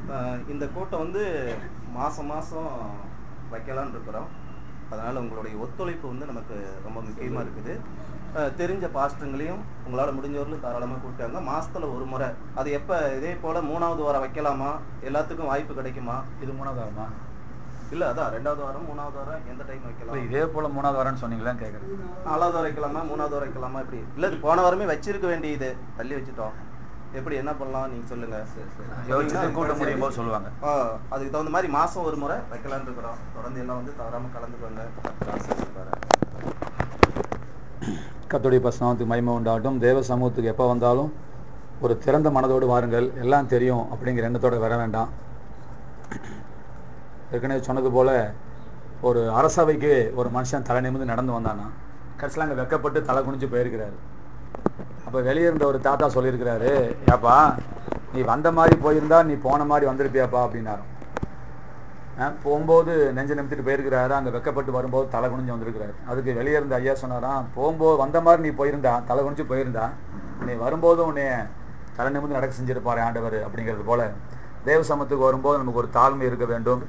அஹ் இந்த கூட்டம் வந்து மாதம் மாதம் வைக்கலான்னு இருக்கிறோம் அதனால் உங்களுடைய ஒத்துழைப்பு வந்து நமக்கு ரொம்ப முக்கியமாக இருக்குது அஹ் தெரிஞ்ச பாஸ்டருங்களையும் உங்களால் முடிஞ்சவர்களும் தாராளமாக கூப்பிட்டாங்க மாதத்தில் ஒரு முறை அது எப்போ இதே போல் மூணாவது வாரம் வைக்கலாமா எல்லாத்துக்கும் வாய்ப்பு கிடைக்குமா இது மூணாவது வாரமா இல்லை அதான் ரெண்டாவது வாரம் மூணாவது வாரம் எந்த டைம் இல்ல, வைக்கலாம் இதே போல மூணாவது வாரம்னு சொன்னீங்களா கேட்குறேன் நாலாவது வாரம் வைக்கலாமா மூணாவது வாரம் வைக்கலாமா இப்படி இல்லை இது போன வாரமே வச்சிருக்க வேண்டியது தள்ளி வச்சுட்டோம் எப்படி என்ன பண்ணலாம் நீங்கள் சொல்லுங்கள் யோசிச்சுட்டு கூட்டம் முடியும் போது சொல்லுவாங்க ஆ, அதுக்கு தகுந்த மாதிரி மாசம் ஒரு முறை வைக்கலாம்னு இருக்கிறோம் தொடர்ந்து எல்லாம் வந்து தவறாம கலந்துக்கோங்க ஆசீர்வதிப்பாரு. கத்துடைய பசனாவத்துக்கு மகிமை உண்டாகட்டும் தேவ சமூகத்துக்கு எப்போ வந்தாலும் ஒரு திறந்த மனதோடு வாருங்கள் எல்லாம் தெரியும் அப்படிங்கிற எண்ணத்தோடு வர வேண்டாம் ஏற்கனவே சொன்னது போல் ஒரு அரசவைக்கு ஒரு மனுஷன் தலை நிமிர்ந்து நடந்து வந்தானா கடைசியில் அங்கே வெக்கப்பட்டு தலை குனிஞ்சு போயிருக்கிறாரு அப்போ வெளியே இருந்த ஒரு தாத்தா சொல்லியிருக்கிறாரு ஏப்பா நீ வந்த மாதிரி போயிருந்தா நீ போன மாதிரி வந்திருப்பியாப்பா அப்படின்னாரு அஹ் போகும்போது நெஞ்ச நிமித்திட்டு போயிருக்கிறாரு அங்கே வெக்கப்பட்டு வரும்போது தலை குனிஞ்சு வந்திருக்கிறாரு அதுக்கு வெளியே இருந்த ஐயா சொன்னாராம் போகும்போது வந்த மாதிரி நீ போயிருந்தா தலை குனிஞ்சு போயிருந்தா நீ வரும்போதும் உன்னை தலை நிமிர்ந்து நடக்க செஞ்சிருப்பாரு ஆண்டவர் அப்படிங்கிறது போல தேவ சமத்துக்கு வரும்போது நமக்கு ஒரு தாழ்மை இருக்க வேண்டும்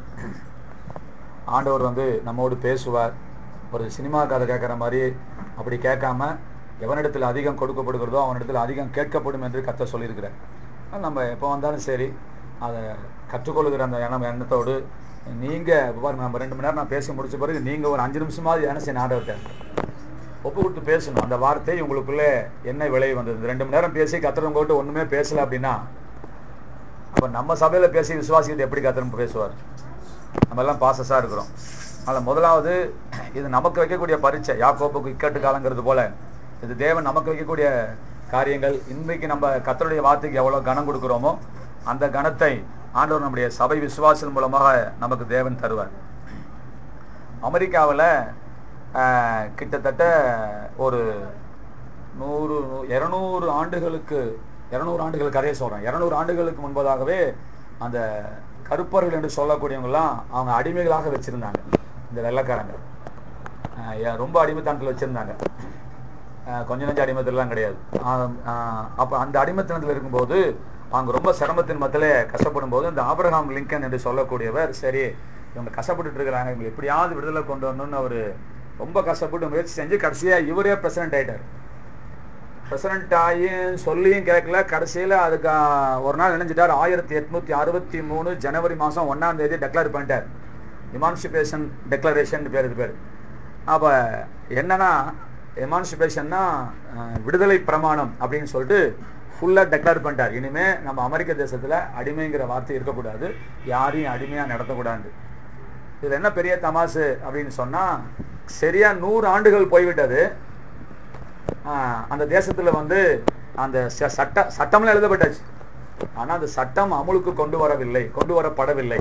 ஆண்டவர் வந்து நம்மோடு பேசுவார் ஒரு சினிமா கதை கேட்குற மாதிரி அப்படி கேட்காம எவனிடத்தில் அதிகம் கொடுக்கப்படுகிறதோ அவனிடத்தில் அதிகம் கேட்கப்படும் என்று கத்த சொல்லியிருக்கிறார் அதனால நம்ம எப்போ வந்தாலும் சரி அதை கற்றுக்கொள்கிற அந்த எண்ணம் எண்ணத்தோடு நீங்கள் பாருங்க நம்ம ரெண்டு மணி நேரம் நான் பேசி முடிச்ச பிறகு நீங்கள் ஒரு அஞ்சு நிமிஷமாவது என்ன செய்யணும் ஆண்டவர்கிட்ட ஒப்பு கொடுத்து பேசணும் அந்த வார்த்தை உங்களுக்குள்ளே என்ன விளைவு வந்தது இந்த ரெண்டு மணி நேரம் பேசி கத்துறவங்ககிட்ட ஒன்றுமே பேசலை அப்படின்னா அப்போ நம்ம சபையில் பேசி விசுவாசிக்கிட்டு எப்படி கத்திரம் பேசுவார் நம்ம எல்லாம் பாசஸாக இருக்கிறோம் அதில் முதலாவது இது நமக்கு வைக்கக்கூடிய பரீட்சை யாக்கோப்புக்கு இக்கட்டு காலங்கிறது போல இது தேவன் நமக்கு வைக்கக்கூடிய காரியங்கள் இன்றைக்கு நம்ம கத்தருடைய வார்த்தைக்கு எவ்வளோ கனம் கொடுக்குறோமோ அந்த கனத்தை ஆண்டவர் நம்முடைய சபை விசுவாசம் மூலமாக நமக்கு தேவன் தருவார் அமெரிக்காவில் கிட்டத்தட்ட ஒரு நூறு இரநூறு ஆண்டுகளுக்கு இரநூறு ஆண்டுகள் கதையை சொல்கிறேன் இரநூறு ஆண்டுகளுக்கு முன்பதாகவே அந்த கருப்பர்கள் என்று சொல்லக்கூடியவங்கலாம் அவங்க அடிமைகளாக வச்சுருந்தாங்க இந்த வெள்ளைக்காரங்க அஹ் ஏ- ரொம்ப அடிமைத்தனத்தில் வச்சுருந்தாங்க கொஞ்ச நெஞ்ச அடிமத்தெல்லாம் கிடையாது அப்போ அந்த அடிமைத்தனத்தில் இருக்கும்போது அவங்க ரொம்ப சிரமத்தின் மத்தியிலே கஷ்டப்படும் போது இந்த ஆபிரகாம் லிங்கன் என்று சொல்லக்கூடியவர் சரி இவங்க கஷ்டப்பட்டுட்டு இருக்கிறாங்க இவங்க எப்படியாவது விடுதலை கொண்டு வரணும்னு அவர் ரொம்ப கஷ்டப்பட்டு முயற்சி செஞ்சு கடைசியாக இவரே பிரசிடென்ட் ஆயிட்டார் பிரசிடென்ட் ஆகியும் சொல்லியும் கேட்கல கடைசியில் அதுக்கு ஆ, ஒரு நாள் நினைஞ்சிட்டார் ஆயிரத்தி எட்நூத்தி அறுபத்தி மூணு ஜனவரி மாதம் ஒன்றாம் தேதி டெக்ளேர் பண்ணிட்டார் எமான்சிபேஷன் டெக்ளரேஷன் பேர் இது பேர் அப்போ என்னன்னா எமான்சிபேஷன்னா விடுதலை பிரமாணம் அப்படின்னு சொல்லிட்டு ஃபுல்லாக டெக்ளேர் பண்ணிட்டார் இனிமே நம்ம அமெரிக்க தேசத்தில் அடிமைங்கிற வார்த்தை இருக்கக்கூடாது யாரையும் அடிமையாக நடத்தக்கூடாது இது என்ன பெரிய தமாசு அப்படின்னு சொன்னால் சரியாக நூறு ஆண்டுகள் போய்விட்டது ஆஹ் அந்த தேசத்துல வந்து அந்த ச- சட்ட சட்டம்லாம் எழுதப்பட்டாச்சு ஆனா அந்த சட்டம் அமுலுக்கு கொண்டு வரவில்லை கொண்டு வரப்படவில்லை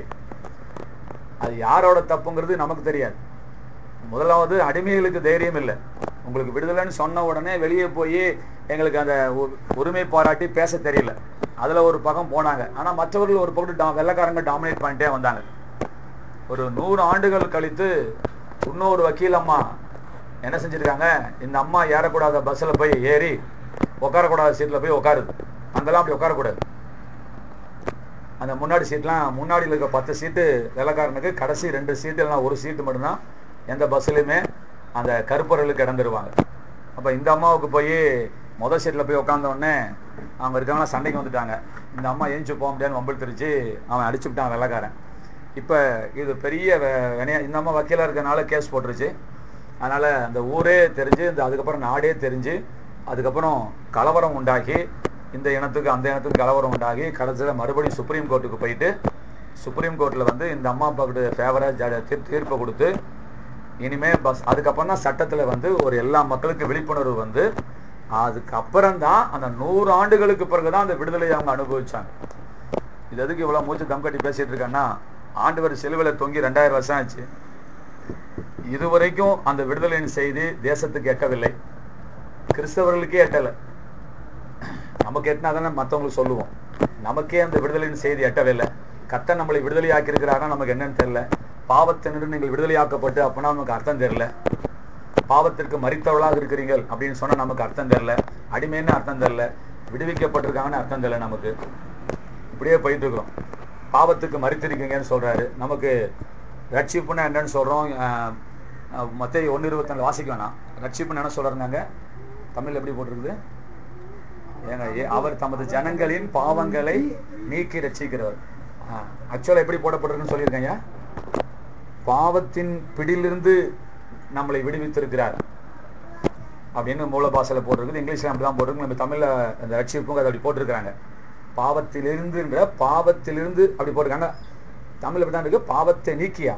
அது யாரோட தப்புங்கிறது நமக்கு தெரியாது முதலாவது அடிமைகளுக்கு தைரியம் இல்லை உங்களுக்கு விடுதலைன்னு சொன்ன உடனே வெளியே போய் எங்களுக்கு அந்த உ- உரிமை பாராட்டி பேச தெரியல அதுல ஒரு பக்கம் போனாங்க ஆனா மற்றவர்கள் ஒரு பக்கம் டா- வெள்ளைக்காரங்க டாமினேட் பண்ணிட்டே வந்தாங்க ஒரு நூறு ஆண்டுகள் கழித்து இன்னொரு வக்கீல் அம்மா என்ன செஞ்சிருக்காங்க இந்த அம்மா ஏறக்கூடாத பஸ்ஸில் போய் ஏறி உட்காரக்கூடாத சீட்டில் போய் உட்காருது அங்கெல்லாம் அப்படி உட்காரக்கூடாது அந்த முன்னாடி சீட்லாம் முன்னாடி இருக்க பத்து சீட்டு வெள்ளக்காரனுக்கு கடைசி ரெண்டு சீட்டு இல்லைனா ஒரு சீட்டு மட்டும்தான் எந்த பஸ்ஸுலையுமே அந்த கருப்பர்களுக்கு இடந்துருவாங்க அப்போ இந்த அம்மாவுக்கு போய் முதல் சீட்டில் போய் உட்கார்ந்த உடனே அவங்க இருக்கவங்களாம் சண்டைக்கு வந்துட்டாங்க இந்த அம்மா ஏஞ்சி போக முடியாதுன்னு வம்பில் தெரிச்சு அவன் அடிச்சு விட்டான் வெள்ளைக்காரன் இப்போ இது பெரிய வெ- வினையா இந்த அம்மா வக்கீலாக இருக்கனால கேஸ் போட்டுருச்சு அதனால் அந்த ஊரே தெரிஞ்சு இந்த அதுக்கப்புறம் நாடே தெரிஞ்சு அதுக்கப்புறம் கலவரம் உண்டாகி இந்த இனத்துக்கு அந்த இனத்துக்கு கலவரம் உண்டாகி கடைசியில் மறுபடியும் சுப்ரீம் கோர்ட்டுக்கு போயிட்டு சுப்ரீம் கோர்ட்டில் வந்து இந்த அம்மா அப்பாவுக்கு ஃபேவராக தீர்ப்பை கொடுத்து இனிமே பஸ் அதுக்கப்புறம் தான் சட்டத்தில் வந்து ஒரு எல்லா மக்களுக்கு விழிப்புணர்வு வந்து அதுக்கப்புறம் தான் அந்த நூறு ஆண்டுகளுக்கு பிறகு தான் அந்த விடுதலையை அவங்க அனுபவிச்சாங்க இது எதுக்கு இவ்வளோ மூச்சு தம் கட்டி பேசிட்டு இருக்கேன்னா ஆண்டவர் சிலுவையில் தொங்கி ரெண்டாயிரம் வருஷம் ஆச்சு இதுவரைக்கும் அந்த விடுதலையின் செய்தி தேசத்துக்கு எட்டவில்லை கிறிஸ்தவர்களுக்கே எட்டலை நமக்கு எட்டினா தானே மற்றவங்களுக்கு சொல்லுவோம் நமக்கே அந்த விடுதலையின் செய்தி எட்டவில்லை கத்த நம்மளை விடுதலையாக்கி இருக்கிறாரா நமக்கு என்னன்னு தெரியல பாவத்தினின்று நீங்கள் விடுதலையாக்கப்பட்டு அப்படின்னா நமக்கு அர்த்தம் தெரியல பாவத்திற்கு மறித்தவளாக இருக்கிறீர்கள் அப்படின்னு சொன்னா நமக்கு அர்த்தம் தெரியல அடிமைன்னு அர்த்தம் தெரியல விடுவிக்கப்பட்டிருக்காங்கன்னு அர்த்தம் தெரியல நமக்கு இப்படியே போயிட்டு இருக்கிறோம் பாவத்துக்கு மறித்திருக்கீங்கன்னு சொல்றாரு நமக்கு ரட்சிப்புன்னா என்னன்னு சொல்றோம் மத்திய ஒன்று இருபத்தி வாசிக்க வேணாம் ரட்சிப்புன்னு என்ன சொல்றாங்க தமிழ் எப்படி போட்டிருக்குது ஏங்க ஏ- அவர் தமது ஜனங்களின் பாவங்களை நீக்கி ரட்சிக்கிறவர் ஆக்சுவலாக எப்படி போடப்பட்டிருக்குன்னு சொல்லியிருக்கேங்க பாவத்தின் பிடியிலிருந்து நம்மளை விடுவித்திருக்கிறார் அப்படின்னு மூல பாஷையில் போட்டிருக்குது இங்கிலீஷ்ல அப்படி தான் போட்டிருக்கு நம்ம தமிழ்ல அந்த ரட்சிப்புங்க அதை அப்படி போட்டிருக்கிறாங்க பாவத்திலிருந்துன்ற பாவத்திலிருந்து அப்படி போட்டிருக்காங்க தமிழ் அப்படி தான் இருக்கு பாவத்தை நீக்கியா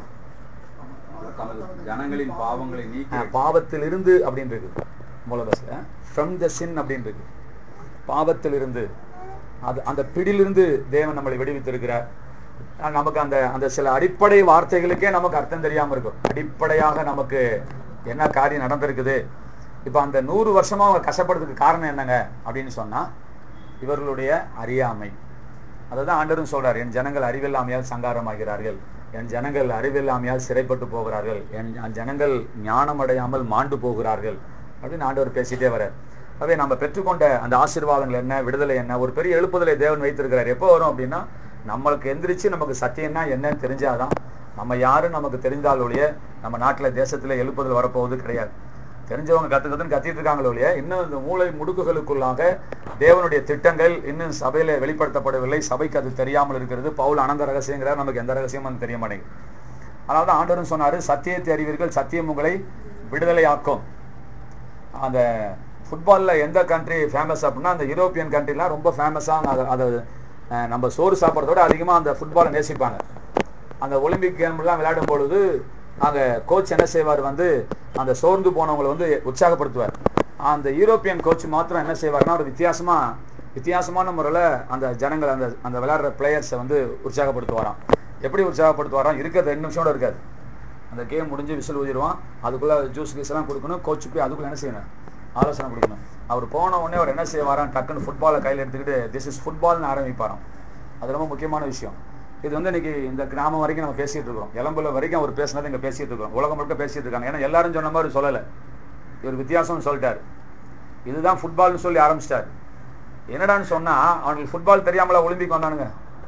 தமது ஜனங்களின் பாவங்களை நீக்கி ஆ, பாவத்திலிருந்து அப்படின்னு இருக்கு மூலபாஷையில் ஃப்ரம் த சின் அப்படின்னு இருக்கு பாவத்திலிருந்து அது அந்த பிடியிலிருந்து தேவன் நம்மளை விடுவித்திருக்கிறார் ஆ, நமக்கு அந்த அந்த சில அடிப்படை வார்த்தைகளுக்கே நமக்கு அர்த்தம் தெரியாம இருக்கும் அடிப்படையாக நமக்கு என்ன காரியம் நடந்திருக்குது இப்போ அந்த நூறு வருஷமா அவங்க கஷ்டப்படுறதுக்கு காரணம் என்னங்க அப்படின்னு சொன்னா இவர்களுடைய அறியாமை அதுதான் ஆண்டரும் சொல்றார் என் ஜனங்கள் அறிவில்லாமையால் சங்காரமாகிறார்கள் என் ஜனங்கள் அறிவில்லாமையால் சிறைப்பட்டு போகிறார்கள் என் என் ஜனங்கள் ஞானம் அடையாமல் மாண்டு போகிறார்கள் அப்படின்னு ஆண்டவர் பேசிட்டே வரார் அவே நம்ம பெற்றுக்கொண்ட அந்த ஆசீர்வாதங்கள் என்ன விடுதலை என்ன ஒரு பெரிய எழுப்புதலை தேவன் வைத்திருக்கிறார் எப்போ வரும் அப்படின்னா நம்மளுக்கு எந்திரிச்சு நமக்கு சத்தியம்னா என்னன்னு தெரிஞ்சாதான் நம்ம யாரும் நமக்கு தெரிந்தால் ஒழிய நம்ம நாட்டில் தேசத்தில் எழுப்புதல் வரப்போவது கிடையாது தெரிஞ்சவங்க கத்துக்கிறதுன்னு கத்திட்டு இருக்காங்களோ இல்லையா இன்னும் இந்த மூளை முடுக்குகளுக்குள்ளாக தேவனுடைய திட்டங்கள் இன்னும் சபையில வெளிப்படுத்தப்படவில்லை சபைக்கு அது தெரியாமல் இருக்கிறது பவுல் அனந்த ரகசியங்கிறார் நமக்கு எந்த ரகசியமும் தெரிய மாட்டேங்குது அதனால தான் ஆண்டவரும் சொன்னாரு சத்தியத்தை அறிவீர்கள் சத்தியம் உங்களை விடுதலையாக்கும் அந்த ஃபுட்பாலில் எந்த கண்ட்ரி ஃபேமஸ் அப்படின்னா அந்த யூரோப்பியன் கண்ட்ரிலாம் ரொம்ப ஃபேமஸாக அதை அதை அஹ், நம்ம சோறு சாப்பிட்றதோட அதிகமாக அந்த ஃபுட்பாலை நேசிப்பாங்க அந்த ஒலிம்பிக் கேம்லாம் விளையாடும் பொழுது அங்கே கோச் என்ன செய்வார் வந்து அந்த சோர்ந்து போனவங்களை வந்து உற்சாகப்படுத்துவார் அந்த யூரோப்பியன் கோச் மாத்திரம் என்ன செய்வார்னா ஒரு வித்தியாசமா வித்தியாசமான முறையில் அந்த ஜனங்கள் அந்த அந்த விளையாடுற பிளேயர்ஸை வந்து உற்சாகப்படுத்துவாராம் எப்படி உற்சாகப்படுத்துவாராம் இருக்கிறது ரெண்டு நிமிஷம் கூட இருக்காது அந்த கேம் முடிஞ்சு விசில் ஊதிடுவான் அதுக்குள்ள ஜூஸ் கீஸ் எல்லாம் கொடுக்கணும் கோச் போய் அதுக்குள்ள என்ன செய்யணும் ஆலோசனை கொடுக்கணும் அவர் போன உடனே அவர் என்ன செய்வாராம் டக்குன்னு ஃபுட்பாலை கையில் எடுத்துக்கிட்டு திஸ் இஸ் ஃபுட்பால்னு ஆரம்பிப்பாராம் அது ரொம்ப முக்கியமான விஷயம் இது வந்து இன்னைக்கு இந்த கிராமம் வரைக்கும் நம்ம பேசிட்டு இருக்கோம் எலம்புல வரைக்கும் அவர் பேசினதை இங்க பேசிட்டு இருக்கோம் உலகம் முழுக்க பேசிட்டு இருக்காங்க ஏன்னா எல்லாரும் சொன்ன மாதிரி சொல்லலை இவர் வித்தியாசம்னு சொல்லிட்டாரு இதுதான் ஃபுட்பால்னு சொல்லி ஆரம்பிச்சிட்டாரு என்னடான்னு சொன்னா அவனுக்கு ஃபுட்பால் தெரியாமல ஒலிம்பிக் வந்தானுங்க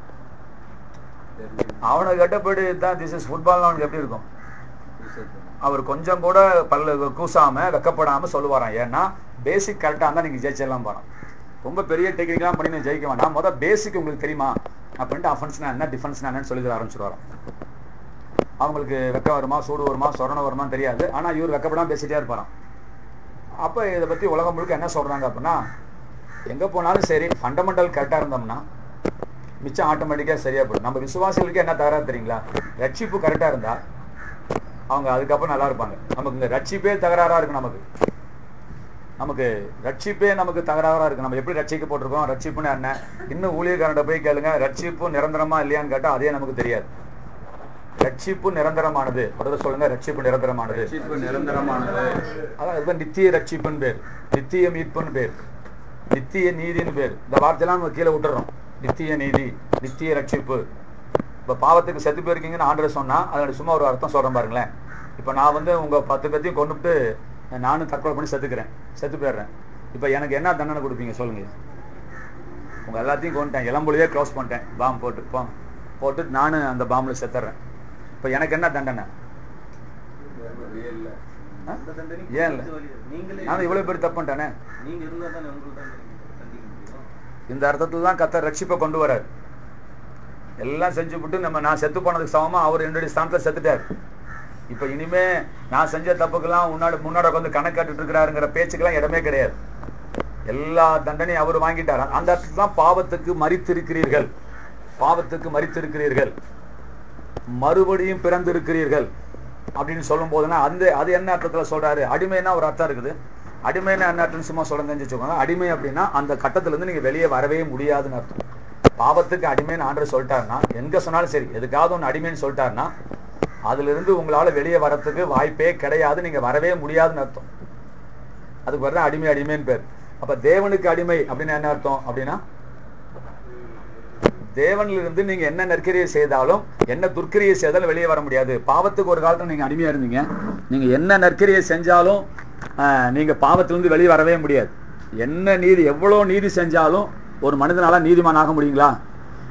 அவனுக்கு கட்டப்பட்டு தான் திஸ் இஸ் ஃபுட்பால்னு அவனுக்கு எப்படி இருக்கும் அவர் கொஞ்சம் கூட பல்ல கூசாம வெக்கப்படாம சொல்லுவாராம் ஏன்னா பேசிக் கரெக்டாக இருந்தால் நீங்கள் ஜெயிச்சிடலாம் போகிறோம் ரொம்ப பெரிய டெக்னிக்லாம் பண்ணி நீங்க ஜெயிக்க வேண்டாம் முதல் பேசிக் உங்களுக்கு தெரியுமா அப்படின்ட்டு அஃபென்ஸ்னா என்ன டிஃபென்ஸ்னா என்னன்னு சொல்லி தர ஆரம்பிச்சிருவாராம் அவங்களுக்கு வெக்க வருமா சூடு வருமா சொரணம் வருமான்னு தெரியாது ஆனால் இவர் வெக்கப்படாம பேசிட்டே இருப்பாராம் அப்போ இதை பற்றி உலகம் முழுக்க என்ன சொல்கிறாங்க அப்படின்னா எங்கே போனாலும் சரி ஃபண்டமெண்டல் கரெக்டாக இருந்தோம்னா மிச்சம் ஆட்டோமேட்டிக்காக சரியாக போயிடும் நம்ம விசுவாசிகளுக்கு என்ன தகராறு தெரியுங்களா ரட்சிப்பு கரெக்டாக இருந்தால் அவங்க அதுக்கப்புறம் நல்லா இருப்பாங்க நமக்கு இந்த ரட்சிப்பே தகராறாக இருக்கு நமக்கு நமக்கு ரட்சிப்பே நமக்கு தகராறாக இருக்கு நம்ம எப்படி ரட்சிக்கப்பட்டிருக்கோம் ரட்சிப்புன்னு என்ன இன்னும் ஊழியக்காரன்ட்ட போய் கேளுங்க ரட்சிப்பு நிரந்தரமா இல்லையான்னு கேட்டால் அதே நமக்கு தெரியாது ரட்சிப்பு நிரந்தரமானது ஒரு சொல்லுங்க ரட்சிப்பு நிரந்தரமானது ரட்சிப்பு நிரந்தரமானது அதான் இதுதான் நித்திய ரட்சிப்புன்னு பேர் நித்திய மீட்புன்னு பேர் நித்திய நீதின்னு பேர் இந்த வார்த்தையெல்லாம் நம்ம கீழே விட்டுறோம் நித்திய நீதி நித்திய ரட்சிப்பு இப்போ பாவத்துக்கு செத்து போயிருக்கீங்கன்னு ஆண்டர் சொன்னா அதோட சும்மா ஒரு அர்த்தம் சொல்றேன் பாருங்களேன் இப்போ நான் வந்து உங்க பத்து பேர்த்தையும் கொண்டுட்டு நானும் தற்கொலை பண்ணி செத்துக்கிறேன் செத்து போயிடுறேன் இப்போ எனக்கு என்ன தண்டனை கொடுப்பீங்க சொல்லுங்க உங்க எல்லாத்தையும் கொண்டுட்டேன் இளம்பொழியே க்ளோஸ் பண்ணிட்டேன் பாம் போட்டு போ போட்டு நானும் அந்த பாம்பில் செத்துறேன் இப்போ எனக்கு என்ன தண்டனை இல்ல ஆ? அந்த தண்டனை ஏன் இல்ல? நீங்களே நான் இவ்வளோ பேர் தப்பு பண்ணிட்டேனே நீங்க இருந்தா தானே உங்களுக்கு தான் தண்டிக்க முடியும் இந்த அர்த்தத்தில் தான் கத்தர் ரட்சிப்பை கொண்டு வரார் எல்லாம் செஞ்சு விட்டு நம்ம நான் செத்து போனதுக்கு சமமா அவர் என்னுடைய ஸ்தானத்தில் செத்துட்டார் இப்போ இனிமே நான் செஞ்ச தப்புக்கெல்லாம் முன்னாடி முன்னாடி உட்காந்து கணக்காட்டுட்டு இருக்கிறாருங்கிற பேச்சுக்கெல்லாம் இடமே கிடையாது எல்லா தண்டனையும் அவர் வாங்கிட்டார் அந்த அர்த்தத்தில் தான் பாவத்துக்கு மறித்திருக்கிறீர்கள் பாவத்துக்கு மறித்திருக்கிறீர்கள் மறுபடியும் பிறந்திருக்கிறீர்கள் அப்படின்னு சொல்லும் போதுன்னா அந்த அது என்ன அர்த்தத்தில் சொல்றாரு அடிமைன்னா ஒரு அர்த்தம் இருக்குது அடிமைன்னா என்ன அர்த்தம் சும்மா சொல்ல தெரிஞ்சுக்கோங்க அடிமை அப்படின்னா அந்த கட்டத்திலிருந்து நீங்க வெளியே வரவே முடியாதுன்னு அர்த்தம் பாவத்துக்கு அடிமைன்னு ஆண்டர் சொல்லிட்டாருன்னா எங்க சொன்னாலும் சரி எதுக்காவது ஒன்று அடிமைன்னு சொல்லிட்டாருன்னா அதுல இருந்து உங்களால வெளியே வரத்துக்கு வாய்ப்பே கிடையாது நீங்க வரவே முடியாதுன்னு அர்த்தம் அதுக்கு பேர் தான் அடிமை அடிமைன்னு பேர் அப்ப தேவனுக்கு அடிமை அப்படின்னு என்ன அர்த்தம் அப்படின்னா தேவனில் இருந்து நீங்க என்ன நற்கிரியை செய்தாலும் என்ன துர்க்கிரியை செய்தாலும் வெளியே வர முடியாது பாவத்துக்கு ஒரு காலத்துல நீங்க அடிமையா இருந்தீங்க நீங்க என்ன நற்கிரியை செஞ்சாலும் ஆஹ், நீங்க பாவத்திலிருந்து வெளியே வரவே முடியாது என்ன நீதி எவ்வளவு நீதி செஞ்சாலும் ஒரு மனிதனால நீதிமான் ஆக முடியுங்களா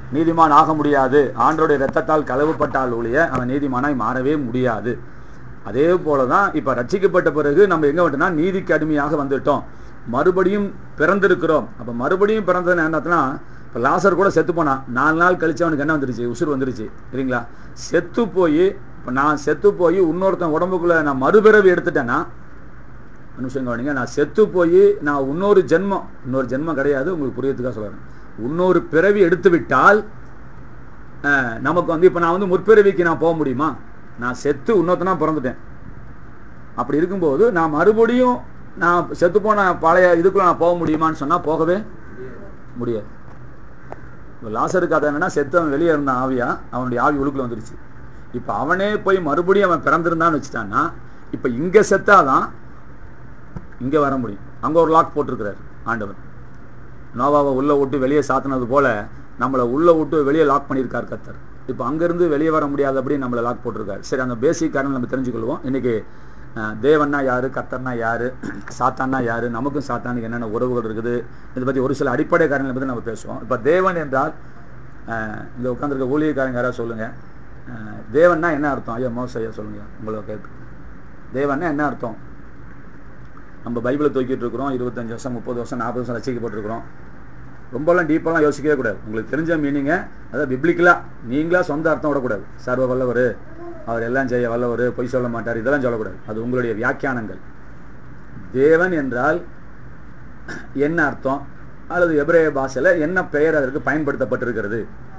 நீதிமான் ஆக முடியாது ஆண்டோடைய இரத்தத்தால் கழுவப்பட்டால் ஒழிய அவன் நீதிமானாய் மாறவே முடியாது அதே போல தான் இப்போ ரட்சிக்கப்பட்ட பிறகு நம்ம எங்கே வந்துட்டோம்னா நீதிக்கு அடிமையாக வந்துட்டோம் மறுபடியும் பிறந்திருக்கிறோம் அப்போ மறுபடியும் பிறந்தது என்னன்னா இப்போ லாசர் கூட செத்து போனான் நாலு நாள் கழிச்சு அவனுக்கு என்ன வந்துருச்சு உசுர் வந்துருச்சு சரிங்களா செத்து போய் இப்போ நான் செத்து போய் இன்னொருத்தன் உடம்புக்குள்ள நான் மறுபிறவி எடுத்துட்டேன்னா ஒரு நிமிஷம் கவனிங்க நான் செத்து போய் நான் இன்னொரு ஜென்மம் இன்னொரு ஜென்மம் கிடையாது உங்களுக்கு புரியறதுக்காக சொல்கிறேன் இன்னொரு பிறவி எடுத்து விட்டால் அஹ், நமக்கு வந்து இப்போ நான் வந்து முற்பிறவிக்கு நான் போக முடியுமா நான் செத்து இன்னொருத்தனா பிறந்துட்டேன் அப்படி இருக்கும்போது நான் மறுபடியும் நான் செத்து போன பழைய இதுக்குள்ள நான் போக முடியுமான்னு சொன்னால் போகவே முடியாது இப்போ லாசரு கதை என்னன்னா செத்தவன் வெளியே இருந்தான் ஆவியா அவனுடைய ஆவி உழுக்குள்ள வந்துருச்சு இப்போ அவனே போய் மறுபடியும் அவன் பிறந்திருந்தான்னு வச்சுட்டான்னா இப்போ இங்கே செத்தாதான் இங்கே வர முடியும் அங்கே ஒரு லாக் போட்டிருக்கிறார் ஆண்டவர் நோவாவை உள்ளே விட்டு வெளியே சாத்தினது போல நம்மளை உள்ளே விட்டு வெளியே லாக் பண்ணியிருக்கார் கத்தர் இப்போ அங்கேருந்து வெளியே வர முடியாதபடி நம்மளை லாக் போட்டிருக்காரு சரி அந்த பேசிக் காரணம் நம்ம தெரிஞ்சுக்கொள்வோம் இன்னைக்கு அஹ், தேவன்னா யாரு கர்த்தர்னா யாரு சாத்தான்னா யாரு நமக்கும் சாத்தானுக்கு என்னென்ன உறவுகள் இருக்குது இதை பற்றி ஒரு சில அடிப்படை காரணங்களை பற்றி நம்ம பேசுவோம் இப்போ தேவன் என்றால் அஹ், இங்க உட்காந்துருக்க ஊழியக்காரங்க யாராவது சொல்லுங்க அஹ், தேவன்னா என்ன அர்த்தம் ஐயா மோச ஐயா சொல்லுங்க உங்களை கேட்டு தேவன்னா என்ன அர்த்தம் நம்ம பைபிளை தூக்கிட்டு இருக்கிறோம் இருபத்தஞ்சு வருஷம் முப்பது வருஷம் நாற்பது வருஷம் ரசிக்கப்பட்டிருக்கிறோம் ரொம்பலாம் டீப்பெல்லாம் யோசிக்கவே கூடாது உங்களுக்கு தெரிஞ்ச மீனிங்க அதாவது பிப்ளிக்கலாக நீங்களா சொந்த அர்த்தம் விடக்கூடாது சர்வ வல்லவர் அவர் எல்லாம் செய்ய வல்லவர் பொய் சொல்ல மாட்டார் இதெல்லாம் சொல்லக்கூடாது அது உங்களுடைய வியாக்கியானங்கள் தேவன் என்றால் என்ன அர்த்தம் அல்லது எபிரேய பாஷையில் என்ன பெயர் அதற்கு பயன்படுத்தப்பட்டிருக்கிறது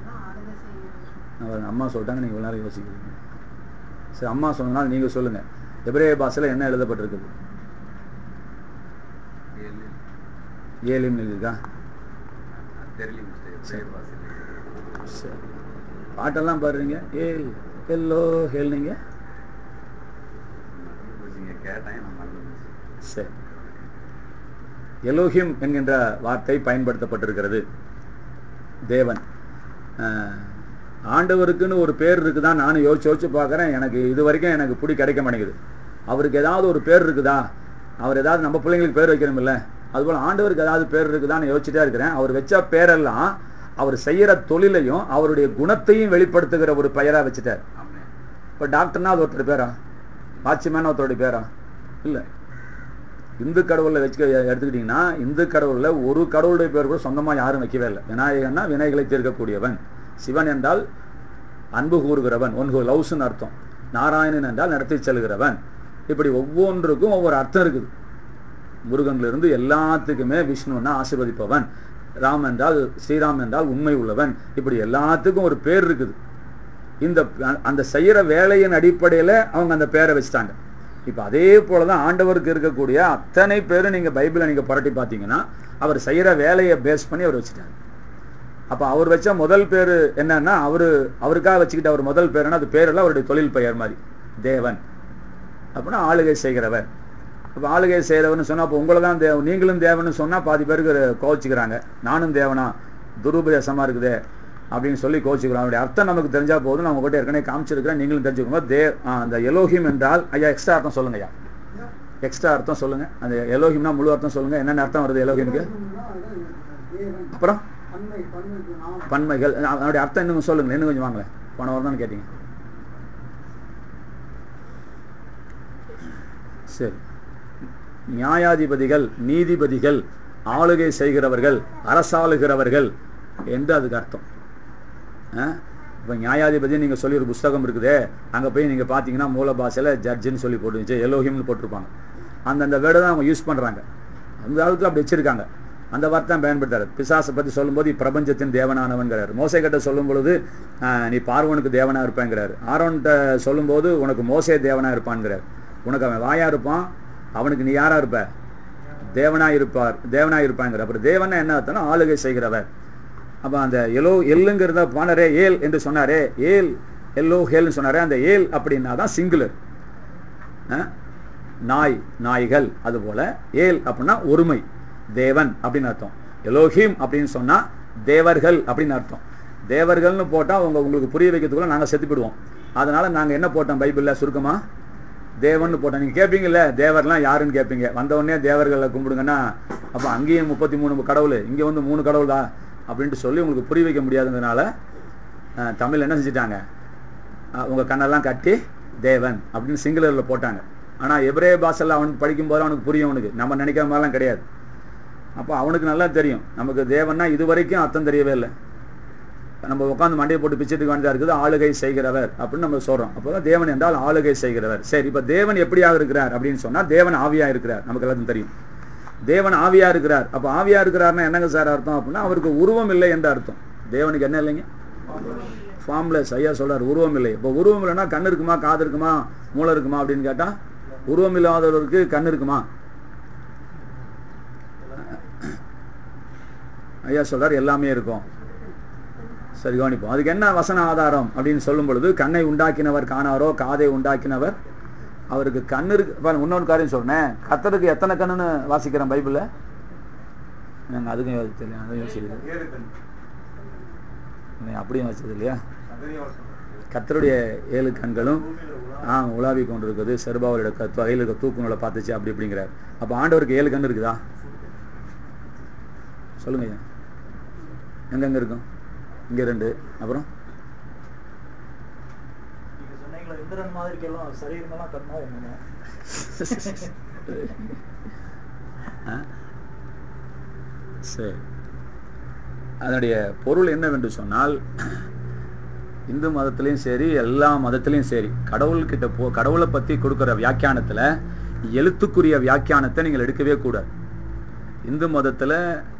அவர் அம்மா சொல்லிட்டாங்க நீங்கள் இவ்வளோ நேரம் யோசிக்கிறீங்க சரி அம்மா சொன்னதுனால நீங்கள் சொல்லுங்கள் எபிரேய பாஷையில் என்ன எழுதப்பட்டிருக்குது ஏலிம் இருக்கா தெரியல மிஸ்டர் பாசில் சரி பாட்டெல்லாம் பாடுறீங்க ஏல் எல்லோ ஹேல்னீங்க நீங்கள் கேட்டேன் நான் மறந்து சரி எலோஹிம் என்கின்ற வார்த்தை பயன்படுத்தப்பட்டிருக்கிறது தேவன் அஹ், ஆண்டவருக்குன்னு ஒரு பேர் இருக்குதா நானும் யோசிச்சு யோசிச்சு பார்க்குறேன் எனக்கு இது வரைக்கும் எனக்கு பிடி கிடைக்க மாட்டேங்குது அவருக்கு ஏதாவது ஒரு பேர் இருக்குதா அவர் ஏதாவது நம்ம பிள்ளைங்களுக்கு பேர் வைக்கணுமில்ல அதுபோல் ஆண்டவருக்கு ஏதாவது பேர் இருக்குதான்னு யோசிச்சுட்டே இருக்கிறேன் அவர் வச்ச பேரெல்லாம் அவர் செய்யற தொழிலையும் அவருடைய குணத்தையும் வெளிப்படுத்துகிற ஒரு பெயரா வச்சுட்டார் ஆமாம் இப்போ டாக்டர்னா அது ஒருத்தர் பேரா வாட்ச்மேன் ஒருத்தருடைய பேரா இல்லை இந்து கடவுளில் வச்சுக்க எடுத்துக்கிட்டிங்கன்னா இந்து கடவுளில் ஒரு கடவுளுடைய பேர் கூட சொந்தமாக யாரும் வைக்கவே இல்லை விநாயகன்னா வினைகளை தீர்க்கக்கூடியவன் சிவன் என்றால் அன்பு கூறுகிறவன் ஒன்று லவ்ஸ்னு அர்த்தம் நாராயணன் என்றால் நடத்தி செல்கிறவன் இப்படி ஒவ்வொன்றுக்கும் ஒவ்வொரு அர்த்தம் இருக்குது முருகன்லேருந்து எல்லாத்துக்குமே விஷ்ணுன்னா ஆசீர்வதிப்பவன் ராம் என்றால் ஸ்ரீராம் என்றால் உண்மை உள்ளவன் இப்படி எல்லாத்துக்கும் ஒரு பேர் இருக்குது இந்த அந்த செய்யற வேலையின் அடிப்படையில் அவங்க அந்த பேரை வச்சுட்டாங்க இப்போ அதே போல தான் ஆண்டவருக்கு இருக்கக்கூடிய அத்தனை பேரும் நீங்கள் பைபிளை நீங்கள் புரட்டி பார்த்தீங்கன்னா அவர் செய்கிற வேலையை பேஸ் பண்ணி அவர் வச்சுட்டார் அப்போ அவர் வச்ச முதல் பேர் என்னன்னா அவர் அவருக்காக வச்சுக்கிட்ட அவர் முதல் பேருன்னா அது பேரெல்லாம் அவருடைய தொழில் பெயர் மாதிரி தேவன் அப்படின்னா ஆளுகை செய்கிறவர் இப்போ ஆளுகை செய்கிறவர்னு சொன்னால் அப்போ உங்களை தான் தேவ நீங்களும் தேவன்னு சொன்னால் பாதி பேருக்கு கோச்சிக்கிறாங்க நானும் தேவனா துருபதேசமாக இருக்குதே அப்படின்னு சொல்லி கோச்சிக்கிறோம் அவருடைய அர்த்தம் நமக்கு தெரிஞ்சால் போதும் நான் உங்கள்கிட்ட ஏற்கனவே காமிச்சிருக்கிறேன் நீங்களும் தெரிஞ்சுக்கோங்க தே ஆ, அந்த எலோஹிம் என்றால் ஐயா எக்ஸ்ட்ரா அர்த்தம் சொல்லுங்க ஐயா எக்ஸ்ட்ரா அர்த்தம் சொல்லுங்க அந்த எலோஹிம்னா முழு அர்த்தம் சொல்லுங்க என்னென்ன அர்த்தம் வருது எலோஹிம்க்கு அப்புறம் பன்மைகள் அதனுடைய அர்த்தம் இன்னும் சொல்லுங்க இன்னும் கொஞ்சம் வாங்களேன் போன வாரம் தான் கேட்டீங்க சரி நியாயாதிபதிகள் நீதிபதிகள் ஆளுகை செய்கிறவர்கள் அரசாளுகிறவர்கள் என்று அதுக்கு அர்த்தம் இப்போ நியாயாதிபதி நீங்கள் சொல்லி ஒரு புஸ்தகம் இருக்குதே அங்கே போய் நீங்கள் பார்த்தீங்கன்னா மூல பாஷையில் ஜட்ஜுன்னு சொல்லி போட்டுருந்துச்சு எலோஹிம்னு போட்டிருப்பாங்க அந்தந்த வேர்டை தான் அவங்க யூஸ் பண்ணுறாங்க அந்த காலத்தில் அப்படி வச்சிருக்காங்க அந்த வார்த்தை தான் பயன்படுத்தாரு பிசாசை பற்றி சொல்லும்போது பிரபஞ்சத்தின் தேவனானவன்கிறார் மோசை கிட்ட சொல்லும் பொழுது ஆஹ், நீ பார்வனுக்கு தேவனா இருப்பேங்கிறார் ஆரோன்கிட்ட சொல்லும்போது உனக்கு மோசே தேவனா இருப்பான்ங்கிறார் உனக்கு அவன் வாயா இருப்பான் அவனுக்கு நீ யாரா இருப்ப தேவனா இருப்பார் தேவனா இருப்பாங்கிற அப்புறம் தேவனா என்ன அர்த்தம்னா ஆளுகை செய்கிறவர் அப்போ அந்த எலோ எல்லுங்கிறத பானரே ஏல் என்று சொன்னாரே ஏல் எல்லோ ஹேல்னு சொன்னாரே அந்த ஏல் அப்படின்னா தான் சிங்குலர் நாய் நாய்கள் அதுபோல ஏல் அப்படின்னா ஒருமை தேவன் அப்படின்னு அர்த்தம் எலோஹிம் அப்படின்னு சொன்னா தேவர்கள் அப்படின்னு அர்த்தம் தேவர்கள்னு போட்டால் உங்க உங்களுக்கு புரிய வைக்கிறதுக்குள்ள நாங்கள் செத்து போயிடுவோம் அதனால நாங்கள் என்ன போட்டோம் பைபிளில் சுருக்கமா தேவன்னு போட்டோம் நீங்கள் கேட்பீங்கல்ல தேவர்லாம் யாருன்னு கேட்பீங்க வந்த உடனே தேவர்களை கும்பிடுங்கன்னா அப்போ அங்கேயும் முப்பத்தி மூணு கடவுள் இங்கே வந்து மூணு கடவுள் தான் அப்படின்ட்டு சொல்லி உங்களுக்கு புரிய வைக்க முடியாதுங்கிறனால அஹ், தமிழ் என்ன செஞ்சிட்டாங்க அஹ், உங்க கண்ணெல்லாம் கட்டி தேவன் அப்படின்னு சிங்களரில் போட்டாங்க ஆனால் எபிரே பாஷையில் அவனுக்கு படிக்கும்போது அவனுக்கு புரியும் அவனுக்கு நம்ம நினைக்கிற மாதிரிலாம் கிடையாது அப்போ அவனுக்கு நல்லா தெரியும் நமக்கு தேவன்னா இது வரைக்கும் அர்த்தம் தெரியவே இல்லை நம்ம உட்காந்து மண்டையை போட்டு பிச்சுட்டு வேண்டியதா இருக்குது ஆளுகை செய்கிறவர் அப்படின்னு நம்ம சொல்றோம் அப்போ தேவன் என்றால் ஆளுகை செய்கிறவர் சரி இப்போ தேவன் எப்படியாக இருக்கிறார் அப்படின்னு சொன்னா தேவன் ஆவியா இருக்கிறார் நமக்கு எல்லாத்துக்கும் தெரியும் தேவன் ஆவியா இருக்கிறார் அப்போ ஆவியா இருக்கிறார்னா என்னங்க சார் அர்த்தம் அப்படின்னா அவருக்கு உருவம் இல்லை என்ற அர்த்தம் தேவனுக்கு என்ன இல்லைங்க ஃபார்ம்லெஸ் ஐயா சொல்றார் உருவம் இல்லை இப்போ உருவம் இல்லைன்னா கண் இருக்குமா காது இருக்குமா மூளை இருக்குமா அப்படின்னு கேட்டா உருவம் இல்லாதவருக்கு கண் இருக்குமா ஐயா சொல்றார் எல்லாமே இருக்கும் சரி கவனிப்போம் அதுக்கு என்ன வசன ஆதாரம் அப்படின்னு சொல்லும் பொழுது கண்ணை உண்டாக்கினவர் காணாரோ காதை உண்டாக்கினவர் அவருக்கு கண்ணு இருக்கு பாருங்க, இன்னொரு காரியம் சொல்றேன் கத்தருக்கு எத்தனை கண்ணுன்னு வாசிக்கிறேன் பைபிள்ல நாங்கள் அதுக்கும் யோசிச்சது அதுவும் யோசிக்கிறது ஏழு கண் நீ அப்படியும் வச்சது இல்லையா அதையும் அவர் சொல்றாரு. கத்தருடைய ஏழு கண்களும் ஆ உலாவி கொண்டு இருக்குது செருபாவரோட க வகையில் இருக்க தூக்குநூலை பார்த்துச்சு அப்படி இப்படிங்கிறார் அப்போ ஆண்டவருக்கு ஏழு கண் இருக்குதா சொல்லுங்க ஐயா எங்கெங்க இருக்கும் இங்கே ரெண்டு அப்புறம் நீங்க சொன்னீங்களா இந்திரன் மாதிரிக்கெல்லாம் சரீரமெல்லாம் கண்ணா என்னமோ ஆ? சரி அதனுடைய பொருள் என்னவென்று சொன்னால் இந்து மதத்திலையும் சரி எல்லா மதத்திலையும் சரி கடவுள்கிட்ட போ கடவுளை பற்றி கொடுக்குற வியாக்கியானத்தில் எழுத்துக்குரிய வியாக்கியானத்தை நீங்கள் எடுக்கவே கூடாது இந்து மதத்தில்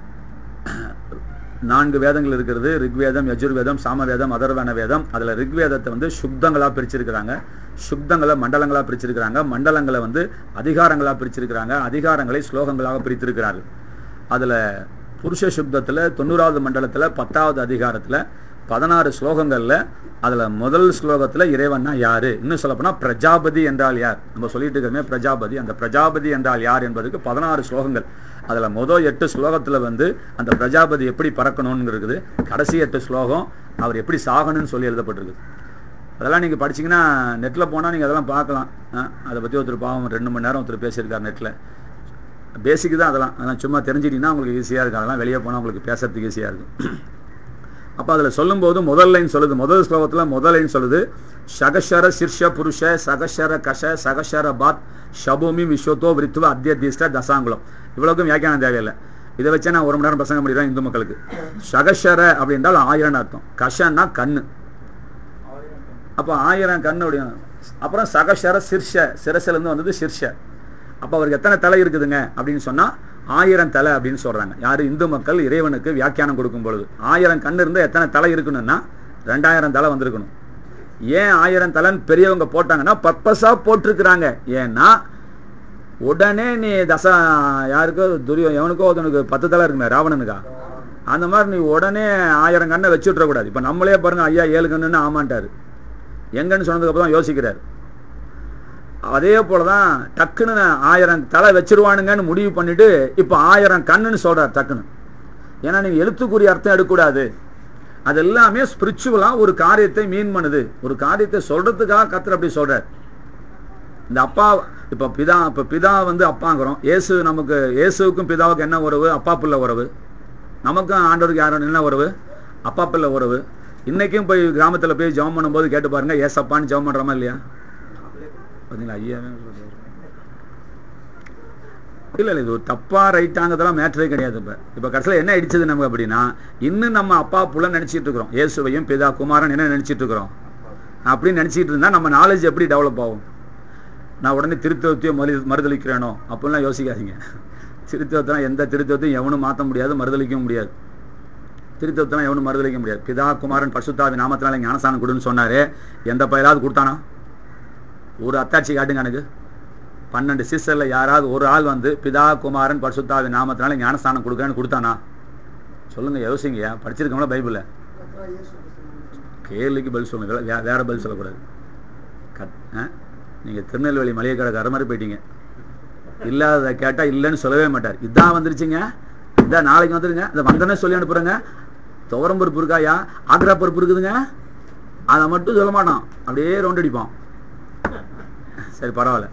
நான்கு வேதங்கள் இருக்கிறது ரிக்வேதம் யஜுர்வேதம் சாமவேதம் அதர்வன வேதம் அதில் ரிக்வேதத்தை வந்து சுப்தங்களாக பிரிச்சிருக்கிறாங்க சுப்தங்களை மண்டலங்களாக பிரிச்சிருக்கிறாங்க மண்டலங்களை வந்து அதிகாரங்களாக பிரிச்சிருக்கிறாங்க அதிகாரங்களை ஸ்லோகங்களாக பிரித்திருக்கிறார்கள் அதில் புருஷ சுப்தத்தில் தொண்ணூறாவது மண்டலத்தில் பத்தாவது அதிகாரத்தில் பதினாறு ஸ்லோகங்களில் அதில் முதல் ஸ்லோகத்தில் இறைவன்னா யாரு இன்னும் சொல்லப்போனால் பிரஜாபதி என்றால் யார் நம்ம சொல்லிட்டு இருக்கிறோமே பிரஜாபதி அந்த பிரஜாபதி என்றால் யார் என்பதுக்கு பதினாறு ஸ்லோகங்கள் அதில் மொதல் எட்டு ஸ்லோகத்தில் வந்து அந்த பிரஜாபதி எப்படி பறக்கணும்னு இருக்குது கடைசி எட்டு ஸ்லோகம் அவர் எப்படி சாகணும்னு சொல்லி எழுதப்பட்டிருக்கு அதெல்லாம் நீங்கள் படிச்சீங்கன்னா நெட்டில் போனால் நீங்கள் அதெல்லாம் பார்க்கலாம் ஆ, அதை பற்றி ஒருத்தர் பாவம் ரெண்டு மணி நேரம் ஒருத்தர் பேசியிருக்கார் நெட்டில் பேசிக் தான் அதெல்லாம் அதெல்லாம் சும்மா தெரிஞ்சிட்டிங்கன்னா உங்களுக்கு ஈஸியாக இருக்கும் அதெல்லாம் வெளியே போனால் உங்களுக்கு பேசுறதுக்கு ஈஸியாக இருக்கும் அப்போ அதில் சொல்லும்போது முதல் லைன் சொல்லுது முதல் ஸ்லோகத்தில் முதல் லைன் சொல்லுது சகஷர சிர்ஷ புருஷ சகஷர கஷ சகஷர பாத் ஷபூமி விஸ்வத்தோ விருத்துவ அத்தியதிஷ்ட தசாங்குலம் இவ்வளவுக்கும் வியாக்கியானம் தேவையில்லை இதை வச்சே நான் ஒரு மணி நேரம் பிரசங்கம் பண்ணிடுறேன் இந்து மக்களுக்கு சகஷர அப்படின்றால் ஆயிரம் அர்த்தம் கஷன்னா கண்ணு ஆயிரம் கண் அப்போ ஆயிரம் கண்ணு அப்படின்னு அப்புறம் சகஷர சிர்ஷ சிரசிலேருந்து வந்தது சிர்ஷ அப்போ அவருக்கு எத்தனை தலை இருக்குதுங்க அப்படின்னு சொன்னால் ஆயிரம் தலை அப்படின்னு சொல்கிறாங்க யார் இந்து மக்கள் இறைவனுக்கு வியாக்கியானம் கொடுக்கும் பொழுது ஆயிரம் கண் இருந்தால் எத்தனை தலை இருக்கணும்னா ரெண்டாயிரம் தலை வந்திருக்கணும் ஏன் ஆயிரம் தலைன்னு பெரியவங்க போட்டாங்கன்னா பர்பஸாக போட்டிருக்கிறாங்க ஏன்னா உடனே நீ தசா யாருக்கோ துரியோ எவனுக்கோ ஒருத்தனுக்கு பத்து தலை இருக்குமே ராவணனுக்கா அந்த மாதிரி நீ உடனே ஆயிரம் கண்ணை வச்சு விட்றக்கூடாது இப்போ நம்மளே பாருங்க ஐயா ஏழு கண்ணுன்னு ஆமாண்டாரு எங்கன்னு சொன்னதுக்கப்புறம் தான் யோசிக்கிறார் அதே போல தான் டக்குன்னு ஆயிரம் தலை வச்சிருவானுங்கன்னு முடிவு பண்ணிட்டு இப்போ ஆயிரம் கண்ணுன்னு சொல்றார் டக்குன்னு ஏன்னா நீங்கள் எழுத்துக்குரிய அர்த்தம் எடுக்கக்கூடாது அது எல்லாமே ஸ்பிரிச்சுவலாக ஒரு காரியத்தை மீன் பண்ணுது ஒரு காரியத்தை சொல்றதுக்காக கத்தர் அப்படி சொல்றார் இந்த அப்பா இப்போ பிதா இப்போ பிதா வந்து அப்பாங்கிறோம் இயேசு நமக்கு இயேசுவுக்கும் பிதாவுக்கும் என்ன உறவு அப்பா பிள்ளை உறவு நமக்கும் ஆண்டவருக்கு யாரும் என்ன உறவு அப்பா பிள்ளை உறவு இன்னைக்கும் போய் கிராமத்தில் போய் ஜெபம் பண்ணும்போது கேட்டு பாருங்க ஏசப்பான்னு ஜெபம் பண்ணுறோமா இல்லையா பார்த்தீங்களா ஐயாவே சொல்றாரு. இல்ல இல்ல இது ஒரு தப்பா ரைட்டாங்கிறதெல்லாம் மேட்டரே கிடையாது இப்ப இப்ப கடைசியில் என்ன அடிச்சது நமக்கு அப்படின்னா இன்னும் நம்ம அப்பா புள்ள நினைச்சிட்டு இருக்கிறோம் இயேசுவையும் பிதா குமாரன் என்ன நினைச்சிட்டு இருக்கிறோம் அப்படின்னு நினைச்சிட்டு இருந்தா நம்ம நாலேஜ் எப்படி டெவலப் ஆகும் நான் உடனே திருத்தவத்தையும் மறு மறுதளிக்கிறேனோ அப்படிலாம் யோசிக்காதீங்க திருத்தவத்தெல்லாம் எந்த திருத்தவத்தையும் எவனும் மாற்ற முடியாது மறுதளிக்கவும் முடியாது திருத்தவத்தெல்லாம் எவனும் மறுதளிக்க முடியாது பிதா குமாரன் பசுத்தாவி நாமத்தினால ஞானஸ்தானம் கொடுன்னு சொன்னாரு எந்த பயிலாவது கொடுத்தானா ஒரு அத்தாட்சி காட்டுங்க எனக்கு பன்னெண்டு சிஸ்டரில் யாராவது ஒரு ஆள் வந்து பிதா குமாரன் பரிசுத்தாவி நாமத்தினால ஞானஸ்தானம் கொடுக்குறேன்னு கொடுத்தானா சொல்லுங்க யோசிங்கய்யா படிச்சிருக்கோம்ல பைபிளில் கேள்விக்கு பதில் சொல்லுங்க வே- வே- வேற பதில் சொல்லக்கூடாது கட் நீங்கள் திருநெல்வேலி மளிகை கடை மாதிரி போயிட்டீங்க இல்லாததை கேட்டால் இல்லைன்னு சொல்லவே மாட்டார் இதான் வந்துருச்சுங்க இதான் நாளைக்கு வந்துருங்க இதை வந்தனே சொல்லி அனுப்புறேங்க துவரம் பருப்பு இருக்காயா ஆக்ரா பருப்பு இருக்குதுங்க அதை மட்டும் சொல்ல மாட்டான் அப்படியே ரவுண்ட் அடிப்பான் சரி பரவாயில்ல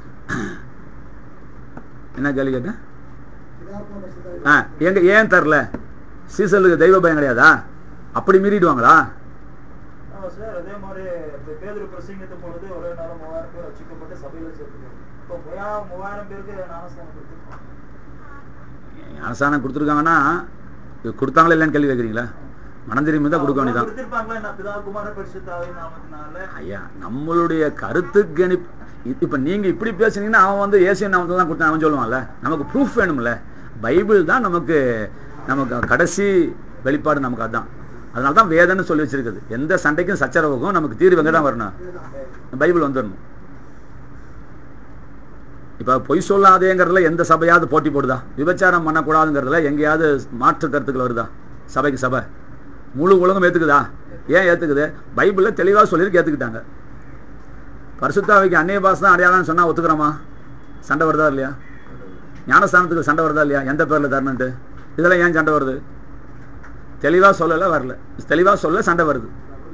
என்ன கேள்வி கேட்டேன் ஆ எங்க ஏன் தரல சீசலுக்கு தெய்வ பயம் கிடையாதா அப்படி மீறிடுவாங்களா ஆமா சார் அதே மாதிரி இப்ப பேதுரு பிரசங்கத்தை பொழுது ஒரே நாள் மூவாயிரம் பேர் ரட்சிக்கப்பட்டு சபையில சேர்த்துக்கணும் இப்போ மூவாயிரம் மூவாயிரம் பேருக்கு ஞானஸ்தானம் கொடுத்துருக்கோம் ஞானஸ்தானம் கொடுத்துருக்காங்கன்னா இது கொடுத்தாங்களா இல்லைன்னு கேள்வி கேட்குறீங்களா மனம் தெரியுமே தான் கொடுக்க வேண்டியதான் கொடுத்திருப்பாங்களா என்ன பிதா குமார பரிசுத்தாவி நாமத்தினால ஐயா நம்மளுடைய கருத்து கணிப் இப்போ நீங்கள் இப்படி பேசுனீங்கன்னா அவன் வந்து ஏசியன் நாமத்தில் தான் கொடுத்தான் அவன் சொல்லுவான்ல நமக்கு ப்ரூஃப் வேணும்ல பைபிள் தான் நமக்கு நமக்கு கடைசி வெளிப்பாடு நமக்கு அதுதான் அதனால தான் வேதம்னு சொல்லி வச்சிருக்குது எந்த சண்டைக்கும் சச்சரவுக்கும் நமக்கு தீர்வு எங்கே தான் வரணும் பைபிள் வந்துடணும் இப்போ பொய் சொல்லாதேங்கிறதுல எந்த சபையாவது போட்டி போடுதா விபச்சாரம் பண்ணக்கூடாதுங்கிறதுல எங்கேயாவது மாற்று கருத்துக்கள் வருதா சபைக்கு சபை முழு உலகம் ஏற்றுக்குதா ஏன் ஏற்றுக்குது பைபிளில் தெளிவாக சொல்லியிருக்கு ஏற்றுக்கிட்டாங்க பரிசுத்தாவிக்கு அந்நிய பாசை தான் அடையாளம்னு சொன்னால் ஒத்துக்கிறோமா சண்டை வருதா இல்லையா ஞானஸ்தானத்துக்கு சண்டை வருதா இல்லையா எந்த பேரில் தரணுன்ட்டு இதெல்லாம் ஏன் சண்டை வருது தெளிவாக சொல்லலை வரல தெளிவாக சொல்ல சண்டை வருது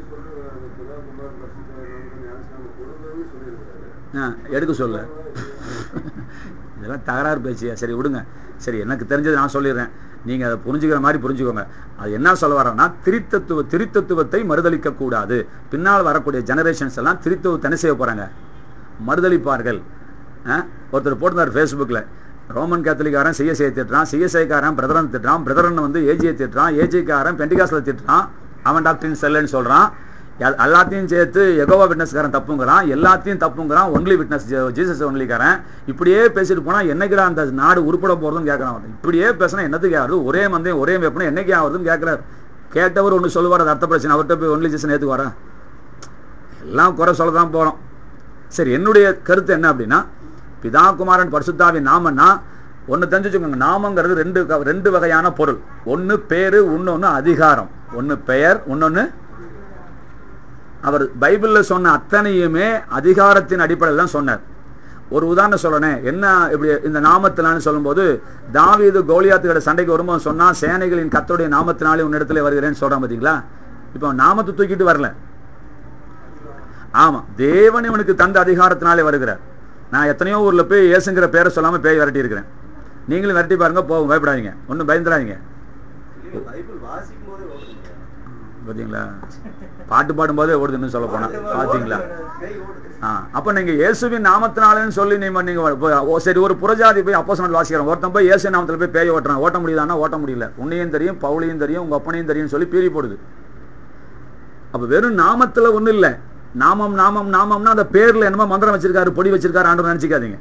ஆ எடுக்க சொல்ல இதெல்லாம் தகராறு பேச்சியா சரி விடுங்க சரி எனக்கு தெரிஞ்சது நான் சொல்லிடுறேன் நீங்கள் அதை புரிஞ்சுக்கிற மாதிரி புரிஞ்சுக்கோங்க அது என்ன சொல்ல வரேன்னா திரித்தத்துவ திரித்தத்துவத்தை மறுதளிக்க கூடாது பின்னால் வரக்கூடிய ஜெனரேஷன்ஸ் எல்லாம் திரித்தத்துவத்தை என்ன செய்ய போகிறாங்க மறுதளிப்பார்கள் ஆ? ஒருத்தர் போட்டிருந்தார் ஃபேஸ்புக்கில் ரோமன் கேத்தலிக்காரன் சிஎஸ்ஐ திட்டுறான் சிஎஸ்ஐக்காரன் பிரதரன் திட்டுறான் பிரதரன் வந்து ஏஜியை திட்டுறான் ஏஜிக்காரன் பெண்டிகாஸில் திட்டுறான் அவன் டாக்டரின் செல்லுன்னு சொல்கிறான் எல்- எல்லாத்தையும் சேர்த்து எகோவா விட்னஸ்காரன் தப்புங்கிறான் எல்லாத்தையும் தப்புங்கிறான் ஒன்லி விட்னஸ் ஜீசஸ் ஒன்லிக்காரன் இப்படியே பேசிட்டு போனால் என்னைக்குடா அந்த நாடு உருப்பட போகிறதுன்னு கேட்குறான் அவன் இப்படியே பேசினா என்னத்துக்கு ஆகுது ஒரே மந்தையும் ஒரே வெப்பனும் என்னைக்கு ஆகுதுன்னு கேட்குறாரு கேட்டவர் ஒன்று சொல்லுவார் அது அர்த்த பிரச்சனை அவர்கிட்ட போய் ஒன்லி ஜீசன் ஏற்றுக்கு வரேன் எல்லாம் குறை சொல்ல தான் போகிறோம் சரி என்னுடைய கருத்து என்ன அப்படின்னா பிதா குமாரன் பரிசுத்தாவின் நாமன்னா ஒன்று தெரிஞ்சு வச்சுக்கோங்க நாமங்கிறது ரெண்டு க- ரெண்டு வகையான பொருள் ஒன்று பேரு இன்னொன்று அதிகாரம் ஒன்று பெயர் இன்னொன்று அவர் பைபிளில் சொன்ன அத்தனையுமே அதிகாரத்தின் அடிப்படையில் தான் சொன்னார் ஒரு உதாரணம் சொல்லணே என்ன இப்படி இந்த நாமத்தினான்னு சொல்லும்போது தாவீது கோலியாத்துக்கிட்ட சண்டைக்கு வரும்போது சொன்னா சேனைகளின் கத்தருடைய நாமத்தினாலே உன்னிடத்துல வருகிறேன்னு சொல்றான் பார்த்தீங்களா இப்போ நாமத்தை தூக்கிட்டு வரல ஆமா தேவன் இவனுக்கு தந்த அதிகாரத்தினாலே வருகிறார் நான் எத்தனையோ ஊர்ல போய் இயேசுங்கிற பேரை சொல்லாம பேய் விரட்டி இருக்கிறேன் நீங்களும் விரட்டி பாருங்க போகும் பயப்படாதீங்க ஒன்றும் பயந்துடாதீங்க இல்லைங்க, பைபிள் வாசிக்கும் போதே ஓடுதுங்க பார்த்தீங்களா பாட்டு பாடும்போதே ஓடுதுன்னு சொல்ல போனா பார்த்தீங்களா பேய் ஓடுது ஆ அப்போ நீங்க இயேசுவின் நாமத்தினாலேன்னு சொல்லி நீங்க நீங்க போய், ஓ சரி ஒரு புறஜாதி போய் அப்போ சொன்ன வாசிக்கிறோம் ஒருத்தன் போய் இயேசு நாமத்தில் போய் பேய் ஓட்டுறான் ஓட்ட முடியுதானா ஓட்ட முடியல உன்னையும் தெரியும் பவுலையும் தெரியும் உங்க அப்பனையும் தெரியும் சொல்லி பீறி போடுது அப்ப வெறும் நாமத்துல ஒண்ணும் இல்ல நாமம் நாமம் நாமம்னா அந்த பேர்ல என்னமோ மந்திரம் வச்சிருக்காரு பொடி வச்சிருக்காரு ஆண்டு நினைச்சுக்காதீங்க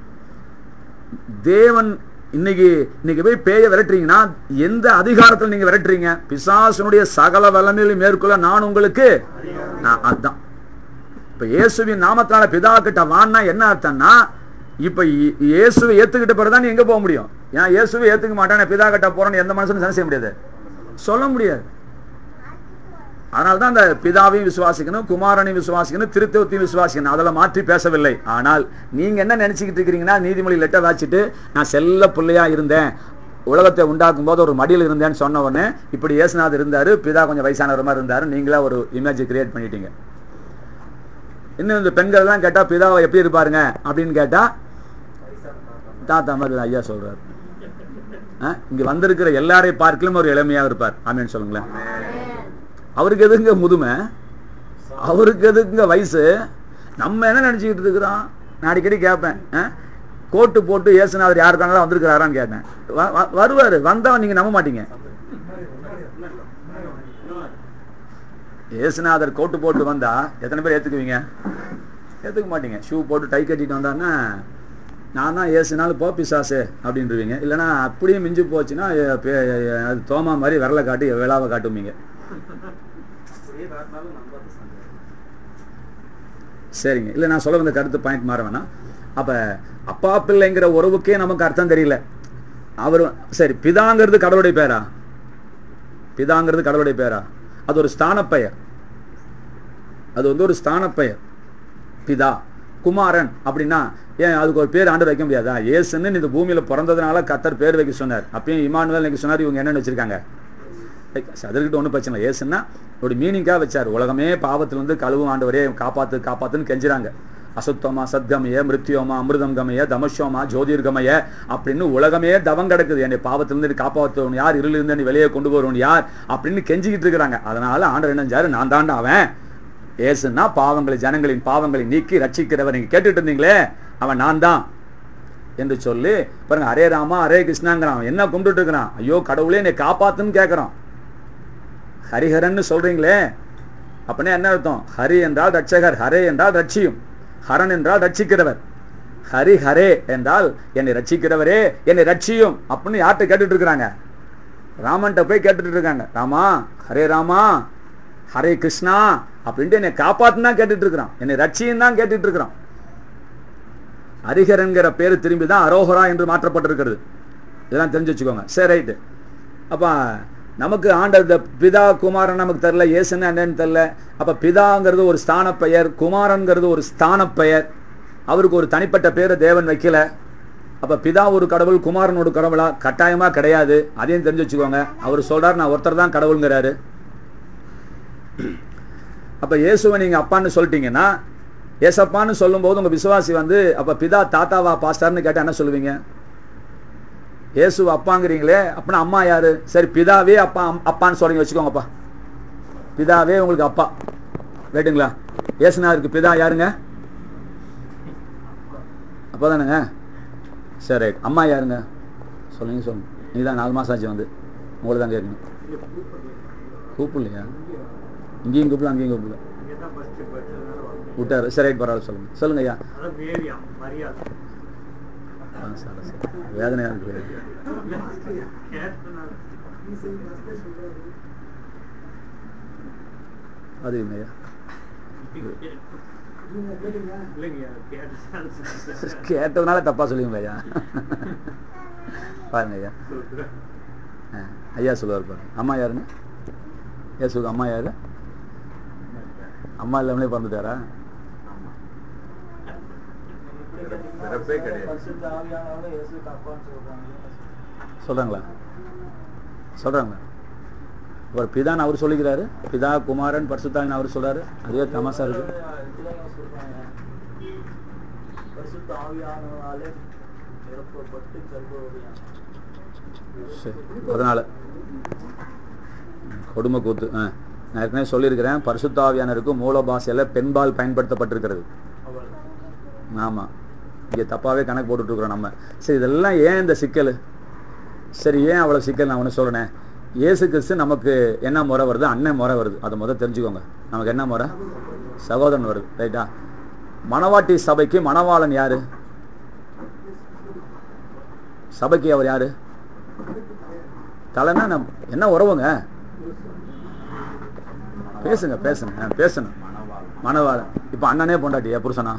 தேவன் இன்னைக்கு இன்னைக்கு போய் பேய விரட்டுறீங்கன்னா எந்த அதிகாரத்தில் நீங்க விரட்டுறீங்க பிசாசனுடைய சகல வல்லமையிலும் மேற்கொள்ள நான் உங்களுக்கு நான் அதான் இப்ப இயேசுவின் நாமத்தினால பிதா கிட்ட வான்னா என்ன அர்த்தம்னா இப்ப இ- இயேசுவை ஏத்துக்கிட்ட பிறகுதான் நீ எங்க போக முடியும் ஏன் இயேசுவை ஏத்துக்க மாட்டேன் நான் பிதா கிட்ட போறேன்னு எந்த மனுஷனும் சரி செய்ய முடியாது சொல்ல முடியாது அதனால தான் அந்த பிதாவையும் விசுவாசிக்கணும் குமாரனையும் விசுவாசிக்கணும் திருத்தவத்தையும் விசுவாசிக்கணும் அதெல்லாம் மாற்றி பேசவில்லை ஆனால் நீங்க என்ன நினைச்சுக்கிட்டு இருக்கிறீங்கன்னா நீதிமொழி லெட்டர் வாச்சிட்டு நான் செல்ல பிள்ளையா இருந்தேன் உலகத்தை உண்டாக்கும் போது ஒரு மடியில் இருந்தேன்னு சொன்ன உடனே இப்படி இயேசுநாதர் இருந்தாரு பிதா கொஞ்சம் வயசானவர் மாதிரி இருந்தாரு நீங்களா ஒரு இமேஜ் கிரியேட் பண்ணிட்டீங்க இன்னும் இந்த பெண்கள்லாம் கேட்டா பிதாவை எப்படி இருப்பாருங்க அப்படின்னு கேட்டா தாத்தா மாதிரி ஐயா சொல்றாரு ஆ, இங்க வந்திருக்கிற எல்லாரையும் பார்க்கலும் ஒரு இளமையாக இருப்பார் ஆமேன்னு சொல்லுங்களேன் அவருக்கு எதுங்க முதுமை அவருக்கு எதுக்குங்க வயசு நம்ம என்ன நினைச்சுக்கிட்டு இருக்கிறோம் நான் அடிக்கடி கேட்பேன் ஆ? கோட்டு போட்டு ஏசுநாதர் யாருக்காங்களா வந்திருக்கிறாரான்னு கேட்டேன் வ- வ- வருவாரு வந்தவன் நீங்க நம்ப மாட்டீங்க ஏசுநாதர் கோட்டு போட்டு வந்தா எத்தனை பேர் ஏத்துக்குவீங்க ஏத்துக்க மாட்டீங்க ஷூ போட்டு டை கட்டிட்டு வந்தான்னா நான் தான் ஏசுனாலும் போ பிசாசு அப்படின்றவீங்க இல்லைன்னா அப்படியே மிஞ்சு போச்சுன்னா எ, பே- எ, அது தோமா மாதிரி விரலை காட்டி விழாவை காட்டுவீங்க அப்படியே காட்டினாலும் நம்பாத சந்தேகம் சரிங்க இல்லை நான் சொல்ல வந்த கருத்து பாயிண்ட் மாற வேணாம் அப்போ அப்பா பிள்ளைங்கிற உறவுக்கே நமக்கு அர்த்தம் தெரியல அவர் சரி பிதாங்கிறது கடவுளுடைய பேரா பிதாங்கிறது கடவுளுடைய பேரா அது ஒரு ஸ்தான பெயர் அது வந்து ஒரு ஸ்தான பெயர் பிதா குமாரன் அப்படின்னா ஏன் அதுக்கு ஒரு பேர் ஆண்டு வைக்க முடியாதா இயேசுன்னு இந்த பூமியில பிறந்ததுனால கத்தர் பேர் வைக்க சொன்னார் அப்பயும் இமானுவேல் இன்னைக்கு சொன்னார் இவங்க என்னன்னு வச்சிருக்காங்க அதற்கிட்ட ஒன்றும் பிரச்சனை இல்லை ஏசுன்னா ஒரு மீனிங்காக வச்சார் உலகமே பாவத்திலிருந்து கழுவு ஆண்டவரே காப்பாத்து காப்பாத்துன்னு கெஞ்சுறாங்க அசுத்தமா சத்கமய மிருத்யோமா அமிர்தம் கமய தமஷோமா ஜோதிர்கமய அப்படின்னு உலகமே தவம் கிடக்குது என்னை பாவத்திலிருந்து நீ காப்பாற்றுவன் யார் இருளிருந்து நீ வெளியே கொண்டு வருவன் யார் அப்படின்னு கெஞ்சிக்கிட்டு இருக்கிறாங்க அதனால ஆண்டவர் என்ன செஞ்சாரு நான் தாண்டா அவன் ஏசுன்னா பாவங்களை ஜனங்களின் பாவங்களை நீக்கி ரட்சிக்கிறவர் நீங்க கேட்டுட்டு இருந்தீங்களே அவன் நான் தான் என்று சொல்லி பாருங்க ஹரே ராமா ஹரே கிருஷ்ணாங்கிறான் அவன் என்ன கும்பிட்டுட்டு இருக்கிறான் ஐயோ கடவுளே என்னை காப்பாத்துன்னு கேட்கறான் ஹரிஹரன்னு சொல்றீங்களே அப்படின்னா என்ன அர்த்தம் ஹரி என்றால் ரட்சகர் ஹரே என்றால் ரட்சியும் ஹரன் என்றால் ரட்சிக்கிறவர் ஹரி ஹரே என்றால் என்னை ரட்சிக்கிறவரே என்னை ரட்சியும் அப்படின்னு யார்கிட்ட கேட்டுட்டு இருக்கிறாங்க ராமன்ட்ட போய் கேட்டுட்டு இருக்காங்க ராமா ஹரே ராமா ஹரே கிருஷ்ணா அப்படின்ட்டு என்னை காப்பாத்துன்னு தான் கேட்டுட்டு இருக்கிறான் என்னை ரட்சியும் தான் கேட்டுட்டு இருக்கிறான் ஹரிஹரன்கிற பேரு திரும்பி தான் அரோஹரா என்று மாற்றப்பட்டிருக்கிறது இதெல்லாம் தெரிஞ்சு வச்சுக்கோங்க சரி ரைட்டு அப்போ நமக்கு ஆண்டவர் இந்த பிதா குமாரன் நமக்கு தெரில ஏசுன்னு என்னன்னு தெரில அப்போ பிதாங்கிறது ஒரு ஸ்தான பெயர் குமாரன்கிறது ஒரு ஸ்தான பெயர் அவருக்கு ஒரு தனிப்பட்ட பேரை தேவன் வைக்கல அப்போ பிதா ஒரு கடவுள் குமாரன் ஒரு கடவுளா கட்டாயமாக கிடையாது அதையும் தெரிஞ்சு வச்சுக்கோங்க அவர் சொல்றார் நான் ஒருத்தர் தான் கடவுளுங்கிறாரு அப்போ இயேசுவை நீங்கள் அப்பான்னு சொல்லிட்டீங்கன்னா ஏசப்பான்னு சொல்லும்போது உங்கள் விசுவாசி வந்து அப்போ பிதா தாத்தாவா பாஸ்டர்னு கேட்டால் என்ன சொல்லுவீங்க இயேசு அப்பாங்கிறீங்களே அப்படின்னா அம்மா யாரு சரி பிதாவே அப்பா அம்- அப்பான்னு சொல்றீங்க வச்சுக்கோங்கப்பா பிதாவே உங்களுக்கு அப்பா ரைட்டுங்களா இயேசுனாருக்கு பிதா யாருங்க அப்பா தானுங்க சரி ரைட் அம்மா யாருங்க சொல்லுங்க சொல்லுங்க நீ தான் நாலு மாதம் ஆச்சு வந்து உங்களை தான் கேட்கணும் கூப்பிடலையா இங்கேயும் கூப்பிடல அங்கேயும் கூப்பிடல இங்கதான் first படிச்சதுனால வந்தேன். விட்டாரு சரி ரைட் பரவாயில்ல சொல்லுங்க சொல்லுங்க ஐயா அதான் மேரி அம்மா, மரியாதை ஆ, சரி சரி வேதனையாக இருக்கு கேட்டனால அது இல்லையா இல்லைங்க கேட்டு கேட்டதுனால தப்பா சொல்லுவீங்களா ஐயா பாருங்க ஐயா ஆ, ஐயா சொல்லுவார் பாருங்க அம்மா யாருங்க ஐயா சொல்லு அம்மா யாரு அம்மா இல்லாமலே பிறந்துட்டாரா பிறப்பே கிடையாது. பரிசுத்த ஆவியானவரை இயேசுக்கு அப்பான்னு சொல்றாங்க சொல்றாங்களா சொல்றாங்களா ஒரு பிதான்னு அவர் சொல்லிக்கிறாரு பிதா குமாரன் பரிசுத்தாவின் அவர் சொல்றாரு அதுவே தமாசா இருக்கு இதுலயும் சொல்றாங்க. பரிசுத்த ஆவியானவராலே நிரப்பப்பட்டு கர்ப்பவதியான சரி அதனால கொடுமை கூத்து ஆ நான் ஏற்கனவே சொல்லியிருக்கிறேன் பரிசுத்தாவியானருக்கு மூல பாஷையில் பெண்பால் பயன்படுத்தப்பட்டிருக்கிறது அவள் ஆமாம் இங்கே தப்பாகவே கணக்கு போட்டுட்டு இருக்கிறோம் நம்ம சரி இதெல்லாம் ஏன் இந்த சிக்கல் சரி ஏன் அவ்வளோ சிக்கல் நான் ஒன்று சொல்கிறேன் இயேசு கிறிஸ்து நமக்கு என்ன முறை வருது அண்ணன் முறை வருது அதை முதல் தெரிஞ்சுக்கோங்க நமக்கு என்ன முறை சகோதரன் வருது ரைட்டா மணவாட்டி சபைக்கு மணவாளன் யாரு சபைக்கு அவர் யாரு தலைனா நம் என்ன உறவுங்க பேசுங்க பேசுங்க ஆ, பேசணும் மணவாளன் இப்போ அண்ணனே பொண்டாட்டியா புருஷனா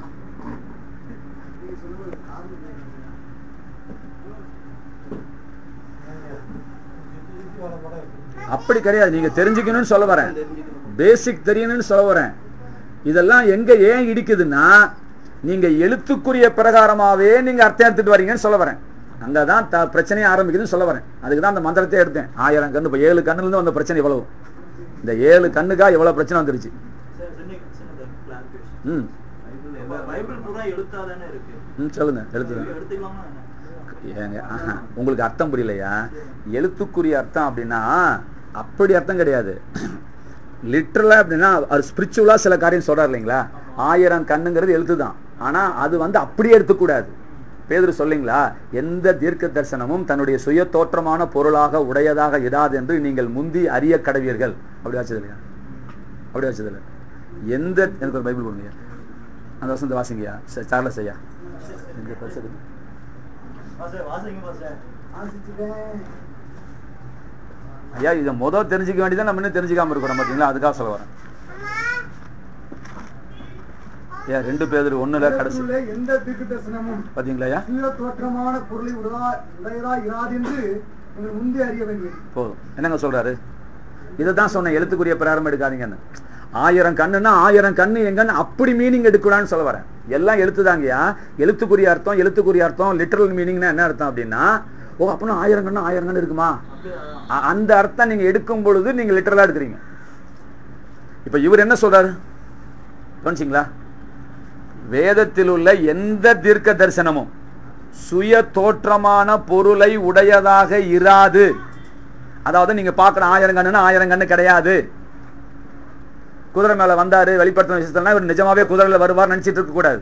அப்படி கிடையாது நீங்க தெரிஞ்சுக்கணும்னு சொல்ல வரேன் பேசிக் தெரியணும்னு சொல்ல வரேன் இதெல்லாம் எங்க ஏன் இடிக்குதுன்னா நீங்க எழுத்துக்குரிய பிரகாரமாவே நீங்க அர்த்தம் எடுத்துட்டு வரீங்கன்னு சொல்ல வரேன் அங்கதான் த பிரச்சனையே ஆரம்பிக்குதுன்னு சொல்ல வரேன் அதுக்கு தான் அந்த மந்திரத்தை எடுத்தேன் ஆயிரம் கண்ணு இப்போ ஏழு கண்ணுல இருந்து வந்த பிரச்சனை இவ்வளவு இந்த ஏழு கண்ணுக்கா இவ்வளவு பிரச்சனை வந்துருச்சு சரி, சின்ன- சின்னது clarification. ம் பை- பைபிள் பூரா எழுத்தாதானே இருக்கு ம் சொல்லுங்க எழுத்துதான் எடுத்துக்கலாமா என்ன ஏங்க ஆஹா, உங்களுக்கு அர்த்தம் புரியலையா எழுத்துக்குரிய அர்த்தம் அப்படின்னா அப்படி அர்த்தம் கிடையாது லிட்ரலா அப்படின்னா அவர் ஸ்பிரிச்சுவலா சில காரியம் சொல்றாரு இல்லைங்களா ஆயிரம் கண்ணுங்கிறது எழுத்து தான் ஆனா அது வந்து அப்படியே எடுத்துக்கூடாது பேதர் சொல்லிங்களா எந்த தீர்க்க தரிசனமும் தன்னுடைய சுய தோற்றமான பொருளாக உடையதாக இராது என்று நீங்கள் முந்தி அறிய கடவீர்கள் அப்படி வச்சது இல்லையா அப்படி வச்சது இல்லை எந்த எனக்கு ஒரு பைபிள் கொடுங்க அந்த வசந்த வாசிங்கய்யா ச- சார்லஸ் ஐயா இந்த பரிசு பாஸ்டர், வாசிங்க பாஸ்டர். ஐயா இதை முதல் தெரிஞ்சுக்க வேண்டியதான் நம்ம இன்னும் தெரிஞ்சுக்காம இருக்கிறோம் பார்த்தீங்களா அதுக்காக சொல்ல வரேன் ஐயா ரெண்டு பேர் ஒண்ணுல கடைசி வேதத்திலே எந்த தீர்க்க தரிசனமும் பாத்தீங்களா ஐயா சுய தோற்றமான பொருளை உடையதா உடையதா இராது என்று நீங்கள் முந்தி அறிய வேண்டியது போதும் என்னங்க சொல்றாரு இதை தான் சொன்னேன் எழுத்துக்குரிய பிராரம் எடுக்காதீங்கன்னு ஆயிரம் கண்ணுன்னா ஆயிரம் கண்ணு எங்கன்னு அப்படி மீனிங் எடுக்கூடாதுன்னு சொல்ல வரேன் எல்லாம் எழுத்துதாங்கய்யா எழுத்துக்குரிய அர்த்தம் எழுத்துக்குரிய அர்த்தம் லிட்டரல் மீனிங்னா என்ன அர்த்தம் அப்படின்னா ஓ அப்படின்னா ஆயிரம் கண்ணு ஆயிரம் கண்ணு இருக்குமா அப்படியே அ- அந்த அர்த்தம் நீங்க எடுக்கும் பொழுது நீங்க லிட்டரலா எடுக்கிறீங்க இப்ப இவர் என்ன சொல்றாரு கவனிச்சிங்களா வேதத்தில் உள்ள எந்த தீர்க்க தரிசனமும் சுய தோற்றமான பொருளை உடையதாக இராது அதாவது நீங்க பார்க்குற ஆயிரம் கண்ணுன்னா ஆயிரம் கண்ணு கிடையாது குதிரை மேல வந்தாரு வெளிப்படுத்தின விஷயத்தெல்லாம் இவர் நிஜமாவே குதிரையில வருவார் நினைச்சிட்டு இருக்க கூடாது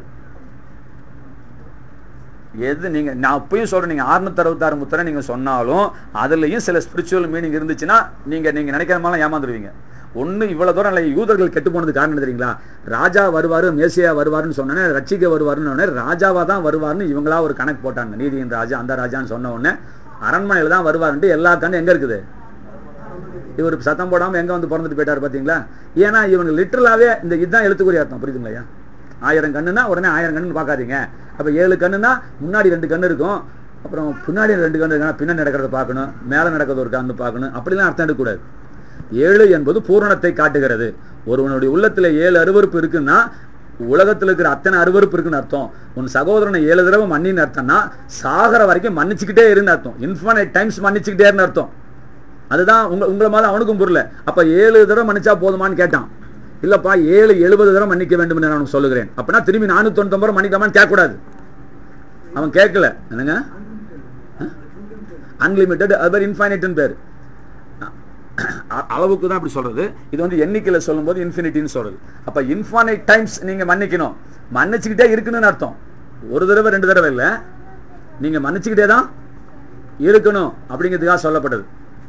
எது நீங்க நான் அப்பயும் சொல்றேன் நீங்க 666 அறுபத்தாறு முத்திரை நீங்க சொன்னாலும் அதுலயும் சில ஸ்பிரிச்சுவல் மீனிங் இருந்துச்சுன்னா நீங்க நீங்க நினைக்கிற மாதிரி ஏமாந்துருவீங்க ஒண்ணு இவ்வளவு தூரம் இல்லை யூதர்கள் கெட்டு போனது காரணம் என்ன தெரியுங்களா ராஜா வருவாரு மேசியா வருவாருன்னு சொன்னோன்னே ரட்சிக்க வருவாருன்னு உடனே ராஜாவா தான் வருவாருன்னு இவங்களா ஒரு கணக்கு போட்டாங்க நீதியின் ராஜா அந்த ராஜான்னு சொன்ன உடனே அரண்மனையில தான் வருவாருன்ட்டு எல்லா கண்ணு எங்க இருக்குது இவர் சத்தம் போடாம எங்க வந்து பிறந்துட்டு போயிட்டாரு பாத்தீங்களா ஏன்னா இவங்க லிட்டரலாவே இந்த இதுதான் எழுத்துக்குரிய அர்த்தம் புரியுதுங்களா ஆயிரம் கண்ணுனா உடனே ஆயிரம் கண்ணுன்னு பார்க்காதீங்க அப்ப ஏழு கண்ணுனா முன்னாடி ரெண்டு கண்ணு இருக்கும் அப்புறம் பின்னாடி ரெண்டு கண்ணு இருக்கா பின்னாடி நடக்கிறத பார்க்கணும் மேலே நடக்கிறது ஒரு கண்ணு பார்க்கணும் அப்படிலாம் அர்த்தம் எடுக்கக்கூடாது ஏழு என்பது பூரணத்தை காட்டுகிறது ஒருவனுடைய உள்ளத்துல ஏழு அருவருப்பு இருக்குன்னா உலகத்துல இருக்கிற அத்தனை அருவருப்பு இருக்குன்னு அர்த்தம் உன் சகோதரனை ஏழு தடவை மன்னின்னு அர்த்தம்னா சாகர வரைக்கும் மன்னிச்சுக்கிட்டே இருன்னு அர்த்தம் இன்ஃபனைட் டைம்ஸ் மன்னிச்சுக்கிட்டே இருன்னு அர்த்தம் அதுதான் உங்க உங்களை மாதிரி அவனுக்கும் புரியல அப்ப ஏழு தடவை மன்னிச்சா போதுமான்னு கேட்டான் இல்லப்பா ஏழு எழுபது தடவை மன்னிக்க வேண்டும் என்று நான் உனக்கு சொல்லுகிறேன் அப்படின்னா திரும்பி நானூத்தி தொண்ணூத்தி ரூபாய் மன்னிக்கலாமான்னு கேட்கக்கூடாது அவன் கேட்கல என்னங்க அன்லிமிட்டெட் அது இன்ஃபைனைட்னு பேர் அ- அளவுக்கு தான் அப்படி சொல்றது இது வந்து எண்ணிக்கையில சொல்லும்போது இன்ஃபினிட்டின்னு சொல்றது அப்ப இன்ஃபைனைட் டைம்ஸ் நீங்க மன்னிக்கணும் மன்னிச்சுக்கிட்டே இருக்கணும்னு அர்த்தம் ஒரு தடவை ரெண்டு தடவை இல்ல நீங்க மன்னிச்சுக்கிட்டே தான் இருக்கணும் அப்படிங்கிறதுக்காக சொல்லப்பட்டது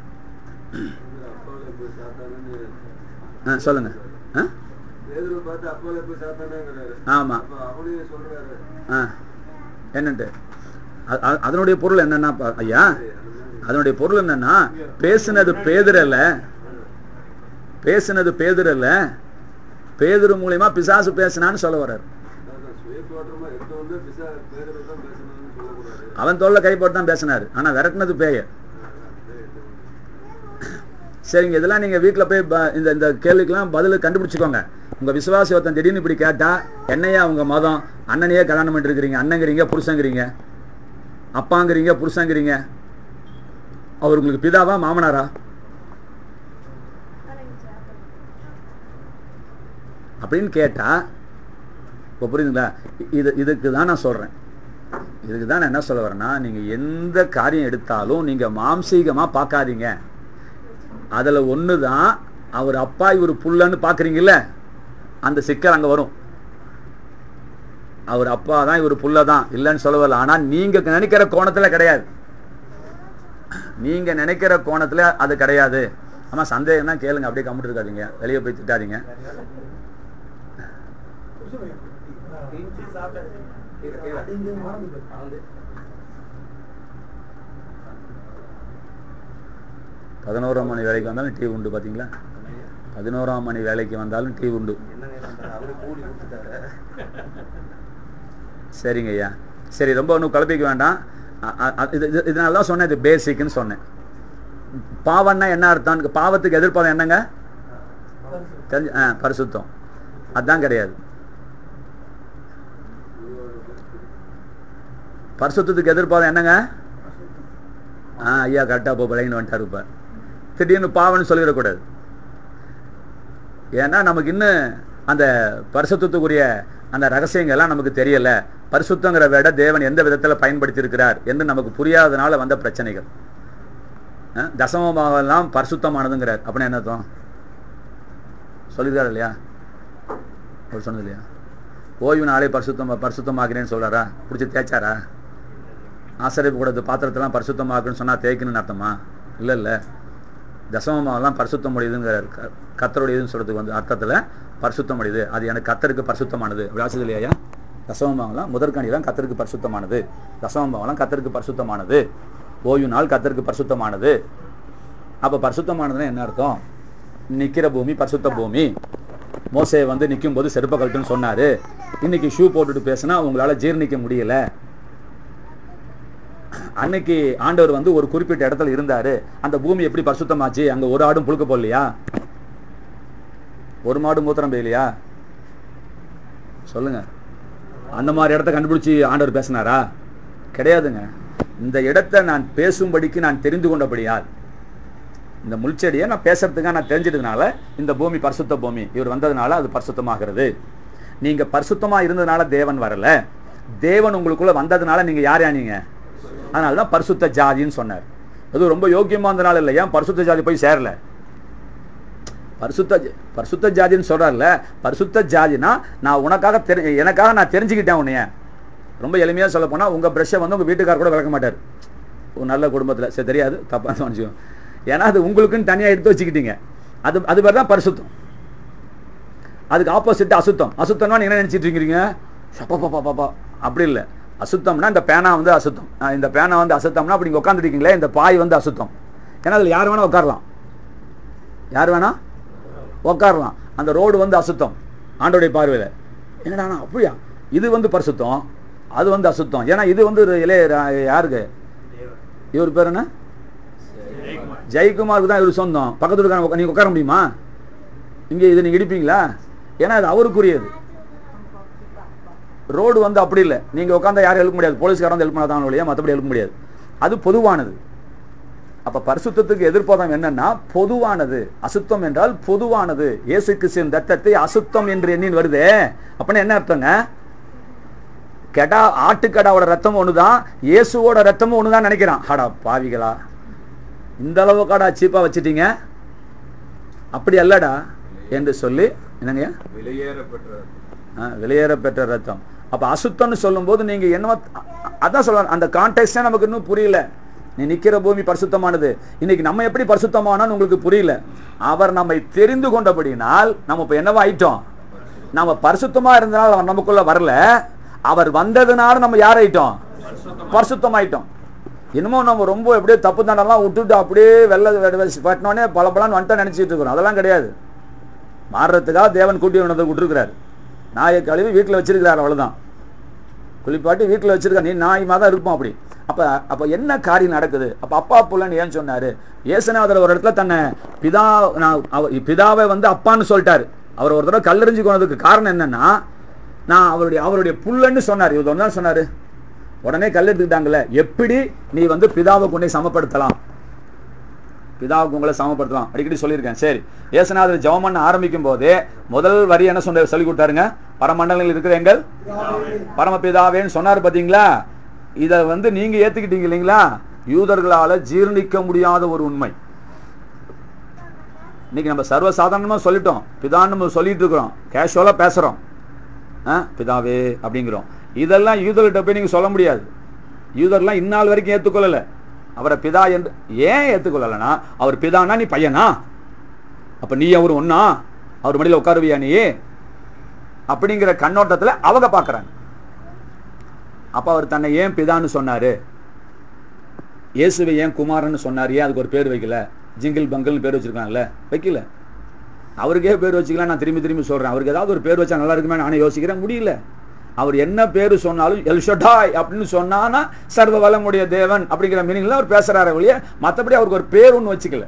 ஆ, சொல்லுங்க ஆ? ஆமா ஆ என்னன்ட்டு அ- அ- அதனுடைய பொருள் என்னன்னா பா- ஐயா அதனுடைய பொருள் என்னன்னா பேசுனது பேதர் அல்ல பேசுனது பேதர் அல்ல பேதுரு மூலியமா பிசாசு பேசினான்னு சொல்ல வர்றாரு அவன் தோல்ல கை போட்டு தான் பேசினாரு ஆனா விரட்டினது பேய சரிங்க இதெல்லாம் நீங்க வீட்ல போய் ப- இந்த இந்த கேள்விக்கெல்லாம் பதில் கண்டுபிடிச்சுக்கோங்க உங்க விசுவாசி ஒருத்தன் திடீர்னு இப்படி கேட்டா என்னையா உங்க மதம் அண்ணனையே கல்யாணம் பண்ணிட்டு இருக்கிறீங்க அண்ணங்கிறீங்க புருஷங்கிறீங்க அப்பாங்கிறீங்க புருஷங்கிறீங்க அவர் உங்களுக்கு பிதாவா மாமனாரா அப்படின்னு கேட்டா இப்போ புரியுதுங்களா இ- இது இதுக்கு தான் நான் சொல்றேன் இதுக்கு தான் நான் என்ன சொல்ல வரேன்னா நீங்க எந்த காரியம் எடுத்தாலும் நீங்க மாம்சீகமா பார்க்காதீங்க அதுல ஒன்று தான் அவர் அப்பா இவர் புள்ளன்னு பார்க்குறீங்கல்ல அந்த சிக்கல் அங்க வரும் அவர் அப்பா தான் இவர் புள்ள தான் இல்லைன்னு சொல்ல வரல ஆனா நீங்க நினைக்கிற கோணத்துல கிடையாது நீங்க நினைக்கிற கோணத்துல அது கிடையாது ஆமா சந்தேகம் தான் கேளுங்க அப்படியே கம்மிட்டு இருக்காதீங்க வெளியே போய் திட்டாதீங்க பதினோராம் மணி வேலைக்கு வந்தாலும் டீ உண்டு பாத்தீங்களா பதினோராம் மணி வேலைக்கு வந்தாலும் டீ உண்டு என்னங்க பண்றது? அவரு கூலி கொடுத்துட்டாரு சரிங்க ஐயா சரி ரொம்ப ஒன்றும் குழப்பிக்க வேண்டாம் அ- அ- அ- இது இது- இதனால தான் சொன்னேன் இது பேசிக்னு சொன்னேன் பாவம்னா என்ன அர்த்தம் பாவத்துக்கு எதிர்ப்பாதம் என்னங்க தெரிஞ்சு ஆ பரிசுத்தம் அதான் கிடையாது பரிசுத்தத்துக்கு எதிர்ப்பாதம் என்னங்க ஆ ஐயா கரெக்டாக போ பழகின்னு வந்துட்டாரு இப்போ திடீர்னு பாவம்னு சொல்லிடக்கூடாது ஏன்னா நமக்கு இன்னும் அந்த பரிசுத்தத்துக்குரிய அந்த ரகசியங்கள்லாம் நமக்கு தெரியல பரிசுத்தங்கிற விட தேவன் எந்த விதத்தில் பயன்படுத்தி இருக்கிறார் என்று நமக்கு புரியாதனால வந்த பிரச்சனைகள் அஹ், தசமபாவெல்லாம் பரிசுத்தமானதுங்கிறார் அப்படின்னா என்ன அர்த்தம் சொல்லியிருக்காரு இல்லையா அவர் சொன்னது இல்லையா ஓய்வு நாளை பரிசுத்தம் பரிசுத்தமாக்குறேன்னு சொல்றாரா பிடிச்சி தேய்ச்சாரா ஆசிரியப்பு கூடது பாத்திரத்தெல்லாம் பரிசுத்தமாக்குன்னு சொன்னா தேய்க்கணும்னு அர்த்தமா இல்லை இல்லை தசமமாவெல்லாம் பரிசுத்தம் முடியுதுங்கிறார் க- கர்த்தருடையதுன்னு சொல்றதுக்கு வந்து அர்த்தத்தில் பரிசுத்தம் முடியுது அது எனக்கு கத்தருக்கு பரிசுத்தமானது விளாசுது இல்லையா தசமமாவெல்லாம் முதற்கணிலாம் கத்தருக்கு பரிசுத்தமானது தசமமாவெல்லாம் கத்தருக்கு பரிசுத்தமானது ஓய்வு நாள் கத்தருக்கு பரிசுத்தமானது அப்போ பரிசுத்தமானதுன்னா என்ன அர்த்தம் நிக்கிற பூமி பரிசுத்த பூமி மோசே வந்து நிற்கும் போது செருப்ப கழட்டுன்னு சொன்னாரு இன்னைக்கு ஷூ போட்டுட்டு பேசினா உங்களால ஜீர்ணிக்க முடியல அன்னைக்கு ஆண்டவர் வந்து ஒரு குறிப்பிட்ட இடத்துல இருந்தாரு அந்த பூமி எப்படி பரிசுத்தமாச்சு அங்க ஒரு ஆடும் புழுக்க போடலையா ஒரு மாடு மூத்திரம் பெய்யலையா சொல்லுங்க அந்த மாதிரி இடத்த கண்டுபிடிச்சு ஆண்டவர் பேசினாரா கிடையாதுங்க இந்த இடத்தை நான் பேசும்படிக்கு நான் தெரிந்து கொண்டபடியால் இந்த முள்செடியை நான் பேசுறதுக்காக நான் தெரிஞ்சதுனால இந்த பூமி பரிசுத்த பூமி இவர் வந்ததுனால அது பரிசுத்தமாகிறது நீங்க பரிசுத்தமா இருந்ததுனால தேவன் வரல தேவன் உங்களுக்குள்ள வந்ததுனால நீங்க யார் யானீங்க அதனால தான் பரிசுத்த ஜாதின்னு சொன்னார் அது ரொம்ப யோக்கியமா இருந்தனால இல்லை ஏன் பரிசுத்த ஜாதி போய் சேரல பரிசுத்த ஜ- பரிசுத்த ஜாதின்னு சொல்றாருல பரிசுத்த ஜாதினா நான் உனக்காக தெரி எனக்காக நான் தெரிஞ்சுக்கிட்டேன் உன்னைய ரொம்ப எளிமையாக சொல்ல போனால் உங்கள் ப்ரெஷ்ஷை வந்து உங்கள் வீட்டுக்கார் கூட விளக்க மாட்டார் ஒரு நல்ல குடும்பத்தில் சரி தெரியாது தப்பாக நினச்சிக்கோ ஏன்னா அது உங்களுக்குன்னு தனியாக எடுத்து வச்சுக்கிட்டீங்க அது அது பேர் தான் பரிசுத்தம் அதுக்கு ஆப்போசிட் அசுத்தம் அசுத்தம்னா நீங்க என்ன நினைச்சிட்டு இருக்கீங்க பாப்பா பாப்பா அப்படி இல்லை அசுத்தம்னா இந்த பேனா வந்து அசுத்தம் ஆஹ் இந்த பேனா வந்து அசுத்தம்னா அப்படி இங்கே உட்காந்துருக்கீங்களே இந்த பாய் வந்து அசுத்தம் ஏன்னா அதில் யார் வேணா உட்காரலாம் யார் வேணா உட்காரலாம் அந்த ரோடு வந்து அசுத்தம் ஆண்டோடைய பார்வையில் என்னடா நான் அப்படியா இது வந்து பரிசுத்தம் அது வந்து அசுத்தம் ஏன்னா இது வந்து ஒரு இளைய யாருக்கு இவர் பேர் என்ன ஜெயக்குமாருக்கு தான் இவர் சொந்தம் பக்கத்து இருக்க நீங்க உட்கார முடியுமா இங்க இது நீங்க இடிப்பீங்களா ஏன்னா அது அவருக்குரியது ரோடு வந்து அப்படி இல்லை நீங்க உட்காந்தா யாரும் எழுப்ப முடியாது போலீஸ்காரன் வந்து எழுப்ப மாட்டாங்க இல்லையா மற்றபடி எழுப்ப முடியாது அது பொதுவானது அப்ப பரிசுத்தத்துக்கு எதிர்ப்பதம் என்னன்னா பொதுவானது அசுத்தம் என்றால் பொதுவானது இயேசு கிறிஸ்துவின் ரத்தத்தை அசுத்தம் என்று எண்ணின் வருதே அப்படின்னா என்ன அர்த்தங்க கெடா ஆட்டுக்கடாவோட ரத்தமும் ஒண்ணுதான் இயேசுவோட ரத்தமும் ஒண்ணுதான் நினைக்கிறான் ஹடா பாவிகளா இந்த அளவுக்காடா சீப்பா வச்சிட்டீங்க அப்படி அல்லடா என்று சொல்லி என்னங்கய்யா வெளியேறப்பட்ட ஆ, வெளியேற பெற்ற ரத்தம் அப்ப அசுத்தம்னு சொல்லும்போது நீங்க என்னவோ அ- அ- அதான் சொல்ல அந்த கான்டெக்டே நமக்கு இன்னும் புரியல நீ நிக்கிற பூமி பரிசுத்தமானது இன்னைக்கு நம்ம எப்படி பரிசுத்தமானோம்னு உங்களுக்கு புரியல அவர் நம்மை தெரிந்து கொண்டபடினால் நம்ம இப்ப என்னவா ஆயிட்டோம் நம்ம பரிசுத்தமா இருந்தனால அவர் நமக்குள்ள வரல அவர் வந்ததுனால நம்ம யாராயிட்டோம் பரிசுத்தமாயிட்டோம் இன்னமும் நம்ம ரொம்ப எப்படியே தப்பு தண்டெல்லாம் விட்டுட்டு அப்படியே வெள்ள பட்டினோடனே பல பலன்னு வந்துட்டு நினைச்சிட்டு இருக்கிறோம் அதெல்லாம் கிடையாது மாறுறதுக்காக தேவன் கூட்டி வந்ததை விட்டுருக்கிறார் நாயை கழுவி வீட்டில் வச்சிருக்கிறார் அவ்வளவுதான் குளிப்பாட்டி வீட்டில் வச்சிருக்க நீ நாய் தான் இருப்போம் அப்படி அப்ப அப்ப என்ன காரியம் நடக்குது அப்ப அப்பா புள்ளன்னு ஏன் சொன்னாரு இயேசுநாதர் ஒரு இடத்துல தன்னை பிதா நான் அவ- பிதாவை வந்து அப்பான்னு சொல்லிட்டாரு அவர் ஒரு தடவை கல்லெறிஞ்சு கொண்டதுக்கு காரணம் என்னன்னா நான் அவருடைய அவருடைய புள்ளன்னு சொன்னார் இவர் ஒன்றா சொன்னாரு உடனே கல் எடுத்துக்கிட்டாங்கல்ல எப்படி நீ வந்து பிதாவை கொண்டே சமப்படுத்தலாம் பிதாவுக்கு உங்களை சமப்படுத்தலாம் அடிக்கடி சொல்லியிருக்கேன் சரி இயேசுநாதர் ஜெபம் பண்ண ஆரம்பிக்கும் போதே முதல் வரி என்ன சொன்ன சொல்லி கொடுத்தாருங்க பரமண்டலங்களில் இருக்கிற எங்கள் பரமபிதாவேன்னு சொன்னார் பாத்தீங்களா இதை வந்து நீங்க ஏத்துக்கிட்டீங்க இல்லைங்களா யூதர்களால ஜீர்ணிக்க முடியாத ஒரு உண்மை இன்னைக்கு நம்ம சர்வசாதாரணமா சொல்லிட்டோம் பிதான்னு நம்ம சொல்லிட்டு இருக்கிறோம் கேஷுவலா பேசுறோம் ஆ, பிதாவே அப்படிங்கிறோம் இதெல்லாம் யூதர்கிட்ட போய் நீங்க சொல்ல முடியாது யூதர்லாம் இந்நாள் வரைக்கும் ஏத்துக்கொள்ளல அவரை பிதா என்று ஏன் ஏத்துக்கொள்ளலைன்னா அவர் பிதானா நீ பையனா அப்ப நீ அவர் ஒன்னா அவர் மடியில உட்காருவியா நீ அப்படிங்கிற கண்ணோட்டத்துல அவங்க பார்க்கறாங்க அப்ப அவர் தன்னை ஏன் பிதான்னு சொன்னாரு இயேசுவை ஏன் குமாரன்னு சொன்னார் ஏன் அதுக்கு ஒரு பேர் வைக்கல ஜிங்கிள் பங்கல்னு பேர் வச்சிருக்காங்கல்ல வைக்கல அவருக்கே பேர் வச்சுக்கலாம் நான் திரும்பி திரும்பி சொல்றேன் அவருக்கு ஏதாவது ஒரு பேர் வச்சா நல்லா இருக்குமே நானே யோசிக்கிறேன் முடியல அவர் என்ன பேர் சொன்னாலும் எல்ஷடாய் அப்படின்னு சொன்னானா சர்வ வளமுடைய தேவன் அப்படிங்கிற மீனிங்ல அவர் பேசுறாரு ஒழிய மற்றபடி அவருக்கு ஒரு பேர் ஒன்று வச்சுக்கல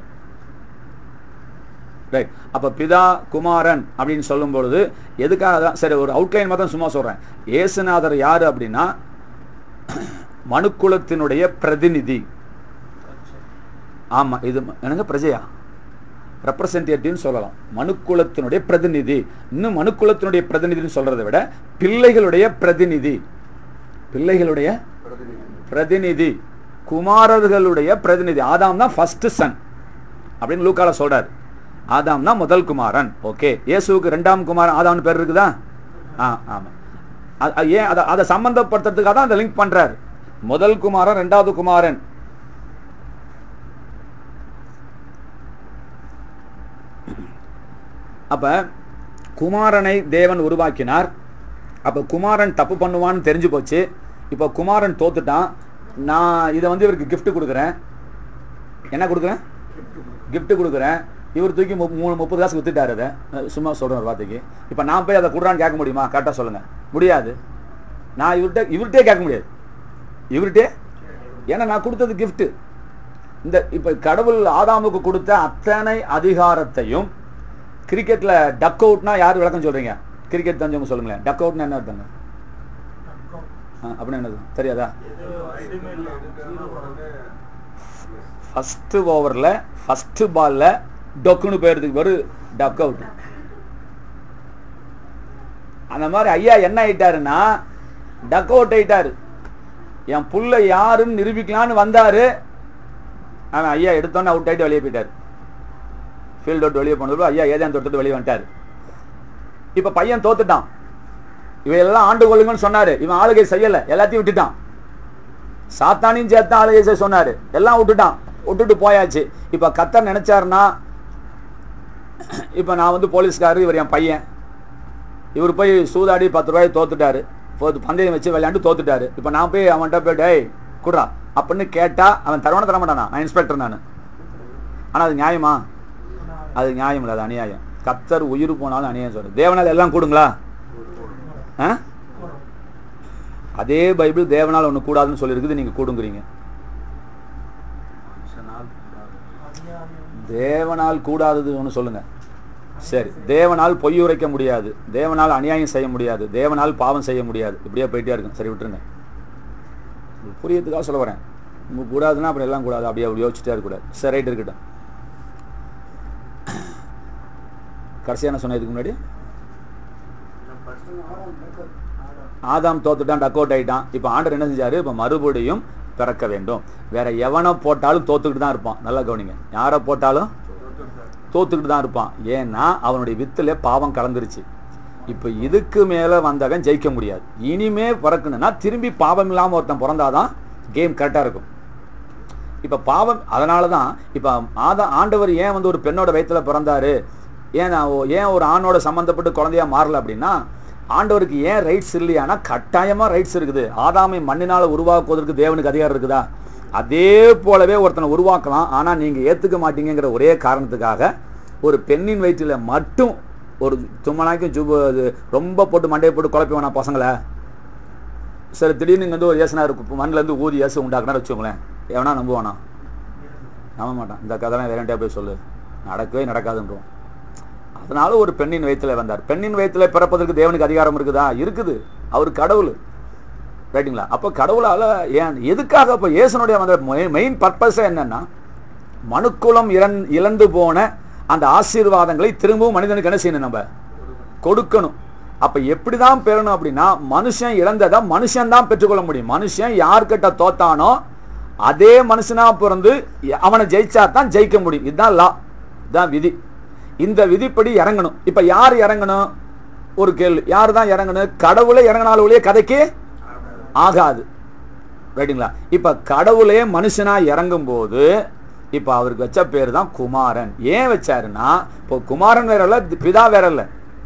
ரைட் அப்ப பிதா குமாரன் அப்படின்னு சொல்லும் பொழுது எதுக்காக தான் சரி ஒரு அவுட்லைன் மட்டும் சும்மா சொல்றேன் ஏசுநாதர் யாரு அப்படின்னா மனுக்குலத்தினுடைய பிரதிநிதி ஆமா இது என்னங்க பிரஜையா ரெப்ரசன்டேட்டிவ்னு சொல்லலாம் மனுக்குலத்தினுடைய பிரதிநிதி இன்னும் மனுக்குலத்தினுடைய பிரதிநிதின்னு சொல்றதை விட பிள்ளைகளுடைய பிரதிநிதி பிள்ளைகளுடைய பிரதிநிதி குமாரர்களுடைய பிரதிநிதி ஆதாம் தான் ஃபர்ஸ்ட் சன் அப்படின்னு லூக்கால சொல்றாரு ஆதாம் தான் முதல் குமாரன் ஓகே இயேசுவுக்கு ரெண்டாம் குமாரன் ஆதாம்னு பேர் இருக்குதா ஆ ஆமா அ- அ- ஏன் அதை அதை சம்பந்தப்படுத்துறதுக்காக தான் அதை லிங்க் பண்றாரு முதல் குமாரன் ரெண்டாவது குமாரன் அப்ப குமாரனை தேவன் உருவாக்கினார் அப்ப குமாரன் தப்பு பண்ணுவான்னு தெரிஞ்சு போச்சு இப்போ குமாரன் தோத்துட்டான் நான் இதை வந்து இவருக்கு gift கொடுக்குறேன் என்ன கொடுக்குறேன் gift கொடுக்குறேன் இவர் தூக்கி மு- மூணு முப்பது காசு வித்துட்டாரு அதை அஹ் சும்மா சொல்றேன் ஒரு வார்த்தைக்கு இப்போ நான் போய் அதை கொடுறான்னு கேட்க முடியுமா கரெக்டாக சொல்லுங்க முடியாது நான் இவர்கிட்ட இவர்கிட்டே கேட்க முடியாது இவர்கிட்டே ஏன்னா நான் கொடுத்தது gift இந்த இப்போ கடவுள் ஆதாமுக்கு கொடுத்த அத்தனை அதிகாரத்தையும் கிரிக்கெட்ல டக் அவுட்னா யார் விளக்கம் சொல்றீங்க கிரிக்கெட் தெரிஞ்சவங்க சொல்லுங்களேன் டக் அவுட்னா என்ன அர்த்தங்க ஆ, அப்படின்னா என்னது தெரியாதா ஃபர்ஸ்ட் ஓவர்ல ஃபர்ஸ்ட் பால்ல டொக்குன்னு போயிருதுக்கு பேரு டக் அவுட் அந்த மாதிரி ஐயா என்ன ஆயிட்டாருன்னா டக் அவுட் ஆயிட்டாரு என் புள்ள யாருன்னு நிரூபிக்கலான்னு வந்தாரு அவன் ஐயா எடுத்தோன்னே அவுட் ஆயிட்டு வெளியே போயிட்டாரு ஃபீல்ட் அவுட் வெளியே போனது ஐயா ஏதான் தொட்டு வெளியே வந்துட்டாரு இப்ப பையன் தோத்துட்டான் இவன் எல்லாம் ஆண்டு கொள்ளுங்கன்னு சொன்னாரு இவன் ஆளுகை செய்யல எல்லாத்தையும் விட்டுட்டான் சாத்தானையும் சேர்த்து ஆளுகை செய்ய சொன்னாரு எல்லாம் விட்டுட்டான் விட்டுட்டு போயாச்சு இப்ப கத்தர் நினைச்சாருன்னா இப்ப நான் வந்து போலீஸ்காரர் இவர் என் பையன் இவர் போய் சூதாடி பத்து ரூபாய் தோத்துட்டாரு போது பந்தயம் வச்சு விளையாண்டு தோத்துட்டாரு இப்ப நான் போய் அவன்கிட்ட போய் டேய் குடுறா அப்படின்னு கேட்டா அவன் தரவன தர மாட்டானா நான் இன்ஸ்பெக்டர் நான் ஆனா அது நியாயமா அது நியாயம் இல்லை அது அநியாயம் கத்தர் உயிர் போனாலும் அநியாயம் சொல்றது தேவனால் எல்லாம் கூடுங்களா ஆ? அதே பைபிள் தேவனால் ஒண்ணு கூடாதுன்னு சொல்லியிருக்குது நீங்க கூடுங்கிறீங்க தேவனால் கூடாதது ஒன்று சொல்லுங்க சரி தேவனால் பொய் உரைக்க முடியாது தேவனால் அநியாயம் செய்ய முடியாது தேவனால் பாவம் செய்ய முடியாது இப்படியே போயிட்டே இருக்கும் சரி விட்டுருங்க இது புரியறதுக்காக சொல்ல வரேன் உங்களுக்கு கூடாதுன்னா அப்புறம் எல்லாம் கூடாது அப்படியே அப்படி யோசிச்சுட்டே இருக்கக்கூடாது சரி ரைட் இருக்கட்டும் கடைசியான சொன்னதுக்கு முன்னாடி ஆதாம் தோத்துட்டான் டக் அவுட் ஆயிட்டான் இப்போ ஆண்டர் என்ன செஞ்சாரு இப்போ மறுபடியும் பிறக்க வேண்டும் வேற எவனை போட்டாலும் தோத்துக்கிட்டு தான் இருப்பான் நல்லா கவனிங்க யாரை போட்டாலும் தோத்துக்கிட்டு தான் இருப்பான் ஏன்னா அவனுடைய வித்துல பாவம் கலந்துருச்சு இப்போ இதுக்கு மேல வந்தவன் ஜெயிக்க முடியாது இனிமே பிறக்கணும்னா திரும்பி பாவம் இல்லாம ஒருத்தன் பிறந்தாதான் கேம் கரெக்டா இருக்கும் இப்ப பாவம் அதனால தான் இப்ப ஆதா ஆண்டவர் ஏன் வந்து ஒரு பெண்ணோட வயித்துல பிறந்தாரு ஏன் நான் ஓ- ஏன் ஒரு ஆணோட சம்பந்தப்பட்டு குழந்தையா மாறல அப்படின்னா ஆண்டவருக்கு ஏன் ரைட்ஸ் இல்லையானா கட்டாயமா ரைட்ஸ் இருக்குது ஆதாமை மண்ணினால உருவாக்குவதற்கு தேவனுக்கு அதிகாரம் இருக்குதா அதே போலவே ஒருத்தனை உருவாக்கலாம் ஆனா நீங்க ஏத்துக்க மாட்டீங்கங்கிற ஒரே காரணத்துக்காக ஒரு பெண்ணின் வயிற்றில மட்டும் ஒரு சும்மனாக்கும் ஜுப இது ரொம்ப போட்டு மண்டையை போட்டு குழப்பி வேணாம் பசங்களை சரி திடீர்னு இங்க வந்து ஒரு ஏசனா இருக்கும் மண்ணில் இருந்து ஊதி ஏசு உண்டாக்குனா வச்சுக்கோங்களேன் எவனா நம்புவானா நம்ப மாட்டான் இந்த கதைலாம் வேறண்டியா போய் சொல்லு நடக்கவே நடக்காதுன்றோம் அதனால ஒரு பெண்ணின் வயித்துல வந்தார் பெண்ணின் வயித்துல பிறப்பதற்கு தேவனுக்கு அதிகாரம் இருக்குதா இருக்குது அவர் கடவுள் ரைட்டுங்களா அப்போ கடவுளால ஏன் எதுக்காக இப்போ இயேசுனுடைய அந்த மெயின் பர்பஸே என்னன்னா மனுக்குலம் இழந் இழந்து போன அந்த ஆசீர்வாதங்களை திரும்பவும் மனிதனுக்கு என்ன செய்யணும் நம்ம கொடுக்கணும் அப்ப எப்படிதான் பெறணும் அப்படின்னா மனுஷன் இழந்ததை மனுஷன் தான் பெற்றுக்கொள்ள முடியும் மனுஷன் யார்கிட்ட தோத்தானோ அதே மனுஷனா பிறந்து அவனை ஜெயிச்சா தான் ஜெயிக்க முடியும் இதுதான் லா இதுதான் விதி இந்த விதிப்படி இறங்கணும் இப்ப யார் இறங்கணும் ஒரு கேள்வி யார் தான் இறங்கணும் கடவுளே இறங்கினாலும் ஒழிய கதைக்கு ஆகாது ரைட்டுங்களா இப்ப கடவுளே மனுஷனா இறங்கும் போது இப்ப அவருக்கு வச்ச பேர் தான் குமாரன் ஏன் வச்சாருன்னா இப்போ குமாரன் வேற இல்ல பிதா வேற இல்ல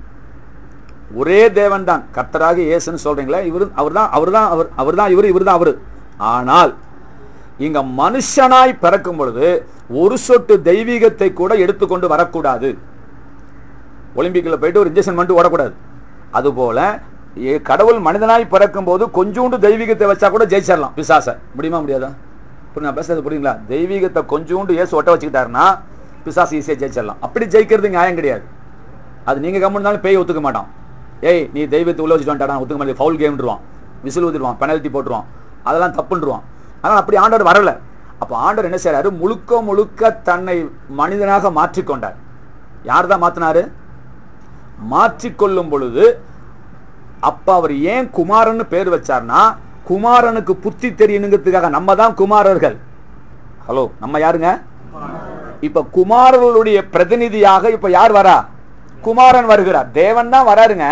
ஒரே தேவன் தான் கர்த்தராக இயேசுன்னு சொல்றீங்களா இவர் அவர்தான் அவர்தான் அவர் அவர்தான் இவர் இவர்தான் அவரு ஆனால் இங்க மனுஷனாய் பிறக்கும் பொழுது ஒரு சொட்டு தெய்வீகத்தை கூட எடுத்துக்கொண்டு வரக்கூடாது ஒலிம்பிக்ல போயிட்டு ஒரு இன்ஜெக்ஷன் பண்ணிட்டு ஓடக்கூடாது அதுபோல ஏ- கடவுள் மனிதனாய் பிறக்கும் போது கொஞ்சோண்டு தெய்வீகத்தை வச்சா கூட ஜெயிச்சிடலாம் பிசாச முடியுமா முடியாதா புரியுது நான் பேசுறது புரியுங்களா தெய்வீகத்தை கொஞ்சோண்டு ஏசு ஒட்ட வச்சுக்கிட்டாருன்னா பிசாசு ஈஸியாக ஜெயிச்சிடலாம் அப்படி ஜெயிக்கிறது நியாயம் கிடையாது அது நீங்க கம்முனாலும் பேய் ஒத்துக்க மாட்டான் ஏய் நீ தெய்வத்தை உள்ள வச்சுட்டு வந்துட்டாடா ஒத்துக்க மாட்டேன் ஃபவுல் கேம்ன்றுவான் விசில் ஊதிடுவான் பெனல்ட்டி போட்டுருவான் அதெல்லாம் தப்புன்றுவான் ஆனால் அப்படி ஆண்டவர் வரல அப்போ ஆண்டவர் என்ன செய்றாரு முழுக்க முழுக்க தன்னை மனிதனாக மாற்றிக்கொண்டார் யார் தான் மாத்தினாரு மாற்றிக்கொள்ளும் பொழுது அப்ப அவர் ஏன் குமாரன்னு பேர் வச்சார்னா குமாரனுக்கு புத்தி தெரியணுங்கிறதுக்காக நம்ம தான் குமாரர்கள் ஹலோ நம்ம யாருங்க இப்ப குமாரர்களுடைய பிரதிநிதியாக இப்ப யார் வரா குமாரன் வருகிறார் தேவன் தான் வராருங்க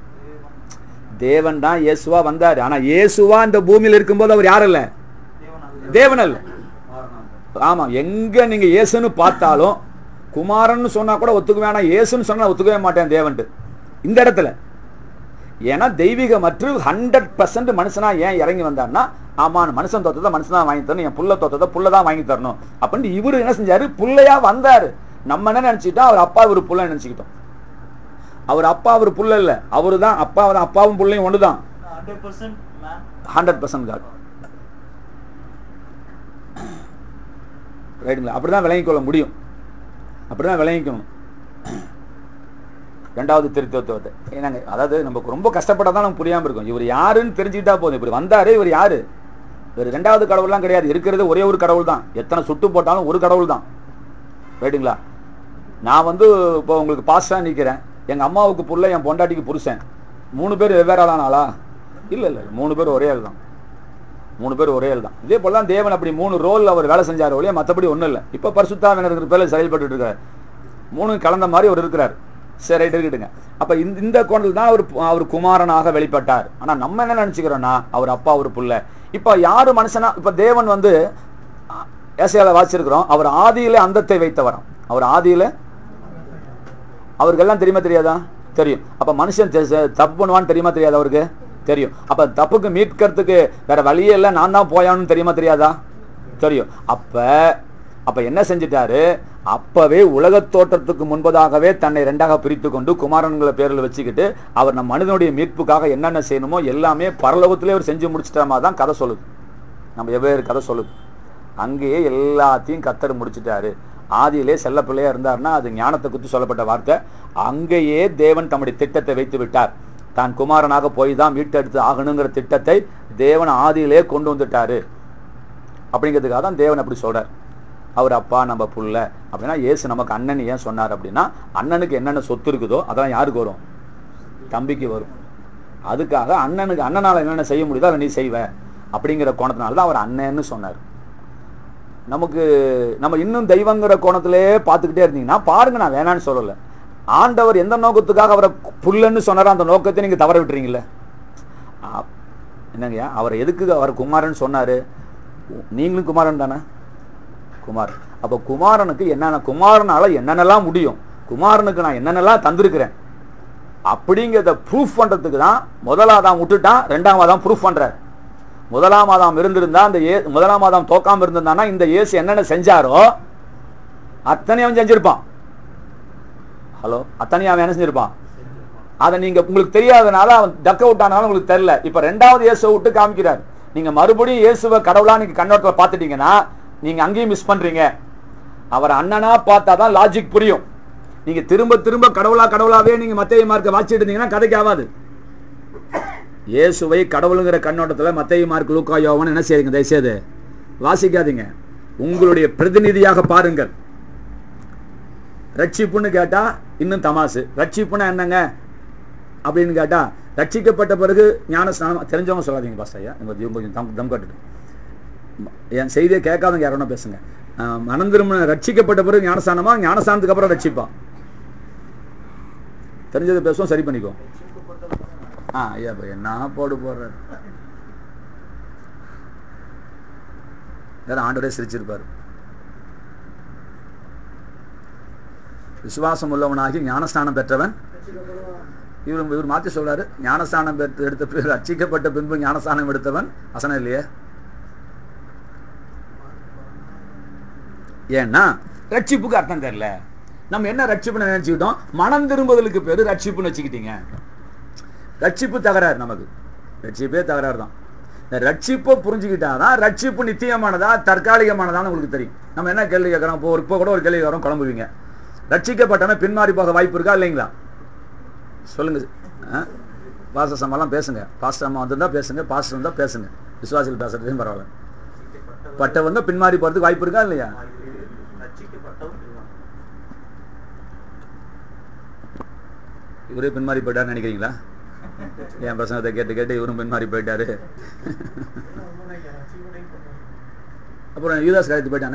தேவன் தான் இயேசுவா வந்தாரு ஆனா இயேசுவா இந்த பூமியில இருக்கும்போது அவர் யார் இல்ல தேவன் அல்ல ஆமா எங்க நீங்க இயேசுன்னு பார்த்தாலும் குமாரன் சொன்னா கூட ஒத்துக்க வேணாம் இயேசுன்னு சொன்னா ஒத்துக்கவே மாட்டேன் தேவன்ட்டு இந்த இடத்துல ஏன்னா தெய்வீக மற்றும் ஹண்ட்ரட் பர்சன்ட் மனுஷனா ஏன் இறங்கி வந்தார்னா ஆமா மனுஷன் தோத்ததை மனுஷன் தான் வாங்கி தரணும் என் புள்ள தோத்ததை புள்ள தான் வாங்கி தரணும் அப்படின்னு இவரு என்ன செஞ்சாரு புள்ளையா வந்தாரு நம்ம என்ன நினைச்சிட்டோம் அவர் அப்பா ஒரு புள்ள நினைச்சுக்கிட்டோம் அவர் அப்பா அவர் புள்ள இல்ல அவரு தான் அப்பா தான் அப்பாவும் புள்ளையும் ஒண்ணுதான் hundred percent man hundred percent God ரைட்டுங்களா அப்படிதான் விளங்கிக் கொள்ள முடியும் அப்படிதான் விளங்கிக்கணும் ரெண்டாவது திருத்தத்துவத்தை ஏன்னாங்க அதாவது நமக்கு ரொம்ப கஷ்டப்பட்டா தான் நமக்கு புரியாம இருக்கும் இவர் யாருன்னு தெரிஞ்சுக்கிட்டா போதும் இப்படி வந்தாரு இவர் யாரு இவர் ரெண்டாவது கடவுள்லாம் கிடையாது இருக்கிறது ஒரே ஒரு கடவுள் தான் எத்தனை சுட்டு போட்டாலும் ஒரு கடவுள் தான் ரைட்டுங்களா நான் வந்து இப்போ உங்களுக்கு பாஸ்டா நிற்கிறேன் எங்க அம்மாவுக்கு புள்ள என் பொண்டாட்டிக்கு புருஷன் மூணு பேர் வெவ்வேறு ஆளான ஆளா இல்லை இல்லை மூணு பேர் ஒரே ஆள் தான் மூணு பேர் ஒரே ஆள் தான் இதே போல தான் தேவன் அப்படி மூணு ரோல் அவர் வேலை செஞ்சார் ஒழிய மற்றபடி ஒன்றும் இல்லை இப்போ பரிசுத்தாவினர் பேரில் செயல்பட்டு இருக்கார் மூணு கலந்த மாதிரி அவர் இருக்கிறார் சரி ரைட் இருக்கட்டுங்க அப்போ இந்த இந்த கோணத்தில் தான் அவர் அவர் குமாரனாக வெளிப்பட்டார் ஆனால் நம்ம என்ன நினச்சிக்கிறோன்னா அவர் அப்பா ஒரு புள்ள இப்போ யார் மனுஷனா இப்போ தேவன் வந்து ஏசியாவில் வாசிச்சிருக்கிறோம் அவர் ஆதியிலே அந்தத்தை வைத்தவராம் அவர் ஆதியில அவருக்கெல்லாம் தெரியுமா தெரியாதா தெரியும் அப்ப மனுஷன் தெ- தெ- தப்பு பண்ணுவான்னு தெரியுமா தெரியாதா அவருக்கு தெரியும் அப்ப தப்புக்கு மீட்கிறதுக்கு வேற வழியே இல்லை நான் தான் போயான்னு தெரியுமா தெரியாதா தெரியும் அப்ப அப்ப என்ன செஞ்சிட்டாரு அப்பவே உலகத் தோற்றத்துக்கு முன்பதாகவே தன்னை ரெண்டாக பிரித்து கொண்டு குமாரன்களை பேரில் வச்சுக்கிட்டு அவர் நம் மனிதனுடைய மீட்புக்காக என்னென்ன செய்யணுமோ எல்லாமே பரலோகத்திலே அவர் செஞ்சு முடிச்சிட்ட மாதிரி தான் கதை சொல்லுது நம்ம வெவ்வேறு கதை சொல்லுது அங்கேயே எல்லாத்தையும் கத்தர் முடிச்சிட்டாரு ஆதியிலே செல்ல பிள்ளையா இருந்தாருன்னா அது ஞானத்தை குறித்து சொல்லப்பட்ட வார்த்தை அங்கேயே தேவன் தம்முடைய திட்டத்தை வைத்து விட்டார் தான் குமாரனாக போய் தான் மீட்டெடுத்து ஆகணுங்கிற திட்டத்தை தேவன் ஆதியிலே கொண்டு வந்துட்டாரு அப்படிங்கிறதுக்காக தான் தேவன் அப்படி சொல்றார் அவர் அப்பா நம்ம புள்ள அப்படின்னா இயேசு நமக்கு அண்ணன் ஏன் சொன்னார் அப்படின்னா அண்ணனுக்கு என்னென்ன சொத்து இருக்குதோ அதெல்லாம் யாருக்கு வரும் தம்பிக்கு வரும் அதுக்காக அண்ணனுக்கு அண்ணனால் என்னென்ன செய்ய முடியுதோ அதை நீ செய்வ அப்படிங்கிற கோணத்தினால தான் அவர் அண்ணன்னு சொன்னார் நமக்கு நம்ம இன்னும் தெய்வங்கிற கோணத்திலே பார்த்துக்கிட்டே இருந்தீங்கன்னா பாருங்க நான் வேணான்னு சொல்லலை ஆண்டவர் எந்த நோக்கத்துக்காக அவரை புல்லன்னு சொன்னாரோ அந்த நோக்கத்தை நீங்க தவற விட்டுறீங்களே ஆ, என்னங்கய்யா அவர் எதுக்கு அவர் குமாரன் சொன்னாரு நீங்களும் குமாரன் தானே குமார் அப்போ குமாரனுக்கு என்னென்ன குமாரனால என்னென்னலாம் முடியும் குமாரனுக்கு நான் என்னென்னலாம் தந்திருக்கிறேன் அப்படிங்கிறத ப்ரூஃப் பண்றதுக்கு தான் முதலாதாம் விட்டுட்டான் ரெண்டாம் மாதம் ப்ரூஃப் பண்றார் முதலாம் மாதம் இருந்திருந்தா அந்த ஏ முதலாம் மாதம் தோக்காம இருந்திருந்தானா இந்த இயேசு என்னென்ன செஞ்சாரோ அத்தனை அவன் செஞ்சிருப்பான் ஹலோ அத்தனை அவன் என்ன செஞ்சிருப்பான் அதை நீங்க உங்களுக்கு தெரியாதனால அவன் டக் அவுட் ஆனாலும் உங்களுக்கு தெரியல இப்ப ரெண்டாவது இயேசுவை விட்டு காமிக்கிறார் நீங்க மறுபடியும் இயேசுவை கடவுளா நீங்க கண்ணோட்டத்தில் பார்த்துட்டீங்கன்னா நீங்க அங்கேயும் மிஸ் பண்றீங்க அவர் அண்ணனா பார்த்தா தான் லாஜிக் புரியும் நீங்க திரும்ப திரும்ப கடவுளா கடவுளாவே நீங்க மத்திய மார்க்க வாசிட்டு இருந்தீங்கன்னா கதைக்கு ஆகாது இயேசுவை கடவுளுங்கிற கண்ணோட்டத்தில் மத்திய மார்க் லூக்கா யோவான் என்ன செய்யுங்க தயவுசெய்து வாசிக்காதீங்க உங்களுடைய பிரதிநிதியாக பாருங்கள் ரட்சிப்புன்னு கேட்டா இன்னும் தமாசு ரட்சிப்புன்னா என்னங்க அப்படின்னு கேட்டா ரட்சிக்கப்பட்ட பிறகு ஞானஸ்நானம் தெரிஞ்சவங்க சொல்லாதீங்க பாஸ் ஐயா இவங்க இவங்க கொஞ்சம் தம் தம் கட்டுட்டு என் செய்தியை கேட்காதவங்க யாரோனா பேசுங்க ஆஹ் மனம் திரும்ப ரட்சிக்கப்பட்ட பிறகு ஞானஸ்தானமா ஞானஸ்தானத்துக்கு அப்புறம் ரட்சிப்பான் தெரிஞ்சதை பேசுவோம் சரி பண்ணிக்கோ ஆ ஐயா இப்ப என்ன போடு போடுறாரு வேற ஆண்டவரே சிரிச்சிருப்பாரு விசுவாசம் உள்ளவனாகி ஞானஸ்தானம் பெற்றவன் இவர் இவர் மாற்றி சொல்றாரு ஞானஸ்தானம் பெற்று எடுத்த பிறகு ரட்சிக்கப்பட்ட பின்பு ஞானஸ்தானம் எடுத்தவன் வசனம் இல்லையே ஏன்னா ரட்சிப்புக்கு அர்த்தம் தெரியல நம்ம என்ன ரட்சிப்புன்னு நினைச்சுக்கிட்டோம் மனம் திரும்புதலுக்கு பேரு ரட்சிப்புன்னு வச்சுக்கிட்டீங்க ரட்சிப்பு தகராறு நமக்கு ரட்சிப்பே தகராறு தான் இந்த ரட்சிப்பை புரிஞ்சுக்கிட்டாதான் ரட்சிப்பு நித்தியமானதா தற்காலிகமானதான்னு உங்களுக்கு தெரியும் நம்ம என்ன கேள்வி கேட்குறோம் இப்போ ஒரு இப்போ கூட ஒரு கேள்வி கேட்குறோம் குழம்புவீங்க ரட்சிக்கப்பட்டவன் பின்மாறி போக வாய்ப்பு இருக்கா இல்லைங்களா சொல்லுங்க ஆ? பாஸ்டர் சம்மாலாம் பேசுங்க பாஸ்டர் அம்மா வந்திருந்தா பேசுங்க பாஸ்டர் வந்தால் பேசுங்க விசுவாசிகள் பேசுறதையும் பரவாயில்ல பட்ட வந்தால் பின்மாறி போகிறதுக்கு வாய்ப்பு இருக்கா இல்லையா ரட்சிக்கப்பட்டவன் பின்வாங்க. இவரே பின்மாறி போயிட்டாருன்னு நினைக்கிறீங்களா என் பிரசங்கத்தை கேட்டு கேட்டு இவரும் பின்மாறி போயிட்டாரு அப்புறம் யூதாஸ் கழித்து போயிட்டானே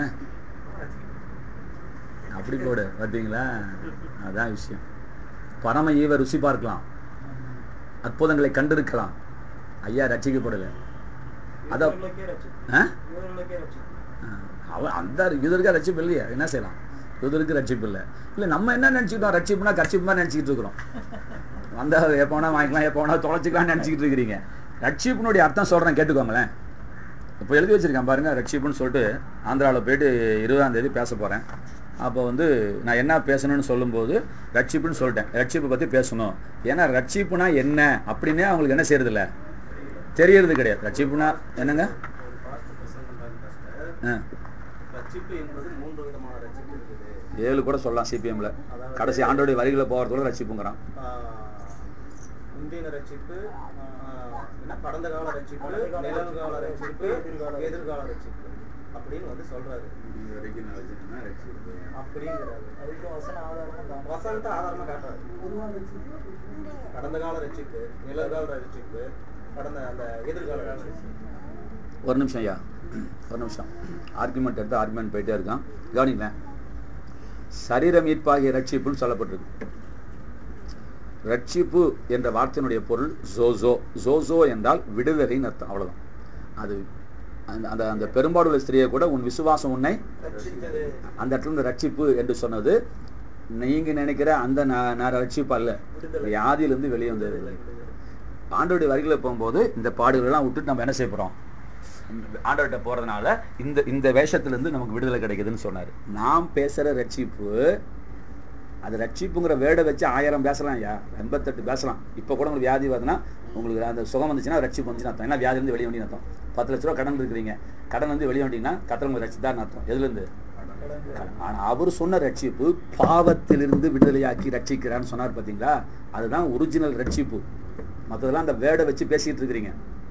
அப்படி போடு பார்த்தீங்களா அதான் விஷயம் பரம ஈவ ருசி பார்க்கலாம் அற்புதங்களை கண்டிருக்கலாம் ஐயா ரட்சிக்கப்படலை அதான் இவர்களுக்கே ரட்சிப்பு. ஆ இவர்களுக்கே ரட்சிப்பு. அவன் அந்த யூதருக்கு ரட்சிப்பு இல்லையா என்ன செய்யலாம் யூதருக்கு ரட்சிப்பு இல்லை இல்லை நம்ம என்ன நினச்சிக்கிட்டோம் ரட்சிப்புனா கட்சிப்பு மாதிரி நினச்சிக்கிட்டு இருக்கிறோம் வந்தா எப்போ வேணா வாங்கிக்கலாம் எப்போ வேணா தொலைச்சிக்கலாம்னு நினச்சிக்கிட்டு இருக்கிறீங்க ரட்சிப்புனுடைய அர்த்தம் சொல்கிறேன் கேட்டுக்கோங்களேன் இப்போ எழுதி வச்சிருக்கேன் பாருங்க ரட்சிப்புன்னு சொல்லிட்டு ஆந்திராவில் போயிட்டு இருபதாம் தேதி பேச போகிறேன் அப்போ வந்து நான் என்ன பேசணும்னு சொல்லும்போது ரட்சிப்புன்னு சொல்லிட்டேன் ரட்சிப்பை பற்றி பேசணும் ஏன்னா ரட்சிப்புனா என்ன அப்படின்னே அவங்களுக்கு என்ன செய்யறதில்ல தெரியறது கிடையாது ரட்சிப்புனா என்னங்க ஒரு பாஸ்டர் பிரசங்கம் பண்றாங்க பாஸ்டர். ஆ ரட்சிப்பு என்பது மூன்று விதமான ரட்சிப்பு இருக்குது ஏழு கூட சொல்லலாம் சிபிஎம்ல கடைசி ஆண்டோடைய வரிகளை போகிறதோட ரசிப்புங்கிறான் ஆஹ் முந்தின ரட்சிப்பு ஆஹ் என்ன கடந்த கால ரட்சிப்பு நிகழ்கால ரட்சிப்பு எதிர்கால ரட்சிப்பு அப்படின்னு வந்து சொல்றாரு இது வரைக்கும் நான் வச்சுட்டேன்னா ரட்சிப்பு அப்படிங்கிறாரு அதுக்கு வசன ஆதாரமா காணும். வசனத்தை ஆதாரமா காட்டுறாரு பொதுவாக வச்சு கடந்த கால ரட்சிப்பு நிகழ்கால ரட்சிப்பு கடந்த அந்த எதிர்கால ரட்சிப்பு ஒரு நிமிஷம் ஐயா ஒரு நிமிஷம் ஆர்குமெண்ட் எடுத்து ஆர்குமெண்ட் போயிட்டே இருக்கான் கவனிங்களேன் சரீர மீட்பாகிய ரட்சிப்புன்னு சொல்லப்பட்டிருக்கு ரட்சிப்பு என்ற வார்த்தையினுடைய பொருள் ஜோசோ ஜோசோ என்றால் விடுதலைன்னு அர்த்தம் அவ்வளவுதான் அது அந்த அந்த அந்த பெரும்பாடுள்ள ஸ்திரியை கூட உன் விசுவாசம் உன்னை ரட்சித்தது. அந்த இடத்துல இருந்து ரட்சிப்பு என்று சொன்னது நீங்க நினைக்கிற அந்த ந- ந- ரட்சிப்பு அல்ல விடுதலை. வியாதியிலிருந்து வெளியே வந்தது ஆண்டோடைய வரிகளை போகும்போது இந்த பாடுகள் எல்லாம் விட்டுட்டு நம்ம என்ன செய்ய போறோம் ஆண்டவர்கிட்ட போறதுனால இந்த இந்த வேஷத்திலிருந்து நமக்கு விடுதலை கிடைக்குதுன்னு சொன்னார் நாம் பேசுற ரட்சிப்பு அது ரட்சிப்புங்கிற வேர்டை வச்சு ஆயிரம் பேசலாம் ஐயா எண்பத்தெட்டு பேசலாம் இப்போ கூட உங்களுக்கு வியாதி வருதுன்னா உங்களுக்கு அந்த சுகம் வந்துச்சுன்னா ரட்சிப்பு வந்துச்சுன்னு அர்த்தம் ஏன்னா வியாதிலேருந்து வெளியே வண்டின்னு அர்த்தம் பத்து லட்ச ரூபா கடன் இருக்கிறீங்க கடன் வந்து வெளியே வந்தீங்கன்னா கத்தல் உங்களுக்கு ரட்சித்தார்னு அர்த்தம் எதுலேருந்து ஆனா அவர் சொன்ன ரட்சிப்பு பாவத்திலிருந்து விடுதலையாக்கி ரட்சிக்கிறான்னு சொன்னார் பாத்தீங்களா அதுதான் ஒரிஜினல் ரட்சிப்பு மற்றதெல்லாம் அந்த வேர்டை வச்சு பேசிட்டு இருக்கிறீங்க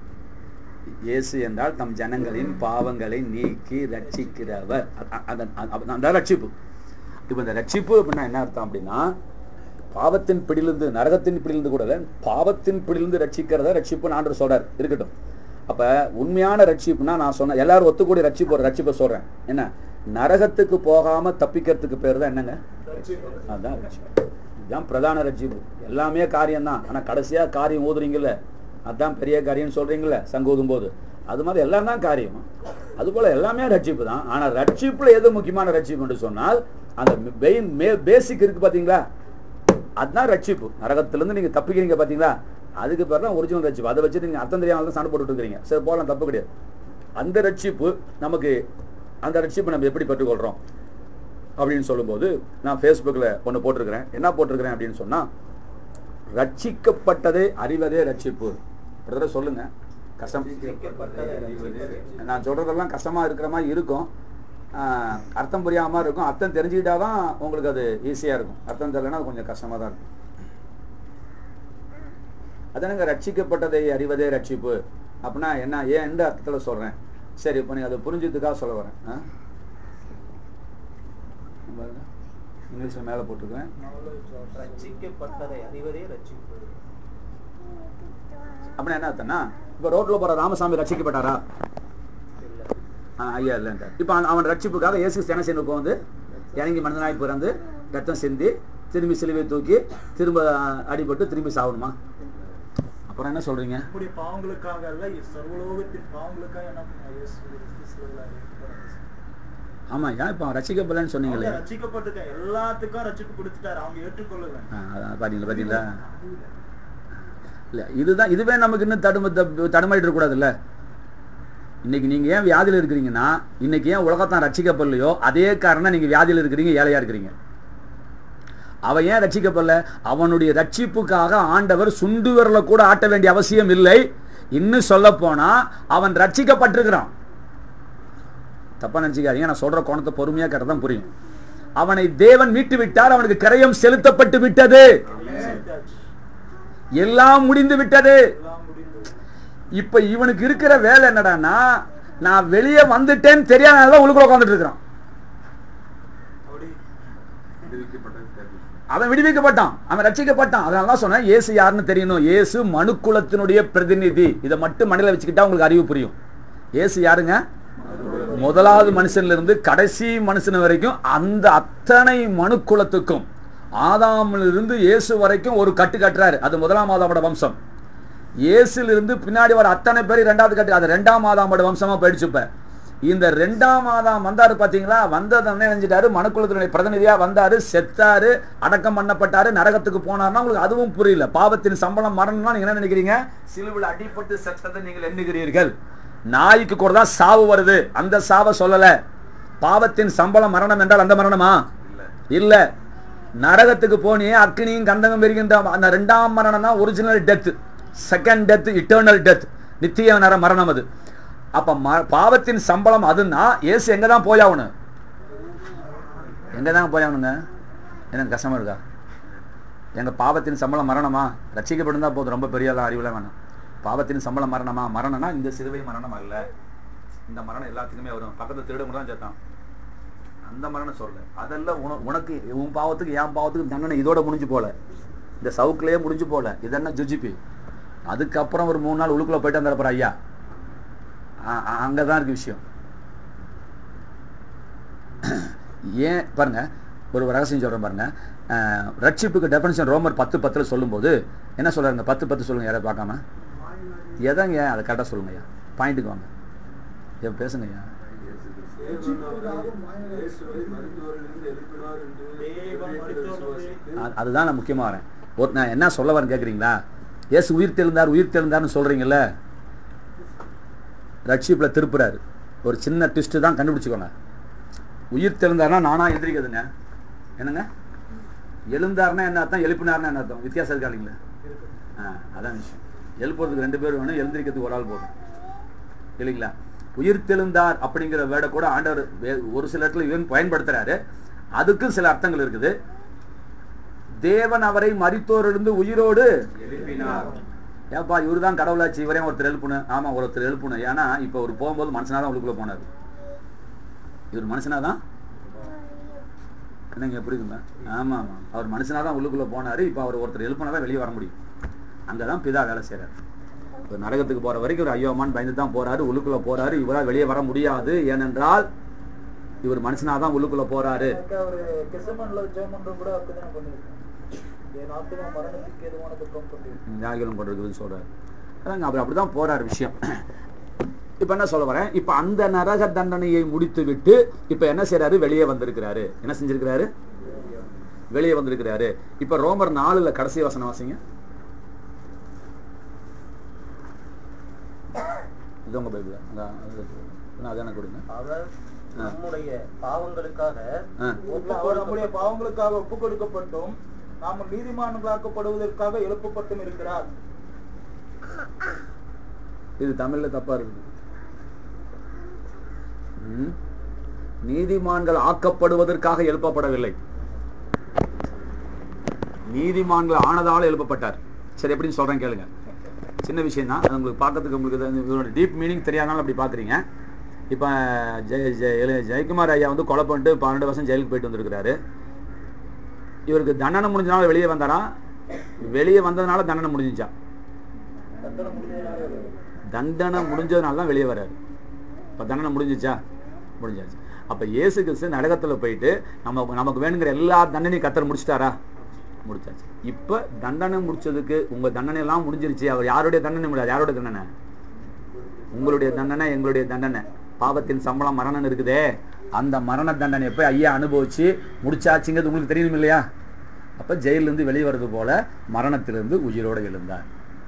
இயேசு என்றால் தம் ஜனங்களின் பாவங்களை நீக்கி ரட்சிக்கிறவர் அ- அ- அந்த அ- அந்த ரட்சிப்பு இப்போ இந்த ரட்சிப்பு அப்படின்னா என்ன அர்த்தம் அப்படின்னா பாவத்தின் பிடிலிருந்து நரகத்தின் பிடிலிருந்து கூட இல்ல, பாவத்தின் பிடிலிருந்து ரட்சிக்கிறத ரட்சிப்புன்னு ஆண்டவர் சொல்றார் இருக்கட்டும் அப்ப உண்மையான ரட்சிப்புனா நான் சொன்ன எல்லாரும் ஒத்துக்கூடிய ரட்சிப்பு ஒரு ரட்சிப்பை சொல்றேன் என்ன நரகத்துக்கு போகாம தப்பிக்கிறதுக்கு பேர் தான் என்னங்க அதான் ரட்சிப்பு இதுதான் பிரதான ரட்சிப்பு எல்லாமே காரியம்தான் ஆனா கடைசியா காரியம் ஊதுறீங்கல்ல அதான் பெரிய காரியம்னு சொல்றீங்கல்ல சங்கு ஊதும் போது அது மாதிரி எல்லாம் தான் காரியம் அது போல எல்லாமே ரட்சிப்பு தான் ஆனா ரட்சிப்புல எது முக்கியமான ரட்சிப்புன்னு சொன்னால் அந்த மெயின் பேசிக் இருக்கு பாத்தீங்களா அதுதான் ரட்சிப்பு நரகத்திலிருந்து நீங்க தப்பிக்கிறீங்க பாத்தீங்களா அதுக்கு பேர் தான் ஒரிஜினல் ரட்சிப்பு அதை வச்சு நீங்க அர்த்தம் தெரியாம தான் சண்டை போட்டுட்டு இருக்கிறீங்க சரி போகலாம் தப்பு கிடையாது அந்த ரட்சிப்பு நமக்கு அந்த ரட்சிப்பு நம்ம எப்படி பெற்றுக்கொள்றோம் அப்படின்னு சொல்லும்போது நான் ஃபேஸ்புக்கில் ஒன்று போட்டிருக்கிறேன் என்ன போட்டிருக்கிறேன் அப்படின்னு சொன்னா ரட்சிக்கப்பட்டதை அறிவதே ரட்சிப்பு ஒரு தடவை சொல்லுங்க கஷ்டம் நான் சொல்றதெல்லாம் கஷ்டமா இருக்கிற மாதிரி இருக்கும் ஆஹ், அர்த்தம் புரியாம மாதிரி இருக்கும் அர்த்தம் தெரிஞ்சுக்கிட்டாதான் உங்களுக்கு அது ஈஸியா இருக்கும் அர்த்தம் தெரியலன்னா அது கொஞ்சம் கஷ்டமா தான் இருக்கும் அதானுங்க ரட்சிக்கப்பட்டதை அறிவதே ரட்சிப்பு அப்படின்னா என்ன ஏன் எந்த அர்த்தத்துல சொல்றேன் சரி இப்போ நீங்க அதை புரிஞ்சதுக்காக சொல்ல வரேன் ஆ? பாருங்க. இங்கிலீஷ்ல மேல போட்டிருக்கேன் ரட்சிக்கப்பட்டதை அறிவதே ரட்சிப்பு அப்படின்னா என்ன அர்த்தம்னா இப்போ ரோட்ல போற ராமசாமி ரட்சிக்கப்பட்டாரா இல்ல ஆ, ஐயா இல்லைன்றார் இப்போ அவன் அவன் ரட்சிப்புக்காக இயேசு என்ன செய்யணும் இப்போ வந்து இறங்கி மனிதனாய் பிறந்து ரத்தம் சிந்தி திரும்பி சிலுவை தூக்கி திரும்ப அடிபட்டு திரும்பி சாகணுமா அப்புறம் என்ன சொல்றீங்க நம்முடைய பாவங்களுக்காக அல்ல சர்வலோகத்தின் பாவங்களுக்காக என்ன பண்ணார் இயேசு கிறிஸ்து சிலுவையில் அறையப்பட்டார். ஆமா ஏன் இப்போ அவன் ரட்சிக்கப்படலன்னு சொன்னீங்களே அவங்க ரட்சிக்கப்பட்டிருக்காங்க எல்லாத்துக்கும் ரட்சிப்பு கொடுத்துட்டாரு அவங்க ஏற்றுக்கொள்ளல ஆ, அதான் பாத்தீங்களா பாத்தீங்களா இல்ல இதுதான் இதுவே நமக்கு இன்னும் தடும தப்பு- தடுமாறிட்டு இருக்கக்கூடாதுல்ல இன்னைக்கு நீங்க ஏன் வியாதியில இருக்கிறீங்கன்னா இன்னைக்கு ஏன் உலகத்தான் ரட்சிக்கப்படலையோ அதே காரணம் நீங்க வியாதியில இருக்கிறீங்க ஏழையா இருக்கிறீங்க அவன் ஏன் ரட்சிக்கப்படல அவனுடைய ரட்சிப்புக்காக ஆண்டவர் சுண்டு விரல கூட ஆட்ட வேண்டிய அவசியம் இல்லை இன்னும் சொல்ல போனா அவன் ரட்சிக்கப்பட்டிருக்கிறான் தப்பா நினைச்சுக்காதீங்க நான் சொல்ற கோணத்தை பொறுமையா கேட்டதான் புரியும் அவனை தேவன் மீட்டு விட்டார் அவனுக்கு கரையம் செலுத்தப்பட்டு விட்டது சேர்த்தாச்சு. எல்லாம் முடிந்து விட்டது எல்லாம் முடிந்தது இப்ப இவனுக்கு இருக்கிற வேலை என்னடான்னா நான் வெளியே வந்துட்டேன்னு தெரியாதனால உள்ளுக்குள்ள உட்காந்துட்டு இருக்கிறான் அப்படி விடுவிக்கப்பட்டது தெரியும் அவன் விடுவிக்கப்பட்டான் அவன் ரட்சிக்கப்பட்டான் அதனால தான் சொன்னேன் இயேசு யாருன்னு தெரியணும் இயேசு மனுக்குலத்தினுடைய பிரதிநிதி இதை மட்டும் மனதில் வச்சுக்கிட்டா உங்களுக்கு அறிவு புரியும் இயேசு யாருங்க முதலாவது மனுஷன்ல இருந்து கடைசி மனுஷன் வரைக்கும் அந்த அத்தனை மனுக்குலத்துக்கும் ஆதாமிலிருந்து இருந்து இயேசு வரைக்கும் ஒரு கட்டு கட்டுறாரு அது முதலாம் ஆதாமோட வம்சம் இயேசுல இருந்து பின்னாடி வர அத்தனை பேர் ரெண்டாவது கட்டு அது ரெண்டாம் ஆதாமோட வம்சமா போயிடுச்சு இப்ப இந்த ரெண்டாம் ஆதாம் வந்தாரு பாத்தீங்களா வந்தது என்ன நினைச்சிட்டாரு மனுக்குலத்தினுடைய பிரதிநிதியா வந்தாரு செத்தாரு அடக்கம் பண்ணப்பட்டாரு நரகத்துக்கு போனார்னா உங்களுக்கு அதுவும் புரியல பாவத்தின் சம்பளம் மரணம்னா நீங்க என்ன நினைக்கிறீங்க சிலுவில் அடிபட்டு செத்ததை நீங்கள் எண்ணுகிறீர்கள் நாய்க்கு கூட தான் சாவு வருது அந்த சாவை சொல்லல பாவத்தின் சம்பளம் மரணம் என்றால் அந்த மரணமா இல்ல நரகத்துக்கு போனே அக்னியும் கந்தகம் பெறுகின்ற அந்த ரெண்டாம் மரணம் தான் original death second death eternal death நித்திய நர மரணம் அது அப்ப ம- பாவத்தின் சம்பளம் அதுன்னா இயேசு எங்க தான் போயாகணும் எங்க தான் போயாகணுங்க எனக்கு கஷ்டமா இருக்கா எங்க பாவத்தின் சம்பளம் மரணமா ரட்சிக்கப்பட்டிருந்தா போதும் ரொம்ப பெரிய ஆளா அறிவுல வேணாம் பாவத்தின் சம்பளம் மரணமா மரணம்னா இந்த சிறுவை மரணம் அல்ல இந்த மரணம் எல்லாத்துக்குமே வரும் பக்கத்துல திருடங்க தான் சேர்த்தான் அந்த மரணம் சொல்ல அதெல்லாம் உன உனக்கு உன் பாவத்துக்கு என் பாவத்துக்கு தண்டனை இதோட முடிஞ்சு போல இந்த சவுக்குலயே முடிஞ்சு போல இதென்ன ஜுஜிபி அதுக்கப்புறம் ஒரு மூணு நாள் உள்ளுக்குள்ள போயிட்டு வந்தாரு ஐயா அ- அ- அங்கதான் இருக்கு விஷயம் ஏன் பாருங்க ஒரு ரகசியம் சொல்றேன் பாருங்க அஹ், ரட்சிப்புக்கு டெஃபனிஷன் ரோமர் பத்து பத்துல சொல்லும்போது என்ன சொல்றாங்க பத்து பத்து சொல்லுங்க யாராவது பார்க்காம எதங்க அதை கரெக்டாக சொல்லுங்க ஐயா பாயிண்ட்டுக்கு வாங்க ஏன் பேசுங்க ஐயா தேவன் மரித்தோரிலிருந்து அ- அதுதான் நான் முக்கியமாக வரேன் ஒரு நான் என்ன சொல்ல வரேன் கேட்குறீங்களா இயேசு உயிர் தெழுந்தார் உயிர் தெழுந்தார்னு சொல்கிறீங்கல்ல ரட்சிப்பில் திருப்புறாரு ஒரு சின்ன ட்விஸ்ட்டு தான் கண்டுபிடிச்சிக்கோங்க உயிர் தெழுந்தார்னா நானா எந்திரிக்கிறதுங்க என்னங்க எழுந்தார்னா என்ன அர்த்தம் எழுப்பினார்னா என்ன அர்த்தம் வித்தியாசம் இருக்கா இல்லைங்களா ஆ அதான் விஷயம் எழுப்புறதுக்கு ரெண்டு பேர் வேணும் எழுந்திரிக்கிறதுக்கு ஒரு ஆள் போதும் இல்லைங்களா உயிர் தெழுந்தார் அப்படிங்கிற வேர்டை கூட ஆண்டவர் வே- ஒரு சில இடத்துல இவன் பயன்படுத்துறாரு அதுக்கும் சில அர்த்தங்கள் இருக்குது தேவன் அவரை மரித்தோரிலிருந்து உயிரோடு எழுப்பினார். ஏப்பா இவரு தான் கடவுளாச்சு இவரே ஒருத்தர் எழுப்புனு ஆமா ஒருத்தர் எழுப்புனு ஏன்னா இப்ப அவர் போகும்போது மனுஷனா தான் உள்ளுக்குள்ள போனாரு இவர் மனுஷனா தான் என்னங்க புரியுதுங்க ஆமா ஆமா அவர் மனுஷனா தான் உள்ளுக்குள்ள போனாரு இப்ப அவர் ஒருத்தர் எழுப்புனா தான் வெளியே வர முடியும் அங்கதான் பிதா வேலை செய்யறாரு இப்ப நரகத்துக்கு போற வரைக்கும் ஒரு ஐயோமான் பயந்து தான் போறாரு உள்ளுக்குள்ள போறாரு இவரால் வெளியே வர முடியாது ஏனென்றால் இவர் மனுஷனா தான் உள்ளுக்குள்ள போறாரு எனக்கு அவரு கெசமன்ல ஜெபம் பண்றது கூட அப்படிதான் பண்ணிருக்கேன் என் ஆத்மா மரணத்துக்கு எதுவான துக்கம் கொண்டிருக்கேன் ஞாயிகளும் கொண்டிருக்குதுன்னு சொல்றாரு அதாங்க அவர் அப்படிதான் போறார் விஷயம் இப்ப என்ன சொல்ல வரேன் இப்ப அந்த நரக தண்டனையை முடித்து விட்டு இப்ப என்ன செய்யறாரு வெளியே வந்திருக்கிறாரு என்ன செஞ்சிருக்கிறாரு வெளியே வந்திருக்கிறாரு இப்ப ரோமர் நாலுல கடைசி வசனம் வாசிங்க இது உங்க பைபிள் அது எனக்கு கொடுங்க அவர் நம்முடைய பாவங்களுக்காக ஆ. அவர் நம்முடைய பாவங்களுக்காக ஒப்பு கொடுக்கப்பட்டும் நாம நீதிமான்களாக்கப்படுவதற்காக எழுப்பப்பட்டும் இருக்கிறார் இது தமிழ்ல தப்பா இருக்குது ம். நீதிமான்கள் ஆக்கப்படுவதற்காக எழுப்பப்படவில்லை நீதிமான்கள் ஆனதால எழுப்பப்பட்டார் சரி எப்படின்னு சொல்றேன் கேளுங்க சின்ன விஷயம் தான் அது உங்களுக்கு பார்க்கறதுக்கு உங்களுக்கு இது- இதோட டீப் மீனிங் தெரியாதனால அப்படி பார்க்குறீங்க இப்போ ஜெய ஜெய எழு- ஜெயக்குமார் ஐயா வந்து கொலை பண்ணிட்டு பன்னெண்டு வருஷம் ஜெயிலுக்கு போயிட்டு வந்திருக்கிறாரு இவருக்கு தண்டனை முடிஞ்சனால வெளியே வந்தாரா வெளியே வந்ததுனால தண்டனை முடிஞ்சிச்சா தண்டனை முடிஞ்சதுனால தண்டனை முடிஞ்சதுனால தான் வெளியே வராரு இப்போ தண்டனை முடிஞ்சிச்சா முடிஞ்சாச்சு அப்போ இயேசு கிறிஸ்து நரகத்தில் போயிட்டு நம்ம நமக்கு வேணுங்கிற எல்லா தண்டனையும் கத்தர் முடிச்சிட்டாரா முடிச்சாச்சு இப்போ தண்டனை முடிச்சதுக்கு உங்கள் தண்டனை எல்லாம் முடிஞ்சிருச்சு அவர் யாருடைய தண்டனை முடியாது யாருடைய தண்டனை உங்களுடைய தண்டனை எங்களுடைய தண்டனை பாவத்தின் சம்பளம் மரணம் இருக்குதே அந்த மரண தண்டனையை போய் ஐயா அனுபவிச்சு முடிச்சாச்சுங்கிறது உங்களுக்கு தெரியும் இல்லையா அப்போ ஜெயிலிருந்து வெளியே வர்றது போல மரணத்திலிருந்து உயிரோடு எழுந்தார்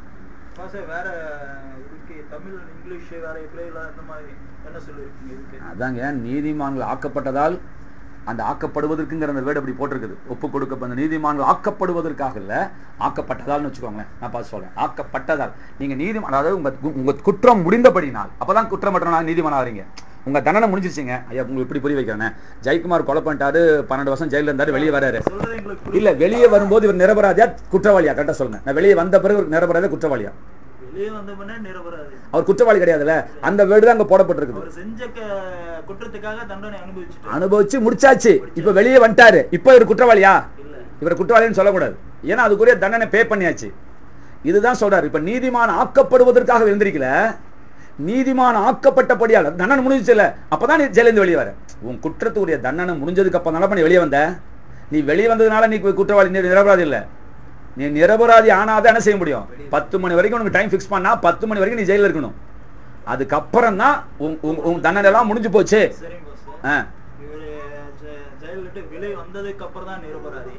பாச வேற இதுக்கு தமிழ் இங்கிலீஷ் வேற எப்படி அந்த மாதிரி என்ன சொல்லிருக்கீங்க இதுக்கு அதாங்க நீதிமான்கள் ஆக்கப்பட்டதால் அந்த ஆக்கப்படுவதற்குங்கிற அந்த வேர்டு அப்படி போட்டிருக்குது ஒப்பு கொடுக்க அந்த நீதிமான்கள் ஆக்கப்படுவதற்காக இல்ல ஆக்கப்பட்டதால்னு வச்சுக்கோங்களேன் நான் பார்த்து சொல்றேன் ஆக்கப்பட்டதால் நீங்க நீதிமான் அதாவது உங்க உங்க குற்றம் முடிந்தபடினால் அப்பதான் குற்றமற்றவனாக நீதிமானா வரீங்க உங்க தண்டனை முடிஞ்சிருச்சுங்க ஐயா உங்களுக்கு இப்படி புரிய வைக்கிறேன் ஜெயக்குமார் கொலை பண்ணிட்டாரு பன்னெண்டு வருஷம் ஜெயில இருந்தாரு வெளியே வராரு சொல்றது எங்களுக்கு புரியல. இல்ல வெளியே வரும்போது இவர் நிரபராதியா குற்றவாளியா கரெக்டா சொல்லுங்க நான் வெளியே வந்த பிறகு இவர் நிரபராதியா குற்றவாளியா வெளியே வந்த பின்னே நிரபராதி அவர் குற்றவாளி கிடையாதுல்ல அந்த வேர்டு தான் அங்க போடப்பட்டிருக்குது அவர் செஞ்ச க- குற்றத்துக்காக தண்டனை அனுபவிச்சுட்டு அனுபவிச்சு முடிச்சாச்சு இப்ப வெளியே வந்துட்டாரு இப்ப இவர் குற்றவாளியா இல்ல இவர் குற்றவாளின்னு சொல்லக்கூடாது ஏன்னா அதுக்குரிய தண்டனை பே பண்ணியாச்சு இதுதான் சொல்றாரு இப்ப நீதிமான் ஆக்கப்படுவதற்காக எழுந்திருக்கல நீதிமான் ஆக்கப்பட்டபடியால் தண்டனை முடிஞ்சுச்சுல அப்பதான் நீ ஜெயிலிருந்து வெளியே வர உன் குற்றத்துக்குரிய தண்டனை முடிஞ்சதுக்கு அப்புறம் தானே நீ வெளியே வந்த நீ வெளியே வந்ததுனால நீ குற்றவாளி நீ நிரபராதி இல்ல நீ நிரபராதி ஆனாதான் என்ன செய்ய முடியும் பத்து மணி வரைக்கும் உனக்கு டைம் ஃபிக்ஸ் பண்ணா பத்து மணி வரைக்கும் நீ ஜெயில இருக்கணும் அதுக்கப்புறம் தான் உன் உன் உன் தண்டனை எல்லாம் முடிஞ்சு போச்சு சரிங்க பாஸ் ஆ. இவரு ஜெ- ஜெயில விட்டு வெளியே வந்ததுக்கு அப்புறம் தான் நிரபராதி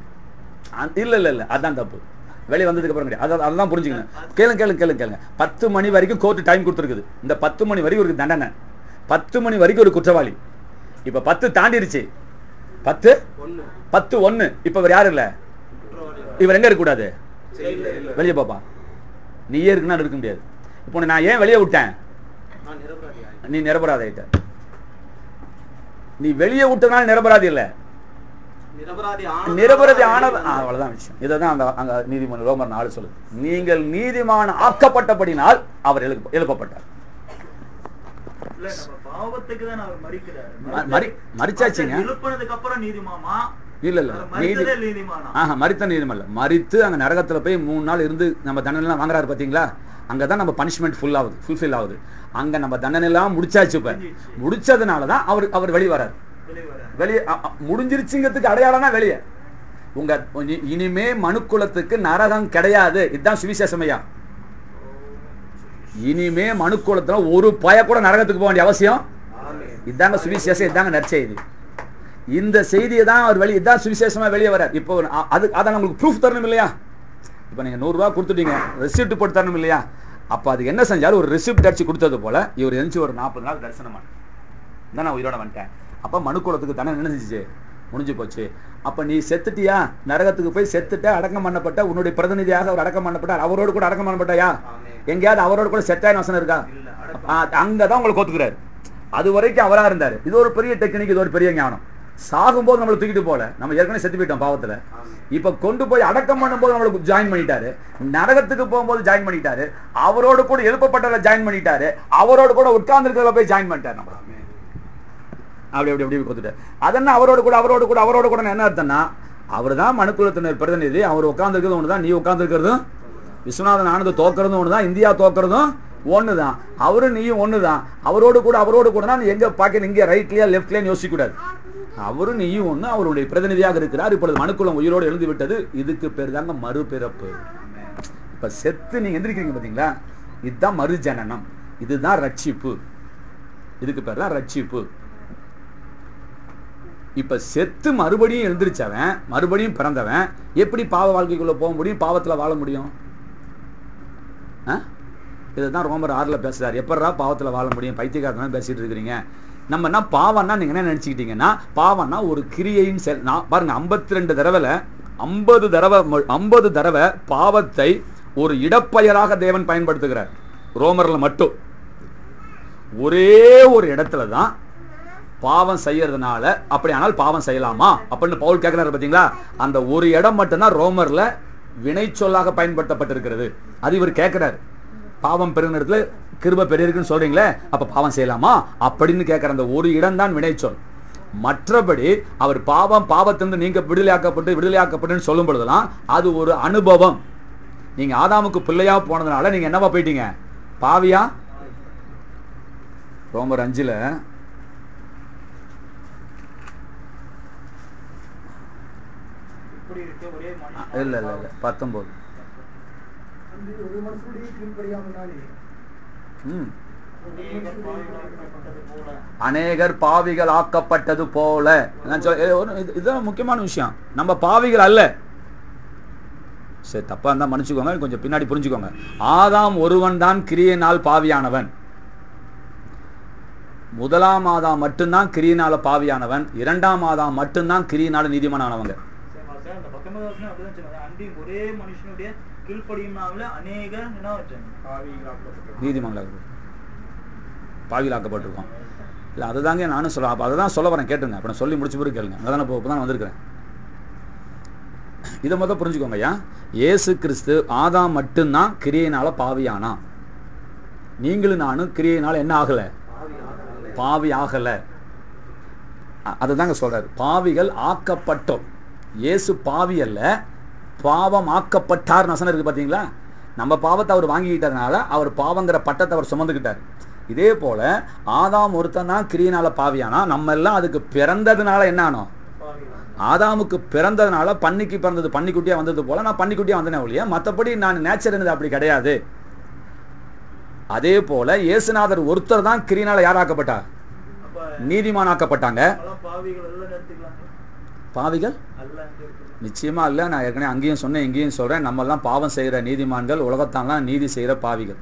அந்த- இல்ல இல்ல இல்ல அதான் தப்பு வெளியே வந்ததுக்கு அப்புறம் கிடையாது அதான் அதெல்லாம் புரிஞ்சுக்கணும் கேளுங்க கேளுங்க கேளுங்க கேளுங்க பத்து மணி வரைக்கும் கோர்ட்டு டைம் கொடுத்துருக்குது இந்த பத்து மணி வரைக்கும் ஒரு தண்டனை பத்து மணி வரைக்கும் ஒரு குற்றவாளி இப்ப பத்து தாண்டிருச்சு பத்து ஒண்ணு பத்து ஒண்ணு இப்ப இவர் யாரும் இல்ல குற்றவாளி இவர் எங்க இருக்க கூடாது ஜெயில்ல இல்ல வெளியே பாப்பா நீயே இருக்குன்னா இருக்க முடியாது இப்போ உன்னை நான் ஏன் வெளியே விட்டேன் நான் நிரபராதி ஆயிட்டேன். நீ நிரபராதி ஆயிட்ட நீ வெளியே விட்டதுனால நிரபராதி இல்ல நிரபராதி ஆனது நிரபராதி ஆனது ஆ, அவ்வளவுதான் விஷயம் இதைதான் அந்த அங்க நீதிமன்ற ரோமர் நாலு சொல்லுது நீங்கள் நீதிமான் ஆக்கப்பட்டபடினால் அவர் எழுப்ப- எழுப்பப்பட்டார் இல்ல நம்ம பாவத்துக்கு தான் அவர் மறிக்கிறாரு ம- மறி மறிச்சாச்சுங்க எழுப்பினதுக்கு அப்புறம் நீதிமாமா இல்ல இல்ல அவர் நீதி மறித்ததே நீதிமானா ஆஹா மறித்த நீதிமல்ல மறித்து அங்க நரகத்துல போய் மூணு நாள் இருந்து நம்ம தண்டனைலாம் வாங்குறாரு பாத்தீங்களா அங்கதான் நம்ம பனிஷ்மெண்ட் ஃபுல் ஆகுது ஃபுல்ஃபில் ஆகுது அங்க நம்ம தண்டனை எல்லாம் முடிச்சாச்சு இப்ப முடிஞ்சிருச்சு. முடிச்சதுனால தான் அவர் அவர் வெளியே வராரு வெளியே வர வெளியே அ- அ- முடிஞ்சிருச்சுங்கிறதுக்கு அடையாளம்னா வெளியே உங்க இனி- இனிமே மனுக்குலத்துக்கு நரகம் கிடையாது இதுதான் சுவிசேஷம் ஐயா இனிமே மனுக்குலத்துல ஒரு பய கூட நரகத்துக்கு போக வேண்டிய அவசியம் இதாங்க சுவிசேஷம் இதாங்க நற்செய்தி இந்த செய்தியை தான் அவர் வெளியே இதான் சுவிசேஷமா வெளியே வரார் இப்போ அ- அது அதை நம்மளுக்கு ப்ரூஃப் தரணும் இல்லையா இப்போ நீங்க நூறு ரூபாய் கொடுத்துட்டீங்க ரெசிப்ட் போட்டு தரணும் இல்லையா அப்போ அதுக்கு என்ன செஞ்சாரு ஒரு ரெசிப்ட் அடிச்சு கொடுத்தது போல இவர் எரிஞ்சு ஒரு நாற்பது நாள் தரிசனம் பண்ண தான் நான் உயிரோட வந்துட்டேன் அப்போ மனுக்குலத்துக்கு தானே என்ன செஞ்சுச்சு முடிஞ்சு போச்சு அப்போ நீ செத்துட்டியா நரகத்துக்கு போய் செத்துட்ட அடக்கம் பண்ணப்பட்ட உன்னுடைய பிரதிநிதியாக அவர் அடக்கம் பண்ணப்பட்டார் அவரோடு கூட அடக்கம் பண்ணப்பட்டாயா எங்கேயாவது அவரோட கூட செத்தாயின் வசனம் இருக்கா இல்ல, அடக்கம். ஆ, அங்கதான் உங்களுக்கு ஒத்துக்கிறாரு அது வரைக்கும் அவரா இருந்தாரு இது ஒரு பெரிய டெக்னிக் இது ஒரு பெரிய ஞானம் சாகும்போது நம்மளை தூக்கிட்டு போல நம்ம ஏற்கனவே செத்து போயிட்டோம் பாவத்துல இப்ப கொண்டு போய் அடக்கம் பண்ணும்போது நம்மளுக்கு ஜாயின் பண்ணிட்டாரு நரகத்துக்கு போகும்போது ஜாயின் பண்ணிட்டாரு அவரோடு கூட எழுப்பப்பட்டவரை ஜாயின் பண்ணிட்டாரு அவரோடு கூட உட்கார்ந்து போய் ஜாயின் பண்ணிட்டாரு நம்ம அப்படி அப்படி அப்படி கொடுத்துட்டாரு அதென்ன அவரோடு கூட அவரோடு கூட அவரோடு கூட என்ன அர்த்தம்னா அவர் தான் மனுக்குலத்தினர் பிரதிநிதி அவர் உட்கார்ந்துருக்கிறது ஒன்று தான் நீ உட்கார்ந்துருக்கிறதும் விஸ்வநாதன் ஆனது தோக்கிறதும் ஒன்று தான் இந்தியா தோக்கிறதும் ஒன்று தான் அவரும் நீயும் ஒன்று தான் அவரோடு கூட அவரோடு கூட நீ எங்க பாக்கெட் இங்கே ரைட்லயா லெஃப்ட்லயா யோசிக்கக்கூடாது அவரும் நீயும் ஒன்று அவருடைய பிரதிநிதியாக இருக்கிறார் இப்பொழுது மனுக்குலம் உயிரோடு எழுந்து விட்டது இதுக்கு பேர் தாங்க மறுபிறப்பு இப்ப செத்து நீங்க எந்திரிக்கிறீங்க பாத்தீங்களா இதுதான் மறுஜனனம் இதுதான் ரட்சிப்பு இதுக்கு பேர் தான் ரட்சிப்பு இப்ப செத்து மறுபடியும் எழுந்திருச்சவன் மறுபடியும் பிறந்தவன் எப்படி பாவ வாழ்க்கைக்குள்ள போக முடியும் பாவத்துல வாழ முடியும் ஆ? இதுதான் ரோமர் ஆறுல பேசுறாரு எப்படா பாவத்துல வாழ முடியும் பைத்தியக்காரன் பேசிட்டு இருக்கிறீங்க நம்ம என்ன பாவம்னா நீங்க என்ன நினைச்சுக்கிட்டீங்கன்னா பாவம்னா ஒரு கிரியையின் செயல் நான் பாருங்க ஐம்பத்தி ரெண்டு தடவைல ஐம்பது தடவை ஐம்பது தடவை பாவத்தை ஒரு இடப்பெயராக தேவன் பயன்படுத்துகிறார் ரோமர்ல மட்டும் ஒரே ஒரு இடத்துல தான் பாவம் செய்யறதுனால அப்படியானால் பாவம் செய்யலாமா அப்படின்னு பவுல் கேட்கிறாரு பாத்தீங்களா அந்த ஒரு இடம் மட்டும்தான் ரோமர்ல வினை சொல்லாக பயன்படுத்தப்பட்டிருக்கிறது அது இவர் கேட்கிறாரு பாவம் பெருகிற இடத்துல கிருப பெரியருக்குன்னு சொல்றீங்களே அப்ப பாவம் செய்யலாமா அப்படின்னு கேட்கிற அந்த ஒரு இடம் தான் வினைச்சொல் மற்றபடி அவர் பாவம் பாவத்திலிருந்து நீங்க விடுதலையாக்கப்பட்டு விடுதலையாக்கப்பட்டுன்னு சொல்லும் பொழுதெல்லாம் அது ஒரு அனுபவம் நீங்க ஆதாமுக்கு பிள்ளையா போனதுனால நீங்க என்னவா போயிட்டீங்க பாவியா ரோமர் அஞ்சுல இப்படி இருக்க ஒரே இல்ல மனுஷன் இல்ல இல்ல பத்தொன்பது அந்த ஒரு மனுஷனுடைய கீழ்ப்படியாமனாலே ம் அநேகர் பாவிகளாக்கப்பட்டது போல அநேகர் பாவிகள் ஆக்கப்பட்டது போல நான் சொல்ல- இது ஒரு- இது- இதுதான் முக்கியமான விஷயம் நம்ம பாவிகள் அல்ல சரி தப்பா இருந்தா மன்னிச்சுக்கோங்க கொஞ்சம் பின்னாடி புரிஞ்சுக்கோங்க ஆதாம் ஒருவன் தான் கிரியையினால் பாவியானவன் முதலாம் ஆதாம் மட்டும்தான் கிரியினால பாவியானவன் இரண்டாம் ஆதாம் மட்டும்தான் கிரியினால நீதிமானவங்க சரி, சார், அந்த பத்தொன்பது வருஷம் அப்படிதான் சொன்னாங்க. அண்டி ஒரே மனுஷனுடைய கீழ்ப்படியினால அநேக என்ன வச்சாங்க பாவிகளாக்கப்பட்டது. நீதிமன்றம் பாவிலாக்கப்பட்டிருக்கோம் இல்லை அதுதாங்க நானும் சொல்ல அப்போ அதை தான் சொல்ல வரேன் கேட்டுங்க அப்போ நான் சொல்லி முடிச்ச பிறகு கேளுங்க அதான் இப்போ தான் வந்திருக்கிறேன் இதை மொதல் புரிஞ்சுக்கோங்க ஐயா இயேசு கிறிஸ்து ஆதாம் மட்டும்தான் கிரியையினால பாவியானா நீங்களும் நானும் கிரியையினால என்ன ஆகல பாவி ஆகல அ- அதுதாங்க சொல்றாரு பாவிகள் ஆக்கப்பட்டோம் இயேசு பாவி அல்ல பாவம் ஆக்கப்பட்டார் நசனம் இருக்கு பாத்தீங்களா நம்ம பாவத்தை அவர் வாங்கிக்கிட்டதுனால அவர் பாவங்கிற பட்டத்தை அவர் சுமந்துக்கிட்டார் இதே போல ஆதாம் ஒருத்தன் தான் கிரியினால பாவியானா நம்ம எல்லாம் அதுக்கு பிறந்ததுனால என்ன ஆனோம் பாவிகள். ஆதாமுக்கு பிறந்ததுனால பன்னிக்கு பிறந்தது பன்னிக்குட்டியா வந்தது போல நான் பன்னிக்குட்டியா வந்தேனே ஒழிய மற்றபடி நான் நேச்சர் என்னது அப்படி கிடையாது அதே போல இயேசுநாதர் ஒருத்தர் தான் கிரியினால யாராக்கப்பட்டார் அப்ப நீதிமானாக்கப்பட்டாங்க நம்மளாம் பாவிகள் எல்லாம் எடுத்துக்கலாங்க பாவிகள் அல்ல நிச்சயமா இல்ல நான் ஏற்கனவே அங்கேயும் சொன்னேன் இங்கேயும் சொல்றேன் நம்ம எல்லாம் பாவம் செய்யற நீதிமான்கள் உலகத்தான்லாம் நீதி செய்யற பாவிகள்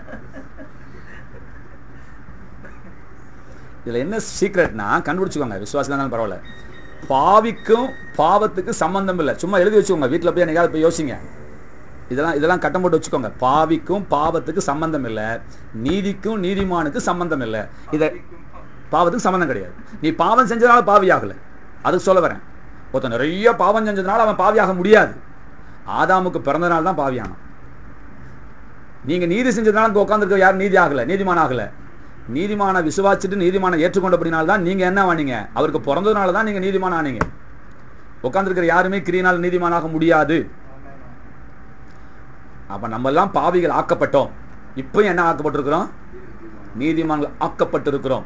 இதுல என்ன சீக்ரெட்னா கண்டுபிடிச்சுக்கோங்க விசுவாசம் இருந்தாலும் பரவாயில்ல பாவிக்கும் பாவத்துக்கு சம்பந்தம் இல்லை சும்மா எழுதி வச்சுக்கோங்க வீட்டில் போய் என்னைக்காவது போய் யோசிங்க இதெல்லாம் இதெல்லாம் கட்டம் போட்டு வச்சுக்கோங்க பாவிக்கும் பாவத்துக்கு சம்பந்தம் இல்லை நீதிக்கும் நீதிமானுக்கு சம்பந்தம் இல்லை இதை பாவத்துக்கு சம்பந்தம் கிடையாது நீ பாவம் செஞ்சதுனால பாவி ஆகல அதுக்கு சொல்ல வரேன் ஒருத்தன் நிறைய பாவம் செஞ்சதுனால அவன் பாவியாக முடியாது ஆதாமுக்கு பிறந்தனால தான் பாவியானான் நீங்க நீதி செஞ்சதுனால இங்க உட்காந்துருக்க யாரும் நீதி ஆகல நீதிமான் ஆகல நீதிமான விசுவாசிட்டு நீதிமான ஏற்றுக்கொண்டபடினால தான் நீங்க என்ன ஆனீங்க அவருக்கு பிறந்ததுனால தான் நீங்க நீதிமான ஆனீங்க உட்கார்ந்திருக்கிற யாருமே கிரியினால் நீதிமானாக முடியாது அப்ப நம்ம எல்லாம் பாவிகள் ஆக்கப்பட்டோம் இப்போ என்ன ஆக்கப்பட்டிருக்கிறோம் நீதிமான்கள் ஆக்கப்பட்டிருக்கிறோம்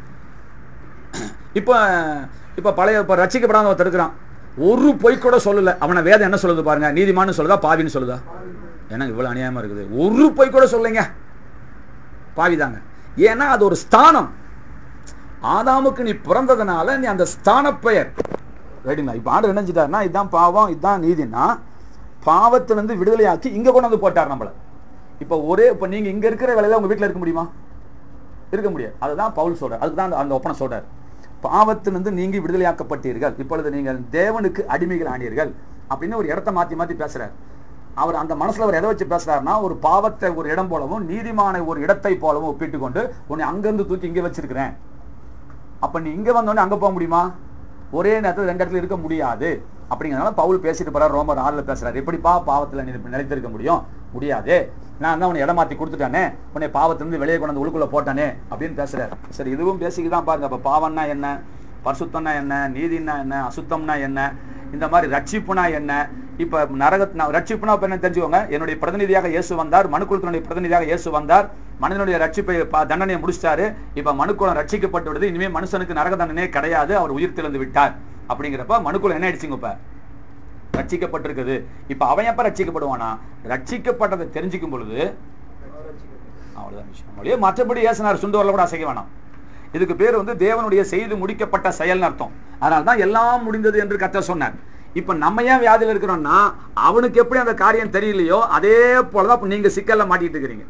இப்போ இப்போ பழைய இப்போ ரட்சிக்கப்படாத ஒருத்தர் இருக்கிறான் ஒரு பொய் கூட சொல்லல அவனை வேதம் என்ன சொல்லுது பாருங்க நீதிமான்னு சொல்லுதா பாவின்னு சொல்லுதா ஏன்னா இவ்வளவு அநியாயமா இருக்குது ஒரு பொய் கூட சொல்லுங்க பாவிதாங்க ஏன்னா அது ஒரு ஸ்தானம் ஆதாமுக்கு நீ பிறந்ததுனால நீ அந்த ஸ்தான பெயர் ரைட்டுங்களா இப்போ ஆண்டு நினைச்சிட்டாருன்னா இதுதான் பாவம் இதுதான் நீதினா பாவத்திலிருந்து விடுதலையாக்கி இங்க கொண்டு வந்து போட்டார் நம்மள இப்போ ஒரே இப்போ நீங்க இங்க இருக்கிற வேலையில உங்க வீட்டில் இருக்க முடியுமா இருக்க முடியாது அதுதான் பவுல் சொல்றார் அதுக்கு தான் அந்த- அந்த ஒப்பனை சொல்றார் பாவத்திலிருந்து நீங்கி விடுதலையாக்கப்பட்டீர்கள் இப்பொழுது நீங்கள் தேவனுக்கு அடிமைகள் ஆனீர்கள் அப்படின்னு ஒரு இடத்த மாத்தி மாத்தி பேசுறார் அவர் அந்த மனசுல அவர் எதை வச்சு பேசுறாருன்னா ஒரு பாவத்தை ஒரு இடம் போலவும் நீதிமான ஒரு இடத்தை போலவும் ஒப்பிட்டு கொண்டு உன்னை அங்கிருந்து தூக்கி இங்க வச்சிருக்கிறேன் அப்ப நீ இங்க வந்தோடனே அங்க போக முடியுமா ஒரே நேரத்தில் ரெண்டு இடத்துல இருக்க முடியாது அப்படிங்கிறனால பவுல் பேசிட்டு போறாரு ரோமர் ஆறுல பேசுறாரு எப்படிப்பா பாவத்துல நீ நிலைத்திருக்க முடியும் முடியாது நான் தான் உன்னை இடமாத்தி கொடுத்துட்டானே உன்னை பாவத்திலிருந்து வெளியே கொண்டு வந்து உள்ளுக்குள்ள போட்டானே அப்படின்னு பேசுறாரு சரி இதுவும் பேசிக்கு தான் பாருங்க அப்ப பாவம்னா என்ன பரிசுத்தம்னா என்ன நீதினா என்ன அசுத்தம்னா என்ன இந்த மாதிரி ரட்சிப்புனா என்ன இப்ப நரக ரட்சிப்புனா இப்ப என்ன தெரிஞ்சுக்கோங்க என்னுடைய பிரதிநிதியாக இயேசு வந்தார் மனுக்குலத்தினுடைய பிரதிநிதியாக இயேசு வந்தார் மனிதனுடைய ரட்சிப்பை ப- தண்டனையை முடிச்சிட்டாரு இப்ப மனுக்குலம் ரட்சிக்கப்பட்டு விடுது இனிமே மனுஷனுக்கு நரக தண்டனையே கிடையாது அவர் உயிர் தெளிந்து விட்டார் அப்படிங்கிறப்ப மனுக்குலம் என்ன ஆயிடுச்சுங்க இப்ப ரட்சிக்கப்பட்டிருக்குது இப்ப அவன் எப்ப ரட்சிக்கப்படுவானா ரட்சிக்கப்பட்டதை தெரிஞ்சுக்கும் பொழுது அவ்வளவுதான் விஷயம் மொழியே மற்றபடி ஏசனார் சுண்டு வரல கூட அசைக்க வேணாம் இதுக்கு பேர் வந்து தேவனுடைய செய்து முடிக்கப்பட்ட செயல்னு அர்த்தம் அதனால தான் எல்லாம் முடிந்தது என்று கத்த சொன்னார் இப்ப நம்ம ஏன் வியாதியில இருக்கிறோம்னா அவனுக்கு எப்படி அந்த காரியம் தெரியலையோ அதே போலதான் இப்ப நீங்க சிக்கல்ல மாட்டிட்டு இருக்கிறீங்க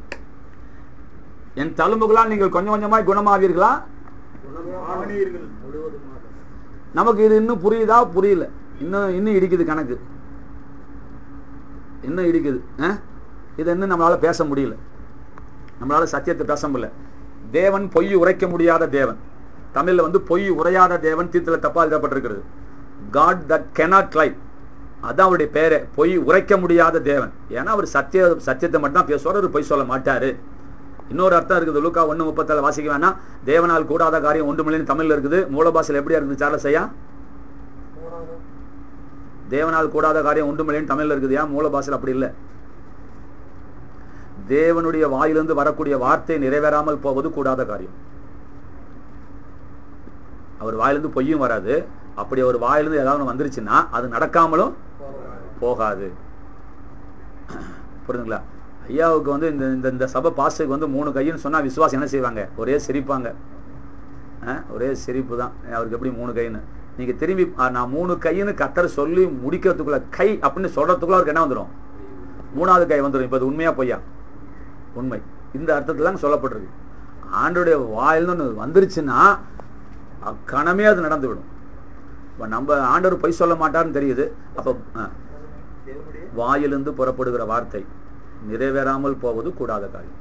என் தழும்புகளால் நீங்கள் கொஞ்சம் கொஞ்சமாய் குணமாவீர்களா ஆணியர்கள் முழுவதுமாக நமக்கு இது இன்னும் புரியுதா புரியல இன்னும் இன்னும் இடிக்குது கணக்கு இன்னும் இடிக்குது ஆ? இதை இன்னும் நம்மளால பேச முடியல நம்மளால சத்தியத்தை பேச முடியல தேவன் பொய் உரைக்க முடியாத தேவன் தமிழ்ல வந்து பொய் உரையாத தேவன் தீர்த்துல தப்பா எழுதப்பட்டிருக்கிறது காட் தட் cannot லை அதான் அவருடைய பேரே பொய் உரைக்க முடியாத தேவன் ஏன்னா அவர் சத்திய சத்தியத்தை மட்டும் தான் பேசுவார் அவர் பொய் சொல்ல மாட்டாரு இன்னொரு அர்த்தம் இருக்குது லூக்கா ஒண்ணு முப்பத்தால வாசிக்க வேணாம் தேவனால் கூடாத காரியம் ஒன்றுமில்லைன்னு தமிழ்ல இருக்குது மூல பாஷையில் எப்படியா இருக்குது சார்லஸ் ஐயா தேவனால் கூடாத காரியம் ஒன்றுமில்லைன்னு தமிழ்ல இருக்குதுயா மூல பாஷையில் அப்படி இல்லை தேவனுடைய வாயிலிருந்து வரக்கூடிய வார்த்தை நிறைவேறாமல் போவது கூடாத காரியம் அவர் வாயிலிருந்து பொய்யும் வராது அப்படி அவர் வாயிலிருந்து ஏதாவது ஒண்ணு வந்துருச்சுன்னா அது நடக்காமலும் போகாது புரியுதுங்களா ஐயாவுக்கு வந்து இந்த இந்த இந்த சபை பாஸ்டருக்கு வந்து மூணு கைன்னு சொன்னா விசுவாசம் என்ன செய்வாங்க ஒரே சிரிப்பாங்க ஆ, ஒரே சிரிப்பு தான் அவருக்கு எப்படி மூணு கைன்னு நீங்க திரும்பி ஆ, நான் மூணு கைன்னு கத்தர் சொல்லி முடிக்கிறதுக்குள்ள கை அப்படின்னு சொல்றதுக்குள்ள அவருக்கு என்ன வந்துடும் மூணாவது கை வந்துடும் இப்போ அது உண்மையா பொய்யா உண்மை இந்த அர்த்தத்துல தான் சொல்லப்பட்டிருக்கு ஆண்டுடைய வாயிலிருந்து ஒண்ணு வந்துருச்சுன்னா அக்கணமே அது நடந்து விடும் இப்போ நம்ம ஆண்டவர் பொய் சொல்ல மாட்டாருன்னு தெரியுது அப்போ ஆ, தேவனுடைய வாயிலிருந்து புறப்படுகிற வார்த்தை நிறைவேறாமல் போவது கூடாத காரியம்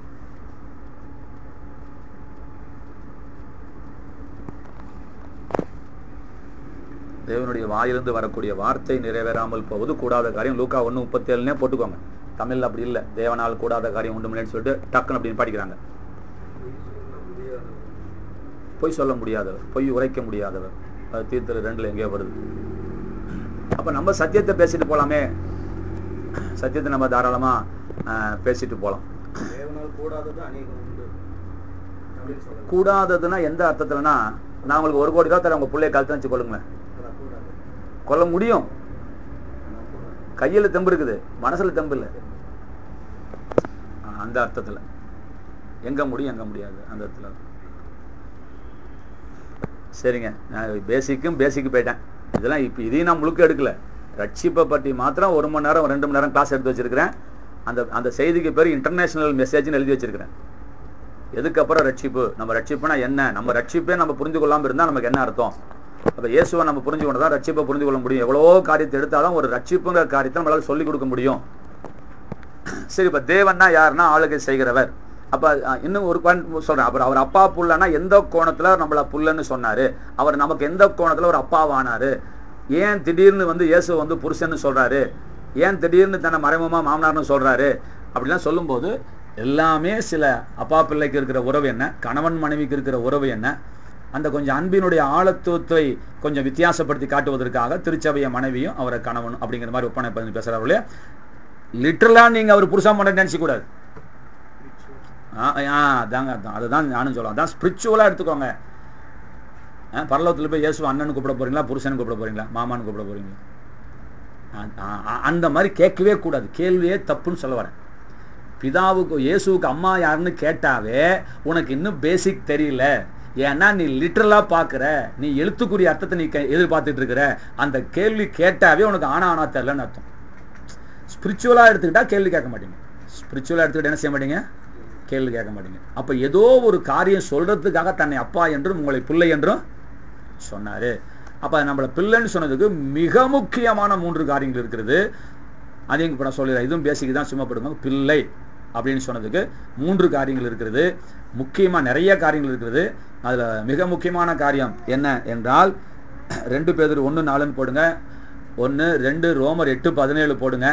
தேவனுடைய வாயிலிருந்து வரக்கூடிய வார்த்தை நிறைவேறாமல் போவது கூடாத காரியம் லூக்கா ஒன்று முப்பத்தி ஏழுனே போட்டுக்கோங்க தமிழ்ல அப்படி இல்லை தேவனால் கூடாத காரியம் உண்டுமில்லைன்னு சொல்லிட்டு டக்குன்னு அப்படின்னு படிக்கிறாங்க பொய் சொல்ல முடியாதவர் பொய் உரைக்க முடியாதவர் அது தீர்த்தல் ரெண்டுல எங்கேயோ வருது அப்ப நம்ம சத்தியத்தை பேசிட்டு போலாமே சத்தியத்தை நம்ம தாராளமா ஆஹ், பேசிட்டு போலாம் தேவனால் கூடாதது அநேகம் உண்டு அப்படின்னு சொல்லலாம் கூடாததுன்னா எந்த அர்த்தத்துலனா நான் உங்களுக்கு ஒரு கோடி ரூபா தரேன் உங்க பிள்ளைய கழுத்து வச்சு கொள்ளுங்களேன் அதான் கூடாது கொல்ல முடியும் ஆனால் கூடாது கையில தெம்பு இருக்குது மனசுல தெம்பு இல்லை ஆஹ், அந்த அர்த்தத்துல எங்க முடியும் எங்க முடியாது அந்த இடத்துல சரிங்க நான் பேசிக்கும் பேசிக்கு போயிட்டேன் இதெல்லாம் இப்போ இதையும் நான் முழுக்க எடுக்கல ரட்சிப்பை பற்றி மாத்திரம் ஒரு மணி நேரம் ரெண்டு மணி நேரம் கிளாஸ் எடுத்து வச்சிருக்கிறேன் அந்த அந்த செய்திக்கு பேர் இன்டர்நேஷனல் மெசேஜ்னு எழுதி வச்சிருக்கிறேன் எதுக்கப்புறம் ரட்சிப்பு நம்ம ரட்சிப்புனா என்ன நம்ம ரட்சிப்பே நம்ம புரிஞ்சு கொள்ளாமல் இருந்தால் நமக்கு என்ன அர்த்தம் அப்போ இயேசுவை நம்ம புரிஞ்சு கொண்டு தான் ரட்சிப்பை புரிஞ்சு கொள்ள முடியும் எவ்வளவோ காரியத்தை எடுத்தாலும் ஒரு ரட்சிப்புங்கிற காரியத்தை நம்மளால சொல்லிக் கொடுக்க முடியும் சரி இப்ப தேவன்னா யாருன்னா ஆளுகை செய்கிறவர் அப்ப அஹ், இன்னும் ஒரு பாயிண்ட் சொல்றேன் அப்புறம் அவர் அப்பா புள்ளனா எந்த கோணத்துல நம்மள புள்ளன்னு சொன்னாரு அவர் நமக்கு எந்த கோணத்துல ஒரு அப்பாவானாரு ஏன் திடீர்னு வந்து இயேசு வந்து புருஷன்னு சொல்றாரு ஏன் திடீர்னு தன்னை மறைமுகமா மாமனார்னு சொல்றாரு அப்படிலாம் சொல்லும்போது எல்லாமே சில அப்பா பிள்ளைக்கு இருக்கிற உறவு என்ன கணவன் மனைவிக்கு இருக்கிற உறவு என்ன அந்த கொஞ்சம் அன்பினுடைய ஆழத்துவத்தை கொஞ்சம் வித்தியாசப்படுத்தி காட்டுவதற்காக திருச்சபைய மனைவியும் அவரை கணவன் அப்படிங்கிற மாதிரி ஒப்பனை பண்ணி பேசுறாரு இல்லையா லிட்டரலாக நீங்கள் அவர் புருஷன் பண்ண நினச்சிக்கூடாது ஆ ஆ, அதாங்க அதான் அதுதான் நானும் சொல்லுவேன் அதான் ஸ்பிரிச்சுவலாக எடுத்துக்கோங்க ஆ, பரலோகத்தில் போய் இயேசு அண்ணன் கூப்பிட போறீங்களா புருஷன் கூப்பிட போறீங்களா மாமான்னு கூப்பிட போறீங்களா ஆ, ஆ, ஆ, அந்த மாதிரி கேட்கவே கூடாது கேள்வியே தப்புன்னு சொல்ல வரேன் பிதாவுக்கு இயேசுவுக்கு அம்மா யாருன்னு கேட்டாவே உனக்கு இன்னும் பேசிக் தெரியல ஏன்னா நீ லிட்டரலாக பார்க்குற நீ எழுத்துக்குரிய அர்த்தத்தை நீ கே- எதிர்பார்த்துட்டு இருக்கிற அந்த கேள்வி கேட்டாவே உனக்கு ஆனா ஆனா தெரிலன்னு அர்த்தம் ஸ்பிரிச்சுவலாக எடுத்துக்கிட்டா கேள்வி கேட்க மாட்டீங்க ஸ்பிரிச்சுவலாக எடுத்துக்கிட்டு என்ன செய்ய மாட்டீங்க கேள்வி கேட்க மாட்டீங்க அப்போ ஏதோ ஒரு காரியம் சொல்றதுக்காக தன்னை அப்பா என்றும் உங்களை பிள்ளை என்றும் சொன்னாரு அப்போ நம்மளை பிள்ளைன்னு சொன்னதுக்கு மிக முக்கியமான மூன்று காரியங்கள் இருக்கிறது அதையும் இப்போ நான் சொல்லிடுறேன் இதுவும் பேசிக்கு தான் சும்மா படுங்க பிள்ளை அப்படின்னு சொன்னதுக்கு மூன்று காரியங்கள் இருக்கிறது முக்கியமாக நிறைய காரியங்கள் இருக்கிறது அதில் மிக முக்கியமான காரியம் என்ன என்றால் ரெண்டு பேர் ஒன்று நாலுன்னு போடுங்க ஒன்று ரெண்டு ரோமர் எட்டு பதினேழு போடுங்க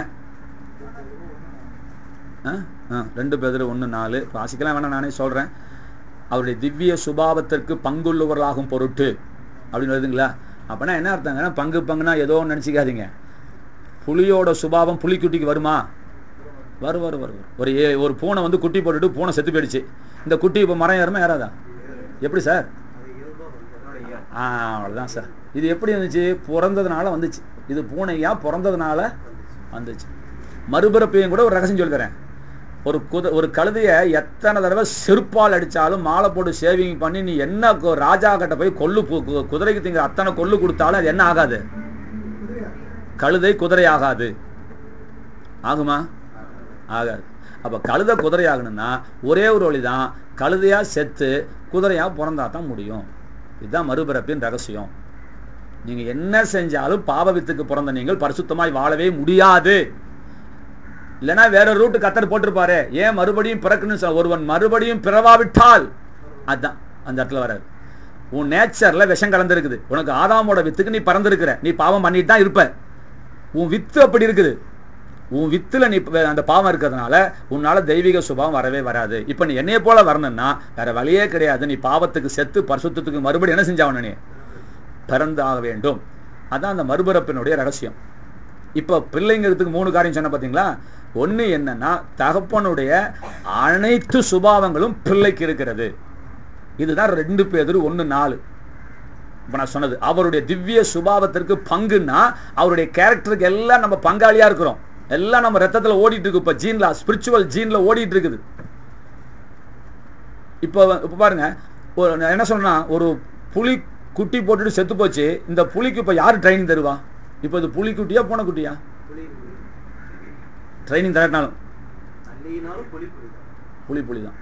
ஆ ஆ ரெண்டு பேர் ஒன்று நாலு வாசிக்கலாம் வேணாம் நானே சொல்கிறேன் அவருடைய திவ்ய சுபாவத்திற்கு பங்குள்ளவர்களாகும் பொருட்டு அப்படின்னு வருதுங்களா அப்போனா என்ன அர்த்தங்கன்னா பங்கு பங்குனா ஏதோ ஒன்று நினச்சிக்காதீங்க புலியோட சுபாவம் புலிக்குட்டிக்கு வருமா வரும் வரும் வரும் வரும். ஒரு ஏ- ஒரு பூனை வந்து குட்டி போட்டுட்டு பூனை செத்து போயிடுச்சு இந்த குட்டி இப்போ மரம் ஏறுமா ஏறாதா எப்படி சார் ஆ அவ்வளோதான் சார் இது எப்படி இருந்துச்சு பிறந்ததுனால வந்துச்சு இது பூனையா பிறந்ததுனால வந்துச்சு மறுபிறப்பையும் கூட ஒரு ரகசியம் சொல்லி தரேன் ஒரு குத ஒரு கழுதையை எத்தனை தடவை செருப்பால் அடித்தாலும் மாலை போட்டு சேவிங் பண்ணி நீ என்ன கு- ராஜா கிட்ட போய் கொள்ளு கு- கு- குதிரைக்கு திங்க அத்தனை கொள்ளு கொடுத்தாலும் அது என்ன ஆகாது கழுதை குதிரை ஆகாது ஆகுமா ஆகாது அப்போ கழுதை குதிரை ஆகணும்னா ஒரே ஒரு வழி தான் கழுதையாக செத்து குதிரையாக பிறந்தா தான் முடியும் இதுதான் மறுபிறப்பின் ரகசியம் நீங்கள் என்ன செஞ்சாலும் பாவ வித்துக்கு பிறந்த நீங்கள் பரிசுத்தமாய் வாழவே முடியாது இல்லைன்னா வேற ரூட்டு கத்தர் போட்டிருப்பாரு ஏன் மறுபடியும் பிறக்குன்னு சொல்ல ஒருவன் மறுபடியும் பிறவாவிட்டால் அதான் அந்த இடத்துல வராது உன் நேச்சர்ல விஷம் கலந்துருக்குது உனக்கு ஆதாமோட வித்துக்கு நீ பறந்துருக்கிற நீ பாவம் பண்ணிட்டு தான் இருப்ப உன் வித்து அப்படி இருக்குது உன் வித்துல நீ இப்ப அந்த பாவம் இருக்கிறதுனால உன்னால தெய்வீக சுபாவம் வரவே வராது இப்ப நீ என்னைய போல வரணும்னா வேற வழியே கிடையாது நீ பாவத்துக்கு செத்து பரிசுத்தத்துக்கு மறுபடியும் என்ன செஞ்சாவணும் நீ பிறந்தாக வேண்டும் அதான் அந்த மறுபிறப்பினுடைய ரகசியம் இப்போ பிள்ளைங்கிறதுக்கு மூணு காரியம் சொன்ன பார்த்தீங்களா ஒன்று என்னன்னா தகப்பனுடைய அனைத்து சுபாவங்களும் பிள்ளைக்கு இருக்கிறது இதுதான் ரெண்டு பேர் ஒன்று நாலு இப்போ நான் சொன்னது அவருடைய திவ்ய சுபாவத்திற்கு பங்குன்னா அவருடைய கேரக்டருக்கு எல்லாம் நம்ம பங்காளியாக இருக்கிறோம் எல்லாம் நம்ம ரத்தத்தில் ஓடிட்டு இருக்கு இப்போ ஜீன்ல ஸ்பிரிச்சுவல் ஜீன்ல ஓடிட்டு இருக்குது இப்போ இப்போ பாருங்க ஒரு நான் என்ன சொல்றேன்னா ஒரு புலி குட்டி போட்டுட்டு செத்து போச்சு இந்த புலிக்கு இப்போ யார் ட்ரைனிங் தருவா இப்போ இது புலி குட்டியா பூனை குட்டியா ட்ரைனிங் தரட்டினாலும் தள்ளினாலும் புலி புலி தான் புலி புலி தான்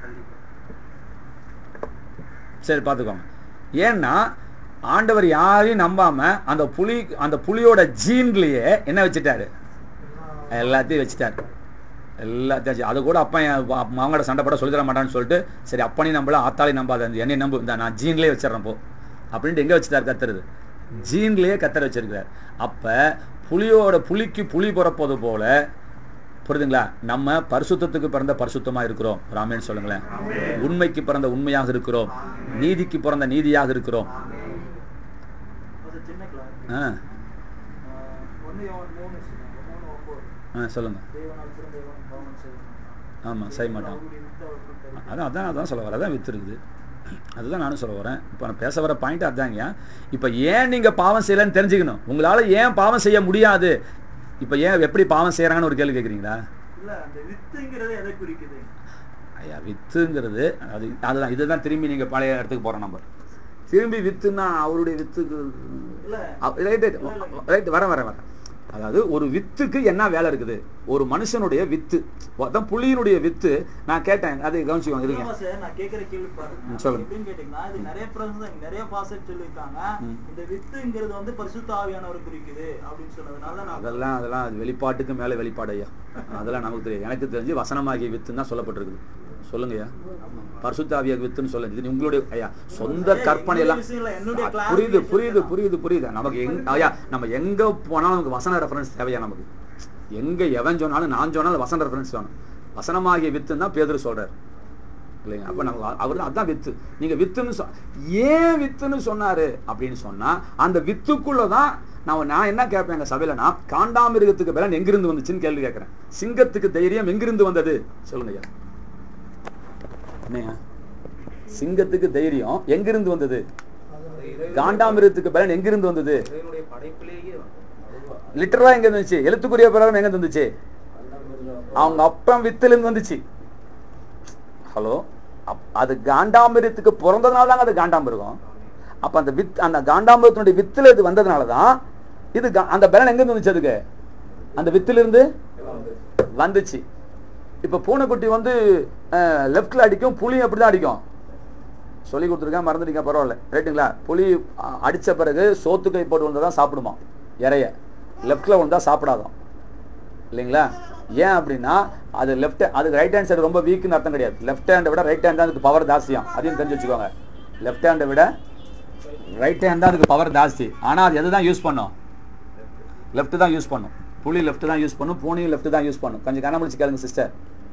சரி பார்த்துக்கோங்க ஏன்னா ஆண்டவர் யாரையும் நம்பாம அந்த புலி அந்த புலியோட ஜீன்லயே என்ன வச்சுட்டாரு எல்லாத்தையும் வச்சுட்டாரு எல்லாத்தையும் வச்சு அது கூட அப்பா என் வா- அவங்களோட சண்டை போட சொல்லி தர மாட்டான்னு சொல்லிட்டு சரி அப்பனையும் நம்பல ஆத்தாளையும் நம்பாத அந்த என்னை நம்பு இந்த நான் ஜீன்லேயே வச்சிடறேன் போ அப்படின்ட்டு எங்கே வச்சுட்டாரு கத்துறது ஜீன்லேயே கத்தர் வச்சிருக்கிறார் அப்போ புலியோட புலிக்கு புலி பிறப்பது போல புரியுதுங்களா நம்ம பரிசுத்தத்துக்கு பிறந்த பரிசுத்தமா இருக்கிறோம் ராமேன்னு சொல்லுங்களேன் உண்மைக்கு பிறந்த உண்மையாக இருக்கிறோம் நீதிக்கு பிறந்த நீதியாக இருக்கிறோம் அது சின்ன கிளாஸ் ஆ ஒன்று யோவான் மூணு சொன்னாங்க. மூணு ஒன்பது ஆ சொல்லுங்க தேவனால் பிறந்தவன் பாவம் செய்வான் ஆமாம் செய்ய மாட்டான் அவருடைய வித்து அவருக்குள் தரும். அதான் அதான் அதான் சொல்ல வரேன் அதான் வித்து இருக்குது அதுதான் நானும் சொல்ல வரேன் இப்போ நான் பேச வர பாயிண்ட் அதாங்க இப்போ ஏன் நீங்கள் பாவம் செய்யலைன்னு தெரிஞ்சுக்கணும் உங்களால் ஏன் பாவம் செய்ய முடியாது இப்போ ஏன் எப்படி பாவம் செய்கிறாங்கன்னு ஒரு கேள்வி கேட்குறீங்களா இல்ல அந்த வித்துங்கிறது எதை குறிக்குது ஐயா வித்துங்கிறது அது அதுதான் இதுதான் திரும்பி நீங்கள் பழைய இடத்துக்கு போகிற நம்பர் திரும்பி வித்துன்னா அவருடைய வித்துக்கு இல்ல ரைட் ரைட் ரைட் வர வர வர அதாவது ஒரு வித்துக்கு என்ன வேலை இருக்குது ஒரு மனுஷனுடைய வித்து அதான் புலியினுடைய வித்து நான் கேட்டேன் அதை கவனிச்சுக்கோங்க இருங்க ஆமா சார் நான் கேக்குற கேள்வி பாருங்க ம், சொல்லுங்க. எப்படின்னு கேட்டீங்கன்னா இது நிறைய பிரசங்க நிறைய பாசல் சொல்லியிருக்காங்க ம். இந்த வித்துங்கிறது வந்து பரிசுத்த ஆவியானவர் குறிக்குது அப்படின்னு சொன்னதுனால நான் அதெல்லாம் அதெல்லாம் அது வெளிப்பாட்டுக்கு மேலே வெளிப்பாடு ஐயா அதெல்லாம் நமக்கு தெரியும் எனக்கு தெரிஞ்சு வசனமாகிய வித்துன்னு தான் சொல்லப்பட்டிருக்குது சொல்லுங்க ஐயா பரிசுத்தாவிய வித்துன்னு சொல்லுங்க இது உங்களுடைய ஐயா சொந்த ஏய், கற்பனை எல்லாம் என்னுடைய விஷயம் இல்ல, என்னுடைய ஆ, புரியுது clarification புரியுது தான். புரியுது புரியுது நமக்கு எங் ஐயா நம்ம எங்க போனாலும் நமக்கு வசன ரெஃபரன்ஸ் தேவையா நமக்கு எங்க எவன் சொன்னாலும் நான் சொன்னாலும் வசன ரெஃபரன்ஸ் வேணும் வசனமாகிய வித்துன்னு தான் பேதுரு சொல்றாரு இல்லைங்க அப்ப நம்ம அவர் அதான் வித்து நீங்க வித்துன்னு சொ ஏன் வித்துன்னு சொன்னாரு அப்படின்னு சொன்னா அந்த வித்துக்குள்ள தான் நான் நான் என்ன கேட்பேன் எங்க சபையிலனா காண்டாமிருகத்துக்கு பலன் எங்கிருந்து வந்துச்சுன்னு கேள்வி கேட்கிறேன் சிங்கத்துக்கு தைரியம் எங்கிருந்து வந்தது சொல்லுங்க ஐயா என்னையா சிங்கத்துக்கு தைரியம் எங்கிருந்து வந்தது காண்டாமிருகத்துக்கு பலன் எங்கிருந்து வந்தது இறைவனுடைய படைப்பிலேயே வந்து லிட்டரலா எங்க இருந்துச்சு எழுத்துக்குரிய பிரகாரம் எங்க இருந்துச்சு அவங்க அப்பம் வித்துல இருந்து வந்துச்சு ஹலோ அப்- அது காண்டாமிருகத்துக்கு பிறந்ததுனால தாங்க அது காண்டாமிருகம் அப்ப அந்த வித் அந்த காண்டாமிருகத்தினுடைய வித்துல இது வந்ததுனால தான் இது கா- அந்த பலன் எங்க இருந்து வந்துச்சு அதுக்கு அந்த வித்துல இருந்து வந்துச்சு இப்ப பூனைக்குட்டி வந்து லெஃப்ட்ல அடிக்கும் புலி அப்படிதான் அடிக்கும் சொல்லி கொடுத்துருக்கேன் மறந்துட்டீங்க பரவாயில்ல ரைட்டுங்களா புலி அ, அடிச்ச பிறகு சோத்து கை போட்டு வந்தா தான் சாப்பிடுமா இறைய லெஃப்ட்ல வந்தா சாப்பிடாதான் இல்லைங்களா ஏன் அப்படின்னா அது லெஃப்ட் அதுக்கு ரைட் ஹேண்ட் சைடு ரொம்ப வீக்னு அர்த்தம் கிடையாது லெஃப்ட் ஹேண்டை விட ரைட் ஹேண்ட் தான் அதுக்கு பவர் ஜாஸ்தியாம் அதையும் தெரிஞ்சு வச்சுக்கோங்க லெஃப்ட் ஹேண்டை விட ரைட் ஹேண்ட் தான் அதுக்கு பவர் ஜாஸ்தி ஆனா அது எது தான் யூஸ் பண்ணும் லெஃப்ட் தான் யூஸ் பண்ணும் புலி லெஃப்ட் தான் யூஸ் பண்ணும் பூனையும் லெஃப்ட் தான் யூஸ் பண்ணும் கொஞ்சம் கண்ணமுடிச்சு கேளுங்க சிஸ்டர்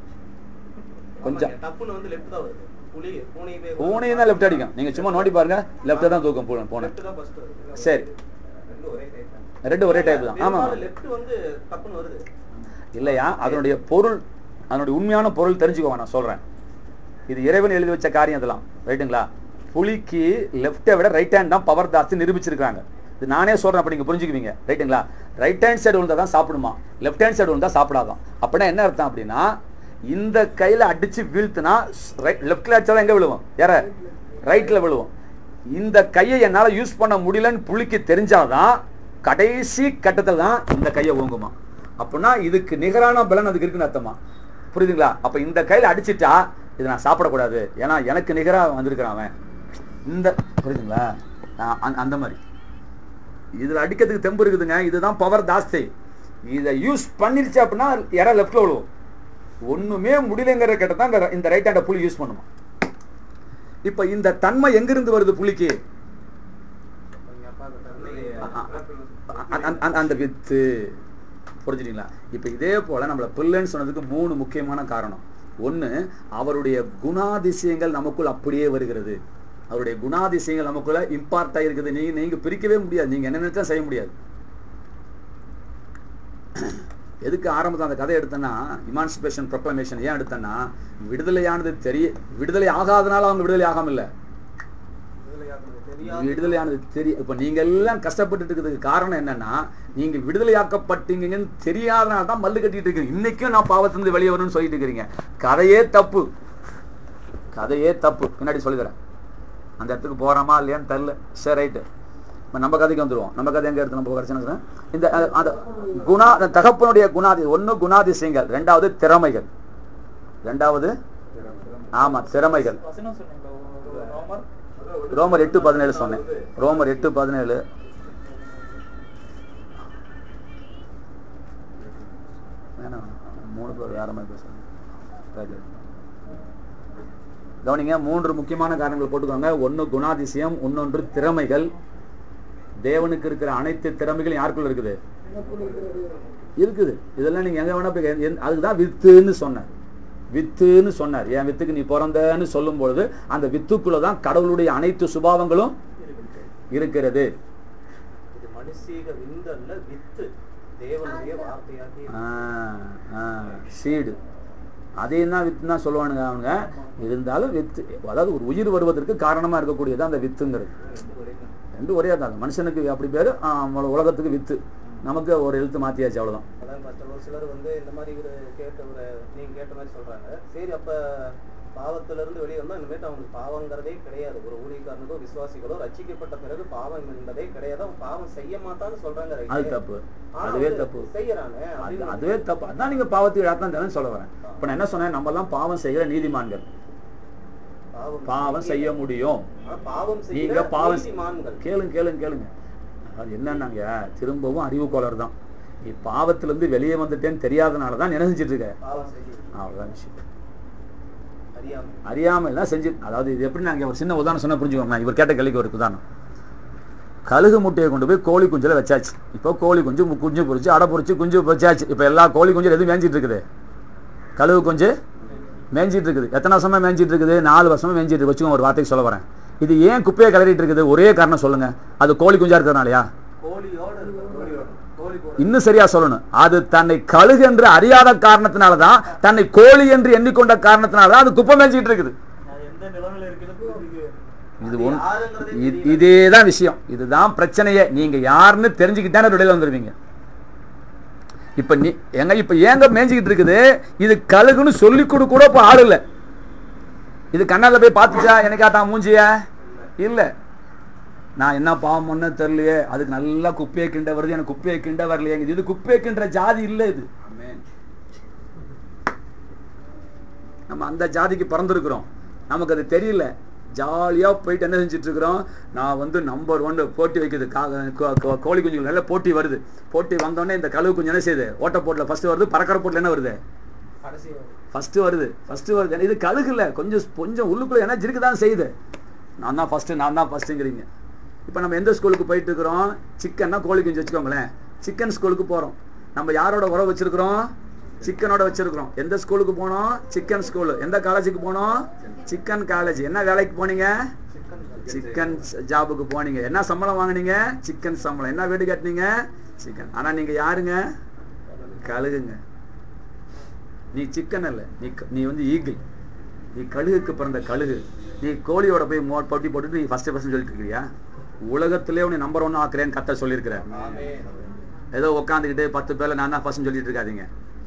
கொஞ்சம் ஆமாங்க, டப்புன்னு வந்து லெஃப்ட் தான் வருது புலி பூனை போய் பூனையும் தான் லெஃப்ட் அடிக்கும் நீங்க சும்மா நோண்டி பாருங்க லெஃப்ட் தான் தூக்கும் பூனை பூனை லெஃப்ட் தான் ஃபர்ஸ்ட் வருது சரி ரெண்டும் ஒரே டைப் தான் ரெண்டு ஒரே டைப் தான் ஆமா லெஃப்ட் வந்து டப்புன்னு வருது இல்லையா அதனுடைய பொருள் அதனுடைய உண்மையான பொருள் தெரிஞ்சுக்கோங்க நான் சொல்றேன் இது இறைவன் எழுதி வச்ச காரியம் இதெல்லாம் ரைட்டுங்களா புலிக்கு லெஃப்ட்டை விட ரைட் ஹேண்ட் தான் பவர் ஜாஸ்தி நிரூபிச்சிருக்காங்க இது நானே சொல்றேன் அப்ப நீங்க புரிஞ்சுக்குவீங்க ரைட்டுங்களா ரைட் ஹேண்ட் சைடு விழுந்தா தான் சாப்பிடுமா லெஃப்ட் ஹேண்ட் சைடு விழுந்தா சாப்பிடாதான் அப்படின்னா என்ன அர்த்தம் அப்படின்னா இந்த கையில அடிச்சு வீழ்த்துனா லெஃப்ட்ல அடிச்சாலும் எங்க விழுவோம் யார ரைட்ல விழுவோம் இந்த கையை என்னால யூஸ் பண்ண முடியலன்னு புலிக்கு தெரிஞ்சாதான் கடைசி கட்டத்தில் தான் இந்த கையை ஓங்குமா அப்படின்னா இதுக்கு நிகரான பலன் அதுக்கு இருக்குன்னு அர்த்தமா புரியுதுங்களா அப்ப இந்த கையில அடிச்சிட்டா இதை நான் சாப்பிடக்கூடாது ஏன்னா எனக்கு நிகரா வந்திருக்கிறான் அவன் இந்த புரியுதுங்களா நான் அந்த- அந்த மாதிரி இதுல அடிக்கிறதுக்கு தெம்பு இருக்குதுங்க இதுதான் பவர் ஜாஸ்தி இதை யூஸ் பண்ணிருச்சு அப்படின்னா யாரா லெஃப்ட்ல விழுவும் ஒண்ணுமே முடியலைங்கிற கிட்ட தான் இந்த- இந்த ரைட் ஹேண்ட புலி யூஸ் பண்ணுமா இப்ப இந்த தன்மை எங்கிருந்து வருது புலிக்கு அவங்க அப்பா அந்த தன்மையை அ- அ- அ- அந்த வித்து புரிஞ்சுட்டீங்களா இப்ப இதே போல நம்மள பிள்ளைன்னு சொன்னதுக்கு மூணு முக்கியமான காரணம் ஒண்ணு அவருடைய குணாதிசயங்கள் நமக்குள் அப்படியே வருகிறது அவருடைய குணாதிசயங்கள் நமக்குள்ள இம்பார்ட் ஆயிருக்குது நீங்க நீங்க பிரிக்கவே முடியாது நீங்க என்ன நினைச்சா செய்ய முடியாது எதுக்கு ஆரம்பத்தில் அந்த கதை எடுத்தேன்னா இமான்சிபேஷன் ப்ரொக்ளமேஷன் ஏன் எடுத்தேன்னா விடுதலையானது தெரிய விடுதலை ஆகாதனால அவங்க விடுதலை ஆகாம இல்லை விடுதலையானது தெரிய இப்ப நீங்க எல்லாம் கஷ்டப்பட்டுட்டு இருக்கிறதுக்கு காரணம் என்னன்னா நீங்க விடுதலையாக்கப்பட்டீங்கன்னு தெரியாதனால தான் மல்லு கட்டிட்டு இருக்கீங்க இன்னைக்கும் நான் பாவத்திலிருந்து வெளியே வரணும்னு சொல்லிட்டு இருக்கிறீங்க கதையே தப்பு கதையே தப்பு பின்னாடி சொல்லித்தரேன் அந்த இடத்துக்கு போறோமா இல்லையான்னு தெரில சரி ரைட்டு இப்ப நம்ம கதைக்கு வந்துருவோம் நம்ம கதை எங்க எடுத்து நம்ம கிடைச்சுன்னு இந்த அஹ், அந்த குணா அந்த தகப்பனுடைய குணாதி ஒண்ணு குணாதிசயங்கள் ரெண்டாவது திறமைகள் ரெண்டாவது ஆமா திறமைகள் வசனம் சொன்னீங்களா ஒரு ரோமர் ரோமர் எட்டு பதினேழு சொன்னேன் ரோமர் எட்டு பதினேழு வேணாம் மூணு பேர் வேற மாதிரி பேசுறாங்க Right. கவனிங்க மூன்று முக்கியமான காரணங்கள் போட்டுக்கோங்க ஒன்னு குணாதிசயம் இன்னொன்று திறமைகள் தேவனுக்கு இருக்கிற அனைத்து திறமைகளும் யாருக்குள்ள இருக்குது இருக்குது இதெல்லாம் நீங்க எங்க வேணா போய் எந்த- எந்த- அதுக்குதான் வித்துன்னு சொன்னார் வித்துன்னு சொன்னார் என் வித்துக்கு நீ பிறந்தன்னு சொல்லும் பொழுது அந்த வித்துக்குள்ளதான் கடவுளுடைய அனைத்து சுபாவங்களும் இருக்கிறது இது மனுஷீக விந்தல்ல வித்து தேவனுடைய வார்த்தையாகி சீடு அதையும் தான் வித்து தான் சொல்லுவானுங்க அவங்க இருந்தாலும் வித்து அதாவது ஒரு உயிர் வருவதற்கு காரணமா இருக்கக்கூடியது அந்த வித்துங்கிறது ரெண்டு ஒரே தான் மனுஷனுக்கு அப்படி பேரு ஆ, உலகத்துக்கு வித்து நமக்கு ஒரு எழுத்து மாத்தியாச்சு அவ்வளவுதான் அதான் pastor, ஒரு சிலர் வந்து இந்த மாதிரி ஒரு கேட்ட ஒரு நீங்க கேட்ட மாதிரி சொல்றாங்க சரி அப்ப பாவத்துல இருந்து வெளியே வந்தா இனிமேட்டு அவங்களுக்கு பாவங்கிறதே கிடையாது ஒரு ஊழியக்காரனுக்கோ விசுவாசிகளோ ரட்சிக்கப்பட்ட பிறகு பாவம் என்பதே கிடையாது அவன் பாவம் செய்ய மாட்டான்னு சொல்றாங்க right? அது தப்பு ஆனா அதுவே வந்து தப்பு செய்யறானே அது அப்படின்னு அதுவே தப்பு அதான் நீங்க பாவத்துக்கு இழத்தான் தானே சொல்ல வரேன் இப்ப நான் என்ன சொன்னேன் நம்ம எல்லாம் பாவம் செய்கிற நீதிமான்கள் பாவம் பாவம் செய்ய முடியும் ஆனா பாவம் நீங்க செய்கிற பாவம் நீதிமான்கள் கேளுங்க கேளுங்க கேளுங்க அது என்னன்னாங்க திரும்பவும் அறிவு கோளாறு தான் நீ பாவத்திலிருந்து வெளியே வந்துட்டேன்னு தெரியாதனால தான் என்ன செஞ்சுட்டு இருக்க பாவம் செய்கிறது அவ்வளவுதான் விஷயம் அறியாம அறியாம எல்லாம் செஞ்சு அதாவது இது எப்படி நாங்க ஒரு சின்ன உதாரணம் சொன்னா புரிஞ்சுக்கோங்க இவர் கேட்ட கேள்விக்கு ஒரு உதாரணம் கழுகு முட்டையை கொண்டு போய் கோழி குஞ்சுல வச்சாச்சு இப்போ கோழி குஞ்சு மு- குஞ்சு பொரிச்சு அடை பொரிச்சு குஞ்சு பொரிச்சாச்சு இப்போ எல்லா கோழி குஞ்சு எதுவும் மேய்ஞ்சிட்டு இருக்குது கழுகு கொஞ்சம் மேய்ஞ்சிட்டு இருக்குது எத்தனை வருஷமா மேய்ஞ்சிட்டு இருக்குது நாலு வருஷமா மேய்ஞ்சிட்டு இருக்கு வச்சுக்கோங்க ஒரு வார்த்தைக்கு சொல்ல வரேன் இது ஏன் குப்பையை கிளறிட்டு இருக்குது ஒரே காரணம் சொல்லுங்க அது கோழி குஞ்சா இருக்கிறதுனாலயா கோழியோட இருக்கு கோழியோட கோழி கூட இன்னும் சரியா சொல்லணும் அது தன்னை கழுகு என்று அறியாத காரணத்தினால தான் தன்னை கோழி என்று எண்ணிக்கொண்ட காரணத்தினால தான் அது குப்பை மேய்ஞ்சிட்டு இருக்குது நான் எந்த நிலைமையில இருக்கிறது அதுக்கு இது அது ஒன் யாருங்கிறதே இது- தெரியல. இதே தான் விஷயம் இதுதான் பிரச்சனையே நீங்க யாருன்னு தெரிஞ்சுக்கிட்டானே வெளியில வந்துருவீங்க இப்ப நீ எங்க இப்ப ஏங்க மேய்ஞ்சிக்கிட்டு இருக்குது இது கழுகுன்னு சொல்லி கொடு கூட இப்ப ஆள் இல்ல இது கண்ணால போய் பார்த்துச்சா எனக்கா தான் மூஞ்சிய இல்ல நான் என்ன பாவம் பண்ண தெரியலையே அதுக்கு நல்லா குப்பையை கிண்ட வருது எனக்கு குப்பையை கிண்ட வரலையே இது குப்பையை கிண்டுற ஜாதி இல்ல இது ஆமென் நம்ம அந்த ஜாதிக்கு பிறந்திருக்கிறோம் நமக்கு அது தெரியல ஜாலியா போயிட்டு என்ன செஞ்சுட்டு இருக்கிறோம் நான் வந்து நம்பர் ஒன் போட்டி வைக்குது கா- கோ- கோ- கோழி குஞ்சுகள் நல்ல போட்டி வருது போட்டி வந்தோடனே இந்த கழுவு குஞ்சு என்ன செய்யுது ஓட்ட போட்டில் ஃபர்ஸ்ட் வருது பறக்கிற போட்டில் என்ன வருது கடைசி வரை. ஃபர்ஸ்ட் வருது ஃபர்ஸ்ட் வருது இது கழுகு இல்ல கொஞ்சம் கொஞ்சம் உள்ளுக்குள்ள என்ன இருக்கு தான் செய்யுது நான் தான் ஃபர்ஸ்ட் நான் தான் ஃபர்ஸ்ட்டுங்கிறீங்க இப்போ நம்ம எந்த ஸ்கூலுக்கு போயிட்டு இருக்கிறோம் சிக்கன்னா கோழி குஞ்சு வச்சுக்கோங்களேன் சிக்கன் ஸ்கூலுக்கு போறோம் நம்ம யாரோட உறவு வச்சிருக்கிறோம் சிக்கனோட வச்சிருக்கிறோம் எந்த ஸ்கூலுக்கு போனோம் சிக்கன் ஸ்கூல் எந்த காலேஜுக்கு போனோம் சிக்கன் காலேஜ் என்ன வேலைக்கு போனீங்க சிக்கன் ஜாபுக்கு போனீங்க என்ன சம்பளம் வாங்குனீங்க சிக்கன் சம்பளம் என்ன வீடு கட்டினீங்க சிக்கன் ஆனா நீங்க யாருங்க கழுகுங்க நீ சிக்கன் அல்ல நீ க- நீ வந்து ஈகிள் நீ கழுகுக்கு பிறந்த கழுகு நீ கோழியோட போய் மோ போட்டி போட்டுட்டு நீ ஃபர்ஸ்ட் ஃபர்ஸ்ட் சொல்லிட்டு இருக்கிறியா உலகத்திலே உன்னை நம்பர் ஒன் ஆக்குறேன்னு கத்த சொல்லியிருக்கிற ஏதோ உட்காந்துக்கிட்டு பத்து பேர்ல நான் தான் ஃபர்ஸ்ட் சொல்லிட்டு இருக்காதீங்க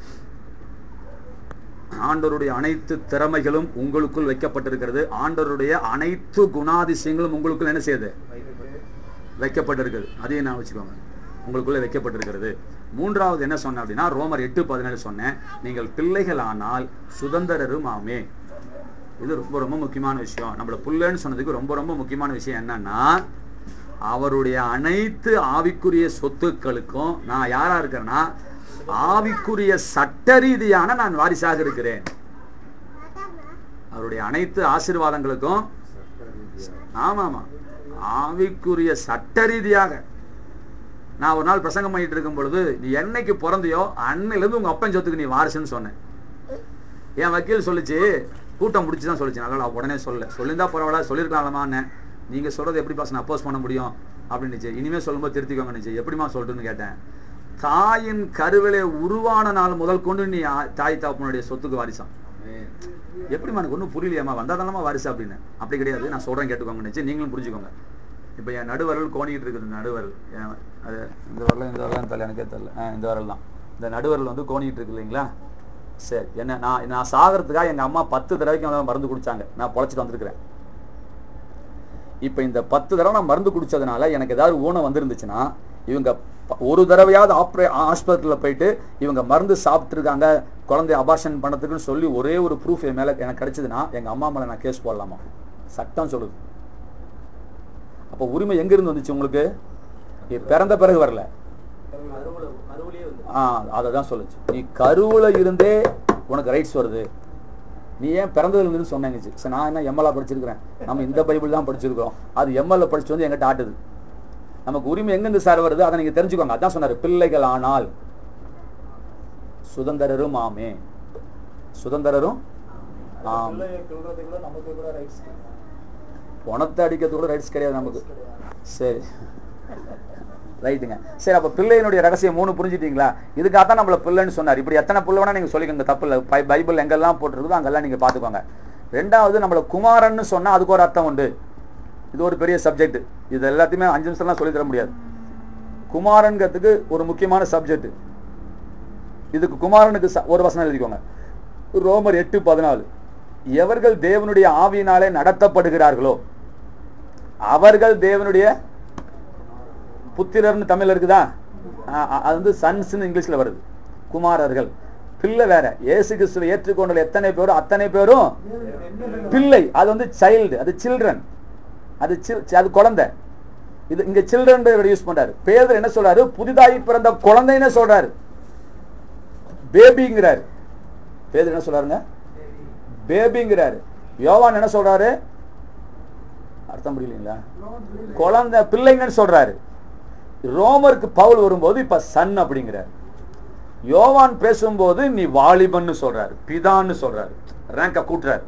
ஆண்டவருடைய அனைத்து திறமைகளும் உங்களுக்குள் வைக்கப்பட்டிருக்கிறது ஆண்டவருடைய அனைத்து குணாதிசயங்களும் உங்களுக்குள் என்ன செய்யுது வைக்கப்பட்டிருக்கிறது அதையும் நான் வச்சுக்கோங்க உங்களுக்குள்ள வைக்கப்பட்டிருக்கிறது மூன்றாவது என்ன சொன்னேன் அப்படின்னா ரோமர் எட்டு பதினேழு சொன்னேன் நீங்கள் பிள்ளைகள் ஆனால் சுதந்திரரும் ஆமே இது ரொம்ப ரொம்ப முக்கியமான விஷயம் நம்மள புள்ளன்னு சொன்னதுக்கு ரொம்ப ரொம்ப முக்கியமான விஷயம் என்னன்னா அவருடைய அனைத்து ஆவிக்குரிய சொத்துக்களுக்கும் நான் யாரா இருக்கிறேன்னா ஆவிக்குரிய சட்ட ரீதியான நான் வாரிசாக இருக்கிறேன் அவருடைய அனைத்து ஆசீர்வாதங்களுக்கும் ஆமா ஆமா ஆவிக்குரிய சட்ட ரீதியாக நான் ஒரு நாள் பிரசங்கம் பண்ணிட்டு இருக்கும் பொழுது நீ என்னைக்கு பிறந்தியோ அன்னையிலேருந்து உங்க அப்பன் சொத்துக்கு நீ வாரிசுன்னு சொன்னேன் என் வக்கீல் சொல்லுச்சு கூட்டம் முடிச்சு தான் சொல்லுச்சு நல்லா உடனே சொல்ல சொல்லியிருந்தா பரவாயில்ல சொல்லியிருக்கலாமான்னு நீங்க சொல்றது எப்படி பாஸ் நான் அப்போஸ் பண்ண முடியும் அப்படின்னுச்சு இனிமே சொல்லும்போது திருத்திக்கோங்கன்னுச்சு எப்படிமா சொல்லிட்டுன்னு கேட்டேன் தாயின் கருவிலே உருவான நாள் முதல் கொண்டு நீ ஆ- தாய் தாப்பனுடைய சொத்துக்கு வாரிசாம் ஆமென் எப்படிமா எனக்கு ஒன்றும் புரியலையாமா வந்தா தானமா வாரிசு அப்படின்னு அப்படி கிடையாது நான் சொல்றேன் கேட்டுக்கோங்கன்னு நீங்களும் புரிஞ்சுக்கோங்க இப்போ என் நடுவரல் கோணிட்டு இருக்குது நடுவரல் என் அது இந்த வரல இந்த வரலாம் தெரியல எனக்கே தெரியல ஆ இந்த வரல் தான் இந்த நடுவரல் வந்து கோணிட்டு இருக்கு இல்லைங்களா சரி என்ன நான் நான் சாகிறதுக்காக எங்க அம்மா பத்து தடவைக்கு அவங்க மருந்து குடிச்சாங்க நான் பொழைச்சிட்டு வந்திருக்கிறேன் இப்போ இந்த பத்து தடவை நான் மருந்து குடிச்சதுனால எனக்கு ஏதாவது ஊனம் வந்திருந்துச்சுன்னா இவங்க ப- ஒரு தடவையாவது ஆப்ரே ஆஸ்பத்திரியில் போயிட்டு இவங்க மருந்து சாப்பிட்ருக்காங்க குழந்தைய அபார்ஷன் பண்ணதுக்குன்னு சொல்லி ஒரே ஒரு ப்ரூஃப் என் மேலே எனக்கு கிடைச்சதுன்னா எங்கள் அம்மா மேலே நான் கேஸ் போடலாமா சட்டம் சொல்லுது அப்போ உரிமை எங்கிருந்து வந்துச்சு உங்களுக்கு இது பிறந்த பிறகு வரல அறுவலை அறுவலையே வந்து ஆ அதை தான் சொல்லுச்சு நீ கருவுல இருந்தே உனக்கு ரைட்ஸ் வருது நீ ஏன் பிறந்ததுல இருந்து சொன்னேங்க சரி நான் என்ன எம்எல்ஏ படிச்சிருக்கிறேன் நம்ம இந்த பைபிள் தான் படிச்சிருக்கிறோம் அது எம்எல்ஏ படிச்சு வந்து எங்கிட்ட ஆட்டுது நமக்கு உரிமை எங்கிருந்து சார் வருது அதை நீங்க தெரிஞ்சுக்கோங்க அதான் சொன்னாரு பிள்ளைகள் ஆனால் சுதந்திரரும் ஆமே சுதந்திரரும் ஆம் பிள்ளையை கொல்றதுக்கு கூட நமக்கு கூட ரைட்ஸ் பணத்தை அடிக்கிறது கூட ரைட்ஸ் கிடையாது நமக்கு சரி ரைட்டுங்க சரி அப்ப பிள்ளையினுடைய ரகசியம் மூணு புரிஞ்சிட்டீங்களா இதுக்காக தான் நம்மள பிள்ளைன்னு சொன்னார் இப்படி எத்தனை பிள்ளை வேணா நீங்க சொல்லிக்கோங்க தப்பு இல்லை பை- பைபிள் எங்கெல்லாம் போட்டிருக்குதோ அங்கெல்லாம் நீங்க பாத்துக்கோங்க ரெண்டாவது நம்மள குமாரன்னு சொன்னா அதுக்கு ஒரு அர்த்தம் உண்டு இது ஒரு பெரிய சப்ஜெக்ட் இது எல்லாத்தையுமே அஞ்சு நிமிஷம்லாம் சொல்லி தர முடியாது குமாரன்கிறதுக்கு ஒரு முக்கியமான சப்ஜெக்ட் இதுக்கு குமாரனுக்கு ச- ஒரு வசனம் எழுதிக்கோங்க ரோமர் எட்டு பதினாலு எவர்கள் தேவனுடைய ஆவியினாலே நடத்தப்படுகிறார்களோ அவர்கள் தேவனுடைய புத்திரர்னு தமிழ்ல இருக்குதா ஆ, ஆ, அது வந்து சன்ஸ்னு இங்கிலீஷ்ல வருது குமாரர்கள் பிள்ளை வேற இயேசு கிறிஸ்துவை ஏற்றுக்கொண்ட எத்தனை பேரும் அத்தனை பேரும் பிள்ளை அது வந்து சைல்டு அது சில்ட்ரன் அது chil- அது குழந்தை இது இங்க சில்ட்ரன் யூஸ் பண்றாரு பேதர் என்ன சொல்றாரு புதிதாகி பிறந்த குழந்தைன்னு சொல்றாரு பேபிங்கிறாரு பேதர் என்ன சொல்றாருங்க பேபிங்கிறாரு யோவான் என்ன சொல்றாரு அர்த்தம் புரியலீங்களா குழந்தை பிள்ளைங்கன்னு சொல்றாரு ரோமருக்கு பவுல் வரும்போது இப்ப சன் அப்படிங்கிறார் யோவான் பேசும்போது நீ வாலிபன்னு சொல்றாரு பிதான்னு சொல்றாரு ரேங்க கூட்டுறாரு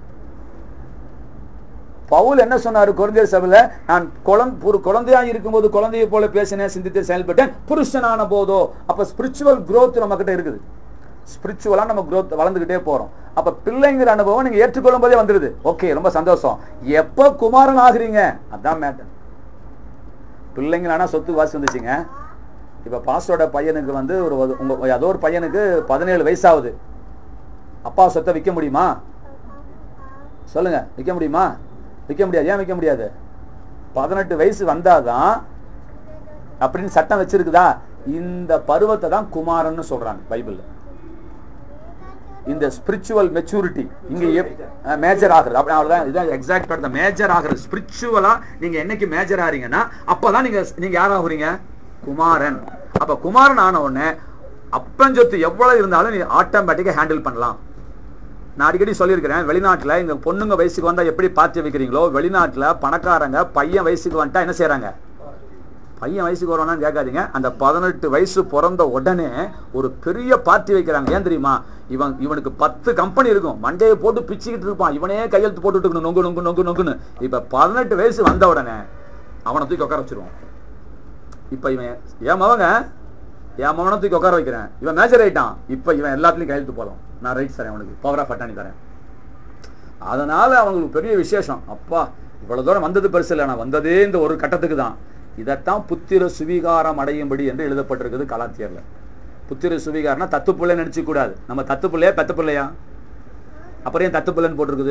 பவுல் என்ன சொன்னாரு குழந்தையர் சபையில நான் குழந்தை ஒரு குழந்தையா இருக்கும்போது குழந்தையை போல பேசினேன் சிந்தித்து செயல்பட்டேன் புருஷனான போதோ அப்ப ஸ்பிரிச்சுவல் growth நம்ம கிட்ட இருக்குது ஸ்பிரிச்சுவலா நம்ம growth வளர்ந்துகிட்டே போறோம் அப்ப பிள்ளைங்கிற அனுபவம் நீங்க ஏற்றுக்கொள்ளும் போதே வந்துருது ஓகே ரொம்ப சந்தோஷம் எப்ப குமாரன் ஆகுறீங்க அதான் மேட்டர் பிள்ளைங்களானா சொத்து வாசி வந்துச்சுங்க இப்ப பாஸ்டரோட பையனுக்கு வந்து ஒரு ஒரு- உங்க ஏதோ ஒரு பையனுக்கு பதினேழு வயசாகுது அப்பா சொத்தை விற்க முடியுமா சொல்லுங்க விற்க முடியுமா விற்க முடியாது ஏன் விற்க முடியாது பதினெட்டு வயசு வந்தாதான் அப்படின்னு சட்டம் வச்சிருக்குதா இந்த பருவத்தை தான் குமாரன்னு சொல்றாங்க பைபிள்ல இந்த ஸ்பிரிச்சுவல் மெச்சூரிட்டி இங்க மேஜர் ஆகுறது அப்படி அவ்வளவுதான் இதுதான் எக்ஸாக்ட் படுத்த மேஜர் ஆகுறது ஸ்பிரிச்சுவலா நீங்க என்னைக்கு மேஜர் ஆறீங்கன்னா அப்பதான் நீங்க நீங்க யார் ஆகுறீங்க குமாரன் அப்ப குமாரன் ஆன உடனே அப்பஞ்சொத்து எவ்வளவு இருந்தாலும் நீ ஆட்டோமேட்டிக்கா ஹேண்டில் பண்ணலாம் நான் அடிக்கடி சொல்லியிருக்கிறேன் வெளிநாட்டுல இந்த பொண்ணுங்க வயசுக்கு வந்தா எப்படி பார்த்து வைக்கிறீங்களோ வெளிநாட்டுல பணக்காரங்க பையன் வயசுக்கு வந்துட்டா என்ன செய்றாங்க பையன் வயசுக்கு வரணும்னு கேட்காதீங்க அந்த பதினெட்டு வயசு பிறந்த உடனே ஒரு பெரிய பார்ட்டி வைக்கிறாங்க ஏன் தெரியுமா இவன் இவனுக்கு பத்து கம்பெனி இருக்கும் மண்டையை போட்டு பிச்சுக்கிட்டு இருப்பான் இவனே கையெழுத்து போட்டுட்டு இருக்கணும் நொங்கு நொங்கு நொங்கு நொங்குன்னு இப்ப பதினெட்டு வயசு வந்த உடனே அவனை தூக்கி உட்கார வச்சிருவான் இப்ப இவன் என் மவங்க என் மவனை தூக்கி உட்கார வைக்கிறேன் இவன் மேஜர் ஆயிட்டான் இப்ப இவன் எல்லாத்துலயும் கையெழுத்து போடும் நான் ரைட்ஸ் தரேன் அவனுக்கு பவர் ஆஃப் அட்டானி தரேன் அதனால அவங்களுக்கு பெரிய விசேஷம் அப்பா இவ்வளவு தூரம் வந்தது பெருசு இல்லை நான் வந்ததே இந்த ஒரு கட்டத்துக்கு தான் இதைத்தான் புத்திர சுவீகாரம் அடையும்படி என்று எழுதப்பட்டிருக்குது கலாத்தியர்ல புத்திர சுவீகாரம்னா தத்து பிள்ளை நினைச்சு கூடாது நம்ம தத்து பிள்ளையா பெத்த பிள்ளையா அப்புறம் ஏன் தத்து பிள்ளைன்னு போட்டிருக்குது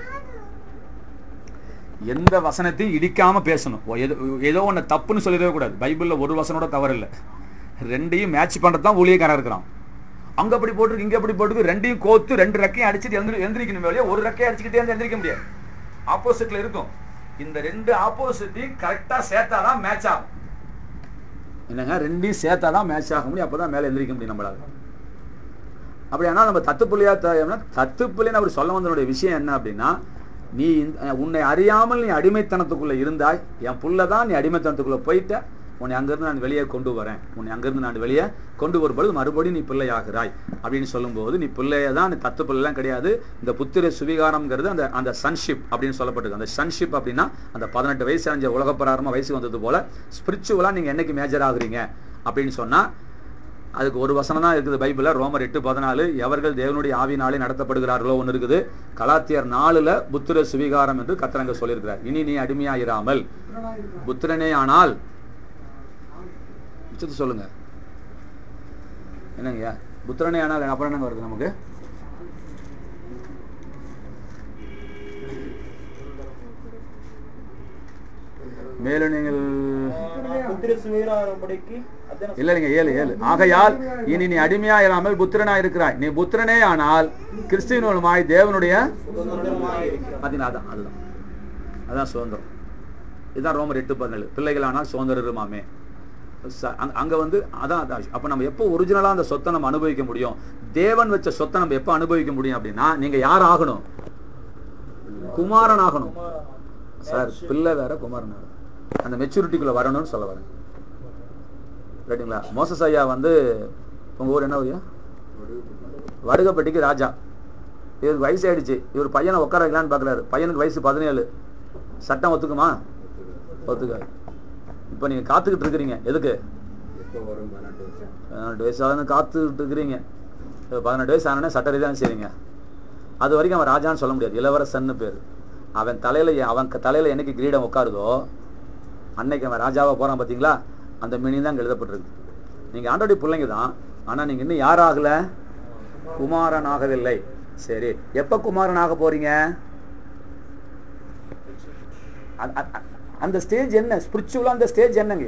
எந்த வசனத்தையும் இடிக்காம பேசணும் ஓ, ஏதோ ஏதோ ஒன்று தப்புன்னு சொல்லிடவே கூடாது பைபிள்ல ஒரு வசனோட தவறு இல்லை ரெண்டையும் மேட்ச் பண்றது தான் ஊழியக்காரன் இருக்கிறான் அங்க அப்படி போட்டிருக்கு இங்க அப்படி போட்டுருக்கு ரெண்டையும் கோத்து ரெண்டு ரெக்கையும் அடிச்சுட்டு எந்திரி எந்திரிக்கணும் வெளியே ஒரு ரெக்கையை அடிச்சுக்கிட்டே இருந்து எந்திரிக்க முடியாது ஆப்போசிட்ல இருக்கும் இந்த ரெண்டு ஆப்போசிட்டையும் கரெக்டா சேர்த்தாதான் மேட்ச் ஆகும் என்னங்க ரெண்டையும் சேர்த்தாதான் மேட்ச் ஆக முடியும் அப்பதான் மேல எந்திரிக்க முடியும் நம்மளால அப்படியானா நம்ம தத்து புள்ளியா தத்து புள்ளின்னு அவர் சொல்ல வந்தனுடைய விஷயம் என்ன அப்படின்னா நீ இந்த- உன்னை அறியாமல் நீ அடிமைத்தனத்துக்குள்ள இருந்தாய் என் புள்ள தான் நீ அடிமைத்தனத்துக்குள்ள போயிட்ட உன்னை அங்கிருந்து நான் வெளியே கொண்டு வரேன் உன்னை அங்கிருந்து நான் வெளியே கொண்டு வரும்பொழுது மறுபடியும் நீ பிள்ளையாகிறாய் அப்படின்னு சொல்லும்போது நீ பிள்ளைய தான் நீ தத்து பிள்ளைலாம் கிடையாது இந்த புத்திர சுவிகாரம்ங்கிறது அந்த அந்த சன்ஷிப் அப்படின்னு சொல்லப்பட்டிருக்கு அந்த சன்ஷிப் அப்படின்னா அந்த பதினெட்டு வயசு அஞ்சு உலக பிரகாரமா வயசு வந்தது போல ஸ்பிரிச்சுவலா நீங்க என்னைக்கு மேஜர் ஆகுறீங்க அப்படின்னு சொன்னா அதுக்கு ஒரு வசனம் தான் இருக்குது பைபிளில் ரோமர் எட்டு பதினாலு எவர்கள் தேவனுடைய ஆவினாலே நடத்தப்படுகிறார்களோ ஒன்று இருக்குது கலாத்தியர் நாலுல புத்திர சுவிகாரம் என்று கத்தரங்க சொல்லியிருக்கிறார் இனி நீ அடிமையாயிராமல் புத்திரனே ஆனால் மிச்சத்தை சொல்லுங்க என்னங்கய்யா புத்திரனே ஆனால் அப்புறம் என்னங்க வருது நமக்கு மேலும் நீங்கள் புத்திர சுவீராகும்படிக்கு அத்தனை இல்ல இல்லைங்க ஏழு ஏழு ஆகையால் இனி நீ அடிமையா இல்லாமல் புத்திரனா இருக்கிறாய் நீ புத்திரனே ஆனால் கிறிஸ்துவனுமாய் தேவனுடைய சுதந்திரமாய் இருக்கிறார். பாத்தீங்களா அதான் அதுதான் அதான் சுதந்திரம் இதுதான் ரோமர் எட்டு பதினேழு பிள்ளைகளானால் சுதந்திரமாமே ச- அங்க- அங்க வந்து அதான் அதான் அப்ப நம்ம எப்போ ஒரிஜினலா அந்த சொத்தை நம்ம அனுபவிக்க முடியும் தேவன் வச்ச சொத்தை நம்ம எப்போ அனுபவிக்க முடியும் அப்படின்னா நீங்க யார் ஆகணும் குமாரன் ஆகணும் சார் பிள்ளை வேற குமாரன் வேற அந்த மெச்சூரிட்டிக்குள்ள வரணும்னு சொல்ல வரேன் ரைட்டுங்களா மோசஸ் ஐயா வந்து உங்க ஊர் என்ன ஐயா வடுகப்பட்டிக்கு ராஜா இவருக்கு வயசு ஆயிடுச்சு இவர் பையனை உட்கார வைக்கலான்னு பார்க்குறாரு பையனுக்கு வயசு பதினேழு சட்டம் ஒத்துக்குமா ஒத்துக்காது இப்போ நீங்கள் காத்துக்கிட்டு இருக்கிறீங்க எதுக்கு எப்போ வரும் பதினெட்டு வருஷம் பதினெட்டு வயசு ஆகுதுன்னு காத்துக்கிட்டு இருக்கிறீங்க இப்போ பதினெட்டு வயசு ஆனோடனே சட்ட ரீதியாக செய்றீங்க அது வரைக்கும் அவன் ராஜான்னு சொல்ல முடியாது இளவரசன்னு பேர் அவன் தலையில் அவன் க- தலையில என்னைக்கு கிரீடம் உட்காருதோ அன்னைக்கு அவன் ராஜாவா போறான் பார்த்தீங்களா அந்த மீனிங் தான் அங்கே எழுதப்பட்டிருக்கு நீங்கள் ஆண்டோடைய பிள்ளைங்க தான் ஆனால் நீங்கள் இன்னும் யார் ஆகல குமாரன் ஆகவில்லை சரி எப்போ குமாரன் ஆக போறீங்க அ- அ- அ- அந்த ஸ்டேஜ் என்ன ஸ்பிரிச்சுவலாக அந்த ஸ்டேஜ் என்னங்க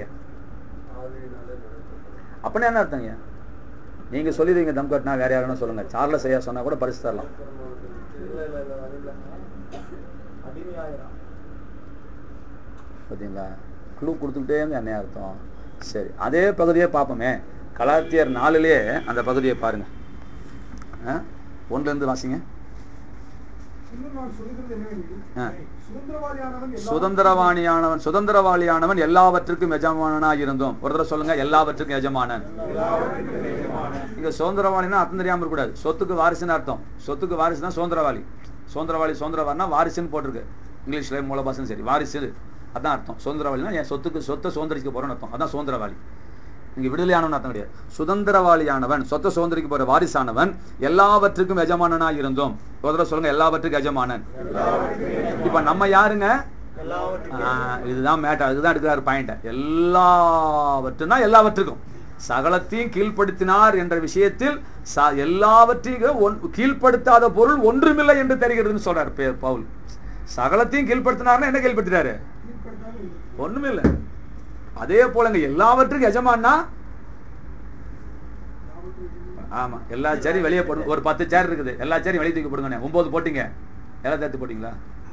அப்படின்னா என்ன அர்த்தங்க நீங்க சொல்லிடுவீங்க தம் கட்டினா வேற யாருன்னு சொல்லுங்க சார்லஸ் ஐயா சொன்னா கூட பரிசு தரலாம் இல்ல இல்ல இல்ல அது இல்ல அடிமையாயிரம் பார்த்தீங்களா க்ளூ கொடுத்துக்கிட்டே இருந்து என்ன அர்த்தம் சரி அதே பகுதியே பார்ப்போமே கலாத்தியர் நாலுலயே அந்த பகுதியை பாருங்க ஆ? ஒண்ணுல இருந்து வாசிங்க இன்னும் நான் சொல்லுகிறது என்னவெனில் ஆ. சுதந்திரவாதியானவன் எல்லா- சுதந்திரவாணியானவன் சுதந்திரவாளியானவன் எல்லாவற்றுக்கும் எஜமானனாய் இருந்தோம் ஒரு தடவை சொல்லுங்க எல்லாவற்றுக்கும் எஜமானன் இங்க சுதந்திரவாளினா அர்த்தம் தெரியாம இருக்கக்கூடாது சொத்துக்கு வாரிசுன்னு அர்த்தம் சொத்துக்கு வாரிசுனா சுதந்திரவாளி சுதந்திரவாளி சுதந்திரவாளினா வாரிசுன்னு போட்டிருக்கு இங்கிலீஷ்ல மூல பாஷையும் சரி வாரிசு அதான் அர்த்தம் சுதந்திரவாளினா என் சொத்துக்கு சொத்தை சுதந்திரிக்க போறேன்னு அர்த்தம் அதான் சுதந்திரவாளி இங்க விடுதலையானவன் அர்த்தம் கிடையாது சுதந்திரவாளியானவன் சொத்தை சுதந்திரிக்க போற வாரிசானவன் எல்லாவற்றுக்கும் எஜமானனா இருந்தோம் ஒரு தடவை சொல்லுங்க எல்லாவற்றுக்கும் எஜமானன் இப்ப நம்ம யாருங்க எல்லாவற்றையும் ஆ, இதுதான் மேட்டர் அதுதான் எடுக்கிறார் பாயிண்ட் எல்லாவற்றுனா எல்லாவற்றுக்கும் சகலத்தையும் கீழ்ப்படுத்தினார் என்ற விஷயத்தில் ச- எல்லாவற்றையும் ஒன்- கீழ்ப்படுத்தாத பொருள் ஒன்றுமில்லை என்று தெரிகிறதுன்னு சொல்றார் பே- பவுல் சகலத்தையும் கீழ்ப்படுத்தினார்னா என்ன கீழ்ப்படுத்துறாரு ஒண்ணுமே இல்லை அதே போலங்க எல்லாவற்றுக்கும் எஜமான்னா ஆமா எல்லா சேரையும் வெளியே போடுங்க ஒரு பத்து சேர் இருக்குது எல்லா சேரையும் வெளியே தூக்கி போடுங்கண்ணே ஒன்பது போட்டீங்க எல்லாம் சேர்த்து போட்டீங்களா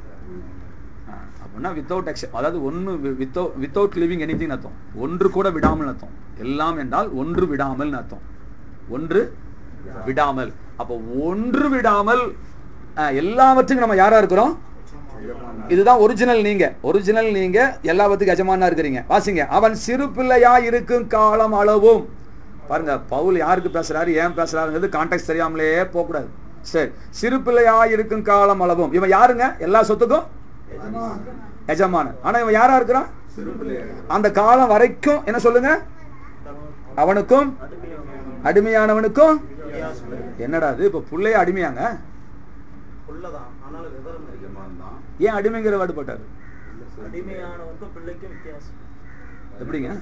ஆ, அப்படின்னா வித்தவுட் எக்ஷன் அதாவது ஒன்று வித்தவுட் வித்தவுட் லிவிங் எனிதிங் அர்த்தம் ஒன்று கூட விடாமல் அர்த்தம் எல்லாம் என்றால் ஒன்று விடாமல் அர்த்தம் ஒன்று விடாமல் அப்போ ஒன்று விடாமல் ஆ, எல்லாவற்றுக்கும் நம்ம யாரா இருக்கிறோம் இதுதான் ஒரிஜினல் நீங்க ஒரிஜினல் நீங்க எல்லாவற்றுக்கும் எஜமானா இருக்கிறீங்க வாசிங்க அவன் சிறு பிள்ளையா இருக்கும் காலம் அளவும் பாருங்க பவுல் யாருக்கு பேசுறாரு ஏன் பேசுறாருங்கிறது கான்டெக்ட் தெரியாமலே போகக்கூடாது சரி சிறு பிள்ளையா இருக்கும் காலம் அளவும் இவன் யாருங்க எல்லா சொத்துக்கும் எஜமானன் ஆனா இவன் யாரா இருக்கிறான் அந்த காலம் வரைக்கும் என்ன சொல்லுங்க அவனுக்கும் அடிமையானவனுக்கும் என்னடா இது இப்ப பிள்ளைய அடிமையாங்க உள்ளதான் ஆனாலும் விவரம் அதிகமாக தான் ஏன் அடிமைங்கிற வேர்டு போட்டாரு அடிமையானவனுக்கும் பிள்ளைக்கும் வித்தியாசம் எப்படிங்க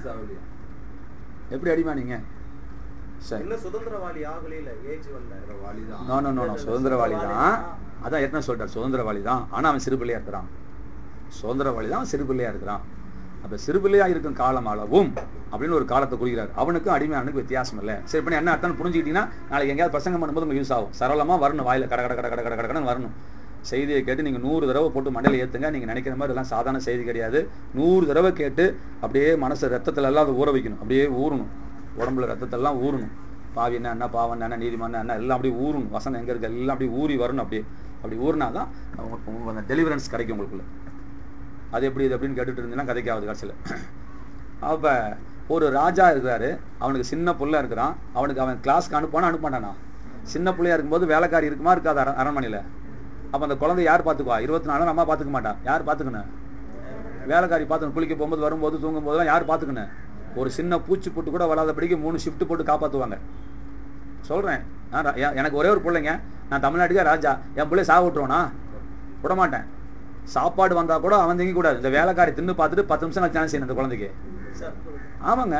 எப்படி அடிமை நீங்க சரி இன்னும் சுதந்திரவாளி ஆகலையில ஏஜ் வரல வாலிதான் நோ நோ நோ நோ சுதந்திரவாளி தான் அதான் என்ன சொல்றார் சுதந்திரவாளி தான் ஆனா அவன் சிறு பிள்ளையா இருக்கிறான் சுதந்திரவாளி தான் அவன் சிறு பிள்ளையா இருக்கிறான் அப்ப சிறு பிள்ளையா இருக்கும் காலம் அளவும் அப்படின்னு ஒரு காலத்தை குறிக்கிறார் அவனுக்கும் அடிமையானுக்கு வித்தியாசம் இல்லை சரி பண்ணி என்ன அர்த்தம் புரிஞ்சுக்கிட்டீங்கன்னா நாளைக்கு எங்கேயாவது பிரசங்கம் பண்ணும்போது உங்களுக்கு யூஸ் ஆகும் சரளமா வரணும் வாயில கட கட கட கட கட கடன்னு வரணும் செய்தியை கேட்டு நீங்க நூறு தடவை போட்டு மண்டையில ஏத்துங்க நீங்க நினைக்கிற மாதிரி எல்லாம் சாதாரண செய்தி கிடையாது நூறு தடவை கேட்டு அப்படியே மனசு ரத்தத்துல எல்லாம் அதை ஊற வைக்கணும் அப்படியே ஊறணும் உடம்புல ரத்தத்தெல்லாம் ஊறணும் பாவி என்ன என்ன பாவம் என்ன நீதிமான் என்ன எல்லாம் அப்படியே ஊறணும் வசனம் எங்க இருக்கு எல்லாம் அப்படியே ஊறி வரணும் அப்படியே அப்படி ஊறினா தான் உங்களுக்கு உங்களுக்கு அந்த டெலிவரன்ஸ் கிடைக்கும் உங்களுக்குள்ள அது எப்படி இது அப்படின்னு கேட்டுட்டு இருந்தீங்கன்னா கதைக்காவது கடைசியில் அப்போ ஒரு ராஜா இருக்கிறாரு அவனுக்கு சின்ன புள்ள இருக்கிறான் அவனுக்கு அவன் கிளாஸ்க்கு அனுப்பானா அனுப்பானானா சின்ன பிள்ளையா இருக்கும்போது வேலைக்காரி இருக்குமா இருக்காது அர அரண்மனையில் அப்போ அந்த குழந்தை யார் பார்த்துக்குவா இருபத்தி நாலு அம்மா பார்த்துக்க மாட்டான் யார் பார்த்துக்கணும் வேலைக்காரி பார்த்து குளிக்க போகும்போது வரும்போது தூங்கும் போதெல்லாம் யார் பார்த்துக்கணும் ஒரு சின்ன பூச்சி போட்டு கூட வராதபடிக்கு மூணு ஷிஃப்ட் போட்டு காப்பாற்றுவாங்க சொல்கிறேன் நான் ர- எ- எனக்கு ஒரே ஒரு பிள்ளைங்க நான் தமிழ்நாட்டுக்கே ராஜா என் பிள்ளை சாக விட்டுருவானா விட மாட்டேன் சாப்பாடு வந்தால் கூட அவன் திங்க கூடாது இந்த வேலைக்காரி தின்னு பார்த்துட்டு பத்து நிமிஷம் சான்ஸ் செய்யணும் அந்த குழந்தைக்கு ஆமாங்க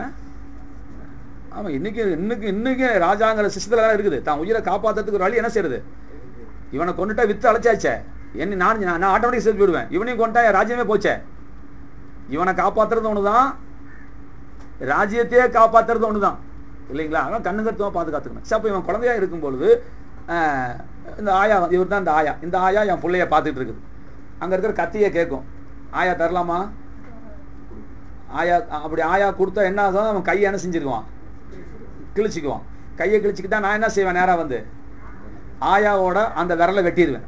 ஆமாம் இன்னைக்கு இன்னைக்கு இன்னைக்கு ராஜாங்கிற சிஸ்டத்தில் இருக்குது தான் உயிரை காப்பாற்றுறதுக்கு ஒரு வழி என்ன செய்யறது இவனை கொண்டுட்டா வித்து அழைச்சாச்சே என்ன நான் நான் நான் ஆட்டோமேட்டிக் சேர்த்து விடுவேன் இவனையும் கொண்டா என் ராஜ்யமே போச்சே இவனை காப்பாத்துறது ஒன்று தான் ராஜ்யத்தையே காப்பாத்துறது ஒன்று தான் இல்லைங்களா அவன் கண்ணு கருத்துவா பார்த்து காத்துக்கணும் சரி அப்போ இவன் குழந்தையா இருக்கும் பொழுது ஆஹ், இந்த ஆயா இவர் தான் இந்த ஆயா இந்த ஆயா என் பிள்ளைய பார்த்துட்டு இருக்குது அங்கே இருக்கிற கத்தியை கேட்கும் ஆயா தரலாமா ஆயா அப்படி ஆயா கொடுத்தா என்ன ஆகும் அவன் கையை என்ன செஞ்சிருக்குவான் கிழிச்சிக்குவான் கையை கிழிச்சிக்கிட்டா நான் என்ன செய்வேன் நேரா வந்து ஆயாவோட அந்த விரலை வெட்டிடுவேன்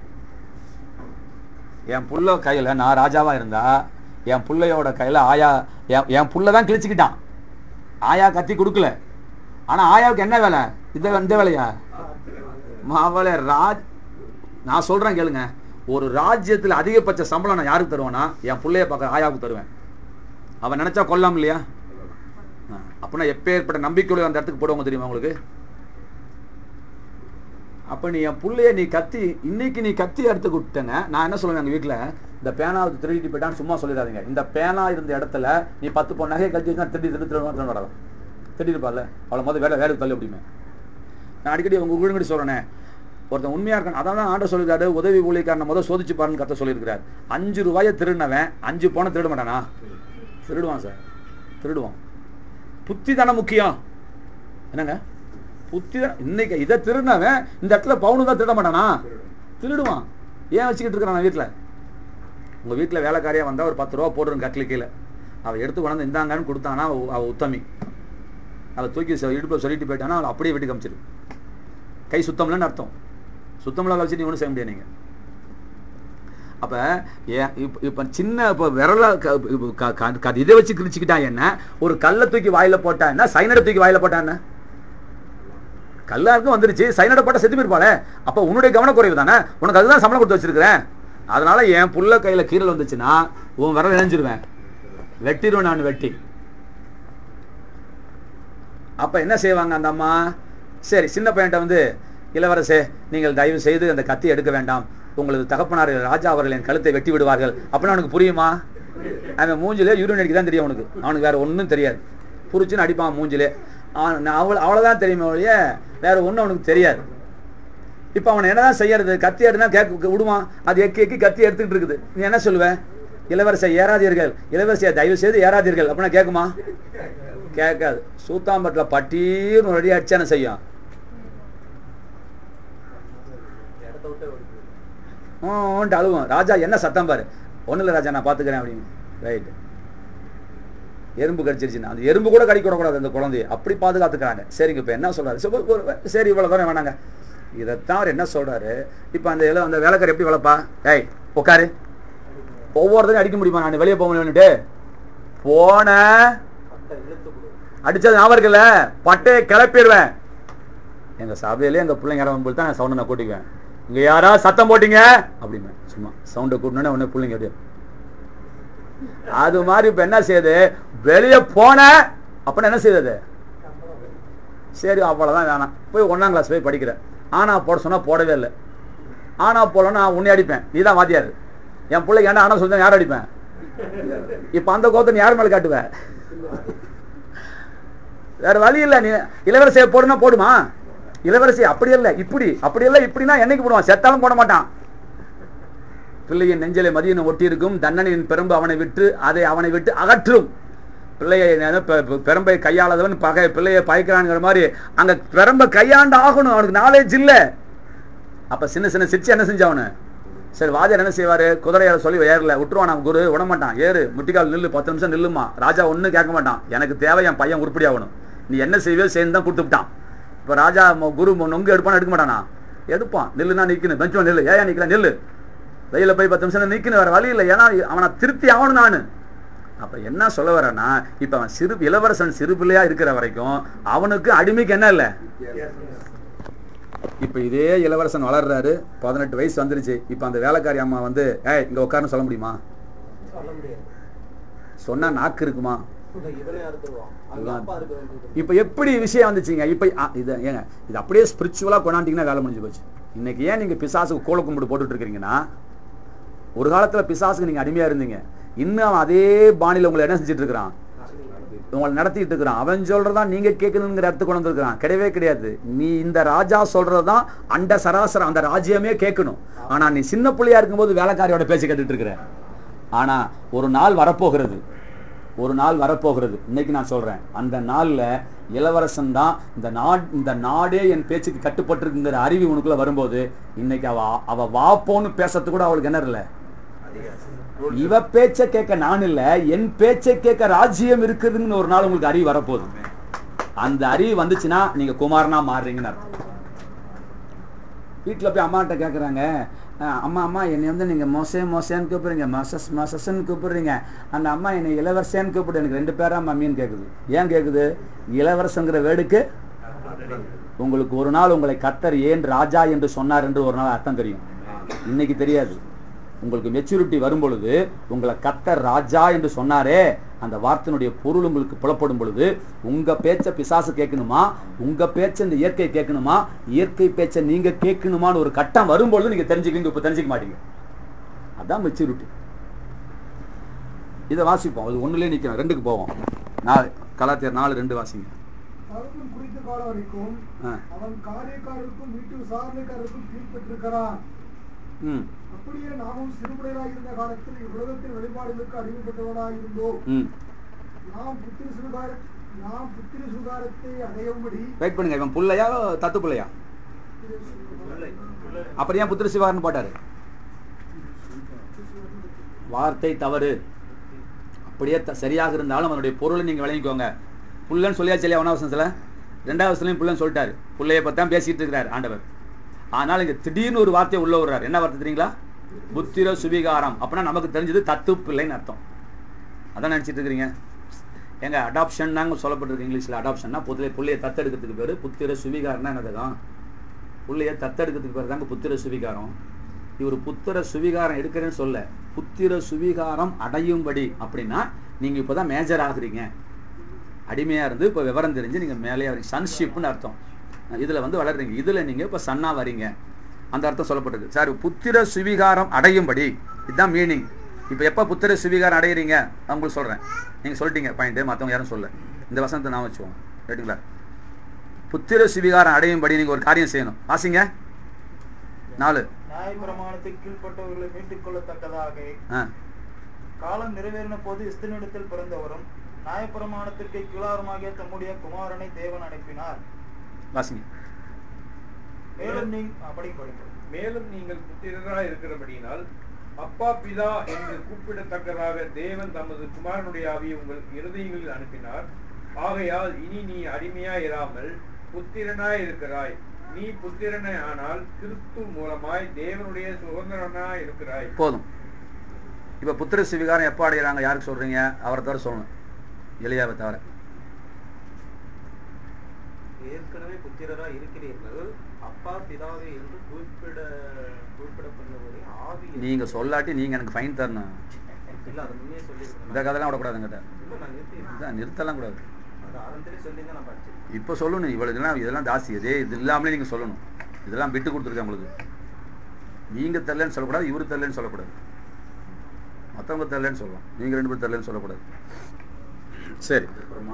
என் புள்ள கையில் நான் ராஜாவா இருந்தா என் புள்ளையோட கையில் ஆயா என் என் புள்ள தான் கிழிச்சுக்கிட்டான் ஆயா கத்தி கொடுக்கல ஆனா ஆயாவுக்கு என்ன வேலை இந்த இந்த வேலையா மாவளை ராஜ் நான் சொல்றேன் கேளுங்க ஒரு ராஜ்யத்தில் அதிகபட்ச சம்பளம் நான் யாருக்கு தருவேன்னா என் புள்ளைய பார்க்க ஆயாவுக்கு தருவேன் அவன் நினைச்சா கொல்லாம் இல்லையா ஆ, அப்படின்னா எப்பேற்பட்ட நம்பிக்கையோட அந்த இடத்துக்கு போடுவாங்க தெரியுமா உங்களுக்கு அப்ப நீ என் புள்ளைய நீ கத்தி இன்னைக்கு நீ கத்தி எடுத்து விட்டேங்க நான் என்ன சொல்லுவேன் எங்க வீட்டுல இந்த பேனா திருடிட்டு போயிட்டான்னு சும்மா சொல்லிடாதீங்க இந்த பேனா இருந்த இடத்துல நீ பத்து பொண்ணு நகையை கத்தி வச்சா திருடி திருடி திருடி திருடி வரலாம் திருடிருப்பால அவளை முதல்ல வேலை வேலை தள்ளி அப்படிமே நான் அடிக்கடி உங்க உங்களுங்கடி சொல்றேனே ஒருத்தன் உண்மையா இருக்கான் அதான் தான் ஆண்ட சொல்லிருக்காரு உதவி ஊழியக்காரனை முதல் சோதிச்சு பாருன்னு கத்த சொல்லியிருக்கிறார் அஞ்சு ரூபாயை திருடினவன் அஞ்சு போன திருட மாட்டானா திருடுவான் சார் திருடுவான் புத்தி தானே முக்கியம் என்னங்க புத்தி தான் இன்னைக்கு இதை திருடினவன் இந்த இடத்துல பவுனு தான் திருட மாட்டானா திருடுவான் ஏன் வச்சுக்கிட்டு இருக்கிறான் வீட்டில் உங்கள் வீட்டில் வேலைக்காரியா வந்தால் ஒரு பத்து ரூபா போடுறோம் கட்டில கீழே அவள் எடுத்து கொண்டாந்து இந்தாங்கன்னு கொடுத்தானா அவ அவள் உத்தமி அவள் தூக்கி சொ- இடுப்புல சொல்லிட்டு போயிட்டானா அவளை அப்படியே வெட்டி காமிச்சிரு கை சுத்தம்லன்னு அர்த்தம் சுத்தமில்லாத வச்சு நீ ஒன்றும் செய்ய முடியாது நீங்கள் அப்ப ஏன் இப்ப இப்ப சின்ன இப்ப விரல க- இப்ப க- க- க- இதை வச்சு கிழிச்சுக்கிட்டா என்ன ஒரு கல்லை தூக்கி வாயில போட்டா என்ன சைனடை தூக்கி வாயில போட்டா என்ன கல்லாருக்கும் வந்துருச்சு சைனோட போட்ட செத்து போயிருப்பாளே அப்போ உன்னுடைய கவனக்குறைவு தானே உனக்கு அதுதான் சம்பளம் கொடுத்து வச்சிருக்கிறேன் அதனால என் புள்ள கையில கீரல் வந்துச்சுன்னா உன் விரல் இணைஞ்சிருவேன் வெட்டிடுவேன் நான் வெட்டி அப்ப என்ன செய்வாங்க அந்த அம்மா சரி சின்ன பையன்ட்ட வந்து இளவரசே நீங்கள் தயவு செய்து அந்த கத்தி எடுக்க வேண்டாம் உங்களது தகப்பனார் ராஜா அவர்கள் என் கழுத்தை வெட்டி விடுவார்கள் அப்படின்னு அவனுக்கு புரியுமா அவன் மூஞ்சிலே யூரின் அடிக்க தான் தெரியும் அவனுக்கு அவனுக்கு வேற ஒன்றும் தெரியாது புரிச்சுன்னு அடிப்பான் மூஞ்சிலே அவ்வளோ அவ்வளோதான் தெரியுமே ஒழிய வேற ஒன்றும் அவனுக்கு தெரியாது இப்போ அவன் என்னதான் செய்யறது கத்தி எடுனா கேட்க விடுவான் அது எக்கி எக்கி கத்தி எடுத்துக்கிட்டு இருக்குது நீ என்ன சொல்லுவ இளவரசை ஏறாதீர்கள் இளவரசியை தயவு செய்து ஏறாதீர்கள் அப்படின்னா கேட்குமா கேட்காது சூத்தாம்பட்டில் பட்டீர்னு ஒரு அடி அடிச்சா என்ன செய்யும் ஓன்ட்டு அழுவும் ராஜா என்ன சத்தம் பாரு ஒன்றும் இல்லை ராஜா நான் பார்த்துக்கிறேன் அப்படின்னு ரைட் எறும்பு கடிச்சிருச்சுன்னா அந்த எறும்பு கூட கடிக்க விடக்கூடாது அந்த குழந்தைய அப்படி பாதுகாத்துக்கிறாங்க சரிங்க இப்போ என்ன சொல்றாரு சரி, ஒரு- ஒரு- சரி இவ்வளோ தூரம் வேணாங்க இதைத்தான் அவர் என்ன சொல்றாரு இப்போ அந்த இலை அந்த வேலைக்காரி எப்படி வளர்ப்பா ஏய் உட்காரு ஒவ்வொருத்தரையும் அடிக்க முடியுமா நான் வெளியே போக முடியும்னுட்டு போன அடிச்சது ஞாபகம் இருக்குல்ல பட்டையை கிளப்பிடுவேன் எங்க சபையிலே எங்க பிள்ளைங்க யாராவது போது தான் நான் சவுண்டை நான் கூட்டிக்குவேன் இங்க யாரா சத்தம் போட்டீங்க அப்படின்னு சும்மா சவுண்டை கூட்டினோடனே உடனே பிள்ளைங்க அப்படியே அது மாதிரி இப்ப என்ன செய்யுது வெளியே போன அப்ப என்ன செய்யுது சரி அவ்வளவுதான் வேணாம் போய் ஒண்ணாம் கிளாஸ் போய் படிக்கிறேன் ஆனா போட சொன்னா போடவே இல்லை ஆனா போடணும் நான் உன்னை அடிப்பேன் நீ தான் வாத்தியார் என் பிள்ளைக்கு ஏன்டா ஆனா சொல்லி யார் அடிப்பேன் இப்ப அந்த கோத்தை நீ யார் மேல காட்டுவ வேற வழி இல்ல நீ இளவரசியை போடுனா போடுமா இளவரசி அப்படி இல்ல இப்படி அப்படி இல்ல இப்படின்னா என்னைக்கு போடுவான் செத்தாலும் போட மாட்டான் பிள்ளையின் நெஞ்சிலே மதியனும் ஒட்டி இருக்கும் தன்னனின் பெரும்பு அவனை விட்டு அதை அவனை விட்டு அகற்றும் பிள்ளையை நெ- பெ- பெ- பெரம்பை கையாளாதவன் பகை பிள்ளையை பயக்கிறான்ங்கிற மாதிரி அங்க பெரம்பை கையாண்டு ஆகணும் அவனுக்கு நாலேஜ் இல்ல அப்ப சின்ன சின்ன சிரிச்சு என்ன செஞ்சவனு சரி வாஜர் என்ன செய்வாரு குதிரையார சொல்லி ஏறல விட்டுருவான் அவன் குரு விட மாட்டான் ஏறு முட்டிக்கால் நில்லு பத்து நிமிஷம் நில்லுமா ராஜா ஒன்றும் கேட்க மாட்டான் எனக்கு தேவை என் பையன் உருப்படி ஆகணும் நீ என்ன செய்வியோ சேர்ந்து தான் கொடுத்துட்டான் இப்போ ராஜா மொ- குரு மொ- நொங்கு எடுப்பான்னு எடுக்க மாட்டானா எடுப்பான் நில்லுனா நிக்கணும் பெஞ்சு நில்லு ஏன் நிக்கல நில்லு வெயில போய் பத்து நிமிஷம் நிக்கணும் வேற வழி இல்லை ஏன்னா அவனை திருத்தி ஆகணும் நான் அப்ப என்ன சொல்ல வரேன்னா இப்ப அவன் சிறு இளவரசன் சிறு பிள்ளையா இருக்கிற வரைக்கும் அவனுக்கு அடிமைக்கு என்ன இல்லை இப்ப இதே இளவரசன் வளர்றாரு பதினெட்டு வயசு வந்துருச்சு இப்ப அந்த வேலைக்காரி அம்மா வந்து ஏய் இங்க உட்காருன்னு சொல்ல முடியுமா சொல்ல முடியாது சொன்னா நாக்கு இருக்குமா இவனே அறுத்துருவான் அங்க அப்பா இருக்க வேண்டியது இப்ப எப்படி விஷயம் வந்துச்சுங்க இப்ப ஆ, இது ஏங்க இது அப்படியே ஸ்பிரிச்சுவலா கொண்டாண்டிங்கன்னா வேலை முடிஞ்சு போச்சு இன்னைக்கு ஏன் நீங்க பிசாசுக்கு கோல கும்பிட்டு போட்டுட்டு இருக்கீங்கன்னா ஒரு காலத்துல பிசாசுக்கு நீங்க அடிமையா இருந்தீங்க இன்னும் அவன் அதே பாணியில உங்களை என்ன செஞ்சுட்டு இருக்கிறான் உங்களை நடத்திட்டு இருக்கிறான் அவன் சொல்றதா நீங்க கேட்கணுங்கிற இடத்துக்கு கொண்டு வந்திருக்கிறான் கிடையவே கிடையாது நீ இந்த ராஜா சொல்றதுதான் அண்ட சராசரம் அந்த ராஜ்யமே கேட்கணும் ஆனா நீ சின்ன பிள்ளையா இருக்கும்போது வேலைக்காரியோட பேச்சு கேட்டுட்டு இருக்கிற ஆனா ஒரு நாள் வரப்போகிறது ஒரு நாள் வரப்போகிறது இன்னைக்கு நான் சொல்றேன் அந்த நாள்ல இளவரசன் தான் இந்த நாட் இந்த நாடே என் பேச்சுக்கு கட்டுப்பட்டிருக்குங்கிற அறிவு உனக்குள்ள வரும்போது இன்னைக்கு அவ அவ வாப்போன்னு பேசுறதுக்கு கூட அவளுக்கு என்ன இல்லை இவ பேச்ச கேட்க நான் இல்ல என் பேச்சை கேட்க ராஜ்யம் இருக்குதுன்னு ஒரு நாள் உங்களுக்கு அறிவு வரப்போகுது அந்த அறிவு வந்துச்சுன்னா நீங்க குமாரனா மாறுறீங்கன்னு அர்த்தம் வீட்டுல போய் அம்மாட்ட கேக்குறாங்க "அஹ், அம்மா அம்மா என்னை வந்து நீங்க மோசே மோசேன்னு கூப்பிடுறீங்க மசஸ் மசஸ்ன்னு கூப்பிடுறீங்க அந்த அம்மா என்னை இளவரசேன்னு கூப்பிடு எனக்கு ரெண்டு பேரா மம்மின்னு கேக்குது ஏன் கேக்குது இளவரசங்கிற வேடுக்கு உங்களுக்கு ஒரு நாள் உங்களை கத்தர் ஏன் ராஜா என்று சொன்னார் என்று ஒரு நாள் அர்த்தம் தெரியும் இன்னைக்கு தெரியாது உங்களுக்கு மெச்சூரிட்டி வரும் பொழுது உங்களை கத்தர் ராஜா என்று சொன்னாரே அந்த வார்த்தையினுடைய பொருள் உங்களுக்கு புலப்படும் பொழுது உங்க பேச்ச பிசாசு கேட்கணுமா உங்க பேச்ச இந்த இயற்கை கேட்கணுமா இயற்கை பேச்ச நீங்க கேட்கணுமான்னு ஒரு கட்டம் வரும் பொழுது நீங்க தெரிஞ்சுக்கீங்க இப்ப தெரிஞ்சுக்க மாட்டீங்க அதான் மெச்சூரிட்டி இதை வாசிப்போம் அது ஒண்ணுலயே நிக்கிறோம் ரெண்டுக்கு போவோம் நாலு கலாத்தியர் நாலு ரெண்டு வாசிங்க அவனுக்கும் குறித்த காலம் வரைக்கும் ஆ. அவன் காரியக்காரருக்கும் வீட்டு விசாரணைக்காரருக்கும் கீழ்ப்பட்டிருக்கிறான் ம் அப்படியே நாமும் சிறுபிள்ளைகளாக இருந்த காலத்தில் இவ்வுலகத்தின் வெளிப்பாடுகளுக்கு அடிமைப்பட்டவர்களாக இருந்தோம் ம் நாம் புத்திர சுகார நாம் புத்திர சுகாரத்தை அடையும்படி வெயிட் பண்ணுங்க இவன் புள்ளையா தத்து புள்ளையா அப்புறம் ஏன் புத்திர சிவாரன்னு போட்டாரு வார்த்தை தவறு அப்படியே த- சரியாக இருந்தாலும் அதனுடைய பொருளை நீங்க விளங்கிக்கோங்க புள்ளன்னு சொல்லியாச்சு இல்லையா ஒன்றாம் வருஷத்துல ரெண்டாவது வருஷத்துலையும் புள்ளன்னு சொல்லிட்டாரு புள்ளைய பத்தி தான் பேசிட்டு இருக்கிறார் ஆண்டவர் ஆனால் இங்க திடீர்னு ஒரு வார்த்தையை உள்ள விடுறாரு என்ன வார்த்தை தெரியுங்களா புத்திர சுவிகாரம் அப்படின்னா நமக்கு தெரிஞ்சது தத்து பிள்ளைன்னு அர்த்தம் அதான் நினைச்சிட்டு இருக்கிறீங்க எங்க அடாப்ஷன் தாங்க சொல்லப்பட்டிருக்கு இங்கிலீஷில் அடாப்ஷன்னா புத்திர புள்ளைய தத்தெடுக்கிறதுக்கு பேர் புத்திர சுவிகாரம்னா என்னதுதான் புள்ளைய தத்தெடுக்கிறதுக்கு பேர் தாங்க புத்திர சுவிகாரம் இவர் புத்திர சுவிகாரம் எடுக்கிறேன்னு சொல்ல புத்திர சுவிகாரம் அடையும்படி அப்படின்னா நீங்க இப்போதான் மேஜர் ஆகுறீங்க அடிமையா இருந்து இப்போ விவரம் தெரிஞ்சு நீங்க மேலே வரீங்க சன்ஷிப்னு அர்த்தம் இதுல வந்து வளர்றீங்க இதுல நீங்க இப்போ சன்னா வரீங்க அந்த அர்த்தம் சொல்லப்பட்டிருக்கு சார் புத்திர சுவிகாரம் அடையும்படி இதுதான் மீனிங் இப்போ எப்போ புத்திர சுவிகாரம் அடையிறீங்க நான் உங்களுக்கு சொல்றேன் நீங்க சொல்லிட்டீங்க பாயிண்ட் மற்றவங்க யாரும் சொல்ல இந்த வசனத்தை நான் வச்சுவோம் ரைட்டுங்களா புத்திர சுவிகாரம் அடையும்படி நீங்க ஒரு காரியம் செய்யணும் வாசிங்க நாலு நியாயப்பிரமாணத்துக்கு கீழ்ப்பட்டவர்களை மீட்டுக் கொள்ளத்தக்கதாக ஆ காலம் நிறைவேறின போது இஸ்தனிடத்தில் பிறந்தவரும் நியாயப்பிரமாணத்திற்கு கீழாரமாகிய தம்முடைய குமாரனை தேவன் அனுப்பினார் வாசிங்க மேலும் நீ அப்படி படிக்கும் மேலும் நீங்கள் புத்திரராய் இருக்கிறபடியினால் அப்பா பிதா என்று கூப்பிடத்தக்கதாக தேவன் தமது குமாரனுடைய ஆவியை உங்கள் இருதயங்களில் அனுப்பினார் ஆகையால் இனி நீ அடிமையாய் இராமல் புத்திரனாய் இருக்கிறாய் நீ புத்திரனை ஆனால் கிறிஸ்து மூலமாய் தேவனுடைய சுதந்திரனாய் இருக்கிறாய் போதும் இப்போ புத்திர சுவிகாரம் எப்போ அடைகிறாங்க யாருக்கு சொல்றீங்க அவரை தவிர சொல்லணும் எளியாவை தவிர ஏற்கனவே புத்திரரா இருக்கிறீர்கள் அப்பா பிதாவே என்று குறிப்பிட குறிப்பிடப்படுவதை ஆவி நீங்க சொல்லாட்டி நீங்க எனக்கு ஃபைன் தரணும் இல்ல அது முன்னே சொல்லியிருக்கேன் இந்த கதைலாம் விடக்கூடாதுங்கிட்ட இல்ல நான் நிறுத்தி இதான் நிறுத்தலாம் கூடாது அது ஆரம்பத்திலே சொல்லிங்க நான் படிச்சேன் இப்போ சொல்லணும் இவ்வளவு இதெல்லாம் இதெல்லாம் ஜாஸ்தி இதே இது இல்லாமலே நீங்க சொல்லணும் இதெல்லாம் விட்டு கொடுத்துருக்கேன் உங்களுக்கு நீங்க தரலன்னு சொல்லக்கூடாது இவரு தரலன்னு சொல்லக்கூடாது மற்றவங்க தரலன்னு சொல்லலாம் நீங்க ரெண்டு பேரும் தரலன்னு சொல்லக்கூடாது சரி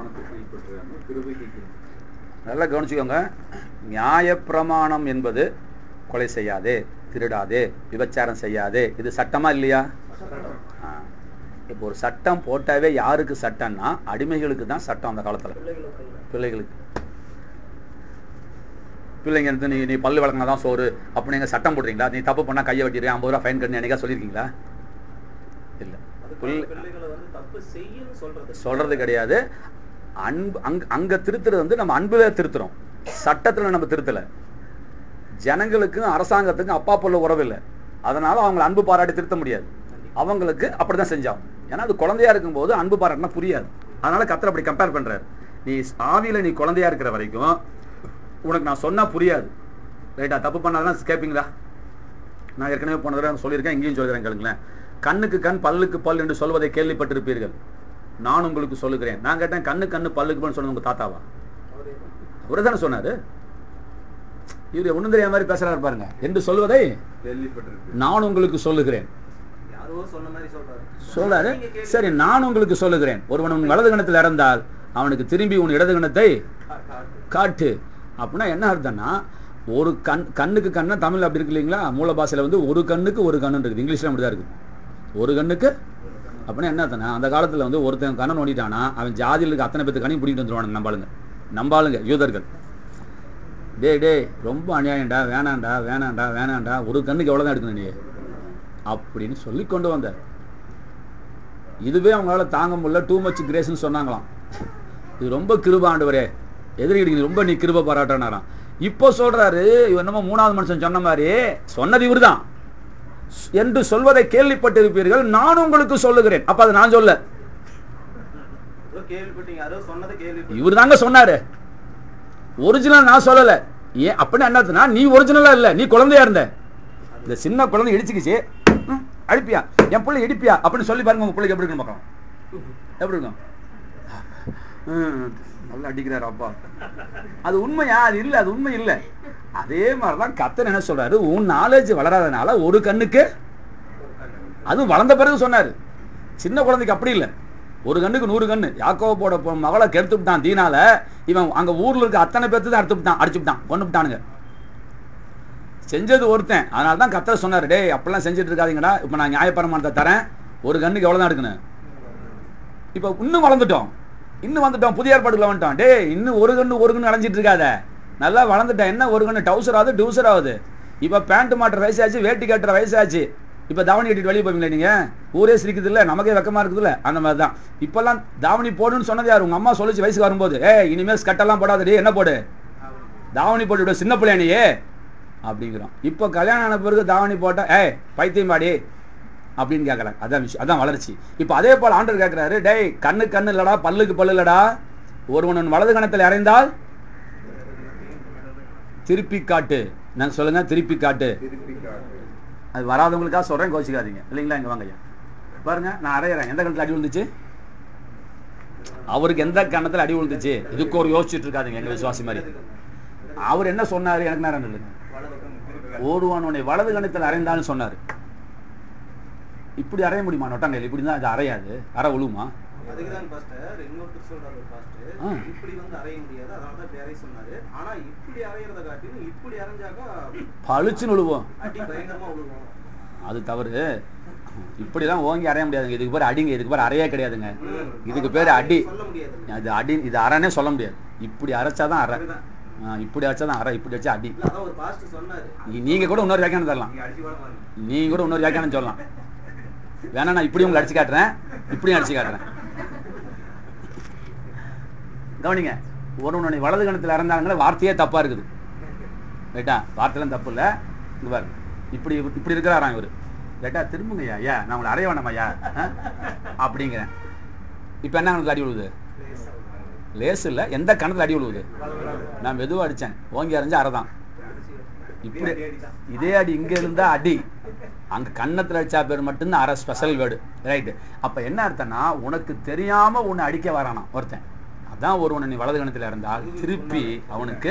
நல்லா கவனிச்சுக்கோங்க நியாயப்பிரமாணம் என்பது கொலை செய்யாதே திருடாதே விபச்சாரம் செய்யாதே இது சட்டமா இல்லையா ஆ. இப்போ ஒரு சட்டம் போட்டாவே யாருக்கு சட்டம்னா அடிமைகளுக்கு தான் சட்டம் அந்த காலத்துல பிள்ளைகளுக்கு பிள்ளைங்க இருந்து நீ நீ பல்லு விளக்குனா தான் சோறு அப்படி நீங்க சட்டம் போடுறீங்களா நீ தப்பு பண்ணா கையை வெட்டிடுறேன் ஐம்பது ரூபா ஃபைன் கட்டி என்னைக்கா சொல்லியிருக்கீங்களா இல்ல அதுக்கு பிள்ளை பிள்ளைகளை வந்து தப்பு செய்யுன்னு சொல்றது சொல்றது கிடையாது அன்பு அங்க அங்க திருத்துறது வந்து நம்ம அன்புல திருத்துறோம் சட்டத்துல நம்ம திருத்தல ஜனங்களுக்கும் அரசாங்கத்துக்கும் அப்பா போல உறவு இல்லை அதனால அவங்களை அன்பு பாராட்டி திருத்த முடியாது அவங்களுக்கு அப்படிதான் செஞ்சாங்க ஏன்னா அது குழந்தையா இருக்கும்போது அன்பு பாராட்டினா புரியாது அதனால கத்தர் அப்படி கம்பேர் பண்றாரு நீ ஆவியில நீ குழந்தையா இருக்கிற வரைக்கும் உனக்கு நான் சொன்னா புரியாது ரைட்டா தப்பு பண்ணாதான் கேட்பீங்களா நான் ஏற்கனவே போன தடவை சொல்லியிருக்கேன் இங்கேயும் சொல்கிறேன் கேளுங்களேன் கண்ணுக்கு கண் பல்லுக்கு பல் என்று சொல்வதை கேள்விப்பட்டிருப்பீர்கள் நான் உங்களுக்கு சொல்லுகிறேன் நான் கேட்டேன் கண்ணு கண்ணு பல்லுக்கு பல் சொன்னது உங்க தாத்தாவா அவரே தானே சொன்னாரு இவர் ஒண்ணும் தெரியாத மாதிரி பேசுறாரு பாருங்க என்று சொல்வதை நான் உங்களுக்கு சொல்லுகிறேன் யாரோ சொன்ன மாதிரி சொல்றாரு சொல்றாரு சரி நான் உங்களுக்கு சொல்லுகிறேன் ஒருவன் உன் வலது கணத்தில் இறந்தால் அவனுக்கு திரும்பி உன் இடது கணத்தை காட்டு அப்படின்னா என்ன அர்த்தம்னா ஒரு கண் கண்ணுக்கு கண்ணா தமிழ் அப்படி இருக்கு இல்லைங்களா மூல பாஷையில வந்து ஒரு கண்ணுக்கு ஒரு கண்ணு இருக்குது இங்கிலீஷ்ல அப்படிதான் இருக்குது ஒரு கண்ணுக்கு அப்படின்னா என்ன அர்த்தம்னா அந்த காலத்துல வந்து ஒருத்தன் கண்ணை நோண்டிட்டானா அவன் ஜாதியில் இருக்க அத்தனை பேத்து கண்ணையும் பிடிக்கிட்டு வந்துருவானுங்க நம்பாளுங்க நம்பாளுங்க யூதர்கள் டேய் டேய் ரொம்ப அநியாயம்டா வேணாம்டா வேணாம்டா வேணாம்டா ஒரு கண்ணுக்கு எவ்வளோ தான் எடுக்கணும் நீ அப்படின்னு சொல்லி கொண்டு வந்தார் இதுவே அவங்களால தாங்க முடியல டூ மச் கிரேஸ்னு சொன்னாங்களாம் இது ரொம்ப கிருப ஆண்டவரே எதிரிகளுக்கு ரொம்ப நீ கிருப பாராட்டினாராம் இப்போ சொல்றாரு இவர் என்னமோ மூணாவது மனுஷன் சொன்ன மாதிரி சொன்னது இவர்தான் என்று சொல்வதை கேள்விப்பட்டிருப்பீர்கள் நான் உங்களுக்கு சொல்லுகிறேன் அப்ப அதை நான் சொல்ல ஏதோ கேள்விப்பட்டீங்க யாரோ சொன்னதை கேள்விப்பட்டீங்க இவர் தாங்க சொன்னாரு ஒரிஜினல் நான் சொல்லல ஏன் அப்படின்னு என்ன அர்த்தம்னா, நீ ஒரிஜினலா இல்ல நீ குழந்தையா இருந்த இந்த சின்ன குழந்தை இடிச்சுக்கிச்சு ம், அடிப்பியா என் பிள்ளை இடிப்பியா அப்படின்னு சொல்லி பாருங்க உங்க பிள்ளைக்கு எப்படி இருக்கும் பார்க்கலாம் எப்படி இருக்கும் ம், நல்லா அடிக்கிறாரு அப்பா அது உண்மையா அது இல்ல அது உண்மை இல்ல அதே மாதிரிதான் கத்தர் என்ன சொல்றாரு உன் நாலேஜ் வளராதனால ஒரு கண்ணுக்கு அதுவும் வளர்ந்த பிறகு சொன்னாரு சின்ன குழந்தைக்கு அப்படி இல்லை ஒரு கண்ணுக்கு நூறு கண்ணு யாக்கோவோட பொ- மகளை கெடுத்து விட்டான் தீனால இவன் அங்க ஊர்ல இருக்க அத்தனை பேர்த்து தான் அறுத்து விட்டான் அடிச்சு விட்டான் கொண்டு விட்டானுங்க செஞ்சது ஒருத்தன் அதனால தான் கத்தர் சொன்னாரு டேய் அப்பெல்லாம் செஞ்சுட்டு இருக்காதீங்கடா இப்போ நான் நியாயப்பிரமாணத்தை தரேன் ஒரு கண்ணுக்கு எவ்வளோ தான் எடுக்கணும் இப்போ இன்னும் வளர்ந்துட்டோம் இன்னும் வந்துட்டோம் புதிய ஏற்பாடுக்குள்ள வந்துட்டோம் டேய் இன்னும் ஒரு கண்ணு ஒரு கண்ணு அடைஞ்சிட்டு இருக்காத நல்லா வளர்ந்துட்டேன் என்ன ஒரு கண்ணு டவுசர் ஆகுது டியூசர் ஆகுது இப்போ பேண்ட் மாட்டுற வயசாச்சு வேட்டி கட்டுற வயசாச்சு இப்போ தாவணி கட்டிட்டு வெளியே போவீங்களா நீங்க ஊரே சிரிக்குது இல்ல நமக்கே வெக்கமா இருக்குது இல்ல அந்த மாதிரி தான் இப்பெல்லாம் தாவணி போடுன்னு சொன்னது யார் உங்க அம்மா சொல்லிச்சு வயசுக்கு வரும்போது ஏ இனிமேல் ஸ்கட்டெல்லாம் போடாதடி என்ன போடு தாவணி போட்டு விட சின்ன பிள்ளையா நீ அப்படிங்கிறோம் இப்போ கல்யாணம் ஆன பிறகு தாவணி போட்டா ஏய் பைத்தியம் பாடி அப்படின்னு கேட்குறாங்க அதான் விஷயம் அதான் வளர்ச்சி இப்போ அதே போல் ஆண்டவர் கேட்குறாரு டேய் கண்ணு கண்ணு இல்லடா பல்லுக்கு பல்லு இல்லடா ஒருவன் வலது கணத்தில் அறைந்தால் திருப்பி காட்டு நான் சொல்லுங்க திருப்பி காட்டு அது வராதவங்களுக்காக சொல்றேன் கோச்சிக்காதீங்க இல்லைங்களா இங்க வாங்க ஐயா பாருங்க நான் அரையிறேன் எந்த கணத்துல அடி விழுந்துச்சு அவருக்கு எந்த கணத்துல அடி விழுந்துச்சு இதுக்கு ஒரு யோசிச்சுட்டு இருக்காதுங்க எங்க விசுவாசி மாதிரி அவர் என்ன சொன்னாரு எனக்கு நேரம் இல்லைங்க ஓடுவான் உன்னை வலது கணத்தில் அரைந்தான்னு சொன்னாரு இப்படி அறைய முடியுமா நொட்டாங்கையில் இப்படி தான் அது அறையாது அரை விழுமா அதுக்குதான் பாஸ்டர் இன்னொருத்தர் சொல்றாரு பாஸ்டர் ஆ. இப்படி வந்து அறைய முடியாது அதனால தான் இப்படி அறைய சொன்னாரு ஆனா இப்படி அறையறத காட்டிலும் இப்படி அரைஞ்சாக்கா பளிச்சுன்னு விழுவோம் அடி பயங்கரமா விழுவோம் அது தவறு இப்படிலாம் ஓங்கி அறைய முடியாதுங்க இதுக்கு பேர் அடிங்க இதுக்கு பேர் அறையே கிடையாதுங்க இதுக்கு பேர் அடி சொல்ல முடியாது அது அடி இது அரைனே சொல்ல முடியாது இப்படி அரைச்சாதான் அரை ஆ, இப்படி அரைச்சாதான் அரை இப்படி வச்சா அடி இல்ல அதான் ஒரு பாஸ்டர் சொன்னாரு நீ- நீங்க கூட இன்னொரு வியாக்கியானம் தரலாம் நீங்க அடிச்சு கூட பாருங்க நீங்க கூட இன்னொரு வியாக்கியானம் சொல்லலாம் வேணா நான் இப்படி உங்களுக்கு அடிச்சு காட்டுறேன் இப்படியும் அடிச்சு காட்டுறேன் கவனிங்க ஒருவனுடைய வலது கணத்தில் இறந்தாங்களே வார்த்தையே தப்பா இருக்குது ரைட்டா வார்த்தைலாம் தப்பு இல்லை இங்க பாருங்க இப்படி இப்படி இருக்கிறாராம் இவர் ரைட்டா திரும்புங்க ஐயா நான் உங்களை அறைய வேணாமா ஐயா ஆ? அப்படிங்கிறேன் இப்போ என்ன கணத்தில் அடி விழுவுது லேஸ் இல்லை எந்த கணத்தில் அடி விழுவுது நான் மெதுவாக அடித்தேன் ஓங்கி அரைஞ்சு அரை தான் இப்படி இதே அடி இங்க இருந்தா அடி அங்க கன்னத்துல அடிச்சா பேர் மட்டும்தான் அரை ஸ்பெஷல் வேர்டு ரைட்டு அப்ப என்ன அர்த்தம்னா உனக்கு தெரியாம உன்னை அடிக்க வரானா ஒருத்தன் அதான் ஒருவனை நீ வலது கணத்துல இருந்தால் திருப்பி அவனுக்கு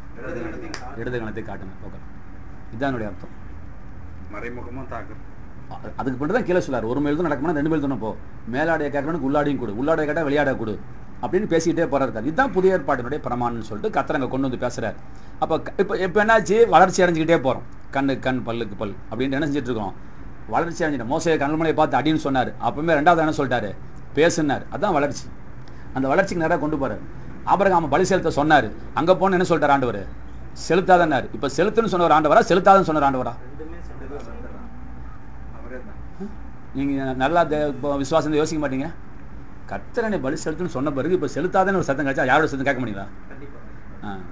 இடது கணத்தை காட்டணும் ஓகே இதுதான் என்னுடைய அர்த்தம் மறைமுகமா தாக்குறது அ- அதுக்கு மட்டும் தான் கீழே சொல்லார் ஒரு மேல் தான் நடக்கணும் ரெண்டு மேல் தானே போ மேலாடைய கேட்கறவனுக்கு உள்ளாடையும் கொடு உள்ளாடைய கேட்டால் விளையாட கொடு அப்படின்னு பேசிக்கிட்டே போறாரு இதுதான் புதிய ஏற்பாட்டினுடைய பிரமாணம்னு சொல்லிட்டு கத்திரங்க கொண்டு வந்து பேசுறாரு அப்போ இப்போ இப்போ என்னாச்சு வளர்ச்சி அடைஞ்சிக்கிட்டே போறோம் கண்ணு கண் பல்லுக்கு பல் அப்படின்னு என்ன செஞ்சுட்டு இருக்கோம் வளர்ச்சி அடைஞ்சிட்டோம் மோசையை கண்மலையை பார்த்து அடின்னு சொன்னார் அப்பவுமே ரெண்டாவது என்ன சொல்லிட்டாரு பேசுனார் அதான் வளர்ச்சி அந்த வளர்ச்சிக்கு நேராக கொண்டு போறாரு ஆபரகாம பலி செலுத்த சொன்னாரு அங்க போன என்ன சொல்லிட்டார் ஆண்டவர் செலுத்தாதன்னாரு இப்போ செலுத்துன்னு சொன்ன ஒரு ஆண்டவரா செலுத்தாதன்னு சொன்ன ஒரு ஆண்டவரா ரெண்டுமே சொல்றது வந்துடுறான் அவரே தான் நீங்க நல்லா தே- இப்போ விசுவாசம் யோசிக்க மாட்டீங்க கர்த்தரனை பலி செலுத்துன்னு சொன்ன பிறகு இப்போ செலுத்தாதன்னு ஒரு சத்தம் கழிச்சா யாரோட சத்தம் கேட்க மாட்டீங்களா கண்டிப்பா ஆ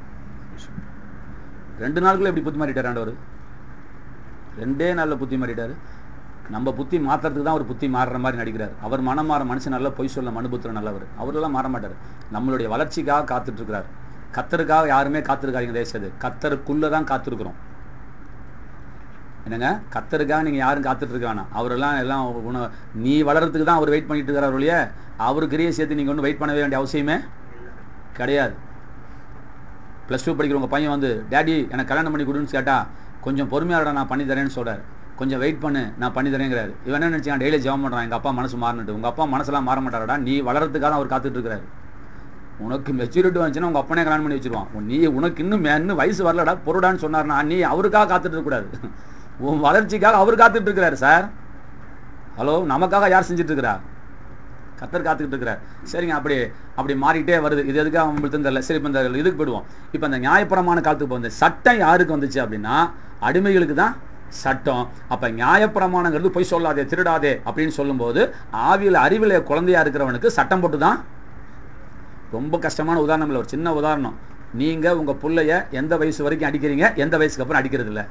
ரெண்டு நாளுக்குள்ள எப்படி புத்தி மாறிட்டார் ஆண்டவர் ரெண்டே நாளில் புத்தி மாறிட்டார் நம்ம புத்தி மாத்துறதுக்கு தான் அவர் புத்தி மாறுற மாதிரி நடிக்கிறார் அவர் மனம் மாற மனுஷன் நல்லா பொய் சொல்ல மனுபுத்திர நல்லவர் அவரெல்லாம் மாற மாட்டார் நம்மளுடைய வளர்ச்சிக்காக காத்துட்டு இருக்கிறார் கத்தருக்காக யாருமே காத்திருக்காதீங்க தேசது கத்தருக்குள்ள தான் காத்திருக்கிறோம் என்னங்க கத்தருக்காக நீங்க யாரும் காத்துட்டு இருக்க வேணாம் அவரெல்லாம் எல்லாம் உன- நீ வளர்றதுக்கு தான் அவர் வெயிட் பண்ணிட்டு இருக்கிறார் ஒழிய அவர் கிரியை சேர்த்து நீங்க ஒன்றும் வெயிட் பண்ண வேண்டிய அவசியமே கிடையாது ப்ளஸ் டூ படிக்கிற உங்கள் பையன் வந்து டேடி எனக்கு கல்யாணம் பண்ணி கொடுன்னு கேட்டா கொஞ்சம் பொறுமையாடா நான் பண்ணி தரேன்னு சொல்றாரு கொஞ்சம் வெயிட் பண்ணு நான் பண்ணி தரேங்கிறாரு இவன் என்ன நினச்சான் டெய்லி ஜெபம் பண்ணுறான் எங்கள் அப்பா மனசு மாறினட்டு உங்கள் அப்பா மனசெல்லாம் மாற மாட்டாரடா நீ வளர்றதுக்காக தான் அவர் காத்துட்டு இருக்கிறாரு உனக்கு மெச்சூரிட்டி வந்துச்சுன்னா உங்கள் அப்பனே கல்யாணம் பண்ணி வச்சிருவான் உன் நீ உனக்கு இன்னும் மே- இன்னும் வயசு வரலடா பொருடான்னு சொன்னார்னா நீ அவருக்காக காத்துட்டு இருக்கக்கூடாது உன் வளர்ச்சிக்காக அவர் காத்துட்டு இருக்கிறாரு சார் ஹலோ நமக்காக யார் செஞ்சுட்டு இருக்கிறா கத்தர் காத்துக்கிட்டு இருக்கிறார் சரிங்க அப்படி அப்படி மாறிக்கிட்டே வருது இது எதுக்காக உங்களுக்கு தெரியல சரி இப்போ இந்த இதுக்கு போயிடுவோம் இப்போ இந்த நியாயப்பிரமாண காலத்துக்கு போகுது சட்டம் யாருக்கு வந்துச்சு அப்படின்னா அடிமைகளுக்கு தான் சட்டம் அப்போ நியாயப்பிரமாணங்கிறது பொய் சொல்லாதே திருடாதே அப்படின்னு சொல்லும்போது ஆவியில் அறிவில் குழந்தையா இருக்கிறவனுக்கு சட்டம் போட்டு தான் ரொம்ப கஷ்டமான உதாரணம் இல்லை ஒரு சின்ன உதாரணம் நீங்கள் உங்கள் புள்ளைய எந்த வயசு வரைக்கும் அடிக்கிறீங்க எந்த வயசுக்கு அப்புறம் அடிக்கிறது இல்லை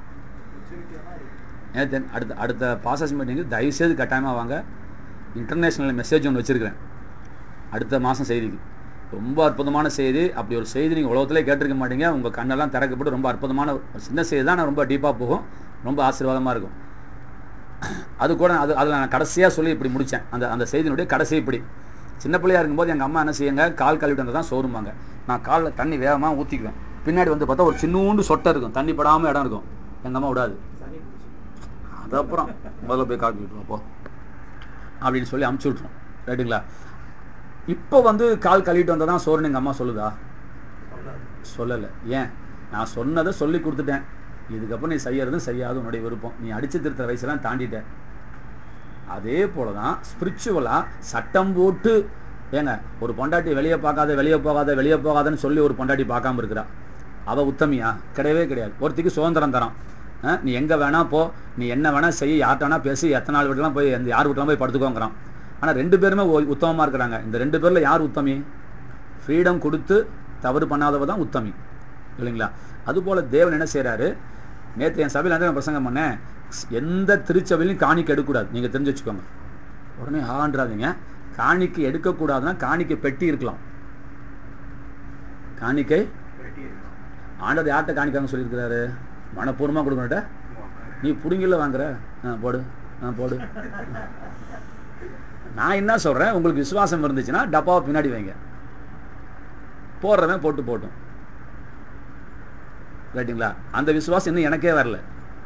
நேற்று அடுத்த அடுத்த பாசஸ் மீட்டிங்கு தயவுசெய்து கட்டாயமாக வாங்க இன்டர்நேஷ்னல் மெசேஜ் ஒன்று வச்சுருக்கிறேன் அடுத்த மாதம் செய்திக்கு ரொம்ப அற்புதமான செய்தி அப்படி ஒரு செய்தி நீங்கள் உலகத்திலே கேட்டிருக்க மாட்டீங்க உங்கள் கண்ணெல்லாம் திறக்கப்பட்டு ரொம்ப அற்புதமான ஒரு சின்ன செய்தி தான் நான் ரொம்ப டீப்பாக போகும் ரொம்ப ஆசீர்வாதமாக இருக்கும் அது கூட அது அதில் நான் கடைசியாக சொல்லி இப்படி முடித்தேன் அந்த அந்த செய்தியினுடைய கடைசி இப்படி சின்ன பிள்ளையா இருக்கும்போது எங்கள் அம்மா என்ன செய்யுங்க கால் கழுவிட்டு வந்தால் தான் சோறுமாங்க நான் காலில் தண்ணி வேகமாக ஊற்றிக்குவேன் பின்னாடி வந்து பார்த்தா ஒரு சின்னூண்டு சொட்டை இருக்கும் தண்ணி படாமல் இடம் இருக்கும் எங்கள் அம்மா விடாது அது அப்புறம் முதல்ல போய் கால் கழுவிட்டு போ அப்படின்னு சொல்லி அமுச்சு விட்ருவோம் ரைட்டுங்களா இப்போ வந்து கால் கழுவிட்டு வந்தால் தான் சோறுன்னு எங்கள் அம்மா சொல்லுதா சொல்லலை ஏன் நான் சொன்னதை சொல்லி கொடுத்துட்டேன் இதுக்கப்புறம் நீ செய்யறதும் செய்யாது உன்னுடைய விருப்பம் நீ அடிச்சு திருத்துற வயசெல்லாம் தாண்டிட்ட அதே போல தான் ஸ்பிரிச்சுவலாக சட்டம் போட்டு ஏங்க ஒரு பொண்டாட்டி வெளியே பார்க்காத வெளியே போகாத வெளியே போகாதன்னு சொல்லி ஒரு பொண்டாட்டி பார்க்காம இருக்கிறா அவ உத்தமியா கிடையவே கிடையாது ஒருத்திக்கு சுதந்திரம் தரான் அஹ், நீ எங்கே வேணா போ நீ என்ன வேணா செய் யார்கிட்ட வேணா பேசி எத்தனை நாள் வீட்டுலாம் போய் எந்த யார் வீட்டுலாம் போய் படுத்துக்கோங்கிறான் ஆனால் ரெண்டு பேருமே ஒ- உத்தமமா இருக்கிறாங்க இந்த ரெண்டு பேரில் யார் உத்தமி ஃப்ரீடம் கொடுத்து தவறு பண்ணாதவ தான் உத்தமி இல்லைங்களா அதுபோல் தேவன் என்ன செய்கிறாரு நேற்று என் சபையில் வந்து நான் பிரசங்கம் பண்ணேன் எந்த திருச்சபையிலும் காணிக்கை எடுக்கக்கூடாது நீங்கள் தெரிஞ்சு வச்சுக்கோங்க உடனே ஆன்றாதீங்க காணிக்கை எடுக்கக்கூடாதுன்னா காணிக்கை பெட்டி இருக்கலாம் காணிக்கை ஆண்டவர் யார்கிட்ட காணிக்காங்க சொல்லியிருக்கிறாரு மனப்பூர்வமாக கொடுக்கணுட்ட நீ புடுங்கில வாங்குற ஆ போடு ஆ போடு நான் என்ன சொல்கிறேன் உங்களுக்கு விசுவாசம் இருந்துச்சுன்னா டப்பாவை பின்னாடி வைங்க போடுறவன் போட்டு போட்டும் ரைட்டுங்களா அந்த விசுவாசம் இன்னும் எனக்கே வரல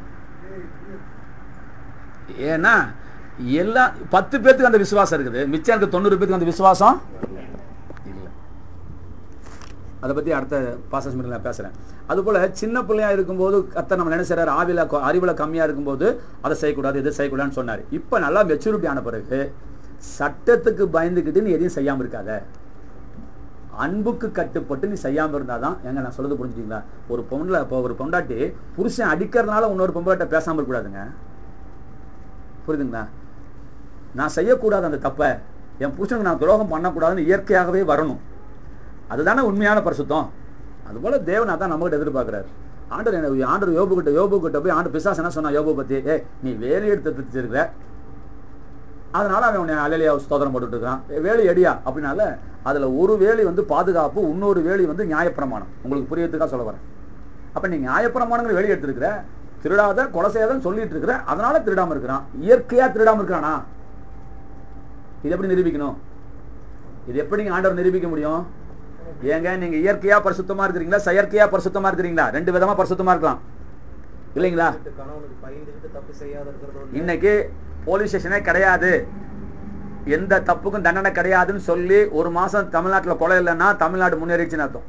ஏன்னா எல்லா பத்து பேர்த்துக்கு அந்த விசுவாசம் இருக்குது மிச்சம் இருக்க தொண்ணூறு பேர்த்துக்கு அந்த விசுவாசம் இல்லை அதை பற்றி அடுத்த பாசஸ் மீட்டில் நான் பேசுகிறேன் அதுபோல் சின்ன பிள்ளையா இருக்கும்போது கத்த நம்ம என்ன செய்றாரு ஆவில கொ- அறிவுல கம்மியாக இருக்கும்போது அதை செய்யக்கூடாது இதை செய்யக்கூடாதுன்னு சொன்னார் இப்போ நல்லா மெச்சூரிட்டி ஆன பிறகு சட்டத்துக்கு பயந்துக்கிட்டு நீ எதையும் செய்யாமல் இருக்காத அன்புக்கு கட்டுப்பட்டு நீ செய்யாமல் இருந்தாதான் எங்க நான் சொல்றது புரிஞ்சுட்டீங்களா ஒரு பொண்ணுல இப்போ ஒரு பொண்டாட்டி புருஷன் அடிக்கிறதுனால இன்னொரு பொம்பளாட்ட பேசாமல் இருக்கக்கூடாதுங்க புரியுதுங்களா நான் செய்யக்கூடாது அந்த தப்பை என் புருஷனுக்கு நான் துரோகம் பண்ணக்கூடாதுன்னு இயற்கையாகவே வரணும் அதுதானே உண்மையான பரிசுத்தம் அதுபோல தேவன் அதான் நம்மகிட்ட எதிர்பார்க்குறாரு ஆண்டர் என்ன ஆண்டர் யோபு கிட்ட யோபு கிட்ட போய் ஆண்டு பிசாசு என்ன சொன்னா யோபு பத்தி ஏ நீ வேலி எடுத்து வச்சிருக்கிற அதனால அவன் உன்னை அலையிலையா ஸ்தோத்திரம் போட்டுட்டு இருக்கான் "ஏய், வேலி எடியா அப்படின்னால அதுல ஒரு வேலி வந்து பாதுகாப்பு இன்னொரு வேலி வந்து நியாயப்பிரமாணம் உங்களுக்கு புரியறதுக்காக சொல்ல வரேன் அப்ப நீ நியாயப்பிரமாணங்கிற வேலி எடுத்திருக்கிற திருடாத கொலை செய்யாதன்னு சொல்லிட்டு இருக்கிற அதனால திருடாம இருக்கிறான் இயற்கையா திருடாம இருக்கிறானா இது எப்படி நிரூபிக்கணும் இது எப்படிங்க ஆண்டவர் நிரூபிக்க முடியும் ஏங்க நீங்க இயற்கையா பரிசுத்தமா இருக்கிறீங்களா செயற்கையா பரிசுத்தமா இருக்கிறீங்களா ரெண்டு விதமா பரிசுத்தமா இருக்கலாம் இல்லைங்களா கணவனுக்கு பயந்துகிட்டு தப்பு செய்யாத இருக்கிறது ஒண்ணு. இன்னைக்கு போலீஸ் ஸ்டேஷனே கிடையாது எந்த தப்புக்கும் தண்டனை கிடையாதுன்னு சொல்லி ஒரு மாசம் தமிழ்நாட்டுல கொலை இல்லைன்னா தமிழ்நாடு முன்னேறிச்சுன்னு அர்த்தம்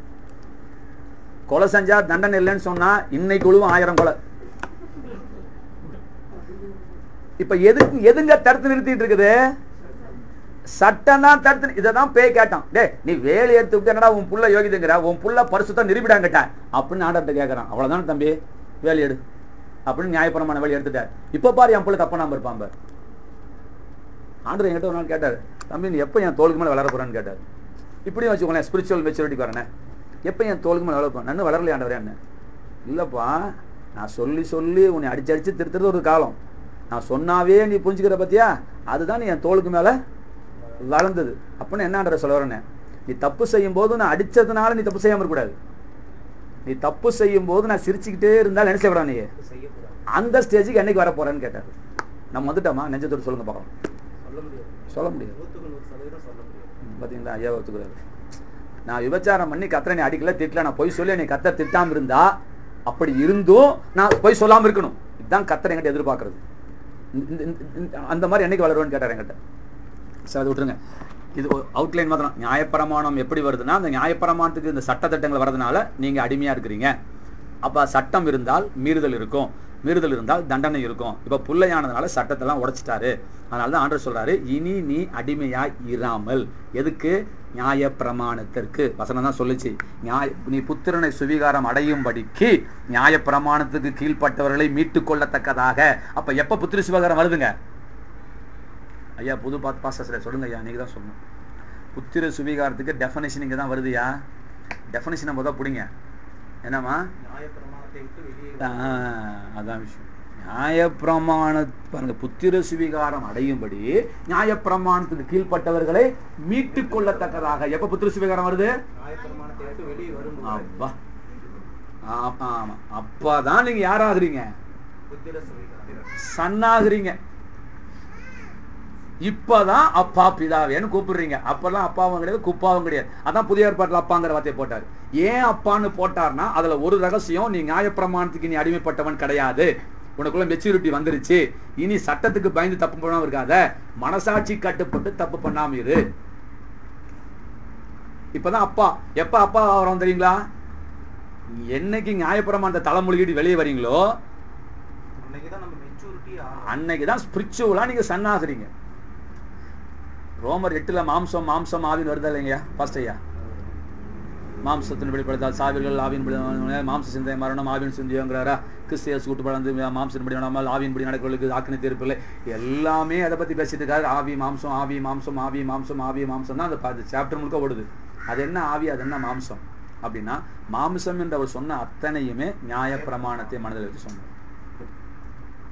கொலை செஞ்சா தண்டனை இல்லைன்னு சொன்னா இன்னைக்கு குழுவும் ஆயிரம் கொலை இப்ப எதுக்கு எதுங்க தடுத்து நிறுத்திட்டு இருக்குது சட்டம் தான் தடுத்து இதை தான் பேய் கேட்டான் டே நீ வேலை எடுத்து விட்டு என்னடா உன் புள்ள யோகிதுங்கிற உன் புள்ள பரிசுத்தம் நிரூபிடாங்கிட்ட அப்படின்னு ஆண்டர்கிட்ட கேட்கறான் அவ்வளவுதானே தம்பி வேலை எடு அப்படின்னு நியாயபரமான வேலை எடுத்துட்டார் இப்ப பாரு என் புள்ள தப்பா நாம இருப்பான் பாரு ஆண்டர் என்கிட்ட ஒரு நாள் கேட்டார் தம்பி நீ எப்போ என் தோளுக்கு மேலே வளர போறான்னு கேட்டார் இப்படியும் வச்சுக்கோங்களேன் ஸ்பிரிச்சுவல் மெச்சூரிட்டி வரேனே எப்போ என் தோளுக்கு மேலே வளர போறேன் நன்னு வளரலையா ஆண்டவரே என்ன இல்லைப்பா நான் சொல்லி சொல்லி உன்னை அடிச்சு அடிச்சு திருத்துறது ஒரு காலம் நான் சொன்னாவே நீ புரிஞ்சுக்கிற பத்தியா அதுதான் நீ என் தோளுக்கு மேலே வளர்ந்தது அப்படின்னு என்ன ஆண்டரை சொல்ல வரேனே நீ தப்பு செய்யும் போது நான் அடிச்சதுனால நீ தப்பு செய்யாம இருக்கக்கூடாது நீ தப்பு செய்யும் போது நான் சிரிச்சுக்கிட்டே இருந்தால் என்ன செய்யக்கூடாது நீ செய்யக்கூடாது அந்த ஸ்டேஜுக்கு என்னைக்கு வர போறேன்னு கேட்டார் நம்ம வந்துட்டோமா நெஞ்சத்தோடு சொல்லுங்க பார்க்கலாம் சொல்ல முடியாது சொல்ல முடியாது நூத்துக்கு நூறு சதவீதம் சொல்ல முடியாது பார்த்தீங்களா ஐயா ஒத்துக்கிறாரு நான் விபச்சாரம் பண்ணி கத்தரை நீ அடிக்கல திட்டல நான் பொய் சொல்லி நீ கத்தரை திட்டாம இருந்தா அப்படி இருந்தும் நான் பொய் சொல்லாம இருக்கணும் இதுதான் கத்தரை என்கிட்ட எதிர்பார்க்கறது இந்த- இந்த- இந்த- அந்த மாதிரி என்னைக்கு வளருவேன்னு கேட்டார் என்கிட்ட சரி அதை விட்டுருங்க இது அவுட்லைன் மாத்திரம் நியாயப்பிரமாணம் எப்படி வருதுன்னா அந்த நியாயப்பிரமாணத்துக்கு இந்த சட்டத்திட்டங்கள் வர்றதுனால நீங்க அடிமையா இருக்கிறீங்க அப்ப சட்டம் இருந்தால் மீறுதல் இருக்கும் மீறுதல் இருந்தால் தண்டனை இருக்கும் இப்ப புள்ளையானதுனால சட்டத்தெல்லாம் உடைச்சிட்டாரு அதனால தான் ஆண்டவர் சொல்றாரு இனி நீ அடிமையாய் இராமல் எதுக்கு நியாய பிரமாணத்திற்கு வசனம் தான் சொல்லுச்சு நியாய நீ புத்திரனை சுவீகாரம் அடையும்படிக்கு நியாய பிரமாணத்துக்கு கீழ்ப்பட்டவர்களை மீட்டுக் கொள்ளத்தக்கதாக அப்ப எப்ப புத்திர சுவீகாரம் வருதுங்க ஐயா புது பாத் பாஸ்டர் சொல்லுங்க ஐயா நீங்க தான் சொல்லணும் புத்திர சுவீகாரத்துக்கு டெஃபனேஷன் இங்கே தான் வருதுயா டெஃபனேஷனை முதல் பிடிங்க என்னம்மா நியாயப்பிரமாணத்தை விட்டு வெளியே ஆ, அதான் விஷயம் நியாயப்பிரமாண பாருங்க புத்திர சுவீகாரம் அடையும்படி நியாயப்பிரமாணத்துக்கு கீழ்ப்பட்டவர்களை மீட்டுக் கொள்ளத்தக்கதாக எப்ப புத்திர சுவீகாரம் வருது நியாயப்பிரமாணத்தை விட்டு வெளியே வரும்போது அப்பா ஆ- ஆமா அப்பதான் நீங்க யாராகிறீங்க புத்திர சுவீகாரம் சன்னாகிறீங்க இப்பதான் அப்பா பிதாவேன்னு கூப்பிடுறீங்க அப்பெல்லாம் அப்பாவும் கிடையாது குப்பாவும் கிடையாது அதான் புதிய ஏற்பாட்டில் அப்பாங்கிற வார்த்தையை போட்டார் ஏன் அப்பான்னு போட்டார்னா அதுல ஒரு ரகசியம் நீ நியாயப்பிரமாணத்துக்கு நீ அடிமைப்பட்டவன் கிடையாது உனக்குள்ள மெச்சூரிட்டி வந்துருச்சு இனி சட்டத்துக்கு பயந்து தப்பு பண்ணாம இருக்காத மனசாட்சி கட்டுப்பட்டு தப்பு பண்ணாம இரு இப்பதான் அப்பா எப்ப அப்பா வரோம் தெரியுங்களா என்னைக்கு நியாயப்பிரமாணத்தை தலைமொழிகிட்டு வெளியே வரீங்களோ அன்னைக்குதான் நம்ம மெச்சூரிட்டி அன்னைக்கு தான் ஸ்பிரிச்சுவலாக நீங்கள் சன்னாகிறீங்க ரோமர் எட்டுல மாம்சம் மாம்சம் ஆவின் வருதா இல்லைங்கய்யா ஃபர்ஸ்ட் ஐயா மாம்சத்தின் வெளிப்படுத்தால் சாவிர்கள் ஆவின் படி- மாம்ச சிந்தை மரணம் ஆவின் சிந்தியோங்கிறாரா கிறிஸ்திய சூட்டு பழந்து மாம்சத்தின் படி வேணாமல் ஆவின் படி நடக்கிறவர்களுக்கு ஆக்கின தீர்ப்பில்லை எல்லாமே அதை பத்தி பேசிட்டு இருக்காரு ஆவி மாம்சம் ஆவி மாம்சம் ஆவி மாம்சம் ஆவி மாம்சம் தான் அந்த சாப்டர் முழுக்க ஓடுது அது என்ன ஆவி அது என்ன மாம்சம் அப்படின்னா மாம்சம் என்று அவர் சொன்ன அத்தனையுமே நியாய பிரமாணத்தை மனதில் வச்சு சொன்னார்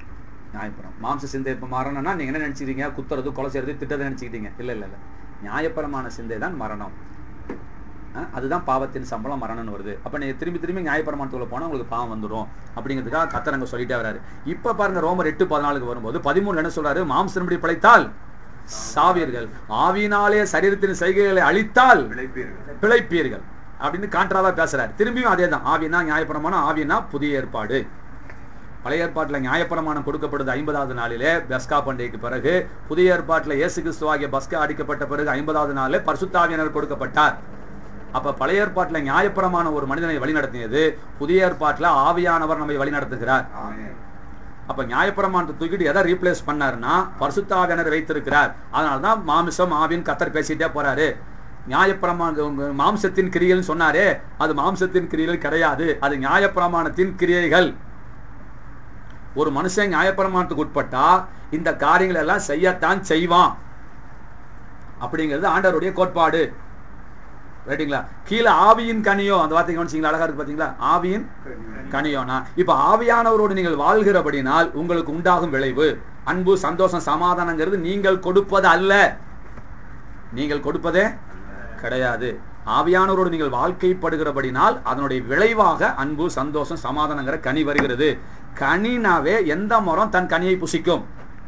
நியாயப்பரம் மாம்ச சிந்தை இப்போ மரணம்னா நீங்க என்ன நினைச்சிக்கிறீங்க குத்துறது கொலை செய்யறது திட்டத்தை நினைச்சுக்கிட்டீங்க இல்ல இல்ல இல்ல நியாயப்பரமான சிந்தை தான் மரணம் அஹ் அதுதான் பாவத்தின் சம்பளம் மரணம்னு வருது அப்ப நீங்க திரும்பி திரும்பி நியாயப்பிரமாணத்துக்குள்ள போனா உங்களுக்கு பாவம் வந்துடும் அப்படிங்கிறதுக்காக கத்தரங்க சொல்லிட்டே வராரு இப்ப பாருங்க ரோமர் எட்டு பதினாலுக்கு வரும்போது பதிமூணு என்ன சொல்றாரு மாம்சன்படி பிழைத்தால் சாவீர்கள் ஆவியினாலே சரீரத்தின் செய்கைகளை அழித்தால் பிழைப்பீர்கள் பிழைப்பீர்கள் அப்படின்னு கான்ட்ராவா பேசுறாரு திரும்பியும் அதே தான் ஆவினா நியாயப்பிரமாணம் ஆவினா புதிய ஏற்பாடு பழைய ஏற்பாட்டில் நியாயப்பிரமாணம் கொடுக்கப்படுது ஐம்பதாவது நாளிலே பெஸ்கா பண்டிகைக்கு பிறகு புதிய ஏற்பாட்டில் இயேசு கிறிஸ்துவாகிய பஸ்கா அடிக்கப்பட்ட பிறகு ஐம்பதாவது நாளில் பரிசுத்தாவியனர் கொடுக்கப்பட்டார் அப்ப பழைய ஏற்பாட்டில் நியாயப்பிரமாணம் ஒரு மனிதனை வழிநடத்தியது புதிய ஏற்பாட்டில் ஆவியானவர் நம்மை வழிநடத்துகிறார் ஆமென். அப்ப நியாயப்பிரமாணத்தை தூக்கிட்டு எதை ரீப்ளேஸ் பண்ணாருன்னா பரிசுத்தாவியனர் வைத்திருக்கிறார் அதனாலதான் மாமிசம் ஆவின் கத்தர் பேசிட்டே போறாரு நியாயப்பிரமாண மாம்சத்தின் கிரியைகள் சொன்னாரே அது மாம்சத்தின் கிரியைகள் கிடையாது அது நியாயப்பிரமாணத்தின் கிரியைகள் ஒரு மனுஷன் நியாயப்பிரமாணத்துக்கு உட்பட்டா இந்த காரியங்கள் எல்லாம் செய்யத்தான் செய்வான் அப்படிங்கிறது ஆண்டவருடைய கோட்பாடு ரைட்டுங்களா கீழே ஆவியின் கனியோ அந்த வார்த்தை கவனிச்சிங்களா அழகா இருக்கு பாத்தீங்களா ஆவியின் கனியோனா இப்ப ஆவியானவரோடு நீங்கள் வாழ்கிறபடினால் உங்களுக்கு உண்டாகும் விளைவு அன்பு சந்தோஷம் சமாதானங்கிறது நீங்கள் கொடுப்பது அல்ல நீங்கள் கொடுப்பதே கிடையாது ஆவியானவரோடு நீங்கள் வாழ்க்கைப்படுகிறபடினால் அதனுடைய விளைவாக அன்பு சந்தோஷம் சமாதானங்கிற கனி வருகிறது கனினாவே எந்த மரம் தன் கனியை புசிக்கும்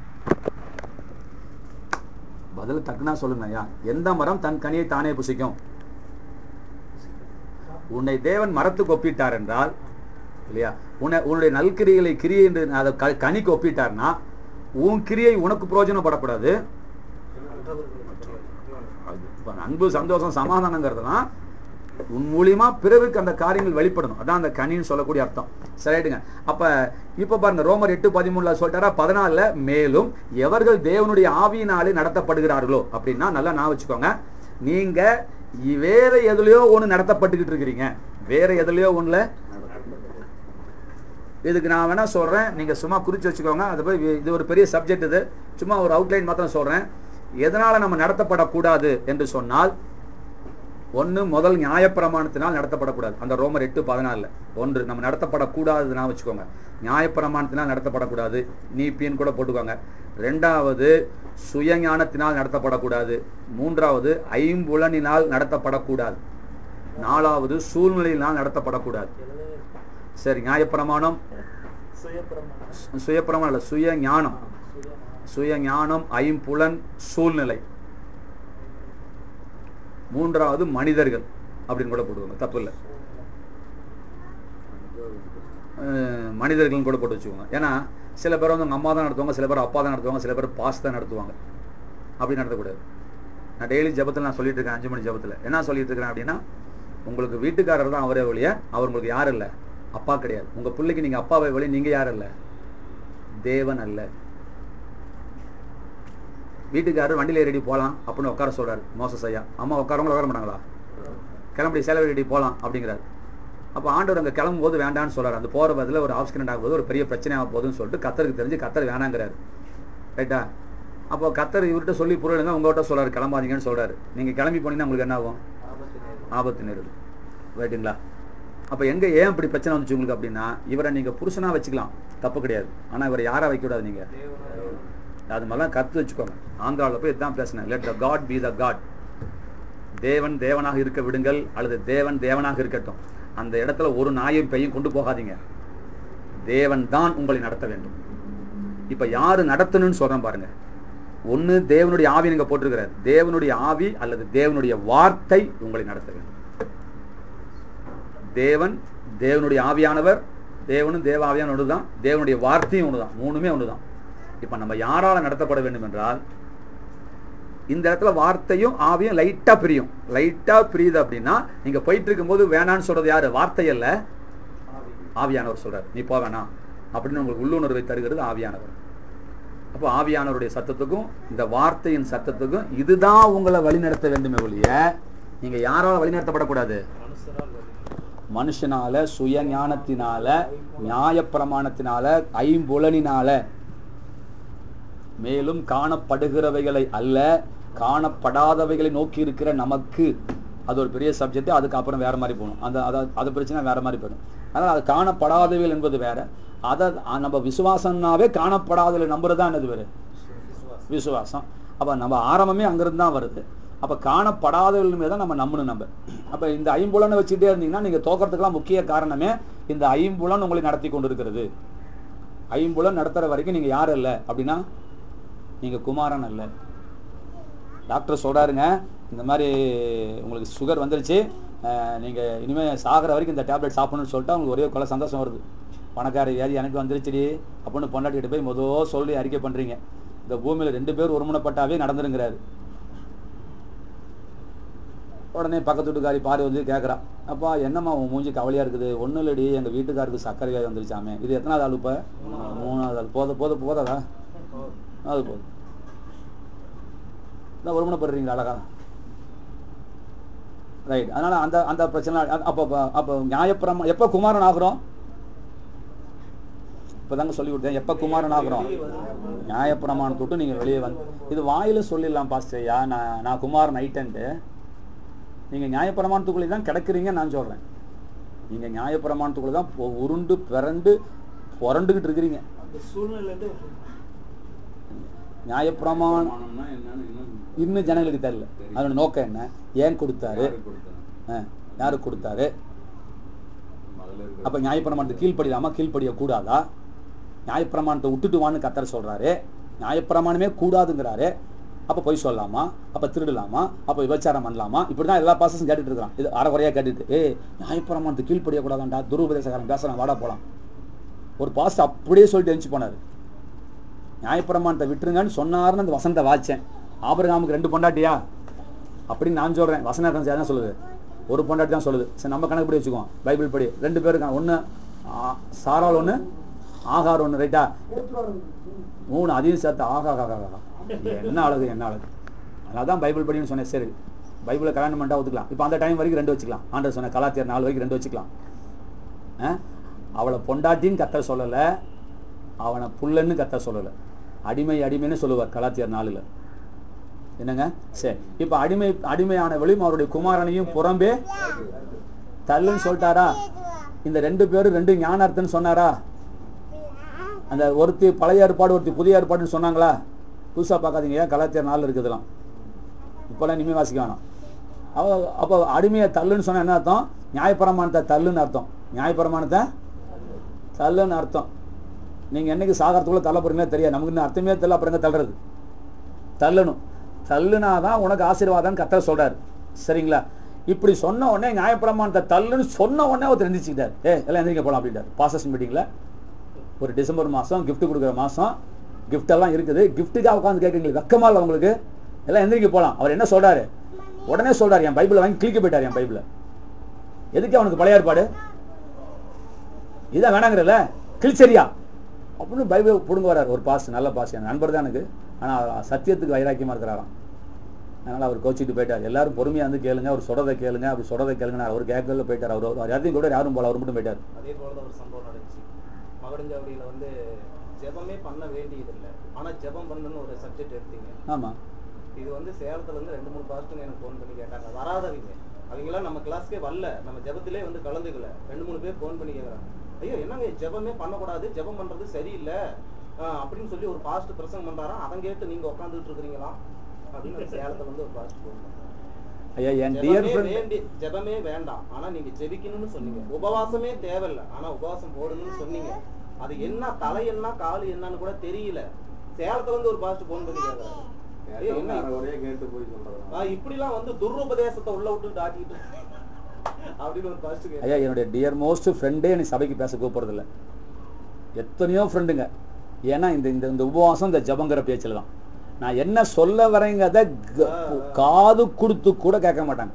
பதில் டக்குனா சொல்லுங்க ஐயா எந்த மரம் தன் கனியை தானே புசிக்கும் உன்னை தேவன் மரத்துக்கு ஒப்பிட்டார் என்றால் இல்லையா உன்னை உன்னுடைய நல்கிரிகளை கிரியை என்று அதை க- கனிக்கு ஒப்பிட்டார்னா உன் கிரியை உனக்கு பிரயோஜனப்படக்கூடாது அது இப்ப அன்பு சந்தோஷம் சமாதானங்கிறதுலாம் உன் மூலியமா பிறருக்கு அந்த காரியங்கள் வெளிப்படணும் அதான் அந்த கனின்னு சொல்லக்கூடிய அர்த்தம் சரியாயிடுங்க அப்ப இப்ப பாருங்க ரோமர் எட்டு பதிமூணுல சொல்லிட்டாரா பதினாலுல மேலும் எவர்கள் தேவனுடைய ஆவியினாலே நடத்தப்படுகிறார்களோ அப்படின்னா நல்லா நான் வச்சுக்கோங்க நீங்க இ- வேற எதுலயோ ஒண்ணு நடத்தப்பட்டுக்கிட்டு இருக்கிறீங்க வேற எதுலயோ ஒண்ணுல இதுக்கு நான் வேணா சொல்றேன் நீங்க சும்மா குறிச்சு வச்சுக்கோங்க அது போய் வி- இது ஒரு பெரிய சப்ஜெக்ட் இது சும்மா ஒரு அவுட்லைன் மாத்திரம் சொல்றேன் எதனால நம்ம நடத்தப்படக்கூடாது என்று சொன்னால் ஒன்று முதல் நியாயப்பிரமாணத்தினால் நடத்தப்படக்கூடாது அந்த ரோமர் எட்டு பதினாலில் ஒன்று நம்ம நடத்தப்படக்கூடாதுன்னா வச்சுக்கோங்க நியாயப்பிரமாணத்தினால் நடத்தப்படக்கூடாது நீப்பின்னு கூட போட்டுக்கோங்க ரெண்டாவது சுயஞானத்தினால் நடத்தப்படக்கூடாது மூன்றாவது ஐம்புலனினால் நடத்தப்படக்கூடாது நாலாவது சூழ்நிலையினால் நடத்தப்படக்கூடாது சரி நியாயப்பிரமாணம் சுயப்பிரமாணம் சு- சுயப்பிரமாணம் இல்லை சுய ஞானம் சுய ஞானம் ஐம்புலன் சூழ்நிலை மூன்றாவது மனிதர்கள் அப்படின்னு கூட போடுவாங்க தப்பு இல்லை மனிதர்கள்னு கூட போட்டு வச்சுக்கோங்க ஏன்னா சில பேர் வந்து அவங்க அம்மா தான் நடத்துவாங்க சில பேர் அப்பா தான் நடத்துவாங்க சில பேர் பாஸ் தான் நடத்துவாங்க அப்படி நடத்தக்கூடாது நான் டெய்லி ஜபத்தில் நான் சொல்லிட்டு இருக்கேன் அஞ்சு மணி ஜபத்தில் என்ன சொல்லிட்டு இருக்கிறேன் அப்படின்னா உங்களுக்கு வீட்டுக்காரர் தான் அவரே வழிய அவர் உங்களுக்கு யாரும் இல்லை அப்பா கிடையாது உங்க பிள்ளைக்கு நீங்க அப்பாவை வழி நீங்க யாரும் இல்லை தேவன் அல்ல வீட்டுக்காரர் வண்டியில ஏறி போகலாம் அப்படின்னு உட்கார சொல்றாரு மோசஸ் ஐயா அம்மா உட்காரவங்கள உட்கார மாட்டாங்களா கிளம்பி செலவு ரெடி போகலாம் அப்படிங்கிறாரு அப்போ ஆண்டவர் அங்கே கிளம்பும் போது வேண்டான்னு சொல்றாரு அந்த போகிற பதில் ஒரு ஆக்சிடென்ட் ஆகும்போது ஒரு பெரிய பிரச்சனையாக போகுதுன்னு சொல்லிட்டு கத்தருக்கு தெரிஞ்சு கத்தர் வேணாங்கிறாரு ரைட்டா அப்போ கத்தர் இவர்கிட்ட சொல்லி புரியலங்க உங்கள்கிட்ட சொல்றாரு கிளம்பாதீங்கன்னு சொல்றாரு நீங்க கிளம்பி போனீங்கன்னா உங்களுக்கு என்ன ஆகும் ஆபத்து நேரிடும் ரைட்டுங்களா அப்போ எங்க ஏன் இப்படி பிரச்சனை வந்துச்சு உங்களுக்கு அப்படின்னா இவரை நீங்க புருஷனா வச்சுக்கலாம் தப்பு கிடையாது ஆனா இவரை யாரா வைக்க கூடாது நீங்க அது மாதிரிலாம் கத்து வச்சுக்கோங்க ஆந்திராவில் போய் இதுதான் பேசினேன் let the God be the God தேவன் தேவனாக இருக்க விடுங்கள் அல்லது தேவன் தேவனாக இருக்கட்டும் அந்த இடத்துல ஒரு நாயும் பெய்யும் கொண்டு போகாதீங்க தேவன் தான் உங்களை நடத்த வேண்டும் இப்ப யாரு நடத்தணும்னு சொல்றேன் பாருங்க ஒண்ணு தேவனுடைய ஆவி நீங்க போட்டிருக்கிறார் தேவனுடைய ஆவி அல்லது தேவனுடைய வார்த்தை உங்களை நடத்த வேண்டும் தேவன் தேவனுடைய ஆவியானவர் தேவனும் தேவ ஆவியான ஒண்ணுதான் தேவனுடைய வார்த்தையும் ஒண்ணுதான் மூணுமே ஒண்ணுதான் இப்ப நம்ம யாரால நடத்தப்பட வேண்டும் என்றால் இந்த இடத்துல வார்த்தையும் ஆவியும் லைட்டா பிரியும் லைட்டா பிரியுது அப்படின்னா நீங்க போயிட்டு இருக்கும்போது வேணான்னு சொல்றது யாரு வார்த்தை அல்ல ஆவியானவர் சொல்றாரு நீ போ வேணாம் அப்படின்னு உங்களுக்கு உள்ளுணர்வை தருகிறது ஆவியானவர் அப்போ ஆவியானவருடைய சத்தத்துக்கும் இந்த வார்த்தையின் சத்தத்துக்கும் இதுதான் உங்களை வழிநடத்த வேண்டுமே ஒழிய நீங்க யாரால வழிநடத்தப்படக்கூடாது மனுஷனால சுய ஞானத்தினால நியாயப்பிரமாணத்தினால ஐம்புலனினால மேலும் காணப்படுகிறவைகளை அல்ல காணப்படாதவைகளை நோக்கி இருக்கிற நமக்கு அது ஒரு பெரிய சப்ஜெக்ட் அதுக்கு அப்புறம் வேற மாதிரி போகணும் அந்த அத- அது பிரச்சனை வேற மாதிரி போயிடும் அதனால் அது காணப்படாதவைகள் என்பது வேற அதை நம்ம விசுவாசம்னாவே காணப்படாததில் நம்புறது தான் என்னது பேர் விசுவாசம் அப்போ நம்ம ஆரம்பமே அங்கிருந்து தான் வருது அப்போ காணப்படாதவர்கள் மீது தான் நம்ம நம்பணும் நம்ம அப்போ இந்த ஐம்புலனை வச்சுட்டே இருந்தீங்கன்னா நீங்கள் தோக்கிறதுக்கெல்லாம் முக்கிய காரணமே இந்த ஐம்புலன் உங்களை நடத்தி கொண்டு இருக்கிறது ஐம்புலன் நடத்துகிற வரைக்கும் நீங்கள் யார் இல்லை அப்படின்னா நீங்கள் குமாரன் அல்ல டாக்டர் சொல்கிறாருங்க இந்த மாதிரி உங்களுக்கு சுகர் வந்துருச்சு நீங்கள் இனிமேல் சாகிற வரைக்கும் இந்த டேப்லெட் சாப்பிடணும்னு சொல்லிட்டு உங்களுக்கு ஒரே கொலை சந்தோஷம் வருது பணக்கார வியாதி எனக்கு வந்துருச்சுடி அப்படின்னு பொண்டாட்டிகிட்ட போய் மொதல் சொல்லி அறிக்கை பண்ணுறீங்க இந்த பூமியில் ரெண்டு பேர் ஒருமுனைப்பட்டாவே நடந்துருங்கிறாரு உடனே பக்கத்து வீட்டுக்காரி பாரு வந்து கேட்குறா அப்பா என்னம்மா உன் மூஞ்சி கவலையாக இருக்குது ஒன்றும் இல்லடி எங்கள் வீட்டுக்காருக்கு சர்க்கரை வியாதி வந்துருச்சாமே இது எத்தனாவது ஆள் இப்போ மூணாவது ஆள் போத போத போதாதா அது போதும் தான் ஒருமுனைப்படுறீங்களா அழகா ரைட் அதனால அந்த அந்த பிரச்சனை அ- அப்போ அப்போ- அப்போ நியாயப்பிரமா எப்போ குமாரன் ஆகுறோம் இப்போதாங்க சொல்லி கொடுத்தேன் எப்போ குமாரன் ஆகுறோம் நியாயப்பிரமாணத்தை விட்டு நீங்கள் வெளியே வந்து இது வாயில சொல்லிடலாம் பாஸ்டர்யா நான் நான் குமாரன் ஐட்டன்ட்டு நீங்கள் நியாயப்பிரமாணத்துக்குள்ளே தான் கிடக்குறீங்க நான் சொல்கிறேன் நீங்கள் நியாயப்பிரமாணத்துக்குள்ளே தான் பொ- உருண்டு பிறண்டு புரண்டுக்கிட்டு இருக்கிறீங்க அந்த சூழ்நிலையிலேருந்து நியாயப்பிரமாணம் பிரமாணம்னா என்னன்னு இன்னும் இன்னும் ஜனங்களுக்கு தெரியல அதோட நோக்கம் என்ன ஏன் கொடுத்தாரு யாருக்கு கொடுத்தாங்க? ஆ, யாருக்கு கொடுத்தாரு முதல்ல இருக்கிற அப்ப நியாயப்பிரமாணத்தை கீழ்ப்படியாமா கீழ்ப்படிய கூடாதா நியாயப்பிரமாணத்தை விட்டுட்டு வான்னு கத்தர் சொல்றாரு நியாயப்பிரமாணமே கூடாதுங்கிறாரு அப்ப பொய் சொல்லலாமா அப்ப திருடலாமா அப்ப விபச்சாரம் பண்ணலாமா இப்படிதான் எல்லா பாசஸும் கேட்டுட்டு இருக்கான் இது அறகுறையா கேட்டுட்டு ஏ நியாயப்பிரமாணத்தை கீழ்ப்படிய கூடாதான்டா துருபதேசக்காரன் பேசுறான் வாடா போலாம் ஒரு பாஸ்ட் அப்படியே சொல்லிட்டு எழுந்து போனாரு நியாயப்பிரமாணத்தை விட்டுருங்கன்னு சொன்னாருன்னு அந்த வசனத்தை வாச்சேன் ஆபிரகாமுக்கு ரெண்டு பொண்டாட்டியா அப்படின்னு நான் சொல்றேன் வசனம் தான் சொல்லுது ஒரு பொண்டாட்டி தான் சொல்லுது சரி நம்ம கணக்கு படி வச்சுக்குவோம் பைபிள் படி ரெண்டு பேருக்கு ஒன்று சாரால் ஒன்று ஆகார் ஒன்று ரைட்டா மூணு அதையும் சேர்த்து ஆகா ஆகா ஆகா என்ன அழகு என்ன அழகு அதனால தான் பைபிள் படின்னு சொன்னேன் சரி பைபிளை கல்யாணம் பண்ணிட்டா ஒத்துக்கலாம் இப்போ அந்த டைம் வரைக்கும் ரெண்டு வச்சுக்கலாம் ஆண்டர் சொன்ன கலாத்தியர் நாலு வரைக்கும் ரெண்டு வச்சுக்கலாம் ஆ? அவளை பொண்டாட்டின்னு கத்த சொல்லலை அவனை புல்லன்னு கத்த சொல்லலை அடிமை அடிமைன்னு சொல்லுவார் கலாத்தியர் நாலுல என்னங்க சரி இப்போ அடிமை அடிமையானவளையும் அவருடைய குமாரனையும் புறம்பே தள்ளுன்னு சொல்லிட்டாரா இந்த ரெண்டு பேரும் ரெண்டு ஞானார்த்தன்னு சொன்னாரா அந்த ஒருத்தி பழைய ஏற்பாடு ஒருத்தி புதிய ஏற்பாடுன்னு சொன்னாங்களா புதுசாக பார்க்காதீங்க ஏன் கலாச்சார நாள் இருக்குதுலாம் இப்போல்லாம் இனிமேல் வாசிக்க வேணாம் அவ அப்போ அடிமையை தள்ளுன்னு சொன்னா என்ன அர்த்தம் நியாயப்பிரமாணத்தை தள்ளுன்னு அர்த்தம் நியாயப்பிரமாணத்தை தள்ளுன்னு அர்த்தம் நீங்கள் என்னைக்கு சாகரத்துக்குள்ளே தள்ள போறீங்களோ தெரியாது நமக்கு இன்னும் அர்த்தமே தெரியல அப்புறம் எங்க தள்ளுறது தள்ளணும் தள்ளுனாதான் உனக்கு ஆசீர்வாதம் கத்தர் சொல்றாரு சரிங்களா இப்படி சொன்ன உடனே நியாயப்பிரமாணத்தை தள்ளுன்னு சொன்ன உடனே ஒருத்தர் எந்திரிச்சுக்கிட்டார் ஏ எல்லாம் எந்திரிக்க போகலாம் அப்படின்ட்டார் பாசஸ் மீட்டிங்கில் ஒரு டிசம்பர் மாதம் gift கொடுக்குற மாதம் gift எல்லாம் இருக்குது கிஃப்ட்டுக்காக உட்காந்து கேட்குறீங்களுக்கு வெக்கமா இல்லை உங்களுக்கு எல்லாம் எந்திரிக்க போகலாம் அவர் என்ன சொல்றாரு உடனே சொல்றாரு என் பைபிளை வாங்கி கிளிக்க போயிட்டார் என் பைபிளை எதுக்கு அவனுக்கு பழைய ஏற்பாடு இதான் வேணாங்கிறல கிழிச்சரியா அப்படின்னு பைபிள் பிடுங்க வரார் ஒரு பாஸ் நல்ல பாஸ் என் நண்பர் தான் எனக்கு ஆனால் சத்தியத்துக்கு வைராக்கியமாக இருக்கிறாராம் அதனால் அவர் கோச்சிட்டு போயிட்டார் எல்லாரும் பொறுமையாக வந்து கேளுங்க அவர் சொல்றதை கேளுங்க அப்படி சொல்றதை கேளுங்க அவர் கேட்கல போயிட்டார் அவர் அவர் யாரையும் கூட யாரும் போல அவர் மட்டும் போயிட்டார் அதே போல தான் ஒரு சம்பவம் நடந்துச்சு மகடஞ்சாவடியில வந்து ஜெபமே பண்ண வேண்டியதில்லை ஆனா ஜெபம் பண்ணணும்னு ஒரு சப்ஜெக்ட் எடுத்தீங்க ஆமாம் இது வந்து சேலத்துல இருந்து ரெண்டு மூணு பாஸ்ட்டுங்க எனக்கு ஃபோன் பண்ணி கேட்டாங்க வராதவங்க அவங்களாம் நம்ம கிளாஸ்க்கே வரல நம்ம ஜெபத்திலே வந்து கலந்துக்கல ரெண்டு மூணு பேர் ஃபோன் பண்ணி கேட்குறாங்க ஐயோ என்னங்க ஜெபமே பண்ணக்கூடாது ஜெபம் பண்றது சரியில்லை ஆஹ் அப்படின்னு சொல்லி ஒரு பாஸ்ட் பிரசங்கம் பண்றாராம் அதை கேட்டு நீங்க உட்காந்துட்டு இருக்கிறீங்களா அப்படின்னு சேலத்துல வந்து ஒரு பாஸ்ட் ஃபோன் பண்ணாங்க ஐயா என் டியர் ஜெபமே ஃப்ரெண்ட் வேண்டி ஜெபமே வேண்டாம் ஆனா நீங்க ஜெபிக்கணும்னு சொன்னீங்க உபவாசமே தேவையில்ல ஆனா உபவாசம் போடணும்னு சொன்னீங்க அது என்ன தலை என்ன காலு என்னன்னு கூட தெரியல சேலத்துல இருந்து ஒரு பாஸ்ட் போன் பண்ணி கேக்குறாரு ஏய், கேட்டவங்க என்ன அரைகுறையா கேட்டு போய் சொல்றதுதான். ஆஹ் இப்படிலாம் வந்து துருபதேசத்தை உள்ள விட்டு தாட்டிட்டு அப்படின்னு ஒரு பாஸ்ட் ஐயா என்னுடைய டியர் மோஸ்ட் ஃப்ரெண்டே என்னை சபைக்கு பேச கூப்பிடுறதில்ல எத்தனையோ ஃப்ரெண்டுங்க ஏன்னா இந்த இந்த இந்த உபவாசம் இந்த ஜபங்கிற பேச்சில் தான் நான் என்ன சொல்ல வரேங்கிறத க- காது கொடுத்து கூட கேட்க மாட்டாங்க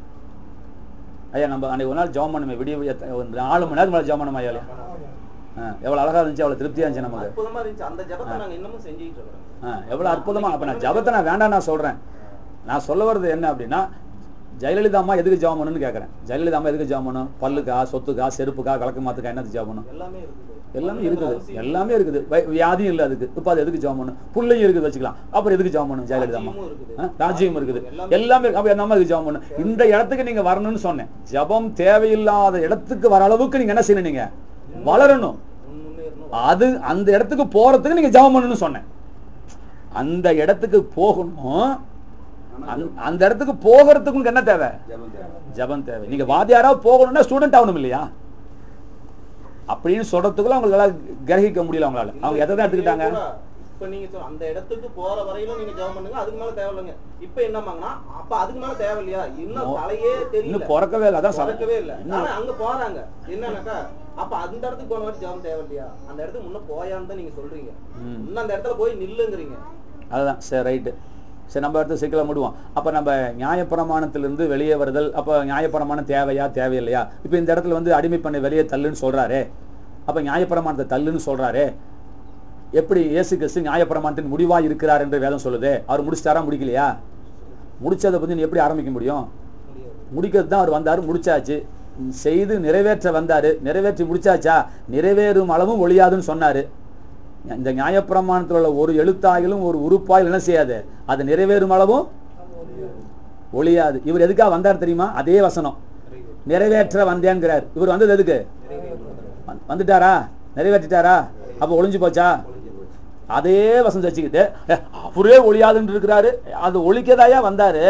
ஐயா நம்ம அன்னைக்கு ஒரு நாள் ஜெபம் பண்ணுமே விடிய விடிய த- ஒரு நாலு மணி நேரம் மேலே ஜெபம் பண்ணுமா ஐயா ஆ எவ்வளோ அழகா இருந்துச்சு அவ்வளோ திருப்தியாக இருந்துச்சு நமக்கு அற்புதமா இருந்துச்சு அந்த ஜபத்தை நாங்க இன்னமும் செஞ்சுக்கிட்டு இருக்கிறோம் ஆ எவ்வளோ அற்புதமா அப்போ நான் ஜபத்தை நான் வேண்டாம் நான் சொல்கிறேன் நான் சொல்ல வர்றது என்ன அப்படின்னா ஜெயலலிதா அம்மா எதுக்கு ஜெபம் பண்ணணும்னு கேட்குறேன் ஜெயலலிதா அம்மா எதுக்கு ஜெபம் பண்ணணும் பல்லுக்கா சொத்துக்கா செருப்புக்கா விளக்கு மாத்துக்கா என்னது ஜெபம் பண்ணணும் எல்லாமே இருக்குது எல்லாமே இருக்குது எல்லாமே இருக்குது வை- வியாதியும் இல்லை அதுக்கு இப்போ அது எதுக்கு ஜெபம் பண்ணணும் புள்ளையும் இருக்குது வச்சுக்கலாம் அப்புறம் எதுக்கு ஜெபம் பண்ணணும் ஜெயலலிதா அம்மா ராஜ்யமும் இருக்குது. ஆ, ராஜ்யம் இருக்குது எல்லாமே எல்லாமே இருக்கு. அப்ப நம்ம எதுக்கு ஜெபம் பண்ணணும் இந்த இடத்துக்கு நீங்க வரணும்னு சொன்னேன் ஜெபம் தேவையில்லாத இடத்துக்கு வர அளவுக்கு நீங்க என்ன செய்யணும் நீங்க வளரணும் முன்னேறணும் அது அந்த இடத்துக்கு போறதுக்கு நீங்க ஜெபம் பண்ணணும்னு சொன்னேன் அந்த இடத்துக்கு போகணும் அந்த- அந்த இடத்துக்கு போகிறதுக்கு உங்களுக்கு என்ன தேவை ஜெபம் தேவை. ஜெபம் தேவை நீங்க வாத்தியாரா போகணும்னா ஸ்டூடெண்ட் ஆகணும் இல்லையா அப்படின்னு சொல்றதுக்குள்ள அவங்களால கிரகிக்க முடியல அவங்களால அவங்க எதை தான் எடுத்துக்கிட்டாங்க இப்ப நீங்க சொன்ன அந்த இடத்துக்கு போற வரையிலும் நீங்க ஜெபம் பண்ணுங்க அதுக்கு மேல தேவையில்லைங்க இப்ப என்னமாங்கன்னா அப்ப அதுக்கு மேல தேவையில்லையா இன்னும் நோ. தலையே தெரியல இன்னும் பிறக்கவே இல்லை அதான் சொல்றேன். பிறக்கவே இல்ல இன்னும் ஆனா அங்க போறாங்க என்னன்னாக்கா அப்ப அந்த இடத்துக்கு போன வாட்டி ஜெபம் தேவையில்லையா அந்த இடத்துக்கு முன்ன போயான்னு தான் நீங்க சொல்றீங்க ம். இன்னும் அந்த இடத்துல போய் நில்லுங்கிறீங்க அதுதான் சரி ரைட்டு சரி நம்ம அடுத்து சிக்கலை முடிவோம் அப்போ நம்ம நியாயப்பிரமாணத்திலிருந்து வெளியே வருதல் அப்போ நியாயப்பிரமாணம் தேவையா தேவையில்லையா இப்போ இந்த இடத்துல வந்து அடிமை பண்ண வெளியே தள்ளுன்னு சொல்றாரே அப்போ நியாயப்பிரமாணத்தை தள்ளுன்னு சொல்றாரே எப்படி இயேசு கிறிஸ்து நியாயப்பிரமாணத்தின் முடிவா இருக்கிறார் என்று வேதம் சொல்லுது அவர் முடிச்சிட்டாரா முடிக்கலையா முடிச்சதை பத்தி நீ எப்படி ஆரம்பிக்க முடியும் முடிக்கிறது தான் அவர் வந்தார் முடிச்சாச்சு செய்து நிறைவேற்ற வந்தாரு நிறைவேற்றி முடிச்சாச்சா நிறைவேறும் அளவும் ஒழியாதுன்னு சொன்னாரு இந்த நியாயப்பிரமாணத்தில் உள்ள ஒரு எழுத்தாயிலும் ஒரு உறுப்பாயில் என்ன செய்யாது அது நிறைவேறும் அளவும் ஒழியாது இவர் எதுக்காக வந்தார் தெரியுமா அதே வசனம் நிறைவேற்ற வந்தேங்கிறார் இவர் வந்தது எதுக்கு வந்து- வந்துட்டாரா நிறைவேற்றிட்டாரா அப்ப ஒளிஞ்சு போச்சா அதே வசனம் வச்சுக்கிட்டு "ஏ, அவரே ஒழியாதுன்னு இருக்கிறாரு அது ஒழிக்கதாயா வந்தாரு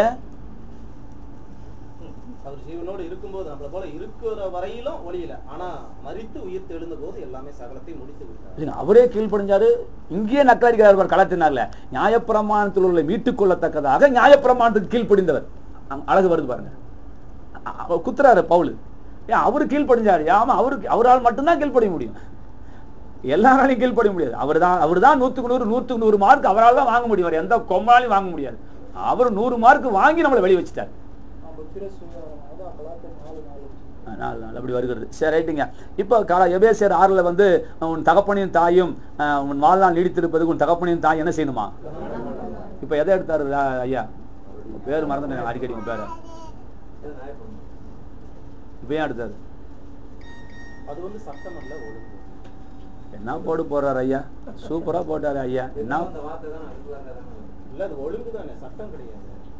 அவர் ஜீவனோடு இருக்கும்போது நம்மள போல இருக்கிற வரையிலும் ஒளியல ஆனா மரித்து உயிர் தெழுந்த போது எல்லாமே சகலத்தையும் முடித்து விட்டார் இல்லைங்க, அவரே கீழ்ப்படிஞ்சாரு இங்கேயே நக்கலடிக்கிறார் பார் களத்தினால நியாயப்பிரமாணத்தில் உள்ள மீட்டுக் கொள்ளத்தக்கதாக நியாயப்பிரமாணத்துக்கு கீழ்ப்படிந்தவர் அங்க அழகு வருது பாருங்க அ- அவர் குத்துறாரு பவுல் ஏன் அவரு கீழ்ப்படிஞ்சாரு ஆமா அவருக்கு அவரால் மட்டும்தான் கீழ்ப்படிய முடியும் எல்லாராலையும் கீழ்ப்படிய முடியாது அவர் தான் அவர் தான் நூற்றுக்கு நூறு நூற்றுக்கு நூறு மார்க் அவரால் தான் வாங்க முடியும் வேற எந்த கொம்பாலையும் வாங்க முடியாது அவர் நூறு மார்க் வாங்கி நம்மளை வெளியே வச்சுட்டார் நாலு நாள் அப்படி வருகிறது சரி ரைட்டுங்க இப்போ கால எபேசியர் ஆறில் வந்து உன் தகப்பனையும் தாயும் அஹ், உன் வாழ்நாள் நீடித்திருப்பதுக்கு உன் தகப்பனையும் தாய் என்ன செய்யணுமா இப்போ எதை எடுத்தாரு அஹ், ஐயா உங்க பேர் மறந்துட்டேன் அடிக்கடி உங்க பேரை இப்போ ஏன் எடுத்தாரு அது வந்து சட்டம் அல்ல ஒழுங்கு என்ன போடு போடுறாரு ஐயா சூப்பரா போட்டாரு ஐயா என்ன இல்ல அது ஒழுங்கு தானே சட்டம் கிடையாது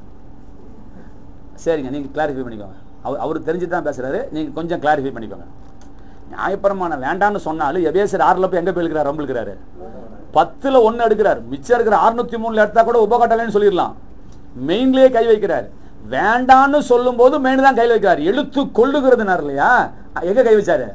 சரிங்க நீங்க கிளாரிஃபை பண்ணிக்கோங்க அவர் அவர் தெரிஞ்சுட்டு தான் பேசுறாரு நீங்க கொஞ்சம் கிளாரிஃபை பண்ணிக்கோங்க நியாயப்பிரமாணம் வேண்டாம்னு சொன்னாலும் எபேசர் ஆறுல போய் எங்க போய் இருக்கிறார் ரம்பிழுக்கிறாரு பத்துல ஒண்ணு எடுக்கிறார் மிச்சம் இருக்கிற அறுநூத்தி மூணுல எடுத்தா கூட உபகட்டலைன்னு சொல்லிடலாம் மெயின்லயே கை வைக்கிறார் வேண்டான்னு சொல்லும் போது மெயின் தான் கை வைக்கிறார் எழுத்து கொள்ளுகிறதுனார் இல்லையா எங்க கை வச்சாரு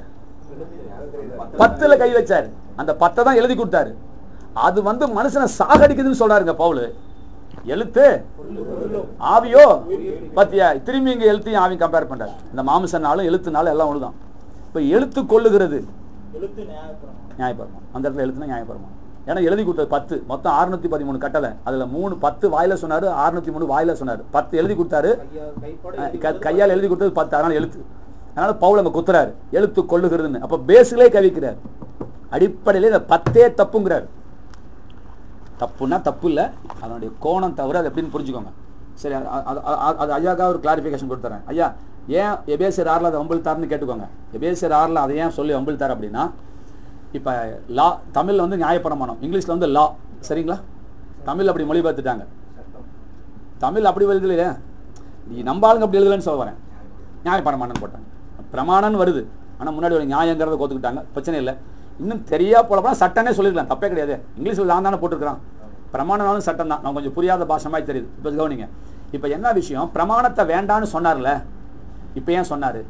பத்துல கை வச்சாரு அந்த பத்தை தான் எழுதி கொடுத்தாரு அது வந்து மனுஷனை சாகடிக்குதுன்னு சொல்றாருங்க பவுலு எழுத்து ஆவியோ பாத்தியா திரும்பி இங்க எழுத்தையும் ஆவியும் கம்பேர் பண்றாரு இந்த மாமிசனாலும் எழுத்துனாலும் எல்லாம் ஒண்ணுதான் இப்ப எழுத்து கொள்ளுகிறது எழுத்து நியாயப்பிரமாணம் நியாயபரமா அந்த இடத்துல எழுத்துனா நியாயபரமா ஏன்னா எழுதி கொடுத்தது பத்து மொத்தம் அறுநூத்தி பதிமூணு கட்டளை அதுல மூணு பத்து வாயில சொன்னாரு அறுநூத்தி மூணு வாயில சொன்னாரு பத்து எழுதி கொடுத்தாரு கையா கைப்பட அஹ் க- கையால் எழுதி கொடுத்தது பத்து அதனால எழுத்து அதனால பவுல் அங்க குத்துறாரு எழுத்து கொள்ளுகிறதுன்னு அப்ப பேஸ்லயே கவிக்கிறார் அடிப்படையில இந்த பத்தே தப்புங்கிறார் தப்புன்னா தப்பு இல்ல அதனுடைய கோணம் தவிர அது எப்படின்னு புரிஞ்சுக்கோங்க சரி அது- அது- அது- அது ஐயாக்காக ஒரு கிளாரிஃபிகேஷன் கொடுத்துறேன் ஐயா ஏன் எபேசர் ஆறில் அதை வம்பிழ்த்தாருன்னு கேட்டுக்கோங்க எபேசர் ஆறில் அதை ஏன் சொல்லி வம்பிழ்த்தார் அப்படின்னா இப்போ லா தமிழ்ல வந்து நியாயப்பிரமாணம் இங்கிலீஷ்ல வந்து லா சரிங்களா தமிழ் அப்படி மொழிபெயர்த்துட்டாங்க தமிழ் அப்படி எழுதலையே நீ நம்ம ஆளுங்க அப்படி எழுதலன்னு சொல்ல வரேன் நியாயப்பிரமாணம் போட்டாங்க பிரமாணம்னு வருது ஆனா முன்னாடி ஒரு நியாயங்கிறத கோத்துக்கிட்டாங்க பிரச்சனை இல்லை இன்னும் தெரியா போல சட்டனே சொல்லிருக்கலாம் தப்பே கிடையாது இங்கிலீஷ்ல நான் தானே போட்டிருக்கிறான் பிரமாணம்னாலும் சட்டம் தான் நான் கொஞ்சம் புரியாத பாஷமாய் தெரியுது இப்போ கவனிங்க இப்போ என்ன விஷயம் பிரமாணத்தை வேண்டான்னு சொன்னார்ல இப்போ ஏன் சொன்னாரு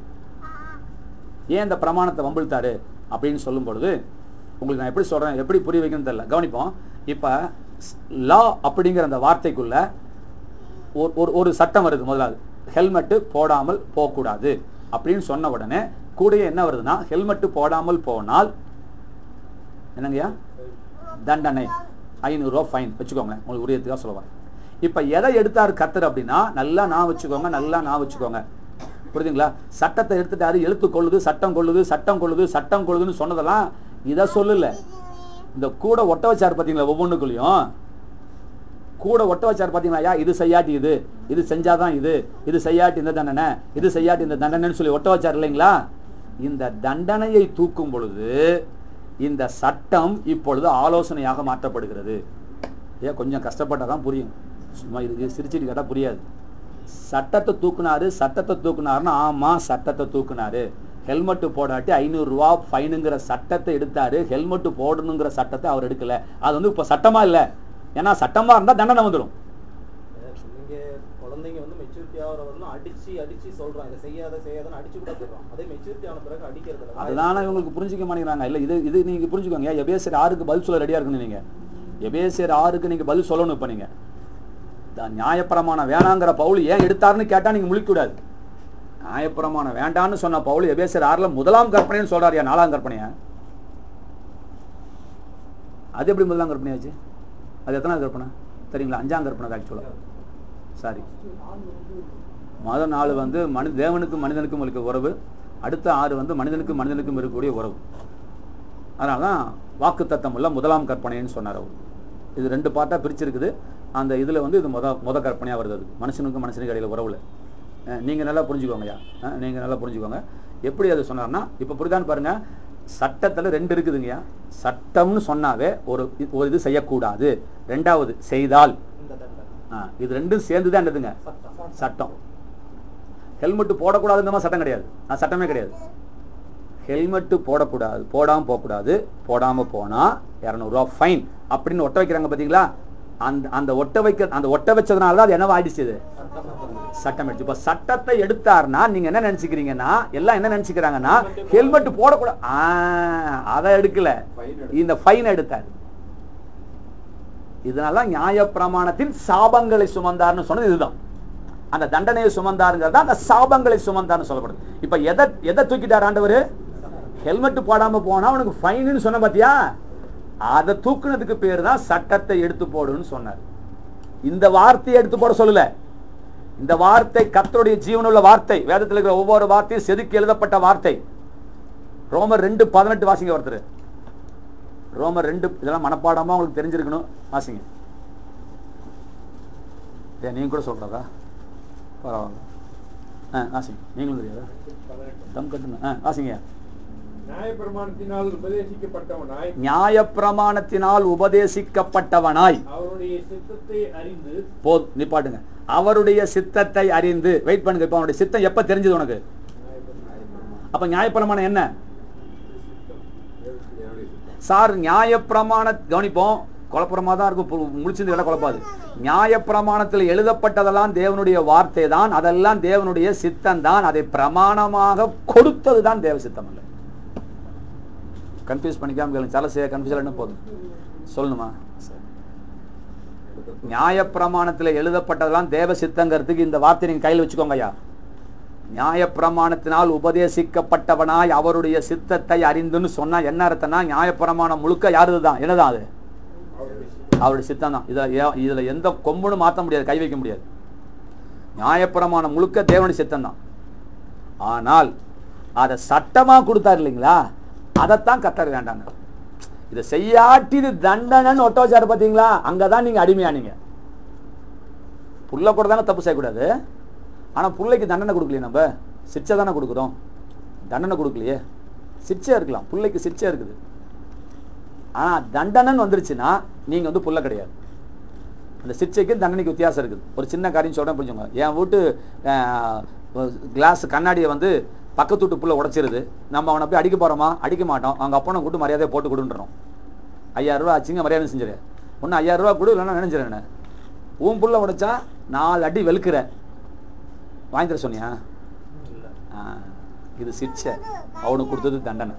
ஏன் இந்த பிரமாணத்தை வம்பிழுத்தாரு அப்படின்னு சொல்லும் பொழுது உங்களுக்கு நான் எப்படி சொல்றேன் எப்படி புரிய வைக்கணும்னு தெரியல கவனிப்போம் இப்போ லா அப்படிங்கிற அந்த வார்த்தைக்குள்ள ஒரு ஒரு ஒரு சட்டம் வருது முதலாவது ஹெல்மெட்டு போடாமல் போகக்கூடாது அப்படின்னு சொன்ன உடனே கூடயே என்ன வருதுன்னா ஹெல்மெட்டு போடாமல் போனால் என்னங்கய்யா தண்டனை ஐநூறுரூவா ஃபைன் வச்சுக்கோங்களேன் உங்களுக்கு உரியத்துக்காக சொல்ல வரேன் இப்போ எதை எடுத்தாரு கத்தர் அப்படின்னா நல்லா நான் வச்சுக்கோங்க நல்லா நான் வச்சுக்கோங்க புரியுதுங்களா சட்டத்தை எடுத்துட்டாரு எழுத்து கொள்ளுது சட்டம் கொள்ளுது சட்டம் கொள்ளுது சட்டம் கொள்ளுதுன்னு சொன்னதெல்லாம் இதை சொல்லல இந்த கூட ஒட்ட வச்சாரு பார்த்தீங்களா ஒவ்வொன்றுக்குள்ளேயும் கூட ஒட்ட வச்சார் பார்த்தீங்களா ஐயா இது செய்யாட்டி இது இது செஞ்சாதான் இது இது செய்யாட்டி இந்த தண்டனை இது செய்யாட்டி இந்த தண்டனைன்னு சொல்லி ஒட்ட வச்சார் இல்லைங்களா இந்த தண்டனையை தூக்கும் பொழுது இந்த சட்டம் இப்பொழுது ஆலோசனையாக மாற்றப்படுகிறது ஏன் கொஞ்சம் கஷ்டப்பட்டால் தான் புரியும் சும்மா இது இது சிரிச்சிட்டு கேட்டால் புரியாது சட்டத்தை தூக்குனாரு சட்டத்தை தூக்குனாருன்னா ஆமா சட்டத்தை தூக்குனாரு ஹெல்மெட் போடாட்டி ஐநூறுரூவா ஃபைனுங்கிற சட்டத்தை எடுத்தாரு ஹெல்மெட் போடணுங்கிற சட்டத்தை அவர் எடுக்கல அது வந்து இப்போ சட்டமா இல்லை ஏன்னா சட்டமா இருந்தால் தண்டனை வந்துடும் நீங்க குழந்தைங்க வந்து மெச்சூரிட்டி ஆகிறவர்களும் அடிச்சு அடிச்சு சொல்றான் இதை செய்யாத செய்யாதன்னு அடிச்சு கூட சொல்றான் அதே மெச்சூரிட்டி ஆன பிறகு அடிக்கிறது இல்ல. அதுதானே இவங்களுக்கு புரிஞ்சுக்க மாட்டேங்கிறாங்க இல்லை இது இது நீங்கள் புரிஞ்சுக்கோங்க எபேசர் ஆறுக்கு பதில் சொல்ல ரெடியாக இருக்கணும் நீங்கள் எபேசர் ஆறுக்கு நீங்கள் பதில் சொல்லணும் இப்போ நீங்கள் நியாயப்பிரமாணம் வேணாங்கிற பவுல் ஏன் எடுத்தாருன்னு கேட்டால் நீங்கள் முழிக்கூடாது நியாயப்பிரமாணம் வேண்டான்னு சொன்ன பவுல் எபேசர் ஆறில் முதலாம் கற்பனைன்னு சொல்கிறாரியா நாலாம் கற்பனையா அது எப்படி முதலாம் கற்பனையாச்சு அது எத்தனாவது கற்பனை தெரியுங்களா அஞ்சாம் கற்பனை ஆக்சுவலாக சாரி மொத நாலு வந்து மனி தேவனுக்கும் மனிதனுக்கும் இருக்க உறவு அடுத்த ஆறு வந்து மனிதனுக்கும் மனிதனுக்கும் இருக்கக்கூடிய உறவு அதனால தான் வாக்குத்தத்தம் உள்ள முதலாம் கற்பனைன்னு சொன்னார் அவர் இது ரெண்டு பார்ட்டாக பிரிச்சிருக்குது அந்த இதில் வந்து இது முத முத கற்பனையாக வருது அது மனுஷனுக்கும் மனுஷனுக்கு இடையில உறவுல நீங்கள் நல்லா புரிஞ்சுக்கோங்கய்யா நீங்கள் நல்லா புரிஞ்சுக்கோங்க எப்படி அது சொன்னார்னா இப்போ புரிதான்னு பாருங்க சட்டத்தில் ரெண்டு இருக்குதுங்கய்யா சட்டம்னு சொன்னாவே ஒரு இ- ஒரு இது செய்யக்கூடாது ரெண்டாவது செய்தால் இந்த தண்டனை ஆ, இது ரெண்டும் சேர்ந்து தான் என்னதுங்க சட்டம் சட்டம் ஹெல்மெட் போடக்கூடாதுங்கிற மாதிரி சட்டம் கிடையாது அது சட்டமே கிடையாது ஹெல்மெட்டு போடக்கூடாது போடாமல் போகக்கூடாது போடாமல் போனால் இரநூறுவா ஃபைன் அப்படின்னு ஒட்ட வைக்கிறாங்க பார்த்தீங்களா அந்த அந்த ஒட்ட வைக்க அந்த ஒட்ட வச்சதுனால தான் அது என்னவா ஆயிடுச்சு இது சட்டம் எடுத்து இப்போ சட்டத்தை எடுத்தாருன்னா நீங்கள் என்ன நினச்சிக்கிறீங்கன்னா எல்லாம் என்ன நினச்சிக்கிறாங்கன்னா ஹெல்மெட் போடக்கூடாது ஆ, அதை எடுக்கல இந்த ஃபைன் எடுத்தார் இதனால நியாயப்பிரமாணத்தின் சாபங்களை சுமந்தார்னு சொன்னது இதுதான் அந்த தண்டனையை சுமந்தாருங்கிறது தான் அந்த சாபங்களை சுமந்தார்னு சொல்லப்படுது இப்ப எதை எதை தூக்கிட்டார் ஆண்டவர் ஹெல்மெட் போடாம போனா அவனுக்கு ஃபைன்னு சொன்ன பாத்தியா அதை தூக்குனதுக்கு பேர் தான் சட்டத்தை எடுத்து போடுன்னு சொன்னார் இந்த வார்த்தையை எடுத்து போட சொல்லல இந்த வார்த்தை கர்த்தருடைய ஜீவனுள்ள வார்த்தை வேதத்தில் இருக்கிற ஒவ்வொரு வார்த்தையும் செதுக்கி எழுதப்பட்ட வார்த்தை ரோமர் ரெண்டு பதினெட்டு வாசிங்க ஒருத்தர் ரோமர் ரெண்டு இதெல்லாம் மனப்பாடமா உங்களுக்கு தெரிஞ்சிருக்கணும் வாசிங்க ஏன் நீங்க கூட சொல்றதா பரவாயில்ல ஆ வாசிங்க நீங்களும் தெரியாதா தம் கட்டுங்க ஆ வாசிங்க நியாயப்பிரமாணத்தினால் உபதேசிக்கப்பட்டவனாய் நியாயப்பிரமாணத்தினால் உபதேசிக்கப்பட்டவனாய் அவருடைய சித்தத்தை அறிந்து போ நிப்பாட்டுங்க அவருடைய சித்தத்தை அறிந்து வெயிட் பண்ணுங்க இப்போ அவனுடைய சித்தம் எப்ப தெரிஞ்சது உனக்கு அப்ப நியாயப்பிரமாணம் என்ன சார் நியாயப்பிரமாண கவனிப்போம் குழப்பமா தான் இருக்கும் பு- முழிச்சிருந்து இடம் குழப்பாது நியாயப்பிரமாணத்தில் எழுதப்பட்டதெல்லாம் தேவனுடைய வார்த்தை தான் அதெல்லாம் தேவனுடைய சித்தம் தான் அதை பிரமாணமாக கொடுத்தது தான் தேவ சித்தம் இல்லை கன்ஃபியூஸ் பண்ணிக்காம கேளுங்க சலசைய கன்ஃபியூஸ் என்ன போதும் சொல்லணுமா சரி நியாயப்பிரமாணத்தில் எழுதப்பட்டதெல்லாம் தேவ சித்தங்கிறதுக்கு இந்த வார்த்தை நீங்க கையில் வச்சுக்கோங்க ஐயா நியாயப்பிரமாணத்தினால் உபதேசிக்கப்பட்டவனாய் அவருடைய சித்தத்தை அறிந்துன்னு சொன்னா என்ன அர்த்தம்னா நியாயப்பிரமாணம் முழுக்க யாருது தான் என்னதான் அது அவருடைய சித்தம் தான் இதுல ஏ- இதுல எந்த கொம்புன்னு மாற்ற முடியாது கை வைக்க முடியாது நியாயப்பிரமாணம் முழுக்க தேவனுடைய சித்தம் தான் ஆனால் அதை சட்டமா கொடுத்தாரு இல்லைங்களா அதைத்தான் கத்தர் வேண்டாங்க இதை செய்யாட்டி இது தண்டனைன்னு ஒட்ட வச்சாரு பாத்தீங்களா அங்கதான் நீங்க அடிமையானீங்க புள்ள கூட தானே தப்பு செய்யக்கூடாது ஆனா புள்ளைக்கு தண்டனை கொடுக்கலையே நம்ம சிக்ஷை தானே கொடுக்குறோம் தண்டனை கொடுக்கலையே சிக்ஷை இருக்கலாம் பிள்ளைக்கு சிக்ஷை இருக்குது ஆனா தண்டனைன்னு வந்துருச்சுன்னா நீங்க வந்து புள்ள கிடையாது அந்த சிக்ஷைக்கும் தண்டனைக்கு வித்தியாசம் இருக்குது ஒரு சின்ன காரியம் சொல்றேன் புரிஞ்சுங்க என் வீட்டு கிளாஸ் கண்ணாடியை வந்து பக்கத்து வீட்டு புள்ள உடைச்சிருது நம்ம அவனை போய் அடிக்க போறோமா அடிக்க மாட்டோம் அவங்க அப்பனை கூட்டு மரியாதையை போட்டு கொடுன்றோம் ஐயாயிரம் ரூபா ஆச்சுங்க மரியாதை செஞ்சிரு ஒன்று ஐயாயிரம் ரூபா கொடு இல்லைன்னா நினைச்சிருந்தேன் உன் புள்ள உடைச்சா நாலு அடி வெளுக்கிற வாங்கி தர சொன்னியா ஆ, இது சிக்ஷை அவனுக்கு கொடுத்தது தண்டனை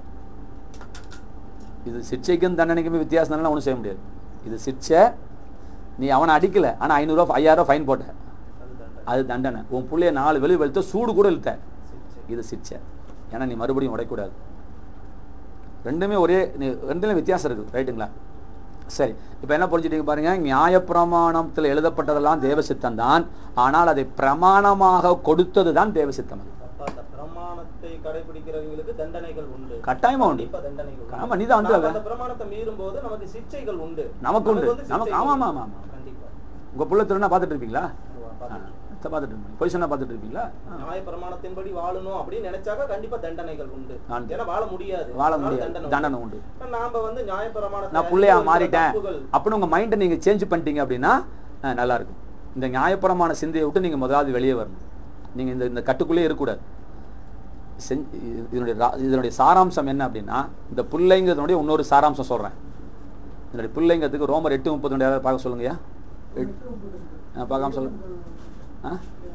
இது சிக்ஷைக்கும் தண்டனைக்குமே வித்தியாசம் தானே ஒன்றும் செய்ய முடியாது இது சிக்ஷை நீ அவனை அடிக்கல ஆனால் ஐநூறுரூவா ஐயாயிரம் ஃபைன் போட்ட அது தண்டனை உன் புள்ளைய நாலு வெளியே வெளுத்த சூடு கூட இழுத்த இது சிக்ஷை ஏன்னா நீ மறுபடியும் உடைக்கூடாது ரெண்டுமே ஒரே நீ- ரெண்டுலையும் வித்தியாசம் இருக்குது ரைட்டுங்களா சரி இப்போ என்ன புரிஞ்சுட்டீங்க பாருங்க நியாயப்பிரமாணத்தில் எழுதப்பட்டதெல்லாம் தேவசித்தம் தான் ஆனால் அதை பிரமாணமாக கொடுத்தது தான் தேவசித்தம் அது அப்ப அந்த பிரமாணத்தை கடைபிடிக்கிறவங்களுக்கு தண்டனைகள் உண்டு கட்டாயமா உண்டு. கண்டிப்பா தண்டனைகள் உண்டு. ஆமா, நீதான் வந்து நாம அந்த பிரமாணத்தை மீறும் போது நமக்கு சிக்ஷைகள் உண்டு நமக்கு உண்டு. வந்து நமக்கு- சிக்ஷைகள் ஆமா, உண்டு. ஆமா, ஆமா. கண்டிப்பா உங்கள் புள்ள திருநா பார்த்துட்டு இருப்பீங்களா ஆமா, பார்த்துட்டு. பார்த்துட்டு இருப்பீங்க பொசிஷனாக பார்த்துட்டு இருப்பீங்களா ஆ. நியாய பிரமாணத்தின்படி வாழணும் அப்படின்னு நினைச்சாக்க கண்டிப்பா தண்டனைகள் உண்டு உண்டு. ஏன்னா வாழ முடியாது வாழ அதனால முடியாது தண்டனை உண்டு நாம வந்து நியாய பிரமாணத்தை நான் பிள்ளையா அறிந்து ஒரு மாறிட்டேன் தப்புகள் அப்படின்னு உங்கள் மைண்டை நீங்கள் சேஞ்ச் பண்ணிட்டீங்க அப்படின்னா ஆ, நல்லா இருக்கும் இந்த நியாயப்பிரமான சிந்தையை விட்டு நீங்கள் முதலாவது வெளியே வரணும் நீங்கள் இந்த இந்த கட்டுக்குள்ளே இருக்கக்கூடாது செஞ் இது- இதனுடைய ரா- இதனுடைய சாராம்சம் என்ன அப்படின்னா இந்த பிள்ளைங்கிறதுனுடைய இன்னொரு சாராம்சம் சொல்கிறேன் இதனுடைய பிள்ளைங்கிறதுக்கு ரோமர் எட்டு முப்பத்தி ரெண்டு யாராவது பார்க்க சொல்லுங்கய்யா எட்- ஆ, பார்க்காம சொல்லுங்க ஆ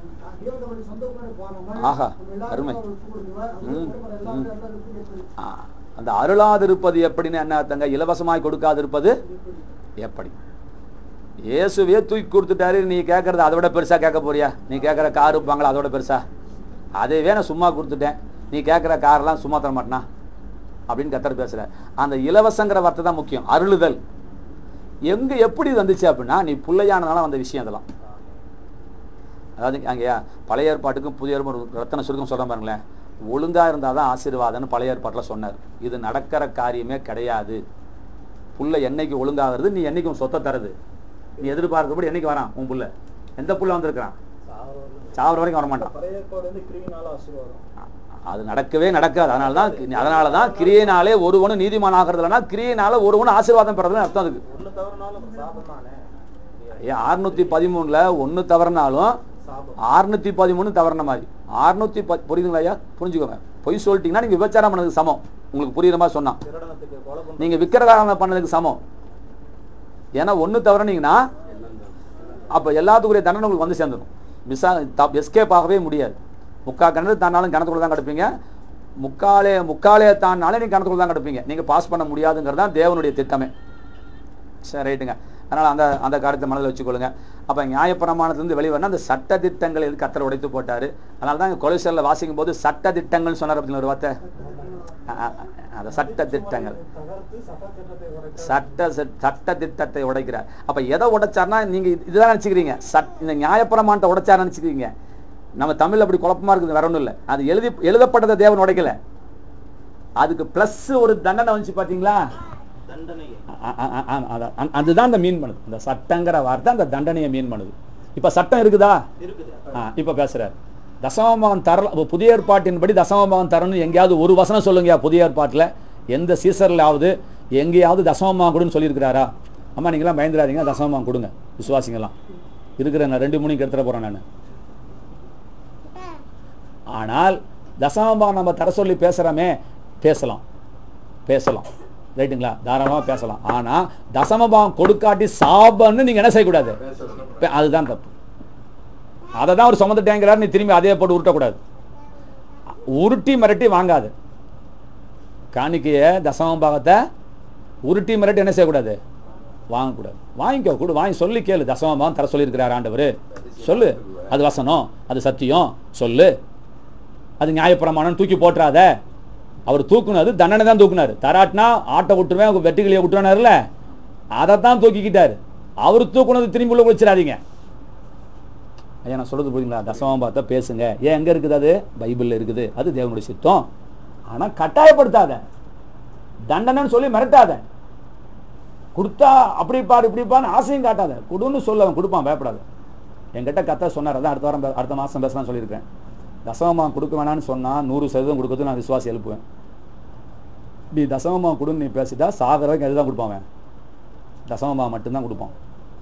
ஆஹா, அருமை. ம், ம். ஆ, அந்த அருளாதிருப்பது எப்படின்னு என்ன அர்த்தங்க இலவசமாய் கொடுக்காதிருப்பது எப்படி இயேசுவே தூக்கி கொடுத்துட்டாரு நீ கேட்கறது அதை விட பெருசா கேட்க போறியா நீ கேட்குற காரு பங்களா அதோட பெருசா அதைவே நான் சும்மா கொடுத்துட்டேன் நீ கேட்குற காரெல்லாம் சும்மா தர மாட்டேனா அப்படின்னு கத்தர் பேசுற அந்த இலவசங்கிற வார்த்தை தான் முக்கியம் அருளுதல் எங்க எப்படி இது வந்துச்சு அப்படின்னா நீ பிள்ளையானதால வந்த விஷயம் அதெல்லாம் அதாவது அங்கேயா பழைய ஏற்பாட்டுக்கும் புதிய ஏற்பாடு ரத்தன சுருக்கம் சொல்கிறேன் பாருங்களேன் ஒழுங்கா இருந்தால் தான் ஆசீர்வாதம்னு பழைய ஏற்பாட்டில் சொன்னார் இது நடக்கிற காரியமே கிடையாது புள்ள என்னைக்கு ஒழுங்காகிறது நீ என்னைக்கு உன் சொத்தை தருது நீ எதிர்பார்க்கபடி என்னைக்கு வரான் உன் புள்ள எந்த புள்ள வந்திருக்கிறான் சாவர வரைக்கும் வர மாட்டான் பழைய ஏற்பாடு வந்து கிரியினால ஆசீர்வாதம் அது நடக்கவே நடக்காது அதனால தான் அதனால தான் கிரியையினாலே ஒருவனும் நீதிமான் ஆகிறது இல்லைன்னா கிரியையினால ஒருவனும் ஆசீர்வாதம் பெறதுன்னு அர்த்தம் அதுக்கு ஒண்ணு தவறுனாலும் சாபம் தானே ஏன் அறுநூத்தி பதிமூணுல ஒன்று தவறுனாலும் சாபம் அறுநூத்தி பதிமூணு தவறுன மாதிரி அறுநூத்தி ப புரியுதுங்களா ஐயா புரிஞ்சுக்கோங்க பொய் சொல்லிட்டீங்கன்னா நீங்க விபச்சாரம் பண்ணதுக்கு சமம் உங்களுக்கு புரியுற மாதிரி சொன்னான் திருடனத்துக்கு கொலை பண்ற நீங்க விக்கிரகாரம் பண்ணதுக்கு சமம் ஏன்னா ஒன்று தவறுனீங்கன்னா அப்போ எல்லாத்துக்குரிய தண்டனை உங்களுக்கு வந்து சேர்ந்துடும் மிஸ்ஸா எஸ்கேப் ஆகவே முடியாது முக்கா கிணறு தாண்டாலும் கிணத்துக்குள்ள தான் கிடப்பீங்க முக்காலே முக்காலே தாண்டினாலே நீங்கள் கிணத்துக்குள்ள தான் கிடப்பீங்க நீங்கள் பாஸ் பண்ண முடியாதுங்கிறது தான் தேவனுடைய திட்டமே சரி ரைட்டுங்க அதனால் அந்த அந்த காரியத்தை மனதில் வச்சுக்கொள்ளுங்க அப்போ நியாயப்பிரமாணத்திலிருந்து வெளிவரணும் அந்த சட்ட திட்டங்கள் எது கத்தரை உடைத்து போட்டார் அதனால தான் கொலைசலில் வாசிக்கும் போது சட்ட திட்டங்கள் சொன்னார் அப்படின்னு ஒரு வார்த்தை அ- அ- அ- அந்த சட்ட திட்டங்கள் தகர்த்து சட்டத்திட்டத்தை உடைக்க சட்ட ச- சட்ட திட்டத்தை உடைக்கிறார் அப்ப எதை உடைச்சார்னா நீங்க இது- இதுதான் நினைச்சுக்கிறீங்க சட் இந்த நியாயப்பிரமாணத்தை உடைச்சார் நினைச்சுக்கிறீங்க நம்ம தமிழ் அப்படி குழப்பமா இருக்குது வேற ஒண்ணும் இல்லை அது எழுதி எழுதப்பட்டதை தேவன் உடைக்கல அதுக்கு பிளஸ் ஒரு தண்டனை வந்துச்சு பாத்தீங்களா தண்டனை அ- அ- அ- அ- அத- அ- அதுதான் அந்த மீன் பண்ணுது இந்த சட்டங்கிற வார்த்தை அந்த தண்டனையை மீன் பண்ணுது இப்ப சட்டம் இருக்குதா இருக்குது ஆ, இப்ப பேசுறாரு தசமபாகம் தர அப்ப புதிய ஏற்பாட்டின்படி தசமபாகம் தரணும் எங்கேயாவது ஒரு வசனம் சொல்லுங்க புதிய ஏற்பாட்டில் எந்த சீசர்லாவது எங்கேயாவது தசமபாகம் கொடுன்னு சொல்லியிருக்கிறாரா அம்மா நீங்களாம் பயந்துடாதீங்க தசமபாகம் கொடுங்க விசுவாசிங்களாம் இருக்கிற நான் ரெண்டு மூணு எடுத்துட போறேன் நான் ஆனால் தசமபாகம் நம்ம தர சொல்லி பேசுறோமே பேசலாம் பேசலாம் ரைட்டுங்களா தாராளமாக பேசலாம் ஆனா தசமபாகம் கொடுக்காட்டி சாபன்னு நீங்க என்ன செய்யக்கூடாது பே- அதுதான் தப்பு அதை தான் அவர் சுமந்துட்டேங்கிறார் நீ திரும்பி அதே போட்டு உருட்டக்கூடாது உருட்டி மிரட்டி வாங்காது காணிக்கைய தசம பாகத்தை உருட்டி மிரட்டி என்ன செய்யக்கூடாது வாங்கக்கூடாது வாங்கிக்கோ கொடு வாங்கி சொல்லி கேளு தசம பாகம் தர சொல்லியிருக்கிறார் ஆண்டவர் சொல்லு அது வசனம் அது சத்தியம் சொல்லு அது நியாயப்பிரமாணம் தூக்கி போட்டுறாத அவர் தூக்குனது தண்டனை தான் தூக்குனாரு தராட்டினா ஆட்டை விட்டுருவேன் வெட்டுக்கிளியை விட்டுருவானாருல அதை தான் தூக்கிக்கிட்டாரு அவர் தூக்குனது திரும்பி உள்ள குளிச்சிடாதீங்க ஐயா நான் சொல்றது புரியுங்களா தசமம் பார்த்தா பேசுங்க ஏன் எங்க இருக்குது அது பைபிள்ல இருக்குது அது தேவனுடைய சித்தம் ஆனா கட்டாயப்படுத்தாத தண்டனைன்னு சொல்லி மிரட்டாத கொடுத்தா அப்படி பாரு இப்படி பாரு ஆசையும் காட்டாத கொடுன்னு சொல்ல அவன் கொடுப்பான் பயப்படாத என்கிட்ட கத்த சொன்னார் அதான் அடுத்த வாரம் பே- அடுத்த மாசம் பேசலாம் சொல்லியிருக்கேன் தசமமா கொடுக்க வேணாம்னு சொன்னா நூறு சதவீதம் கொடுக்கறது நான் விசுவாசி எழுப்புவேன் நீ தசமமா கொடுன்னு நீ பேசிட்டா சாகர வரைக்கும் அதுதான் கொடுப்பான் அவன் தசமமா மட்டும்தான் கொடுப்பான்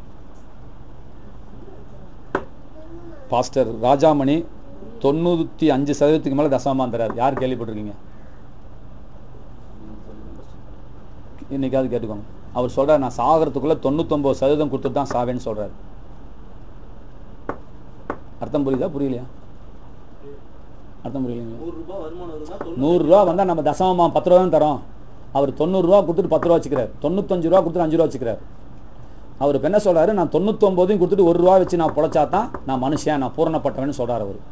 பாஸ்டர் ராஜாமணி தொண்ணூற்றி அஞ்சு சதவீதத்துக்கு மேலே தசமமாக தரார் யார் கேள்விப்பட்டிருக்கீங்க இன்னைக்காவது கேட்டுக்கோங்க அவர் சொல்றார் நான் சாகிறதுக்குள்ள தொண்ணூத்தொம்பது சதவீதம் கொடுத்துட்டு தான் சாவேன்னு சொல்றாரு அர்த்தம் புரியுதா புரியலையா அர்த்தம் புரியலைங்களா நூறு ரூபாய் வருமானம் வருதுன்னா நூறுரூவா வந்தால் நம்ம தசமமா பத்து ரூபா தான் தரோம் அவர் தொண்ணூறுரூவா கொடுத்துட்டு பத்து ரூபா வச்சுக்கிறார் தொண்ணூத்தஞ்சு ரூபா கொடுத்துட்டு அஞ்சு ரூபா வச்சுக்கிறார் அவர் இப்ப என்ன சொல்றாரு நான் தொண்ணூத்தொம்போதையும் கொடுத்துட்டு ஒரு ரூபா வச்சு நான் பொழைச்சா தான் நான் மனுஷன் நான் பூரணப்பட்டவன்னு சொல்றாரு அவர்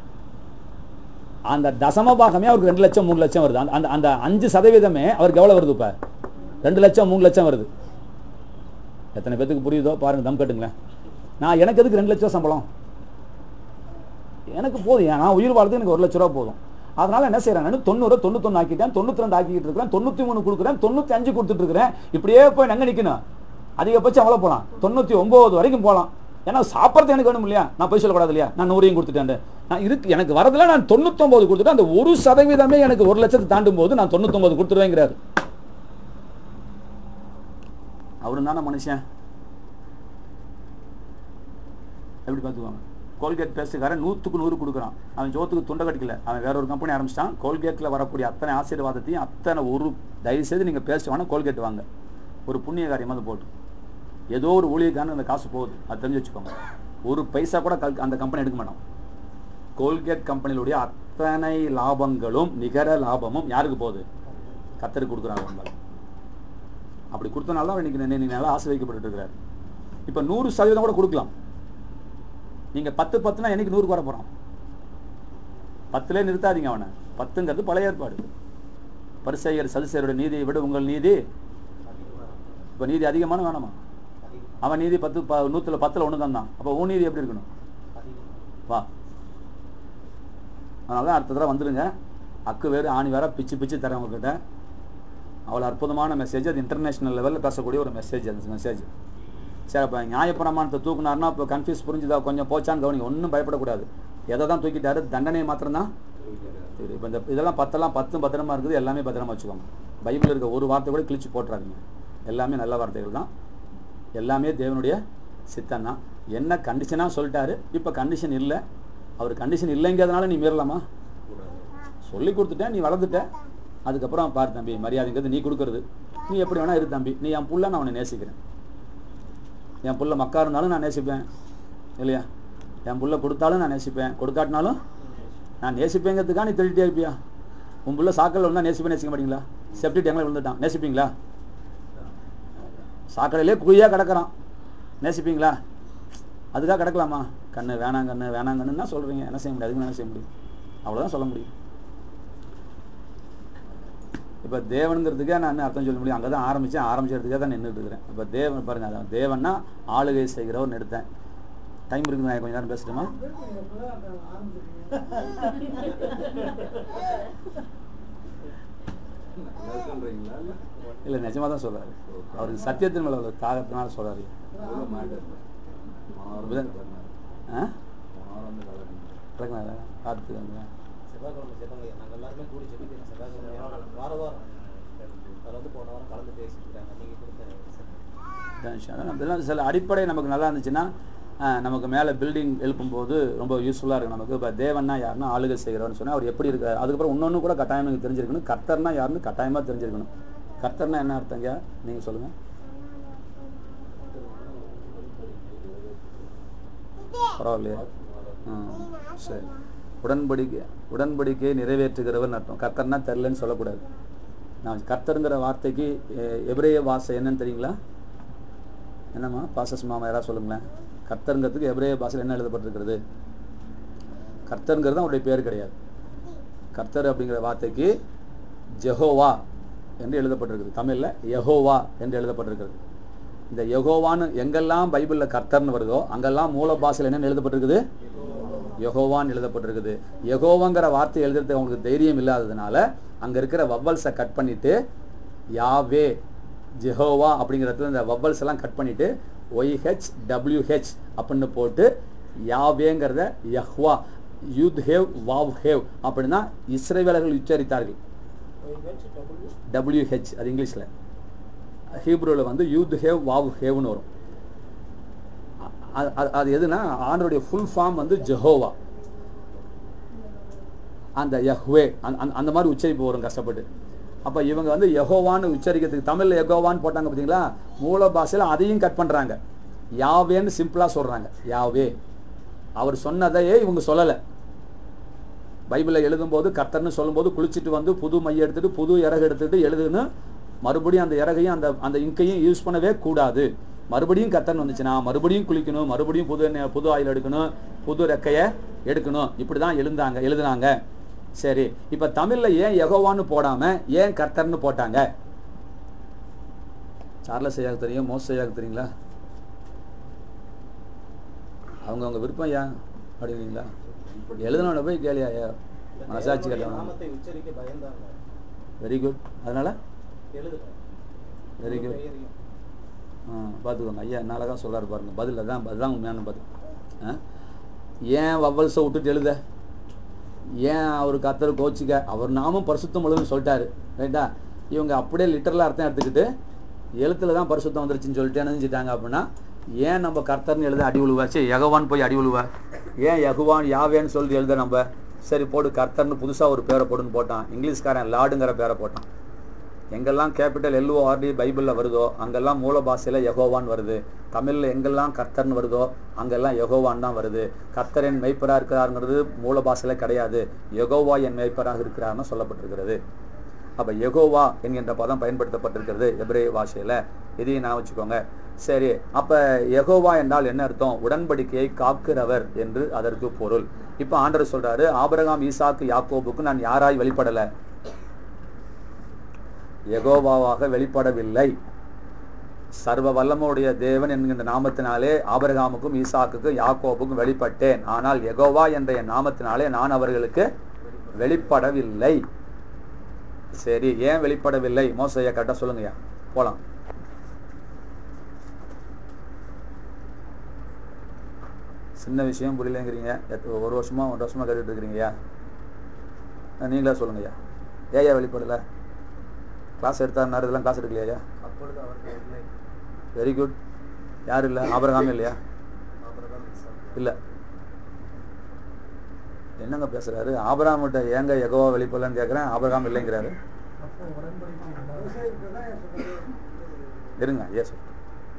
அந்த தசம பாகமே அவருக்கு ரெண்டு லட்சம் மூணு லட்சம் வருது அந்த- அந்த அந்த அஞ்சு சதவீதமே அவருக்கு எவ்வளவு வருது இப்ப ரெண்டு லட்சம் மூணு லட்சம் வருது எத்தனை பேத்துக்கு புரியுதோ பாருங்க தம் கட்டுங்களேன் நான் எனக்கு எதுக்கு ரெண்டு லட்சம் சம்பளம் எனக்கு போதும் ஏன் நான் உயிர் வாழ்றது எனக்கு ஒரு லட்ச ரூபா போதும் அதனால என்ன செய்யறேன் நான் தொண்ணூறு தொண்ணூத்தொன்னு ஆக்கிட்டேன் தொண்ணூத்தி ரெண்டு ஆக்கிட்டு இருக்கிறேன் தொண்ணூத்தி மூணு கொடுக்குறேன் தொண்ணூத்தி அஞ்சு கொடுத்துட்டு இருக்கிறேன் இப்படியே போய் எங்க நிக்கணும் அதிகபட்சம் எவ்வளவு போலாம் தொண்ணூத்தி ஒன்பது வரைக்கும் போலாம் ஏன்னா சாப்பிட்றது எனக்கு வேணும் இல்லையா நான் போய் சொல்லக்கூடாது இல்லையா நான் நூறையும் கொடுத்துட்டேன் நான் இருக்கு எனக்கு வரதுல நான் தொண்ணூத்தொன்பது கொடுத்துட்டு அந்த ஒரு சதவீதமே எனக்கு ஒரு லட்சத்தை தாண்டும் போது நான் தொண்ணூத்தொன்பது கொடுத்துருவேங்கிறாரு அவரு தானே மனுஷன் எப்படி பார்த்துக்குவாங்க கோல்கேட் பேஸ்ட்டுக்காரன் நூற்றுக்கு நூறு கொடுக்குறான் அவன் ஜோத்துக்கு துண்டை கட்டிக்கல அவன் வேற ஒரு கம்பெனி ஆரம்பிச்சிட்டான் கோல்கேட்டில் வரக்கூடிய அத்தனை ஆசீர்வாதத்தையும் அத்தனை ஒரு தயவு செய்து நீங்கள் பேஸ்ட் வேணால் கோல்கேட் வாங்க ஒரு புண்ணிய காரியமாக அது போட்டு ஏதோ ஒரு ஊழியக்கான அந்த காசு போகுது அது தெரிஞ்சு வச்சுக்கோங்க ஒரு பைசா கூட கல்- அந்த கம்பெனி எடுக்க மாட்டான் கோல்கேட் கம்பெனியுடைய அத்தனை லாபங்களும் நிகர லாபமும் யாருக்கு போகுது கத்தருக்கு கொடுக்குறாங்க அவங்க அப்படி கொடுத்தனால தான் இன்னைக்கு நி- நீ நல்லா ஆசிர்வதிக்கப்பட்டு இருக்கிறார் இப்போ நூறு சதவீதம் கூட கொடுக்கலாம் நீங்கள் பத்து பத்துனா என்னைக்கு நூறுக்கு வர போகிறான் பத்துலேயே நிறுத்தாதீங்க அவனை பத்துங்கிறது பழைய ஏற்பாடு பரிசெயர் சதுசேயருடைய நீதியை விட உங்கள் நீதி இப்போ நீதி அதிகமான வேணாமா அவன் நீதி பத்து ப நூற்றில் பத்தில் ஒன்று தான் தான் அப்போ உன் நீதி எப்படி இருக்கணும் வா அதனால தான் அடுத்த தடவை வந்துடுங்க அக்கு வேறு ஆணி வேற பிச்சு பிச்சு தரேன் உங்ககிட்ட அவ்வளோ அற்புதமான மெசேஜ் அது இன்டர்நேஷனல் லெவலில் பேசக்கூடிய ஒரு மெசேஜ் அந்த மெசேஜ் சரி அப்போ நியாயப்பிரமாணத்தை தூக்குனாருன்னா இப்போ கன்ஃபியூஸ் புரிஞ்சுதா கொஞ்சம் போச்சான்னு கவனிங்க ஒன்றும் பயப்படக்கூடாது எதை தான் தூக்கிட்டாரு தண்டனையை மாத்திரம்தான் சரி இப்போ இந்த இதெல்லாம் பத்தெல்லாம் பத்தும் பத்திரமா இருக்குது எல்லாமே பத்திரமா வச்சுக்கோங்க பைபிள் இருக்க ஒரு வார்த்தை கூட கிழிச்சு போட்டுறாதீங்க எல்லாமே நல்ல வார்த்தைகள் தான் எல்லாமே தேவனுடைய சித்தம் தான் என்ன கண்டிஷனாக சொல்லிட்டாரு இப்போ கண்டிஷன் இல்லை அவர் கண்டிஷன் இல்லைங்கிறதுனால நீ மீறலாமா சொல்லி கொடுத்துட்டேன் நீ வளர்ந்துட்ட அதுக்கப்புறம் பாரு தம்பி மரியாதைங்கிறது நீ கொடுக்கறது நீ எப்படி வேணா இரு தம்பி நீ என் புள்ள நான் உன்னை நேசிக்கிறேன் என் புள்ள மக்கா இருந்தாலும் நான் நேசிப்பேன் இல்லையா என் புள்ள கொடுத்தாலும் நான் நேசிப்பேன் கொடுக்காட்டினாலும் நான் நேசிப்பேங்கிறதுக்காக நீ திருட்டியே இருப்பியா உன் புள்ள சாக்கடையில் இருந்தால் நேசிப்பேன் நேசிக்க மாட்டீங்களா செப்டி டேங்கில் விழுந்துட்டான் நேசிப்பீங்களா சாக்கடையிலே குழியாக கிடக்குறான் நேசிப்பீங்களா அதுக்காக கிடக்கலாமா கண்ணு வேணாம் கண்ணு வேணாம் கண்ணுன்னா சொல்கிறீங்க என்ன செய்ய முடியும் அதுக்கு என்ன செய்ய முடியும் அவ்வளோதான் சொல்ல முடியும் இப்போ தேவனுங்கிறதுக்கே நான் என்ன அர்த்தம் சொல்ல முடியும் அங்கே தான் ஆரம்பித்தேன் ஆரம்பிச்சதுக்கே தான் நின்றுட்டு இருக்கிறேன் இப்போ தேவன் பாருங்க அதான் தேவன்னா ஆளுகை செய்கிறவர் எடுத்தேன் டைம் இருக்குங்க நான் கொஞ்ச நேரம் பேசட்டுமா சொல்றீங்களா இல்ல இல்லை நிஜமாக தான் சொல்கிறாரு அவருக்கு சத்தியத்தின் மேலே உள்ள தாகத்தினால சொல்கிறாரு சொல்ல மாட்டேன் புதன். ஆ மாறந்து கலந்து கிடக்குனாரா பார்த்துக்கோங்க செவ்வாய்க்கிழமை ஜெபங்க நாங்கள் எல்லாருமே கூடி ஜெபிக்கிறோம் செவ்வாய்க்கிழமை ஏன்னா வார வாரம் அதில் வந்து போன வாரம் கலந்து பேசிட்டு இருக்காங்க நீங்கள் கொடுத்த இதான் விஷயம். அதான் இதெல்லாம் சில அடிப்படை நமக்கு நல்லா இருந்துச்சுன்னா ஆஹ், நமக்கு மேலே பில்டிங் எழுப்பும்போது ரொம்ப யூஸ்ஃபுல்லாக இருக்கும் நமக்கு இப்போ தேவன்னா யாருன்னா ஆளுகை செய்கிறவர்னு சொன்னால் அவர் எப்படி இருக்கார் அதுக்கப்புறம் இன்னொன்று கூட கட்டாயம் எனக்கு தெரிஞ்சிருக்கணும் கர்த்தர்னா யாருன்னு கட்டாயமாக தெரிஞ்சிருக்கணும் கர்த்தர்னா என்ன அர்த்தங்க நீங்கள் சொல்லுங்கள் பரவாயில்லையா ஆ சரி உடன்படிக்கை உடன்படிக்கையை நிறைவேற்றுகிறவர்னு அர்த்தம் கர்த்தர்னா தெரிலன்னு சொல்லக்கூடாது நான் கர்த்தருங்கிற வார்த்தைக்கு எ- எபிரேய வாசை என்னன்னு தெரியுங்களா என்னம்மா பாசஸ் மாமா யாராவது சொல்லுங்களேன் கர்த்தருங்கிறதுக்கு எபிரேய பாஷையில் என்ன எழுதப்பட்டிருக்கிறது கர்த்தருங்கிறது தான் அவருடைய பேர் கிடையாது கர்த்தர் அப்படிங்கிற வார்த்தைக்கு ஜெஹோவா என்று எழுதப்பட்டிருக்குது தமிழில் யெகோவா என்று எழுதப்பட்டிருக்கிறது இந்த யெகோவான்னு எங்கெல்லாம் பைபிளில் கர்த்தர்னு வருதோ அங்கெல்லாம் மூல பாஷையில் என்ன எழுதப்பட்டிருக்குது யெகோவான்னு எழுதப்பட்டிருக்குது யெகோவாங்கிற வார்த்தை எழுதுறதுக்கு அவங்களுக்கு தைரியம் இல்லாததுனால அங்க இருக்கிற வவ்வல்ஸை கட் பண்ணிட்டு யாவே ஜெஹோவா அப்படிங்கிறதுல இந்த வவ்வல்ஸ் எல்லாம் கட் பண்ணிட்டு ஒய்ஹெச் டபிள்யூஹெச் அப்படின்னு போட்டு யாவேங்கிறத யஹ்வா யூத் ஹேவ் வாவ் ஹேவ் அப்படின்னா இஸ்ரேவேலர்கள் உச்சரித்தார்கள் டபிள்யூஹெச் அது இங்கிலீஷில் ஹீப்ரூவில் வந்து யூத் ஹேவ் வாவ் ஹேவ்னு வரும் அ- அ- அது எதுனா ஆண்டருடைய ஃபுல் ஃபார்ம் வந்து ஜெஹோவா அந்த யஹ்வே அந்த- அந்த- அந்த மாதிரி உச்சரிப்பு வரும் கஷ்டப்பட்டு அப்போ இவங்க வந்து யெகோவான்னு உச்சரிக்கிறதுக்கு தமிழில் யெகோவான்னு போட்டாங்க பார்த்தீங்களா மூல பாஷையில் அதையும் கட் பண்ணுறாங்க யாவேன்னு சிம்பிளாக சொல்கிறாங்க யாவே அவர் சொன்னதையே இவங்க சொல்லலை பைபிளில் எழுதும்போது கர்த்தர்னு சொல்லும்போது குளிச்சுட்டு வந்து புது மைய எடுத்துட்டு புது இறகு எடுத்துட்டு எழுதுன்னு மறுபடியும் அந்த இறகையும் அந்த அந்த இங்கையும் யூஸ் பண்ணவே கூடாது மறுபடியும் கர்த்தர்னு வந்துச்சுன்னா மறுபடியும் குளிக்கணும் மறுபடியும் புது எண்ணெய் புது ஆயில் எடுக்கணும் புது ரெக்கையை எடுக்கணும் இப்படி தான் எழுந்தாங்க எழுதுனாங்க சரி இப்போ தமிழில் ஏன் யெகோவான்னு போடாமல் ஏன் கர்த்தர்னு போட்டாங்க சார்லஸ் ஐயாவுக்கு தெரியும் மோஸ் ஐயாவுக்கு தெரியுங்களா அவங்க அவங்க விருப்பம் ஏன் அப்படிங்களா எழுதணும்னு போய் கேளியா ஐயா மனசாட்சி தேவனுடைய கட்டணும் நாமத்தை உச்சரிக்க பயந்தாங்க வெரி குட் அதனால எழுதுங்க வெரி குட் பெயரையும். ஆ பார்த்துக்கோங்க ஐயா என்ன அழகாக சொல்கிறாரு பாருங்க பதில் அதான் அதுதான் உண்மையான பதில் ஆ ஏன் வவ்வல்ஸை விட்டுட்டு எழுத ஏன் அவர் கத்தர் கோச்சிக்க அவர் நாமும் பரிசுத்தம் முழுதுன்னு சொல்லிட்டாரு ரைட்டா இவங்க அப்படியே லிட்டரலாக அர்த்தம் எடுத்துக்கிட்டு எழுத்துல தான் பரிசுத்தம் வந்துருச்சுன்னு சொல்லிட்டு நினைச்சிட்டாங்க அப்படின்னா ஏன் நம்ம கர்த்தர்னு எழுத அடி உழுவா சரி யகவான் போய் அடி உழுவா ஏன் யகுவான் யாவேன்னு சொல்லி எழுத நம்ம சரி போடு கர்த்தர்னு புதுசாக ஒரு பேரை போடுன்னு போட்டான் இங்கிலீஷ்காரன் லார்டுங்கிற பேரை போட்டான் எங்கெல்லாம் கேபிட்டல் எல்ஓஆர்டி பைபிளில் வருதோ அங்கெல்லாம் மூல பாஷையில் யகோவான் வருது தமிழில் எங்கெல்லாம் கர்த்தர்னு வருதோ அங்கெல்லாம் யகோவான் தான் வருது கர்த்தர் என் மெய்ப்பராக இருக்கிறாருங்கிறது மூல பாஷையில் கிடையாது யகோவா என் மெய்ப்பராக இருக்கிறார்னு சொல்லப்பட்டிருக்கிறது அப்போ யெகோவா என்கின்ற பதம் பயன்படுத்தப்பட்டிருக்கிறது எபிரே பாஷையில் இதையும் நான் வச்சுக்கோங்க சரி அப்போ யெகோவா என்றால் என்ன அர்த்தம் உடன்படிக்கையை காக்கிறவர் என்று அதற்கு பொருள் இப்போ ஆண்டவர் சொல்றாரு ஆபிரகாம் ஈசாக்கு யாக்கோபுக்கு நான் யாராய் வெளிப்படலை யெகோவாவாக வெளிப்படவில்லை சர்வ வல்லமுடைய தேவன் என்கின்ற நாமத்தினாலே ஆபிரகாமுக்கும் ஈசாக்குக்கும் யாக்கோபுக்கும் வெளிப்பட்டேன் ஆனால் யெகோவா என்ற என் நாமத்தினாலே நான் அவர்களுக்கு வெளிப்படவில்லை சரி ஏன் வெளிப்படவில்லை மோசையா கரெக்டாக சொல்லுங்கய்யா போலாம் சின்ன விஷயம் புரியலங்கிறீங்க எத்த- ஒரு வருஷமா ஒன்றரை வருஷமா கேட்டுட்டு இருக்கிறீங்கய்யா அஹ் நீங்களே சொல்லுங்கய்யா ஏயா வெளிப்படல கிளாஸ் எடுத்தாருனாரு இதெல்லாம் கிளாஸ் எடுக்கலையா அப்பொழுது அவர்கள் இல்லை வெரி குட் யார் இல்லை ஆபரகாமே இல்லையா ஆபிரகாம் ஈசாக்கு. இல்லை என்னங்க பேசுறாரு ஆபராமிட்ட ஏங்க எகோவா வெளிப்படலன்னு கேட்குறேன் ஆபரகாம் இல்லைங்கிறாரு இருங்க ஐயா சொல்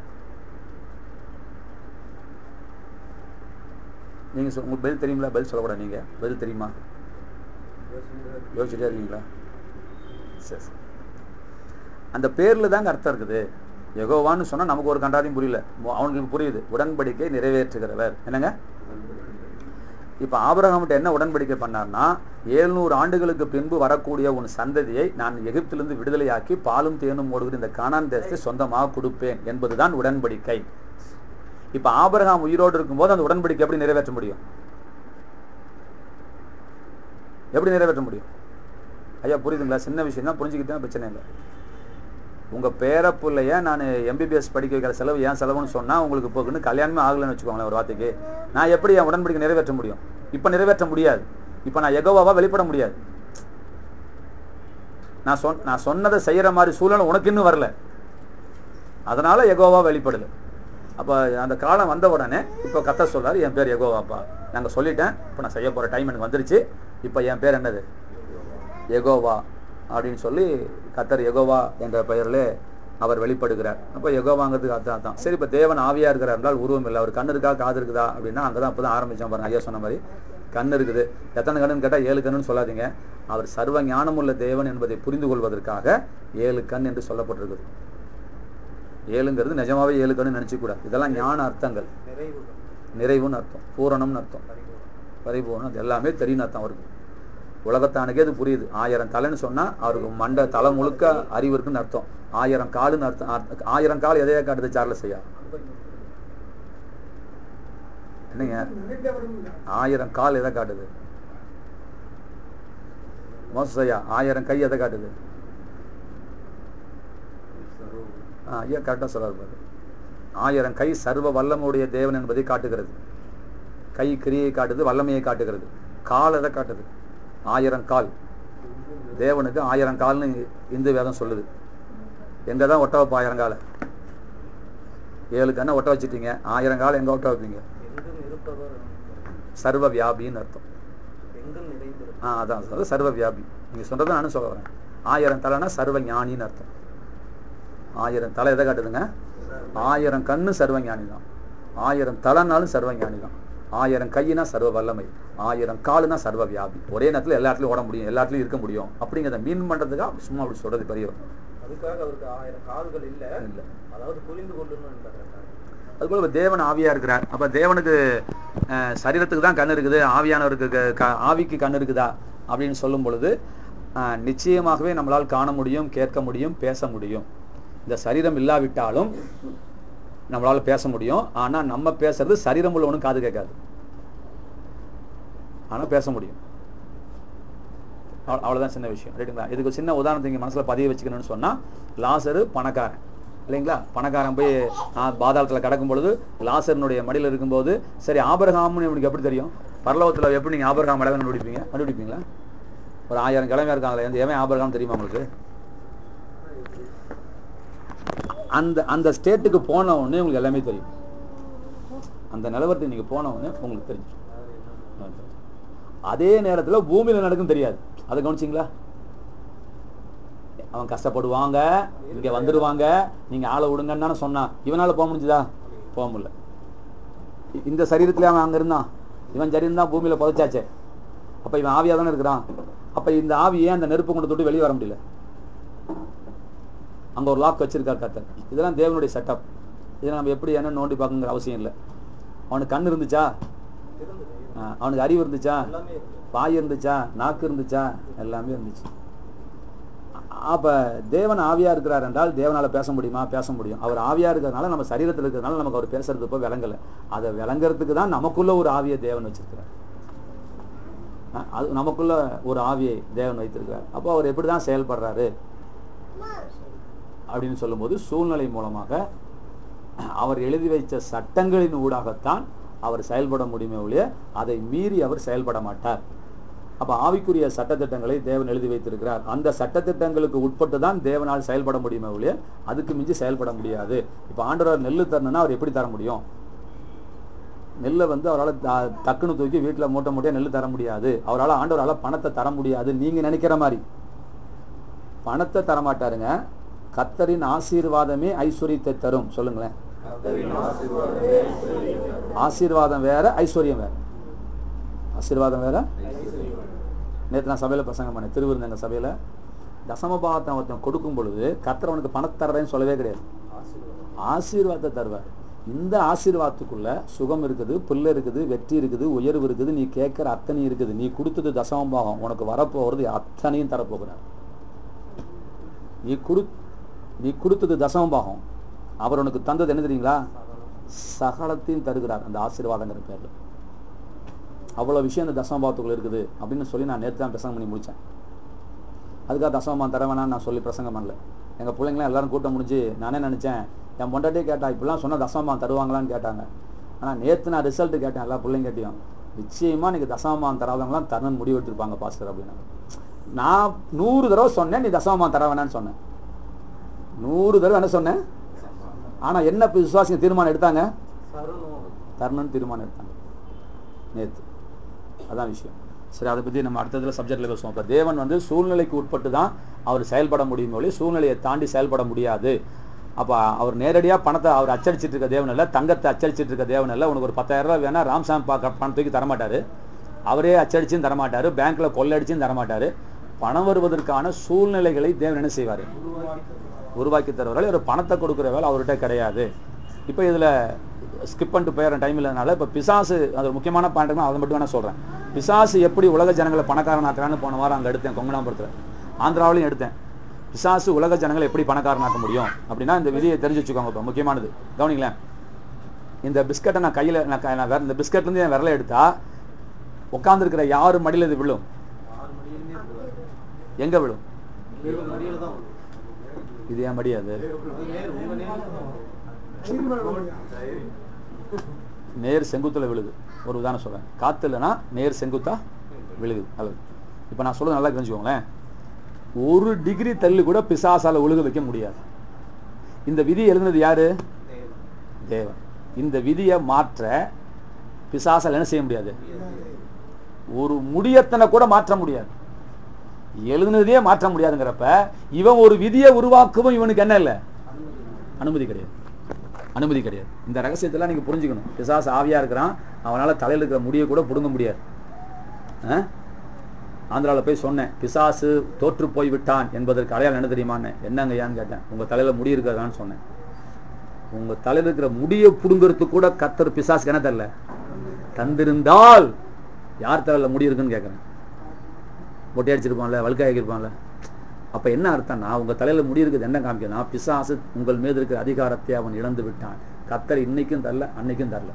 நீங்கள் சொல் உங்களுக்கு பதில் தெரியுங்களா பதில் சொல்லக்கூடாது நீங்கள் பதில் தெரியுமா யோசிச்சுட்டே இருக்கீங்களா சரி சரி அந்த பேரில் தாங்க அர்த்தம் இருக்குது யெகோவான்னு சொன்னால் நமக்கு ஒரு கண்டாதையும் புரியல மொ- அவனுக்கு புரியுது உடன்படிக்கை நிறைவேற்றுகிறவர் என்னங்க இப்போ ஆபிரகாம்கிட்ட என்ன உடன்படிக்கை பண்ணார்னா ஏழ்நூறு ஆண்டுகளுக்கு பின்பு வரக்கூடிய உன் சந்ததியை நான் எகிப்திலிருந்து விடுதலையாக்கி பாலும் தேனும் ஓடுகிற இந்த கானான் தேசத்தை சொந்தமாக கொடுப்பேன் என்பதுதான் உடன்படிக்கை இப்போ ஆபிரகாம் உயிரோடு இருக்கும்போது அந்த உடன்படிக்கை எப்படி நிறைவேற்ற முடியும் எப்படி நிறைவேற்ற முடியும் ஐயா புரியுதுங்களா சின்ன விஷயம் தான் புரிஞ்சுக்கிட்டேன் பிரச்சனை இல்லை உங்கள் பேரப்புள்ளைய நான் எம்பிபிஎஸ் படிக்க வைக்கிற செலவு ஏன் செலவுன்னு சொன்னால் உங்களுக்கு இப்போ கல்யாணமே ஆகலைன்னு வச்சுக்கோங்களேன் ஒரு வார்த்தைக்கு நான் எப்படி என் உடன்படிக்கை நிறைவேற்ற முடியும் இப்போ நிறைவேற்ற முடியாது இப்போ நான் எகோவாவா வெளிப்பட முடியாது நான் சொன் நான் சொன்னதை செய்கிற மாதிரி சூழ்நிலை உனக்கு இன்னும் வரல அதனால எகோவா வெளிப்படல அப்போ அந்த காலம் வந்த உடனே இப்போ கத்த சொல்றாரு என் பேர் எகோவாப்பா நாங்கள் சொல்லிட்டேன் இப்போ நான் செய்ய போகிற டைம் எனக்கு வந்துருச்சு இப்போ என் பேர் என்னது எகோவா அப்படின்னு சொல்லி கத்தர் எகோவா என்ற பெயரில் அவர் வெளிப்படுகிறார் அப்போ எகோவாங்கிறதுக்கு அர்த்தம் தான் சரி இப்போ தேவன் ஆவியா இருக்கிறார் என்றால் உருவம் இல்லை அவர் கண்ணு இருக்கா காது இருக்குதா அப்படின்னா அங்கே தான் அப்போ தான் ஆரம்பித்தோம் பாருங்க ஐயா சொன்ன மாதிரி கண் இருக்குது எத்தனை கண்ணுன்னு கேட்டால் ஏழு கண்ணுன்னு சொல்லாதீங்க அவர் சர்வ ஞானமுள்ள தேவன் என்பதை புரிந்து கொள்வதற்காக ஏழு கண் என்று சொல்லப்பட்டிருக்குது ஏழுங்கிறது நிஜமாவே ஏழு கண்ணு நினைச்சுக்கூடாது இதெல்லாம் ஞான அர்த்தங்கள் நிறைவு நிறைவுன்னு அர்த்தம் பூரணம்னு அர்த்தம் பரிபூர்ணம் அது எல்லாமே தெரியும் அர்த்தம் அவருக்கு உலகத்தானுக்கே அது புரியுது ஆயிரம் தலைன்னு சொன்னா அவருக்கு மண்ட தலை முழுக்க அறிவு இருக்குன்னு அர்த்தம் ஆயிரம் காலுன்னு அர்த்தம் அர்த்த- ஆயிரம் கால் எதையா காட்டுது சார்லஸ் ஐயா என்னங்க ஆயிரம் கால் எதை காட்டுது மோசஸ் ஐயா ஆயிரம் கை எதை காட்டுது ஆ, ஐயா கரெக்டாக சொல்றாரு பாரு ஆயிரம் கை சர்வ வல்லமுடைய தேவன் என்பதை காட்டுகிறது கை கிரியை காட்டுது வல்லமையை காட்டுகிறது கால் எதை காட்டுது ஆயிரம் கால் தேவனுக்கு ஆயிரம் கால்னு இந்து வேதம் சொல்லுது எங்க தான் ஒட்ட வைப்போம் ஆயிரம் காலை ஏழு கண்ணை ஒட்ட வச்சிட்டீங்க ஆயிரம் கால் எங்க ஒட்ட வைப்பீங்க எங்கும் இருப்பவர் சர்வ வியாபின்னு அர்த்தம் எங்கும் நிறைந்திருப்பவர் ஆ அதான் அது சர்வ வியாபி நீங்க சொல்றதை நானும் சொல்ல வரேன் ஆயிரம் தலைனா சர்வ ஞானின்னு அர்த்தம் ஆயிரம் தலை எதை காட்டுதுங்க ஆயிரம் கண்ணு சர்வ ஞானி தான் ஆயிரம் தலைனாலும் சர்வ ஞானி தான் ஆயிரம் கையினா சர்வ வல்லமை ஆயிரம் காலுனா சர்வ வியாபி ஒரே நேரத்தில் எல்லா இடத்துலையும் ஓட முடியும் எல்லா இடத்துலையும் இருக்க முடியும் அப்படிங்கிறத மீன் பண்றதுக்காக சும்மா அப்படி சொல்றது பெரியவர் அதுக்காக அவருக்கு ஆயிரம் கால்கள் இல்ல இல்ல. அதாவது புரிந்து கொள்ளணும் அதுபோல இப்ப தேவன் ஆவியா இருக்கிறார் அப்ப தேவனுக்கு அஹ், சரீரத்துக்கு தான் கண் இருக்குது ஆவியானவருக்கு க- க- ஆவிக்கு கண் இருக்குதா அப்படின்னு சொல்லும் பொழுது அஹ், நிச்சயமாகவே நம்மளால் காண முடியும் கேட்க முடியும் பேச முடியும் இந்த சரீரம் இல்லாவிட்டாலும் நம்மளால பேச முடியும் ஆனா நம்ம பேசுறது சரீரம் உள்ளவனும் காது கேட்காது ஆனா பேச முடியும் அவ்வளோ- அவ்வளவுதான் சின்ன விஷயம் ரைட்டுங்களா இதுக்கு சின்ன உதாரணத்தை இங்கே மனசுல பதிய வச்சுக்கணும்னு சொன்னா லாசரு பணக்காரன் இல்லைங்களா பணக்காரன் போய் ஆ, பாதாளத்துல கிடக்கும் பொழுது லாசரனுடைய மடியில இருக்கும்போது சரி ஆபரகாம்னு இவனுக்கு எப்படி தெரியும் பரலோகத்துல எப்படி நீங்க ஆபரகாம் அழகா கண்டுபிடிப்பீங்க கண்டுபிடிப்பீங்களா ஒரு ஆயிரம் கிழமையா இருக்காங்களே எந்த எவன் ஆபரகாம் தெரியுமா உங்களுக்கு அந்த அந்த ஸ்டேட்டுக்கு போன உடனே உங்களுக்கு எல்லாமே தெரியும் அந்த நிலவரத்துக்கு நீங்க போன உடனே உங்களுக்கு தெரிஞ்சிடும் அதே நேரத்துல பூமியில நடக்கும் தெரியாது அதை கவனிச்சிங்களா அவன் கஷ்டப்படுவாங்க இங்க வந்துடுவாங்க நீங்க ஆளை விடுங்கன்னு தானே சொன்னான் இவனால போக முடிஞ்சுதா போக முடியல இ- இந்த சரீரத்துல அவன் அங்க இருந்தான் இவன் சரீரம் தான் பூமியில புதைச்சாச்சே அப்ப இவன் ஆவியா தானே இருக்கிறான் அப்ப இந்த ஆவி ஏன் அந்த நெருப்பு கொண்டு தொட்டு வெளியே வர முடியல அங்க ஒரு லாக் வச்சிருக்கார் கத்தர் இதெல்லாம் தேவனுடைய செட்டப் இதை நம்ம எப்படி என்ன நோண்டி பார்க்கணுங்கிற அவசியம் இல்லை அவனுக்கு கண் இருந்துச்சா இருந்தது ஆ, அவனுக்கு அறிவு இருந்துச்சா எல்லாமே இருக்கு வாய் இருந்துச்சா நாக்கு இருந்துச்சா எல்லாமே இருந்துச்சு அ- அப்ப தேவன் ஆவியா இருக்கிறார் என்றால் தேவனால பேச முடியுமா பேச முடியும் அவர் ஆவியா இருக்கிறதுனால நம்ம சரீரத்தில் இருக்கிறதுனால நமக்கு அவர் பேசுறது இப்போ விளங்கல அதை விளங்குறதுக்கு தான் நமக்குள்ள ஒரு ஆவியை தேவன் வச்சிருக்கிறார் அ- அது நமக்குள்ள ஒரு ஆவியை தேவன் வைத்திருக்கிறார் அப்போ அவர் எப்படி தான் செயல்படுறாரு அப்படின்னு சொல்லும்போது சூழ்நிலை மூலமாக அவர் எழுதி வைத்த சட்டங்களின் ஊடாகத்தான் அவர் செயல்பட முடியுமே ஒழிய அதை மீறி அவர் செயல்பட மாட்டார் அப்ப ஆவிக்குரிய சட்டத்திட்டங்களை தேவன் எழுதி வைத்திருக்கிறார் அந்த சட்டத்திட்டங்களுக்கு உட்பட்டு தான் தேவனால் செயல்பட முடியுமே ஒழிய அதுக்கு மிஞ்சி செயல்பட முடியாது இப்ப ஆண்டவர் நெல்லு தரணும்னா அவர் எப்படி தர முடியும் நெல்லை வந்து அவரால் த- டக்குன்னு தூக்கி வீட்டில் மூட்டை மூட்டையாக நெல் தர முடியாது அவரால் ஆண்டவரால் பணத்தை தர முடியாது நீங்க நினைக்கிற மாதிரி பணத்தை தர மாட்டாருங்க கத்தரின் ஆசீர்வாதமே ஐஸ்வர்யத்தை தரும் சொல்லுங்களேன் ஆசீர்வாதம் வேற ஐஸ்வர்யம் வேற ஆசீர்வாதம் வேற நேற்று நான் சபையில பிரசங்கம் பண்ணேன் திருவிருந்தங்க சபையில தசமபாகத்தை ஒருத்தன் கொடுக்கும் பொழுது கத்தர் அவனுக்கு பணத்தை தர்றேன்னு சொல்லவே கிடையாது ஆசீர்வாதத்தை தருவார் இந்த ஆசீர்வாதத்துக்குள்ள சுகம் இருக்குது பிள்ளை இருக்குது வெற்றி இருக்குது உயர்வு இருக்குது நீ கேட்கிற அத்தனையும் இருக்குது நீ கொடுத்தது தசமபாகம் உனக்கு வரப்போகிறது அத்தனையும் தரப்போகிறார் நீ கொடு நீ கொடுத்தது தசமபாகம் அவர் உனக்கு தந்தது என்ன தெரியுங்களா சகலத்தையும் தருகிறார் அந்த ஆசீர்வாதங்கிற பேர்ல அவ்வளவு விஷயம் அந்த தசமபாவத்துக்குள்ள இருக்குது அப்படின்னு சொல்லி நான் நேற்று தான் பிரசங்கம் பண்ணி முடிச்சேன் அதுக்காக தசமபாவம் தர வேணாம்னு நான் சொல்லி பிரசங்கம் பண்ணல எங்க பிள்ளைங்களாம் எல்லாரும் கூட்டம் முடிஞ்சு நானே நினைச்சேன் என் பொண்டாட்டியே கேட்டா இப்படிலாம் சொன்னா தசமபாவம் தருவாங்களான்னு கேட்டாங்க ஆனா நேற்று நான் ரிசல்ட் கேட்டேன் எல்லா பிள்ளைங்கிட்டையும் நிச்சயமா நீங்க தசமபாவம் தராதவங்களாம் தரணும்னு முடிவு எடுத்திருப்பாங்க பாஸ்டர் அப்படின்னாங்க நான் நூறு தடவை சொன்னேன் நீ தசமபாவம் தர வேணாம்னு சொன்னேன் நூறு தடவை என்ன சொன்னேன் ஆனா என்ன இப்ப விசுவாசிங்க தீர்மானம் எடுத்தாங்க தரணும் தரணும்னு தீர்மானம் எடுத்தாங்க நேத்து அதான் விஷயம் சரி அதை பத்தி நம்ம அடுத்ததுல சப்ஜெக்ட்ல பேசுவோம் அப்ப தேவன் வந்து சூழ்நிலைக்கு உட்பட்டு தான் அவர் செயல்பட முடியும் ஒழி சூழ்நிலையை தாண்டி செயல்பட முடியாது அப்ப அவர் நேரடியா பணத்தை அவர் அச்சடிச்சிட்டு இருக்க தேவன் இல்ல தங்கத்தை அச்சடிச்சிட்டு இருக்க தேவன் இல்ல உனக்கு ஒரு பத்தாயிரம் ரூபாய் வேணா ராம்சாமி பார்க்க பணம் தூக்கி தரமாட்டாரு அவரே அச்சடிச்சும் தரமாட்டாரு பேங்க்ல கொள்ளடிச்சும் தரமாட்டாரு பணம் வருவதற்கான சூழ்நிலைகளை தேவன் என்ன செய்வாரு உருவாக்கி தருவார்கள் ஒரு பணத்தை கொடுக்குற வேலை அவர்கிட்ட கிடையாது இப்போ இதில் ஸ்கிப் பண்ணிட்டு போயிடுற டைம் இல்லைனால இப்போ பிசாசு அது ஒரு முக்கியமான பாயிண்ட் அதை மட்டும் வேணா சொல்கிறேன் பிசாசு எப்படி உலக ஜனங்களை பணக்காரனாக்குறான்னு போன வாரம் அங்கே எடுத்தேன் கொங்கனாபுரத்தில் ஆந்திராவிலையும் எடுத்தேன் பிசாசு உலக ஜனங்களை எப்படி பணக்காரனாக்க முடியும் அப்படின்னா இந்த விதியை தெரிஞ்சு வச்சுக்கோங்க இப்போ முக்கியமானது கவனிங்களேன் இந்த பிஸ்கட்டை நான் கையில் நான் க- நான் வேற இந்த பிஸ்கட்லேருந்து என் விரலை எடுத்தா உட்காந்துருக்கிற யார் மடியில் இது விழும் ஆறு மணியிலுமே இருக்குது எங்கே விழும் ஏழு மணியில தான் வரும். இது ஏன் மடியாது அது நேர் உங்க நேர்ல தான் வரும். நேர் செங்குத்துல விழுது ஒரு உதாரணம் சொல்றேன் காத்து இல்லைன்னா நேர் செங்குத்தா விழுகுது நல்லது இப்போ நான் சொல்றது நல்லா தெரிஞ்சுக்கோங்களேன் ஒரு டிகிரி தள்ளி கூட பிசாசால ஒழுக வைக்க முடியாது இந்த விதி எழுதுனது யாரு தேவன் இந்த விதியை மாற்ற பிசாசால் என்ன செய்ய முடியாது ஒரு முடியத்தனை கூட மாற்ற முடியாது எழுதுனதையே மாற்ற முடியாதுங்கிறப்ப இவன் ஒரு விதியை உருவாக்கவும் இவனுக்கு என்ன இல்லை அனுமதி கிடையாது அனுமதி கிடையாது இந்த ரகசியத்தெல்லாம் நீங்க புரிஞ்சுக்கணும் பிசாசு ஆவியா இருக்கிறான் அவனால தலையில இருக்கிற முடியை கூட பிடுங்க முடியாது ஆ? ஆந்திராவில் போய் சொன்னேன் பிசாசு தோற்று போய் விட்டான் என்பதற்கு அடையாளம் என்ன தெரியுமான்னு என்னங்க ஐயான்னு கேட்டேன் உங்க தலையில முடி இருக்கிறதான்னு சொன்னேன் உங்க தலையில இருக்கிற முடியை புடுங்கிறதுக்கு கூட கத்தர் பிசாசுக்கு என்ன தரல தந்திருந்தால் யார் தலையில முடி இருக்குன்னு கேட்கறேன் மொட்டை அடிச்சிருப்பான்ல வழுக்காயிருப்பான்ல அப்ப என்ன அர்த்தம்னா உங்க தலையில முடி இருக்குது என்ன காமிக்கணும் பிசாசு உங்கள் மீது இருக்கிற அதிகாரத்தை அவன் இழந்து விட்டான் கத்தர் இன்னைக்கும் தரல அன்னைக்கும் தரல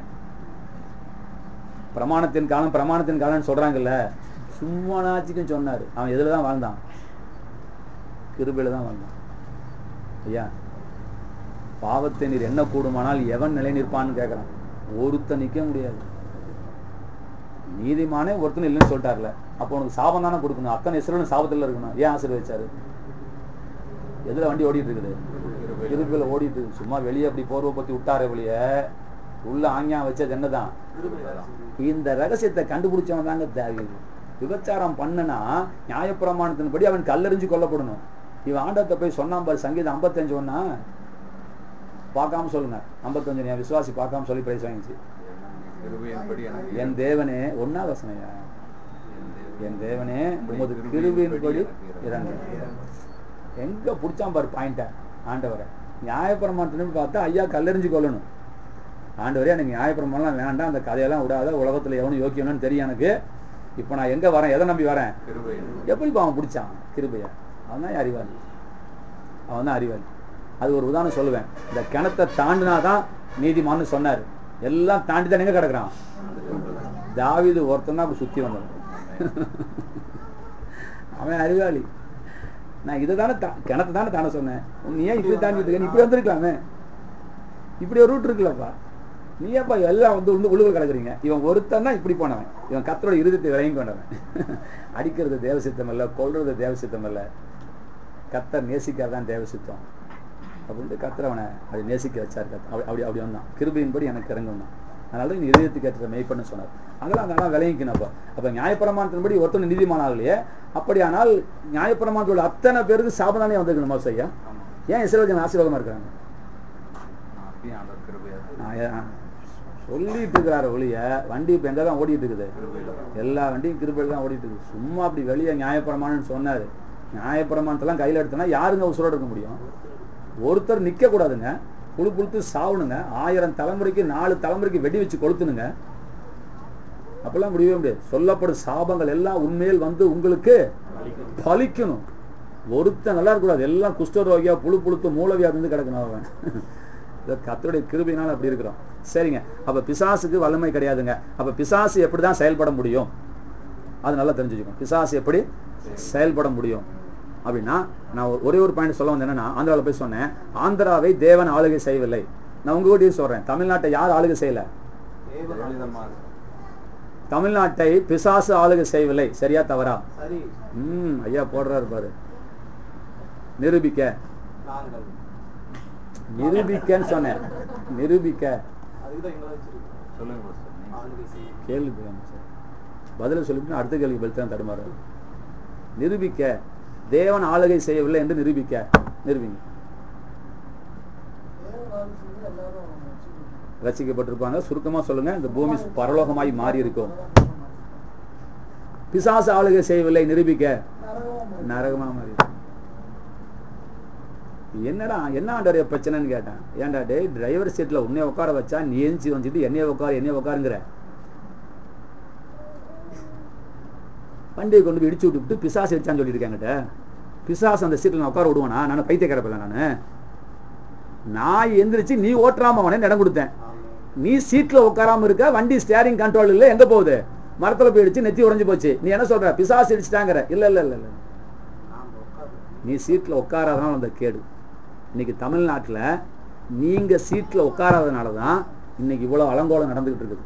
பிரமாணத்தின் காலம் பிரமாணத்தின் காலம்னு சொல்றாங்கல்ல சும்மா நாச்சிக்கும் சொன்னாரு அவன் எதுல தான் வாழ்ந்தான் கிருபையில தான் வாழ்ந்தான் ஐயா பாவத்தை நீர் என்ன கூடுமானால் எவன் நிலை நிற்பான்னு கேட்கறான் ஒருத்தன் நிக்க முடியாது நீதிமானே ஒருத்தன் இல்லைன்னு சொல்லிட்டார்ல அப்போ உனக்கு சாபம் தானே கொடுக்கணும் அத்தனை இஸ்ரேலும் சாபத்துல இருக்கணும் ஏன் ஆசீர்வதிச்சாரு எதுல வண்டி ஓடிட்டு இருக்குது கிருபில ஓடிட்டு இருக்கு சும்மா வெளியே அப்படி போர்வை பத்தி விட்டாரே வெளிய உள்ள ஆஞ்ஞா வச்சது என்னதான் இந்த ரகசியத்தை கண்டுபிடிச்சவன் தாங்க தேவையுது விபச்சாரம் பண்ணுனா நியாயப்பிரமாணத்தின்படி அவன் கல்லெறிஞ்சு கொல்லப்படணும் இவன் ஆண்டத்தை போய் சொன்னான் பாரு சங்கீதம் ஐம்பத்தஞ்சு ஒன்னா பார்க்காம சொல்லுங்க ஐம்பத்தஞ்சு என் விசுவாசி பார்க்காம சொல்லி பிரைஸ் வாங்கிச்சு கிருபையின்படி எனக்கு என் தேவனே ஒன்னா வசனையா என் தேவனே உமது கிருபையின்படி இறங்கு எங்க பிடிச்சான் பாரு பாயிண்ட ஆண்டவரை நியாயப்பிரமாணத்தின்னு பார்த்தா ஐயா கல்லெறிஞ்சு கொள்ளணும் ஆண்டவரே எனக்கு நியாயப்பிரமாணம் வேண்டாம் அந்த கதையெல்லாம் விடாத உலகத்துல எவனும் யோக்கியம்னு தெரியும் எனக்கு இப்போ நான் எங்க வரேன் எதை நம்பி வரேன் கிருபை எப்படி அவன் பிடிச்சான் கிருபையா அவன் தான் அறிவாளி அவன் தான் அறிவாளி அது ஒரு உதாரணம் சொல்லுவேன் இந்த கிணத்தை தாண்டினாதான் நீதிமான்னு சொன்னார் எல்லாம் தாண்டி தான் எங்க கிடக்குறான் தாவீது ஒருத்தன் தான் அப்படி சுத்தி வந்தவன் அவன் அறிவாளி நான் இதை தானே கிணத்தை தானே தானே சொன்னேன் நீ ஏன் இப்படி தாண்டிட்டு இருக்க நீ இப்படி வந்திருக்கலாமே இப்படி ஒரு ரூட் இருக்குல்லப்பா நீ ஏப்பா எல்லாம் வந்து உள்ள உள்ளுக்குள்ள கிடக்குறீங்க இவன் ஒருத்தன் தான் இப்படி போனவன் இவன் கத்தரோட இருதயத்தை விளங்கி கொண்டவன் அடிக்கிறது தேவசித்தம் இல்லை கொல்றது தேவசித்தம் இல்லை கத்தர் நேசிக்கிறதான் தேவசித்தம் அப்படின்ட்டு கத்தர் அவனை அப்படி நேசிக்க வச்சார் கத்தர் அப்படி அப்படி அப்படி வந்தான் கிருபையின்படி எனக்கு இறங்கணும் அதனால நீ இதயத்துக்கு ஏற்ற மெய்ப்பண்ணு சொன்னார் அதெல்லாம் அதெல்லாம் விளங்கிக்கணும் அப்போ அப்போ நியாயப்பிரமாணத்தின்படி ஒருத்தன் நீதிமான் ஆகலையே அப்படியானால் நியாயப்பிரமாணத்தோட அத்தனை பேருக்கு சாபதானே வந்திருக்கணுமா ஐயா ஏன் இஸ்ரேல் ஆசீர்வாதமா இருக்காங்க அப்படியே ஆண்டவர் கிருபையா நான் ஏன் சொல்லிட்டு இருக்கிறாரு ஒழிய வண்டி இப்போ எங்கே தான் ஓடிட்டு இருக்குது எல்லா வண்டியும் கிருபையில் தான் ஓடிட்டு இருக்குது சும்மா அப்படி வெளியே நியாயப்பிரமாணம்னு சொன்னார் நியாயப்பிரமாணத்தெல்லாம் கையில் எடுத்தனா யாருங்க உசுரோட இருக்க முடியும் ஒருத்தர் நிற்க கூடாதுங்க புழு புழுத்து சாவணுங்க ஆயிரம் தலைமுறைக்கு நாலு தலைமுறைக்கு வெடி வச்சு கொளுத்துனுங்க அப்பெல்லாம் முடியவே முடியாது சொல்லப்படும் சாபங்கள் எல்லாம் உண்மையில் வந்து உங்களுக்கு பலிக்கணும் ஒருத்தன் நல்லா இருக்கக்கூடாது எல்லாம் குஷ்டரோகியா புழு புழுத்து மூலவியாதி வந்து கிடக்கணும் அவன் இதை கத்தருடைய கிருபையினால் அப்படி இருக்கிறோம் சரிங்க அப்ப பிசாசுக்கு வல்லமை கிடையாதுங்க அப்ப பிசாசு எப்படி தான் செயல்பட முடியும் அது நல்லா தெரிஞ்சுக்கணும் பிசாசு எப்படி செயல்பட முடியும் அப்படின்னா நான் ஒரு- ஒரே ஒரு பாயிண்ட் சொல்ல வந்தேன் என்னன்னா ஆந்திராவில் போய் சொன்னேன் ஆந்திராவை தேவன் ஆளுகை செய்யவில்லை நான் உங்ககிட்டயும் சொல்றேன் தமிழ்நாட்டை யார் ஆளுகை செய்யல ஜெயலலிதா தமிழ்நாட்டை பிசாசு ஆளுகை செய்யவில்லை சரியா தவறா சரி ம் ஐயா போடுறாரு பாரு நிரூபிக்க நாங்கள் நிரூபிக்கன்னு சொன்னேன் நிரூபிக்க அதுக்கு தான் எங்களை வச்சிருக்கோம் சொல்லுங்க பாஸ்டர் நீங்க. ஆளுகை செய்யும் கேள்வி கேட்கணும் சார் பதில் சொல்லிட்டு அடுத்த கேள்வி பதில் தான் தடுமாறு நிரூபிக்க தேவன் ஆளுகை செய்யவில்லை என்று நிரூபிக்க நிரூபிங்க ரசிக்கப்பட்டிருப்பாங்க சுருக்கமா சொல்லுங்க இந்த பூமி பரலோகமாய் மாறி இருக்கும் பிசாசு ஆளுகை செய்யவில்லை நிரூபிக்க நரகமா மாறி இருக்கும். என்னடா என்ன ஆண்டவரைய பிரச்சனைன்னு கேட்டேன் ஏன்டா டேய் டிரைவர் சீட்ல உன்னை உட்கார வச்சா நீ எஞ்சி வந்துட்டு என்னைய உட்காரு என்னைய உட்காருங்கிற வண்டியை கொண்டு போய் இடிச்சு விட்டுவிட்டு பிசாசு இடிச்சான்னு சொல்லியிருக்காங்கட்ட பிசாசு அந்த சீட்டில் நான் உட்கார விடுவானா நான் பைத்தியக்காரப்பில்ல நான் நான் எந்திரிச்சு நீ ஓட்டுறாம அவனே இடம் கொடுத்தேன் நீ சீட்ல உட்காராம இருக்க வண்டி ஸ்டேரிங் கண்ட்ரோல் இல்ல எங்க போகுது மரத்துல போய் இடிச்சு நெத்தி உடைஞ்சு போச்சு நீ என்ன சொல்ற பிசாசு இடிச்சிட்டாங்கிற இல்ல இல்ல இல்ல இல்ல நீ சீட்ல உட்காராதனால அந்த கேடு இன்னைக்கு தமிழ்நாட்டுல நீங்க சீட்ல உட்காராதனால தான் இன்னைக்கு இவ்வளவு அலங்கோலம் நடந்துகிட்டு இருக்குது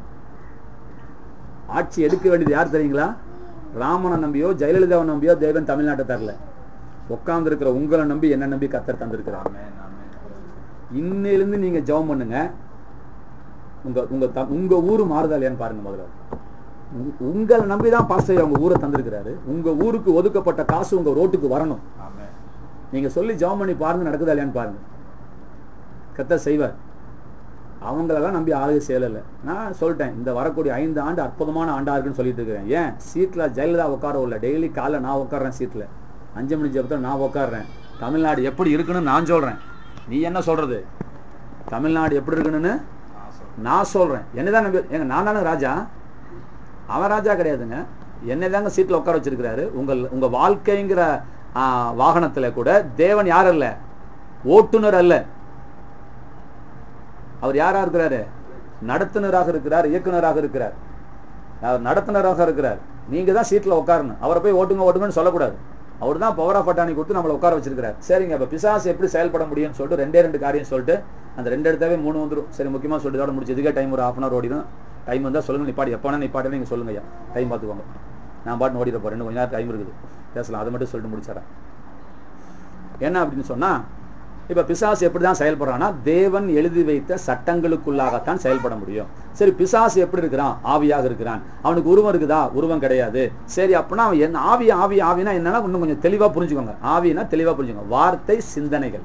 ஆட்சி எடுக்க வேண்டியது யார் தெரியுங்களா ராமனை நம்பியோ ஜெயலலிதாவை நம்பியோ தேவன் தமிழ்நாட்டை தரல உட்கார்ந்து இருக்கிற உங்களை நம்பி என்ன நம்பி கத்தர் தந்திருக்கிறார் ஆமென், ஆமென். இன்னையிலிருந்து நீங்க ஜெபம் பண்ணுங்க உங்க உங்க த- உங்க ஊரு மாறுதா இல்லையான்னு பாருங்க முதல்ல உங்க- உங்களை நம்பி தான் பாஸ்டர் அவங்க ஊரை தந்திருக்கிறாரு உங்க ஊருக்கு ஒதுக்கப்பட்ட காசு உங்க ரோட்டுக்கு வரணும் ஆமென். நீங்க சொல்லி ஜெபம் பண்ணி பாருங்க நடக்குதா இல்லையான்னு பாருங்க கத்தர் செய்வார் அவங்களெல்லாம் நம்பி ஆளுகை செய்யலை நான் சொல்லிட்டேன் இந்த வரக்கூடிய ஐந்து ஆண்டு அற்புதமான ஆண்டா இருக்குன்னு சொல்லிட்டு இருக்கிறேன் ஏன் சீட்ல ஜெயலலிதா உட்கார இல்லை டெய்லி காலைல நான் உட்கார்றேன் சீட்ல அஞ்சு மணி ஜபத்தில் நான் உட்கார்றேன் தமிழ்நாடு எப்படி இருக்குன்னு நான் சொல்றேன் நீ என்ன சொல்றது தமிழ்நாடு எப்படி இருக்குன்னு நான் சொல்றேன். நான் சொல்றேன் என்னதான் நம்பி ஏங்க நான் தானே ராஜா அவன் ராஜா கிடையாதுங்க என்னை தாங்க சீட்டில் உட்கார வச்சிருக்கிறாரு உங்கள் உங்க வாழ்க்கைங்கிற ஆ, வாகனத்துல கூட தேவன் யார் அல்ல ஓட்டுநர் அல்ல அவர் யாரா இருக்கிறாரு நடத்துனராக இருக்கிறார் இயக்குனராக இருக்கிறார் அவர் நடத்துனராக இருக்கிறார் நீங்க தான் சீட்ல உட்காரணும் அவரை போய் ஓட்டுங்க ஓட்டுங்கன்னு சொல்லக்கூடாது அவர் தான் பவர் ஆஃப் அட்டானி கொடுத்து நம்மளை உட்கார வச்சிருக்கிறார் சரிங்க அப்ப பிசாசு எப்படி செயல்பட முடியும்னு சொல்லிட்டு ரெண்டே ரெண்டு காரியம் சொல்லிட்டு அந்த ரெண்டு இடத்தாவே மூணு வந்துரும் சரி முக்கியமா சொல்லிட்டு இதோட முடிச்சு இதுக்கே டைம் ஒரு ஹாஃப் அன் அவர் ஓடிடும் டைம் வந்தா சொல்லுங்க நிப்பாடி எப்போ வேணா நிப்பாட்டி நீங்க சொல்லுங்க ஐயா டைம் பார்த்துக்கோங்க நான் பாட்டு ஓடிட போறேன் இன்னும் கொஞ்ச நேரம் டைம் இருக்குது பேசலாம் அதை மட்டும் சொல்லிட்டு முடிச்சிடறேன் என்ன அப்படின்னு சொன்னா இப்ப பிசாசு எப்படி தான் செயல்படுறான்னா தேவன் எழுதி வைத்த சட்டங்களுக்குள்ளாகத்தான் செயல்பட முடியும் சரி பிசாசு எப்படி இருக்கிறான் ஆவியாக இருக்கிறான் அவனுக்கு உருவம் இருக்குதா உருவம் கிடையாது சரி அப்படின்னா அவன் என்ன ஆவி ஆவி ஆவினா என்னன்னா இன்னும் கொஞ்சம் தெளிவா புரிஞ்சுக்கோங்க ஆவினா தெளிவா புரிஞ்சுக்கோங்க வார்த்தை சிந்தனைகள்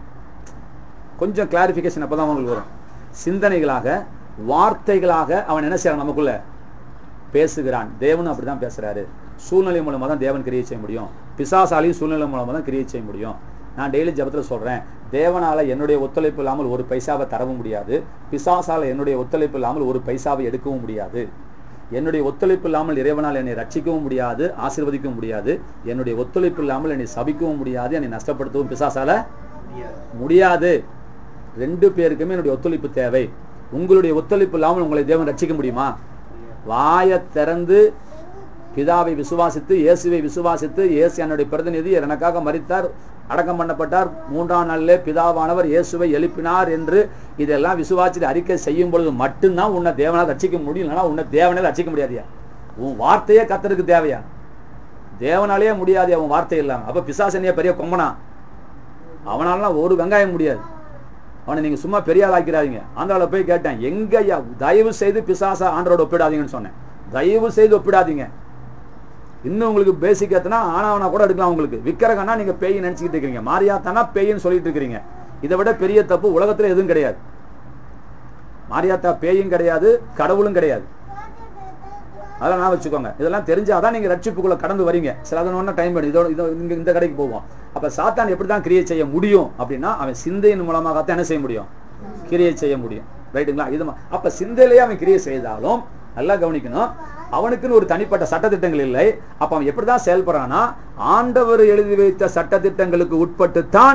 கொஞ்சம் கிளாரிஃபிகேஷன் அப்பதான் உங்களுக்கு வரும் சிந்தனைகளாக வார்த்தைகளாக அவன் என்ன செய்யறான் நமக்குள்ள பேசுகிறான் தேவனும் அப்படிதான் பேசுறாரு சூழ்நிலை மூலமா தான் தேவன் கிரியை செய்ய முடியும் பிசாசாலையும் சூழ்நிலை மூலமா தான் கிரியை செய்ய முடியும் நான் டெய்லி ஜபத்தில் சொல்றேன் தேவனால என்னுடைய ஒத்துழைப்பு இல்லாமல் ஒரு பைசாவை தரவும் முடியாது பிசாசால என்னுடைய ஒத்துழைப்பு இல்லாமல் ஒரு பைசாவை எடுக்கவும் முடியாது என்னுடைய ஒத்துழைப்பு இல்லாமல் இறைவனால் என்னை ரட்சிக்கவும் முடியாது ஆசீர்வதிக்கவும் முடியாது என்னுடைய ஒத்துழைப்பு இல்லாமல் என்னை சபிக்கவும் முடியாது என்னை நஷ்டப்படுத்தவும் பிசாசால முடியாது ரெண்டு பேருக்குமே என்னுடைய ஒத்துழைப்பு தேவை உங்களுடைய ஒத்துழைப்பு இல்லாமல் உங்களை தேவன் ரட்சிக்க முடியுமா வாயை திறந்து பிதாவை விசுவாசித்து இயேசுவை விசுவாசித்து இயேசு என்னுடைய பிரதிநிதி எனக்காக மரித்தார் அடக்கம் பண்ணப்பட்டார் மூன்றாம் நாளிலே பிதாவானவர் இயேசுவை எழுப்பினார் என்று இதெல்லாம் விசுவாசித்து அறிக்கை செய்யும் பொழுது மட்டும்தான் உன்னை தேவனால் ரட்சிக்க முடியும் இல்லைன்னா உன்னை தேவனால் ரட்சிக்க முடியாதியா உன் வார்த்தையே கத்தருக்கு தேவையா தேவனாலேயே முடியாது அவன் வார்த்தை இல்லாம அப்ப பிசாசனியா பெரிய கொம்பனா அவனாலாம் ஒரு வெங்காயம் முடியாது அவனை நீங்க சும்மா பெரிய ஆள் ஆக்கிறாதீங்க ஆந்திராவில் போய் கேட்டேன் எங்க ஐயா தயவு செய்து பிசாசா ஆண்டரோட ஒப்பிடாதீங்கன்னு சொன்னேன் தயவு செய்து ஒப்பிடாதீங்க இன்னும் உங்களுக்கு பேசிக் எத்தனா ஆனாவனா கூட எடுக்கலாம் உங்களுக்கு விக்கிரகன்னா நீங்க பேய் நினைச்சுக்கிட்டு இருக்கீங்க மாரியாத்தானா பேயின்னு சொல்லிட்டு இருக்கிறீங்க இதை விட பெரிய தப்பு உலகத்துல எதுவும் கிடையாது மாரியாத்தா பேயும் கிடையாது கடவுளும் கிடையாது அதெல்லாம் நான் வச்சுக்கோங்க இதெல்லாம் தெரிஞ்சாதான் நீங்க ரட்சிப்புக்குள்ள கடந்து வரீங்க சில ஒன்று டைம் எடுக்கும் இதோட இதோ இங்க இந்த கடைக்கு போவோம் அப்ப சாத்தான் எப்படி தான் கிரியை செய்ய முடியும் அப்படின்னா அவன் சிந்தையின் மூலமாகத்தான் என்ன செய்ய முடியும் கிரியை செய்ய முடியும் ரைட்டுங்களா இது மா- அப்ப சிந்தையிலேயே அவன் கிரியை செய்தாலும் நல்லா கவனிக்கணும் அவனுக்குன்னு ஒரு தனிப்பட்ட சட்டத்திட்டங்கள் இல்லை அப்ப அவன் எப்படிதான் செயல்படுறான்னா ஆண்டவர் எழுதி வைத்த சட்டத்திட்டங்களுக்கு உட்பட்டுத்தான்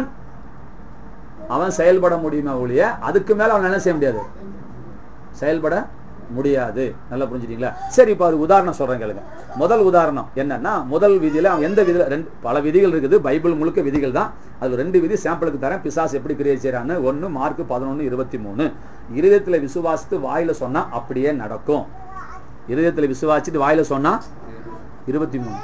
அவன் செயல்பட முடியுமே ஒழிய அதுக்கு மேல அவன் என்ன செய்ய முடியாது செயல்பட முடியாது நல்லா புரிஞ்சுட்டீங்களா சரி இப்போ ஒரு உதாரணம் சொல்றேன் கேளுங்க முதல் உதாரணம் என்னன்னா முதல் விதியில அவன் எந்த விதியில ரெண்டு பல விதிகள் இருக்குது பைபிள் முழுக்க விதிகள் தான் அது ரெண்டு விதி சாம்பிளுக்கு தரேன் பிசாஸ் எப்படி கிரியை செய்யறான்னு ஒன்னு மார்க் பதினொன்னு இருபத்தி மூணு இருதயத்துல விசுவாசித்து வாயில சொன்னா அப்படியே நடக்கும் இருதயத்துல விசுவாசிட்டு வாயில சொன்னா இருபத்தி மூணு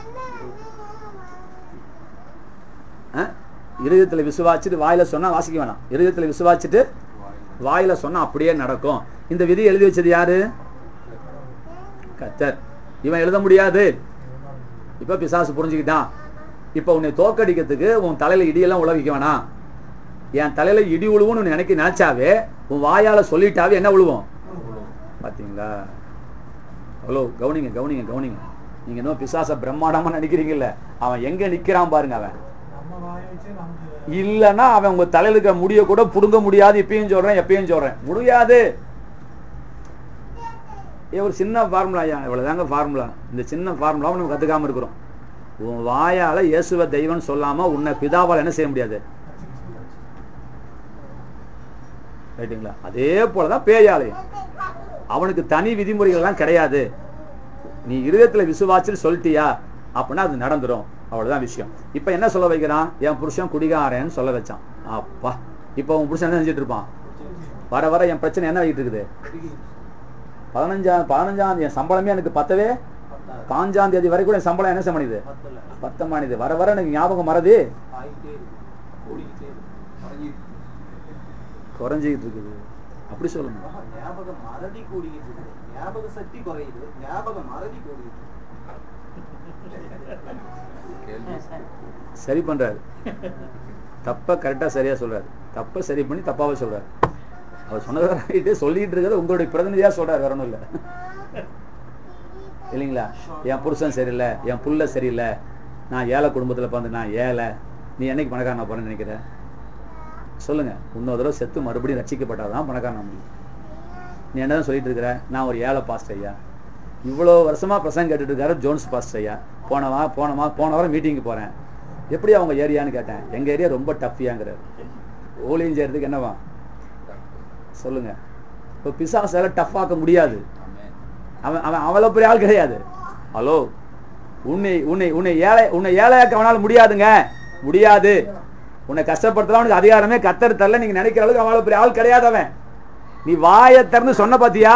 ஆ? இருதயத்துல விசுவாசிட்டு வாயில சொன்னா வாசிக்க வேணாம் இருதயத்துல விசுவாசிட்டு வாயில சொன்னா அப்படியே நடக்கும் இந்த விதி எழுதி வச்சது யாரு கத்தர் இவன் எழுத முடியாது இப்ப பிசாசு புரிஞ்சுக்கிட்டான் இப்ப உன்னை தோக்கடிக்கிறதுக்கு உன் தலையில இடியெல்லாம் உழவிக்க வேணாம் என் தலையில இடி உழுவுன்னு நீ நினைக்க நினைச்சாவே உன் வாயால சொல்லிட்டாவே என்ன உழுவும் பாத்தீங்களா ஹலோ கவனிங்க கவனிங்க கவனிங்க நீங்க இன்னும் பிசாச பிரம்மாண்டமா நினைக்கிறீங்கல்ல அவன் எங்க நிக்கிறான் பாருங்க அவன் இல்லைன்னா அவன் உங்க தலையில இருக்கிற முடிய கூட புடுங்க முடியாது இப்பயும் சொல்றேன் எப்பயும் சொல்றேன் முடியாது ஏ ஒரு சின்ன ஃபார்முலா ஐயா இவ்வளவுதாங்க ஃபார்முலா இந்த சின்ன ஃபார்முலாவை நம்ம கத்துக்காம இருக்கிறோம் உன் வாயால இயேசுவ தெய்வம்னு சொல்லாம உன்னை பிதாவால் என்ன செய்ய முடியாது ரைட்டுங்களா அதே போலதான் பேயாலயம் அவனுக்கு தனி விதிமுறைகள் எல்லாம் கிடையாது நீ இருதயத்துல விசுவாச்சின்னு சொல்லிட்டியா அப்படின்னா அது நடந்துரும் அவ்வளவுதான் விஷயம் இப்ப என்ன சொல்ல வைக்கிறான் என் புருஷன் குடிகாரன்னு சொல்ல வச்சான் அப்பா இப்ப உன் புருஷன் என்ன செஞ்சுட்டு இருப்பான் வர வர என் பிரச்சனை என்ன ஆகிட்டு இருக்குது பதினஞ்சாம் பதினஞ்சாம் என் சம்பளமே எனக்கு பத்தவே பாஞ்சாம் தேதி வரை கூட என் சம்பளம் என்ன செய்ய மாட்டேங்குது பத்த மாட்டேங்குது வர வர எனக்கு ஞாபகம் மறதி ஆயிட்டே இருக்கு ஓடிக்கிட்டே இருக்கு குறைஞ்சிக்கிட்டு இருக்குது அப்படி சொல்லணும் ஆஹா, ஞாபகம் மறதி கூடிக்கிட்டு இருக்கு ஞாபக சக்தி குறையுது ஞாபகம் மறதி கூடிக்கிட்டு இருக்கு. கேள்வி சரி பண்றாரு தப்ப கரெக்டா சரியா சொல்றாரு தப்ப சரி பண்ணி தப்பாவே சொல்றாரு அவர் சொன்னதை ரைட்டு சொல்லிட்டு இருக்கிறது உங்களுடைய பிரதிநிதியா சொல்றாரு வேற ஒண்ணும் இல்ல இல்லைங்களா என் புருஷன் சரியில்லை என் புள்ள சரியில்லை நான் ஏழை குடும்பத்துல பிறந்து நான் ஏழை நீ என்னைக்கு பணக்காரனா போறேன்னு நினைக்கிற சொல்லுங்க இன்னொரு தடவை செத்து மறுபடியும் ரட்சிக்கப்பட்டாதான் பணக்காரனா முடியும் நீ என்னதான் சொல்லிட்டு இருக்கிற நான் ஒரு ஏழை பாஸ்டர் ஐயா இவ்வளோ வருஷமா பிரசங்க கேட்டுட்டு இருக்காரு ஜோன்ஸ் பாஸ்டர் ஐயா போன வா போன வா போன வாரம் மீட்டிங்கு போறேன் எப்படி அவங்க ஏரியான்னு கேட்டேன் எங்க ஏரியா ரொம்ப டஃப்பியாங்கிறார் ஊழியம் செய்யறதுக்கு என்னவா சொல்லுங்க இப்போ பிசாசால டஃப் ஆக்க முடியாது ஆமென். அவன் அவன் அவ்வளோ பெரிய ஆள் கிடையாது ஹலோ உன்னை உன்னை உன்னை ஏழை உன்னை ஏழையாக்க அவனால முடியாதுங்க முடியாது உன்னை கஷ்டப்படுத்தலாம் உனக்கு அதிகாரமே கத்தர் தரல நீங்க நினைக்கிற அளவுக்கு அவ்வளோ பெரிய ஆள் கிடையாது அவன் நீ வாயை திறந்து சொன்ன பாத்தியா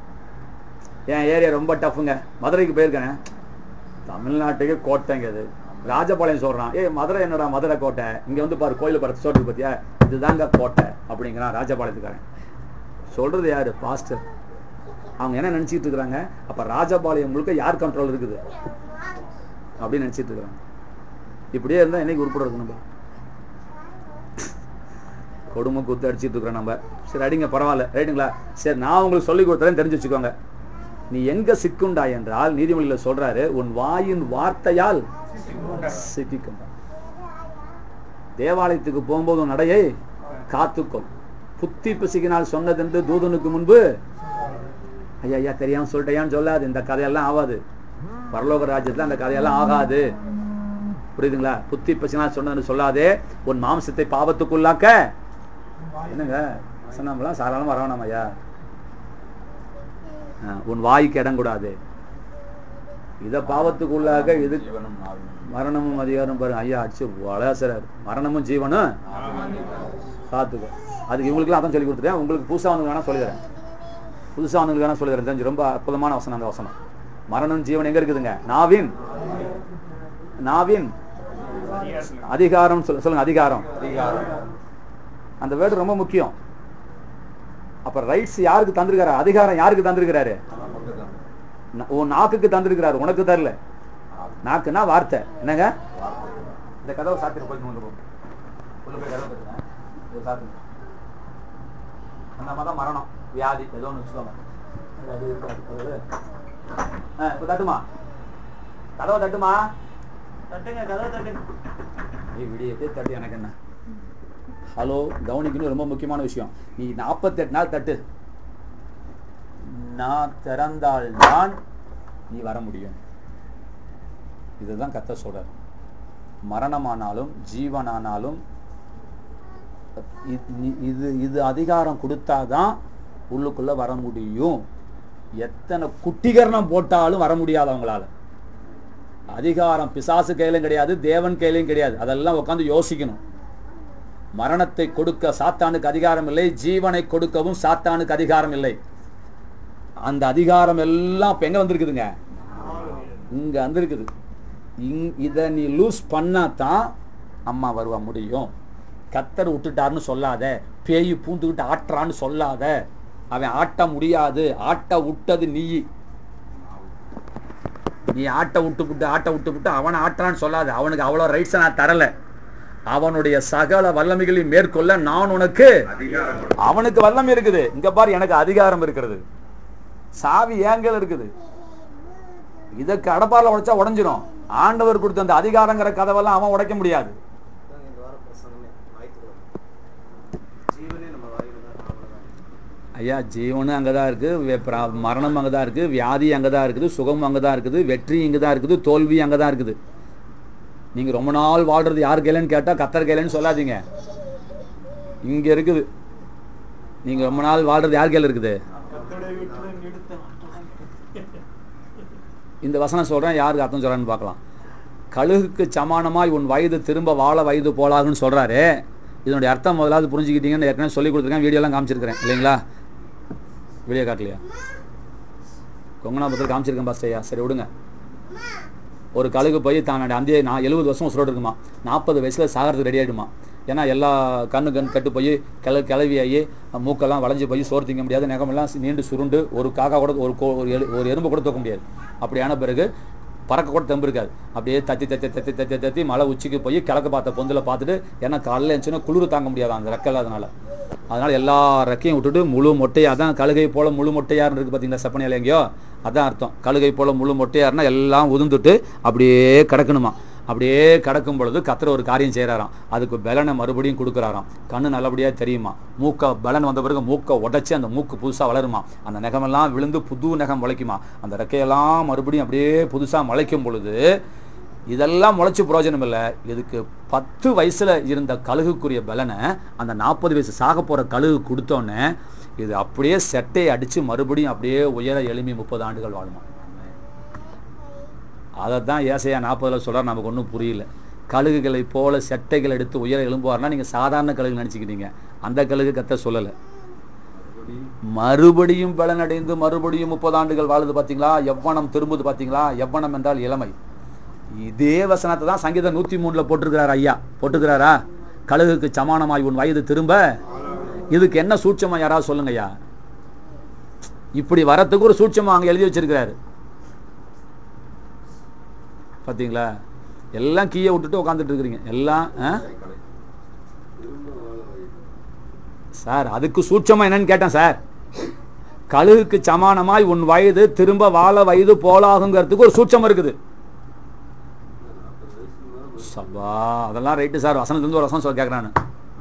என் ஏரியா ரொம்ப டஃப்புங்க மதுரைக்கு போயிருக்கேன் தமிழ்நாட்டுக்கு கோட்டைங்க அது ராஜபாளையம் சொல்றான் ஏய் மதுரை என்னடா மதுரை கோட்டை இங்க வந்து பாரு கோயில் படத்தை சொல்றது பத்தியா இதுதாங்க கோட்டை அப்படிங்கிறான் ராஜபாளையத்துக்காரன் சொல்றது யாரு பாஸ்டர் அவங்க என்ன நினைச்சிட்டு இருக்கிறாங்க அப்ப ராஜபாளையம் முழுக்க யார் கண்ட்ரோல் இருக்குது அப்படின்னு நினைச்சிட்டு இருக்கிறாங்க இப்படியே இருந்தா என்னைக்கு உருப்படுறது நம்ம கொடுமை குத்து அடிச்சிட்டு இருக்கிறோம் நம்ம சரி அடிங்க பரவாயில்ல ரைட்டுங்களா சரி நான் உங்களுக்கு சொல்லி கொடுத்தேன் தெரிஞ்சு வச்சுக்கோங்க நீ எங்க சிக்குண்டாய் என்றால் நீதிமொழியில சொல்றாரு உன் வாயின் வார்த்தையால் சிக்கிக்கும் தேவாலயத்துக்கு போகும்போது உன் நடையை காத்துக்கொள் புத்தி பிசுக்கினால் சொன்னதென்று தூதனுக்கு முன்பு ஐயா ஐயா தெரியாம சொல்லிட்டேயான்னு சொல்லாது இந்த கதையெல்லாம் ஆகாது பரலோக ராஜ்யத்துல அந்த கதையெல்லாம் ஆகாது புரியுதுங்களா புத்தி பிசுக்கினால் சொன்னதுன்னு சொல்லாதே உன் மாம்சத்தை பாவத்துக்குள்ளாக்க என்னங்க சொன்னாமலாம் சாதாரணமா வரவேணாம் ஐயா ஆ, உன் வாய்க்கு இடம் கூடாது இத பாவத்துக்குள்ளாக இது ஜீவனும் நாவினும் மரணமும் அதிகாரம் பாருங்க ஐயா அடிச்சு வளசரார் மரணமும் ஜீவனும் காத்துக்கோ அதுக்கு இவங்களுக்குலாம் அதான் சொல்லி கொடுத்துட்டேன் உங்களுக்கு புதுசா வந்து வேணா சொல்லி தரேன் புதுசா வந்து வேணா சொல்லி தரேன் தெரிஞ்சு ரொம்ப அற்புதமான வசனம் அந்த வசனம் மரணம் ஜீவன் எங்க இருக்குதுங்க நாவின் நாவின் அதிகாரம் சொல்ல சொல்லுங்க அதிகாரம் அந்த வேர்டு ரொம்ப முக்கியம் அப்ப ரைட்ஸ் யாருக்கு தந்திருக்காரு அதிகாரம் யாருக்கு தந்திருக்கிறாரு நமக்குதான். ந- உன் நாக்குக்கு தந்திருக்கிறாரு உனக்கு தரல நாக்குனா வார்த்தை என்னங்க இந்த கதவை சாத்திர போய் கொண்டு போ உள்ள போய் கதவை தட்டுங்க. இதை சாத்துங்க. அந்த மாதிரி தான் மரணம் வியாதி ஏதோ ஒன்று வச்சுக்கோங்க அது இருக்காது. அது. ஆ, இப்ப தட்டுமா கதவை தட்டுமா தட்டுங்க கதவை தட்டுங்க நீ விடியதே தட்டு எனக்கு என்ன ஹலோ கவனிக்கணும் ரொம்ப முக்கியமான விஷயம் நீ நாற்பத்தெட்டு நாள் தட்டு நான் திறந்தால் தான் நீ வர முடியும் இதுதான் கத்த சொல்றார் மரணமானாலும் ஜீவனானாலும் இ- இ- இது இது அதிகாரம் கொடுத்தாதான் உள்ளுக்குள்ள வர முடியும் எத்தனை குட்டிகரணம் போட்டாலும் வர முடியாது அவங்களால அதிகாரம் பிசாசு கையிலும் கிடையாது தேவன் கையிலும் கிடையாது அதெல்லாம் உட்காந்து யோசிக்கணும் மரணத்தை கொடுக்க சாத்தானுக்கு அதிகாரம் இல்லை ஜீவனை கொடுக்கவும் சாத்தானுக்கு அதிகாரம் இல்லை அந்த அதிகாரம் எல்லாம் இப்ப எங்க வந்திருக்குதுங்க இங்க வந்திருக்குது இங் இதை நீ லூஸ் பண்ணாதான் அம்மா வருவா முடியும் கத்தர் விட்டுட்டாருன்னு சொல்லாத பேய் பூந்துக்கிட்டு ஆட்டுறான்னு சொல்லாத அவன் ஆட்ட முடியாது ஆட்ட விட்டது நீ நீ ஆட்ட விட்டு விட்டு ஆட்ட விட்டு விட்டு அவனை ஆட்டுறான்னு சொல்லாத அவனுக்கு அவ்வளோ ரைட்ஸை நான் தரல அவனுடைய சகல வல்லமைகளையும் மேற்கொள்ள நான் உனக்கு அவனுக்கு வல்லமை இருக்குது இங்க பாரு எனக்கு அதிகாரம் இருக்கிறது சாவி ஏங்கல் இருக்குது இதற்கு அடப்பாரில் உடைச்சா உடைஞ்சிரும் ஆண்டவர் கொடுத்த அந்த அதிகாரங்கிற கதவெல்லாம் அவன் உடைக்க முடியாது அதான் இந்த வார பிரசங்கமே ஞாயிற்றுக்கிழமை ஜீவனே நம்ம வாயில தான் அவ்வளவுதான் ஐயா ஜீவனும் அங்கே தான் இருக்குது மரணம் அங்கே தான் இருக்குது வியாதி அங்கே தான் இருக்குது சுகம் அங்கே தான் இருக்குது வெற்றி இங்கே தான் இருக்குது தோல்வி அங்கே தான் இருக்குது நீங்கள் ரொம்ப நாள் வாழ்றது யார் கையிலன்னு கேட்டால் கத்தர் கையிலன்னு சொல்லாதீங்க இங்கே இருக்குது நீங்கள் ரொம்ப நாள் வாழ்றது யார் கையில் இருக்குது கத்தோடைய வீட்டுல நிறுத்த இந்த வசனம் சொல்கிறேன் யாருக்கு அர்த்தம் சொல்கிறேன்னு பார்க்கலாம் கழுகுக்கு சமானமாய் உன் வயது திரும்ப வாழ வயது போலாகுன்னு சொல்கிறாரு இதனுடைய அர்த்தம் முதலாவது புரிஞ்சுக்கிட்டீங்கன்னு ஏற்கனவே சொல்லி கொடுத்துருக்கேன் வீடியோலாம் காமிச்சிருக்கிறேன் இல்லைங்களா வீடியோ காட்டலையா கொங்கனாபுரத்தில் காமிச்சிருக்கேன் பாஸ்ட் ஐயா சரி விடுங்க ஒரு கழுகு போய் தான் அந்த நான் எழுபது வருஷம் உசுரோடு இருக்குமா நாற்பது வயசில் சாகிறதுக்கு ரெடி ஆகிடுமா ஏன்னா எல்லா கண்ணு கண் கட்டு போய் கிள கிளவியாகி மூக்கெல்லாம் வளைஞ்சு போய் சோறு திங்க முடியாது நகமெல்லாம் நீண்டு சுருண்டு ஒரு காக்கா கூட ஒரு கோ- ஒரு எலு ஒரு எறும்பு கூட தூக்க முடியாது அப்படியான பிறகு பறக்க கூட தெம்பு இருக்காது அப்படியே தத்தி தத்தி தத்தி தத்தி தத்தி மலை உச்சிக்கு போய் கிழக்கு பார்த்த பொந்தில் பார்த்துட்டு ஏன்னா காலையில் இருந்துச்சுன்னா குளிர் தாங்க முடியாது அந்த ரெக்கை இல்லாதனால அதனால எல்லா ரெக்கையும் விட்டுட்டு முழு மொட்டையா அதான் கழுகை போல முழு மொட்டையார்னு இருக்கு பார்த்தீங்களா செப்பனியில் எங்கேயோ அதான் அர்த்தம் கழுகை போல முழு மொட்டையார்னா எல்லாம் உதிர்ந்துட்டு அப்படியே கிடக்கணுமா அப்படியே கிடக்கும் பொழுது கத்துற ஒரு காரியம் செய்கிறாராம் அதுக்கு பலனை மறுபடியும் கொடுக்குறாராம் கண்ணு நல்லபடியாக தெரியுமா மூக்க பலன் வந்த பிறகு மூக்கை உடைச்சி அந்த மூக்கு புதுசாக வளருமா அந்த நகமெல்லாம் விழுந்து புது நகம் முளைக்குமா அந்த ரெக்கையெல்லாம் மறுபடியும் அப்படியே புதுசாக முளைக்கும் பொழுது இதெல்லாம் முளைச்சு பிரயோஜனம் இல்லை இதுக்கு பத்து வயசுல இருந்த கழுகுக்குரிய பலனை அந்த நாற்பது வயசு சாக போற கழுகு கொடுத்தோன்னே இது அப்படியே செட்டையை அடிச்சு மறுபடியும் அப்படியே உயர எளிமை முப்பது ஆண்டுகள் வாழுமா அதை தான் ஏசையா நாற்பதுல சொல்றார் நமக்கு ஒன்றும் புரியல கழுகுகளை போல செட்டைகள் எடுத்து உயர எழும்புவார்னா நீங்க சாதாரண கழுகு நினைச்சுக்கிட்டீங்க அந்த கழுகு கத்த சொல்லலை மறுபடியும் பலனடைந்து மறுபடியும் முப்பது ஆண்டுகள் வாழுது பார்த்தீங்களா எவ்வனம் திரும்புது பார்த்தீங்களா எவ்வனம் என்றால் இளமை இதே வசனத்தை தான் சங்கீதம் நூற்றி மூணில் போட்டிருக்கிறார் ஐயா போட்டிருக்கிறாரா கழுகுக்கு சமானமாய் உன் வயது திரும்ப இதுக்கு என்ன சூட்சமா யாராவது சொல்லுங்க ஐயா இப்படி வரத்துக்கு ஒரு சூட்சமா அங்கே எழுதி வச்சிருக்கிறாரு பார்த்தீங்களா எல்லாம் கீயை விட்டுட்டு உட்காந்துட்டு இருக்கிறீங்க எல்லாம் ஆ? சார் அதுக்கு சூட்சமா என்னன்னு கேட்டேன் சார் கழுகுக்கு சமானமாய் உன் வயது திரும்ப வாழ வயது போலாகுங்கிறதுக்கு ஒரு சூட்சம் இருக்குது சபா அதெல்லாம் ரைட்டு சார் வசனத்துலேருந்து ஒரு வசனம் சொல்ல கேட்குறான்னு